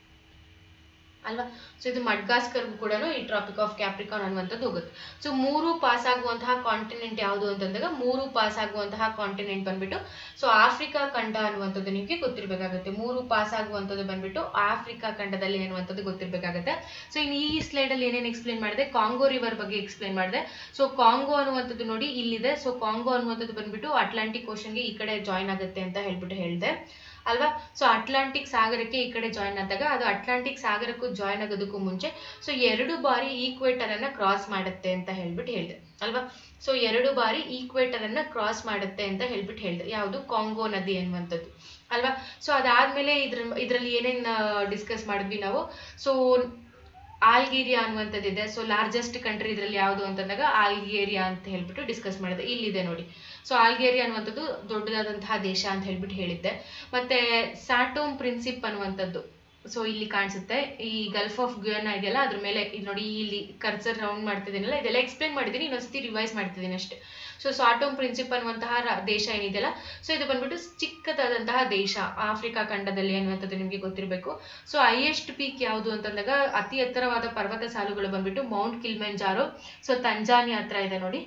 ಅಲ್ವಾ ಸೊ ಇದು ಮಡ್ಗಾಸ್ಕರ್ಗೂ ಕೂಡ ಈ ಟ್ರಾಪಿಕ್ ಆಫ್ ಕ್ಯಾಪ್ರಿಕಾನ್ ಅನ್ನುವಂಥದ್ದು ಹೋಗುತ್ತೆ ಸೊ ಮೂರು ಪಾಸ್ ಆಗುವಂತಹ ಕಾಂಟಿನೆಂಟ್ ಯಾವುದು ಅಂತಂದಾಗ ಮೂರು ಪಾಸ್ ಆಗುವಂತಹ ಕಾಂಟಿನೆಂಟ್ ಬಂದ್ಬಿಟ್ಟು ಸೊ ಆಫ್ರಿಕಾ ಖಂಡ ಅನ್ನುವಂಥದ್ದು ನಿಮಗೆ ಗೊತ್ತಿರಬೇಕಾಗುತ್ತೆ ಮೂರು ಪಾಸ್ ಆಗುವಂಥದ್ದು ಬಂದ್ಬಿಟ್ಟು ಆಫ್ರಿಕಾ ಖಂಡದಲ್ಲಿ ಅನ್ನುವಂಥದ್ದು ಗೊತ್ತಿರಬೇಕಾಗುತ್ತೆ ಸೊ ಇನ್ನು ಈ ಸ್ಲೈಡ್ ಅಲ್ಲಿ ಏನೇನು ಎಕ್ಸ್ಪ್ಲೇನ್ ಮಾಡಿದೆ ಕಾಂಗೋ ರಿವರ್ ಬಗ್ಗೆ ಎಕ್ಸ್ಪ್ಲೇನ್ ಮಾಡಿದೆ ಸೊ ಕಾಂಗೋ ಅನ್ನುವಂಥದ್ದು ನೋಡಿ ಇಲ್ಲಿದೆ ಸೊ ಕಾಂಗೋ ಅನ್ನುವಂಥದ್ದು ಬಂದ್ಬಿಟ್ಟು ಅಟ್ಲಾಂಟಿಕ್ ಓಷನ್ಗೆ ಈ ಕಡೆ ಜಾಯಿನ್ ಆಗುತ್ತೆ ಅಂತ ಹೇಳ್ಬಿಟ್ಟು ಹೇಳಿದೆ ಅಲ್ವಾ ಸೊ ಅಟ್ಲಾಂಟಿಕ್ ಸಾಗರಕ್ಕೆ ಈ ಕಡೆ ಜಾಯಿನ್ ಆದಾಗ ಅದು ಅಟ್ಲಾಂಟಿಕ್ ಸಾಗರಕ್ಕೂ ಜಾಯಿನ್ ಆಗೋದಕ್ಕೂ ಮುಂಚೆ ಸೊ ಎರಡು ಬಾರಿ ಈಕ್ವೇಟರ್ ಅನ್ನ ಕ್ರಾಸ್ ಮಾಡುತ್ತೆ ಅಂತ ಹೇಳ್ಬಿಟ್ಟು ಹೇಳಿದೆ ಅಲ್ವಾ ಸೊ ಎರಡು ಬಾರಿ ಈಕ್ವೇಟರ್ ಅನ್ನ ಕ್ರಾಸ್ ಮಾಡುತ್ತೆ ಅಂತ ಹೇಳ್ಬಿಟ್ಟು ಹೇಳಿದೆ ಯಾವುದು ಕಾಂಗೋ ನದಿ ಅನ್ನುವಂಥದ್ದು ಅಲ್ವಾ ಸೊ ಅದಾದ್ಮೇಲೆ ಇದ್ರ ಇದರಲ್ಲಿ ಏನೇನ್ ಡಿಸ್ಕಸ್ ಮಾಡಿದ್ವಿ ನಾವು ಸೊ ಆಲ್ಗೇರಿಯಾ ಅನ್ನುವಂಥದ್ದಿದೆ ಸೊ ಲಾರ್ಜೆಸ್ಟ್ ಕಂಟ್ರಿ ಇದರಲ್ಲಿ ಯಾವುದು ಅಂತಂದಾಗ ಆಲ್ಗೇರಿಯಾ ಅಂತ ಹೇಳ್ಬಿಟ್ಟು ಡಿಸ್ಕಸ್ ಮಾಡಿದೆ ಇಲ್ಲಿದೆ ನೋಡಿ ಸೊ ಆಲ್ಗೇರಿಯಾ ಅನ್ನುವಂಥದ್ದು ದೊಡ್ಡದಾದಂತಹ ದೇಶ ಅಂತ ಹೇಳ್ಬಿಟ್ಟು ಹೇಳಿದ್ದೆ ಮತ್ತೆ ಸ್ಯಾಟೋಮ್ ಪ್ರಿನ್ಸಿಪ್ ಅನ್ನುವಂಥದ್ದು ಸೊ ಇಲ್ಲಿ ಕಾಣಿಸುತ್ತೆ ಈ ಗಲ್ಫ್ ಆಫ್ ಗುಯನ್ನ ಇದೆಯಲ್ಲ ಅದ್ರ ಮೇಲೆ ಇದು ನೋಡಿ ಇಲ್ಲಿ ಕರ್ಸರ್ ರೌಂಡ್ ಮಾಡ್ತಿದ್ದೀನಲ್ಲ ಇದೆಲ್ಲ ಎಕ್ಸ್ಪ್ಲೇನ್ ಮಾಡಿದ್ದೀನಿ ಇನ್ನೊಂದ್ಸತಿ ರಿವೈಸ್ ಮಾಡ್ತಿದ್ದೀನಿ ಅಷ್ಟೇ ಸೊ ಸಾಟೋಮ್ ಪ್ರಿನ್ಸಿಪ್ ಅನ್ನುವಂತಹ ರ- ದೇಶ ಏನಿದೆಯಲ್ಲ ಸೊ ಇದು ಬಂದ್ಬಿಟ್ಟು ಚಿಕ್ಕದಾದಂತಹ ದೇಶ ಆಫ್ರಿಕಾ ಖಂಡದಲ್ಲಿ ಅನ್ನುವಂಥದ್ದು ನಿಮಗೆ ಗೊತ್ತಿರಬೇಕು ಸೊ ಹೈಯೆಸ್ಟ್ ಪೀಕ್ ಯಾವುದು ಅಂತಂದಾಗ ಅತಿ ಎತ್ತರವಾದ ಪರ್ವತ ಸಾಲುಗಳು ಬಂದ್ಬಿಟ್ಟು ಮೌಂಟ್ ಕಿಲ್ಮೆಂಜಾರೋ ಸೊ ತಂಜಾನಿಯಾ ಹತ್ರ ಇದೆ ನೋಡಿ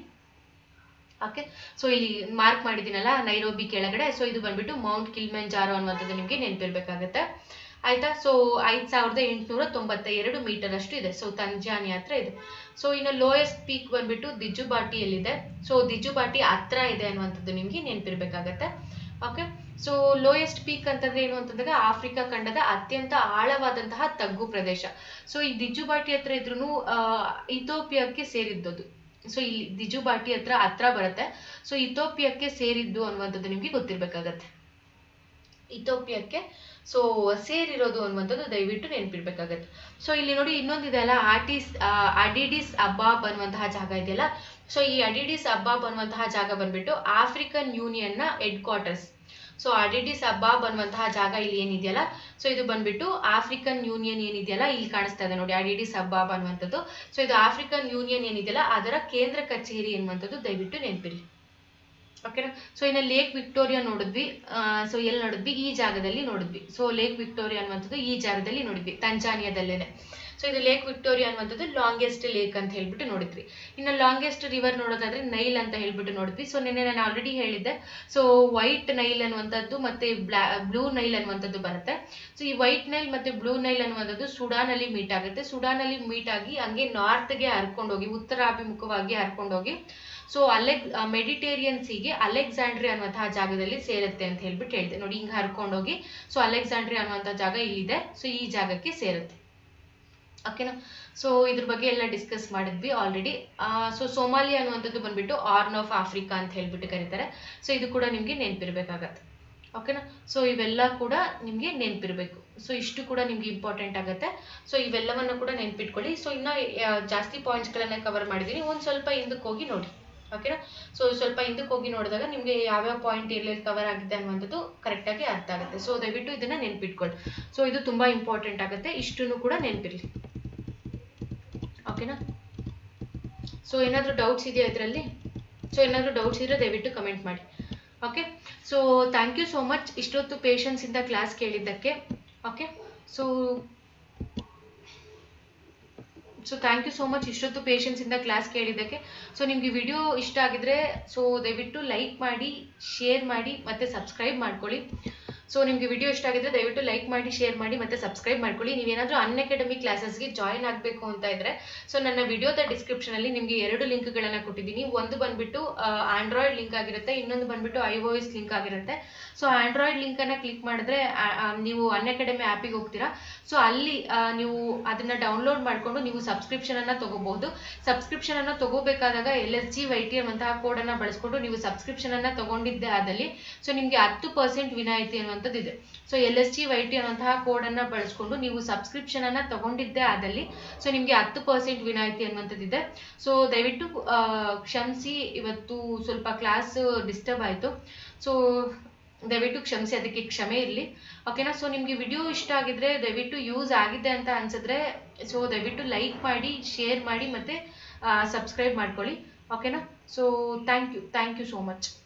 ಓಕೆ ಸೊ ಇಲ್ಲಿ ಮಾರ್ಕ್ ಮಾಡಿದ್ದೀನಲ್ಲ ನೈರೋಬಿ ಕೆಳಗಡೆ ಸೊ ಇದು ಬಂದ್ಬಿಟ್ಟು ಮೌಂಟ್ ಕಿಲ್ಮೆಂಜಾರೋ ಅನ್ನುವಂಥದ್ದು ನಿಮಗೆ ನೆನಪಿರ್ಬೇಕಾಗತ್ತೆ ಆಯ್ತಾ ಸೊ ಐದ್ ಸಾವಿರದ ಎಂಟುನೂರ ತೊಂಬತ್ತ ಎರಡು ಮೀಟರ್ ಅಷ್ಟು ಇದೆ ಸೊ ತಂಜಾನಿ ಹತ್ರ ಇದೆ ಸೊ ಇನ್ನು ಲೋಯೆಸ್ಟ್ ಪೀಕ್ ಬಂದ್ಬಿಟ್ಟು ದಿಜುಬಾಟಿಯಲ್ಲಿದೆ ಸೊ ದಿಜುಬಾಟಿ ಹತ್ರ ಇದೆ ಅನ್ನುವಂಥದ್ದು ನಿಮಗೆ ನೆನಪಿರ್ಬೇಕಾಗತ್ತೆ ಓಕೆ ಸೊ ಲೋಯೆಸ್ಟ್ ಪೀಕ್ ಅಂತಂದ್ರೆ ಏನು ಅಂತಂದಾಗ ಆಫ್ರಿಕಾ ಖಂಡದ ಅತ್ಯಂತ ಆಳವಾದಂತಹ ತಗ್ಗು ಪ್ರದೇಶ ಸೊ ಈ ದಿಜುಬಾಟಿ ಹತ್ರ ಇದ್ರೂ ಇಥೋಪಿಯಾಕ್ಕೆ ಸೇರಿದ್ದದು ಸೊ ಇಲ್ಲಿ ದಿಜುಬಾಟಿ ಹತ್ರ ಹತ್ರ ಬರುತ್ತೆ ಸೊ ಇಥೋಪಿಯಾಕ್ಕೆ ಸೇರಿದ್ದು ಅನ್ನುವಂಥದ್ದು ನಿಮಗೆ ಗೊತ್ತಿರ್ಬೇಕಾಗತ್ತೆ ಇಥೋಪಿಯಾಕ್ಕೆ ಸೊ ಸೇರಿರೋದು ಅನ್ನುವಂಥದ್ದು ದಯವಿಟ್ಟು ನೆನಪಿರ್ಬೇಕಾಗತ್ತೆ ಸೊ ಇಲ್ಲಿ ನೋಡಿ ಇನ್ನೊಂದಿದೆ ಅಲ್ಲ ಆರ್ಟಿಸ್ ಅಡಿಡಿಸ್ ಅಬ್ಬಾಬ್ ಅನ್ನುವಂತಹ ಜಾಗ ಇದೆಯಲ್ಲ ಸೊ ಈ ಅಡಿಡಿಸ್ ಅಬ್ಬಾಬ್ ಅನ್ನುವಂತಹ ಜಾಗ ಬಂದ್ಬಿಟ್ಟು ಆಫ್ರಿಕನ್ ಯೂನಿಯನ್ ನ headquarters so Addis Ababa ಅನ್ನುವಂತಹ ಜಾಗ ಇಲ್ಲಿ ಏನಿದೆಯಲ್ಲ ಸೊ ಇದು ಬಂದ್ಬಿಟ್ಟು ಆಫ್ರಿಕನ್ ಯೂನಿಯನ್ ಏನಿದೆಯಲ್ಲ ಇಲ್ಲಿ ಕಾಣಿಸ್ತಾ ಇದೆ ನೋಡಿ ಅಡಿಡಿಸ್ ಅಬ್ಬಾಬ್ ಅನ್ನುವಂಥದ್ದು ಸೊ ಇದು ಆಫ್ರಿಕನ್ ಯೂನಿಯನ್ ಏನಿದೆಯಲ್ಲ ಅದರ ಕೇಂದ್ರ ಕಚೇರಿ ಎನ್ನುವಂಥದ್ದು ದಯವಿಟ್ಟು ನೆನಪಿರಿ ಓಕೆನಾ ಸೊ ಇನ್ನು ಲೇಕ್ ವಿಕ್ಟೋರಿಯಾ ನೋಡಿದ್ವಿ ಸೊ ಎಲ್ಲಿ ನೋಡಿದ್ವಿ ಈ ಜಾಗದಲ್ಲಿ ನೋಡಿದ್ವಿ ಸೊ ಲೇಕ್ ವಿಕ್ಟೋರಿಯಾ ಅನ್ನುವಂಥದ್ದು ಈ ಜಾಗದಲ್ಲಿ ನೋಡಿದ್ವಿ ತಂಜಾನಿಯಾದಲ್ಲೇನೆ ಸೊ ಇದು ಲೇಕ್ ವಿಕ್ಟೋರಿಯಾ ಅನ್ನುವಂಥದ್ದು ಲಾಂಗೆಸ್ಟ್ ಲೇಕ್ ಅಂತ ಹೇಳ್ಬಿಟ್ಟು ನೋಡಿದ್ವಿ ಇನ್ನು ಲಾಂಗೆಸ್ಟ್ ರಿವರ್ ನೋಡೋದಾದ್ರೆ ನೈಲ್ ಅಂತ ಹೇಳ್ಬಿಟ್ಟು ನೋಡಿದ್ವಿ ಸೊ ನಿನ್ನೆ ನಾನು ಆಲ್ರೆಡಿ ಹೇಳಿದ್ದೆ ಸೊ ವೈಟ್ ನೈಲ್ ಅನ್ನುವಂಥದ್ದು ಮತ್ತೆ ಬ್ಲಾ ಬ್ಲೂ ನೈಲ್ ಅನ್ನುವಂಥದ್ದು ಬರುತ್ತೆ ಸೊ ಈ ವೈಟ್ ನೈಲ್ ಮತ್ತೆ ಬ್ಲೂ ನೈಲ್ ಅನ್ನುವಂಥದ್ದು ಸುಡಾನಲ್ಲಿ ಮೀಟ್ ಆಗುತ್ತೆ ಸುಡಾನಲ್ಲಿ ಮೀಟ್ ಆಗಿ ಹಂಗೆ ನಾರ್ತ್ಗೆ ಹರ್ಕೊಂಡೋಗಿ ಉತ್ತರಾಭಿಮುಖವಾಗಿ ಹರ್ಕೊಂಡೋಗಿ ಸೊ ಅಲೆಕ್ ಮೆಡಿಟೇರಿಯನ್ ಸೀಗೆ ಅಲೆಕ್ಸಾಂಡ್ರಿ ಅನ್ನುವಂತಹ ಜಾಗದಲ್ಲಿ ಸೇರುತ್ತೆ ಅಂತ ಹೇಳ್ಬಿಟ್ಟು ಹೇಳಿದೆ ನೋಡಿ ಹಿಂಗೆ ಹರ್ಕೊಂಡೋಗಿ ಸೊ ಅಲೆಕ್ಸಾಂಡ್ರಿ ಅನ್ನುವಂಥ ಜಾಗ ಇಲ್ಲಿದೆ ಸೊ ಈ ಜಾಗಕ್ಕೆ ಸೇರುತ್ತೆ ಓಕೆನಾ ಸೊ ಇದ್ರ ಬಗ್ಗೆ ಎಲ್ಲ ಡಿಸ್ಕಸ್ ಮಾಡಿದ್ವಿ ಆಲ್ರೆಡಿ ಸೊ ಸೋಮಾಲಿಯಾ ಅನ್ನುವಂಥದ್ದು ಬಂದ್ಬಿಟ್ಟು ಆರ್ನ್ ಆಫ್ ಆಫ್ರಿಕಾ ಅಂತ ಹೇಳ್ಬಿಟ್ಟು ಕರೀತಾರೆ ಸೊ ಇದು ಕೂಡ ನಿಮಗೆ ನೆನಪಿರ್ಬೇಕಾಗತ್ತೆ ಓಕೆನಾ ಸೊ ಇವೆಲ್ಲ ಕೂಡ ನಿಮಗೆ ನೆನಪಿರ್ಬೇಕು ಸೊ ಇಷ್ಟು ಕೂಡ ನಿಮ್ಗೆ ಇಂಪಾರ್ಟೆಂಟ್ ಆಗುತ್ತೆ ಸೊ ಇವೆಲ್ಲವನ್ನು ಕೂಡ ನೆನ್ಪಿಟ್ಕೊಳ್ಳಿ ಸೊ ಇನ್ನ ಆ, ಜಾಸ್ತಿ ಪಾಯಿಂಟ್ಸ್ಗಳನ್ನ ಕವರ್ ಮಾಡಿದ್ದೀನಿ ಒಂದು ಸ್ವಲ್ಪ ಹಿಂದಕ್ಕೆ ಹೋಗಿ ನೋಡಿ ಓಕೆನಾ ಸೊ ಸ್ವಲ್ಪ ಹಿಂದಕ್ಕೆ ಹೋಗಿ ನೋಡಿದಾಗ ನಿಮಗೆ ಯಾವ್ಯಾವ ಪಾಯಿಂಟ್ ಎಲ್ಲೆಲ್ಲಿ ಕವರ್ ಆಗಿದೆ ಅನ್ನುವಂಥದ್ದು ಕರೆಕ್ಟಾಗಿ ಅರ್ಥ ಆಗುತ್ತೆ ಸೊ ದಯವಿಟ್ಟು ಇದನ್ನ ನೆನ್ಪಿಟ್ಕೊಳ್ಳಿ ಸೊ ಇದು ತುಂಬಾ ಇಂಪಾರ್ಟೆಂಟ್ ಆಗುತ್ತೆ ಇಷ್ಟನ್ನು ಕೂಡ ನೆನಪಿರಲಿ ಓಕೆನಾ ಸೊ ಏನಾದರೂ ಡೌಟ್ಸ್ ಇದೆಯಾ ಇದರಲ್ಲಿ ಸೊ ಏನಾದರೂ ಡೌಟ್ಸ್ ಇದ್ರೆ ದಯವಿಟ್ಟು ಕಮೆಂಟ್ ಮಾಡಿ okay so thank you so much ಇಷ್ಟೊತ್ತು ಪೇಷನ್ಸ್ ಇಂದ ಕ್ಲಾಸ್ ಕೇಳಿದ್ದಕ್ಕೆ okay so so thank you so much ಇಷ್ಟೊತ್ತು ಪೇಷನ್ಸ್ ಇಂದ ಕ್ಲಾಸ್ ಕೇಳಿದ್ದಕ್ಕೆ ಸೊ ನಿಮ್ಗೆ ವಿಡಿಯೋ ಇಷ್ಟ ಆಗಿದ್ರೆ ಸೊ ದಯವಿಟ್ಟು ಲೈಕ್ ಮಾಡಿ ಶೇರ್ ಮಾಡಿ ಮತ್ತೆ ಸಬ್ಸ್ಕ್ರೈಬ್ ಮಾಡ್ಕೊಳ್ಳಿ ಸೊ ನಿಮಗೆ ವಿಡಿಯೋ ಇಷ್ಟ ಆಗಿದ್ರೆ ದಯವಿಟ್ಟು ಲೈಕ್ ಮಾಡಿ ಶೇರ್ ಮಾಡಿ ಮತ್ತೆ ಸಬ್ಸ್ಕ್ರೈಬ್ ಮಾಡ್ಕೊಳ್ಳಿ ನೀವೇನಾದರೂ ಅನ್ ಅಕಾಡೆಮಿ ಕ್ಲಾಸಸ್ಗೆ ಜಾಯಿನ್ ಆಗಬೇಕು ಅಂತ ಇದ್ರೆ ಸೊ ನನ್ನ ವಿಡಿಯೋದ ಡಿಸ್ಕ್ರಿಪ್ಷನ್ ಅಲ್ಲಿ ನಿಮಗೆ ಎರಡು ಲಿಂಕ್ಗಳನ್ನ ಕೊಟ್ಟಿದ್ದೀನಿ ಒಂದು ಬಂದ್ಬಿಟ್ಟು ಆಂಡ್ರಾಯ್ಡ್ ಲಿಂಕ್ ಆಗಿರುತ್ತೆ ಇನ್ನೊಂದು ಬಂದ್ಬಿಟ್ಟು ಐ ಓ ಎಸ್ ಲಿಂಕ್ ಆಗಿರುತ್ತೆ ಸೊ ಆಂಡ್ರಾಯ್ಡ್ ಲಿಂಕ್ ಅನ್ನ ಕ್ಲಿಕ್ ಮಾಡಿದ್ರೆ ಆ, ಆ, ನೀವು ಅನ್ ಅಕಾಡೆಮಿ ಆ್ಯಪಿಗೆ ಹೋಗ್ತೀರಾ ಸೊ ಅಲ್ಲಿ ಆ, ನೀವು ಅದನ್ನ ಡೌನ್ಲೋಡ್ ಮಾಡ್ಕೊಂಡು ನೀವು ಸಬ್ಸ್ಕ್ರಿಪ್ಷನ್ ಅನ್ನ ತಗೋಬಹುದು ಸಬ್ಸ್ಕ್ರಿಪ್ಷನ್ ಅನ್ನ ತಗೋಬೇಕಾದಾಗ L S G Y T M ಅಂತಹ ಕೋಡ್ ಅನ್ನ ಬಳಸ್ಕೊಂಡು ನೀವು ಸಬ್ಸ್ಕ್ರಿಪ್ಷನ್ ಅನ್ನ ತಗೊಂಡಿದ್ದೆ ಆದಲ್ಲಿ ಸೊ ನಿಮಗೆ ಹತ್ತು ಪರ್ಸೆಂಟ್ ವಿನಾಯಿತಿ ಅನ್ನುವಂಥದ್ದು ಇದೆ so L S G Y T ಅನ್ನುವಂತಹ ಕೋಡ್ ಅನ್ನ ಬಳಸ್ಕೊಂಡು ನೀವು ಸಬ್ಸ್ಕ್ರಿಪ್ಷನ್ ಅನ್ನ ತಗೊಂಡಿದ್ದೆ ಆದಲ್ಲಿ ಸೊ ನಿಮಗೆ ಹತ್ತು ಪರ್ಸೆಂಟ್ ವಿನಾಯಿತಿ ಅನ್ನುವಂಥದ್ದು ಇದೆ ಸೊ ದಯವಿಟ್ಟು ಆ, ಕ್ಷಮಿಸಿ ಇವತ್ತು ಸ್ವಲ್ಪ ಕ್ಲಾಸ್ ಡಿಸ್ಟರ್ಬ್ ಆಯಿತು ಸೊ ದಯವಿಟ್ಟು ಕ್ಷಮಿಸಿ ಅದಕ್ಕೆ ಕ್ಷಮೆ ಇರಲಿ ಓಕೆನಾ ಸೊ ನಿಮಗೆ ವಿಡಿಯೋ ಇಷ್ಟ ಆಗಿದ್ರೆ ದಯವಿಟ್ಟು ಯೂಸ್ ಆಗಿದೆ ಅಂತ ಅನ್ಸಿದ್ರೆ ಸೊ ದಯವಿಟ್ಟು ಲೈಕ್ ಮಾಡಿ ಶೇರ್ ಮಾಡಿ ಮತ್ತೆ ಸಬ್ಸ್ಕ್ರೈಬ್ ಮಾಡ್ಕೊಳ್ಳಿ ಓಕೆನಾ so thank you thank you so much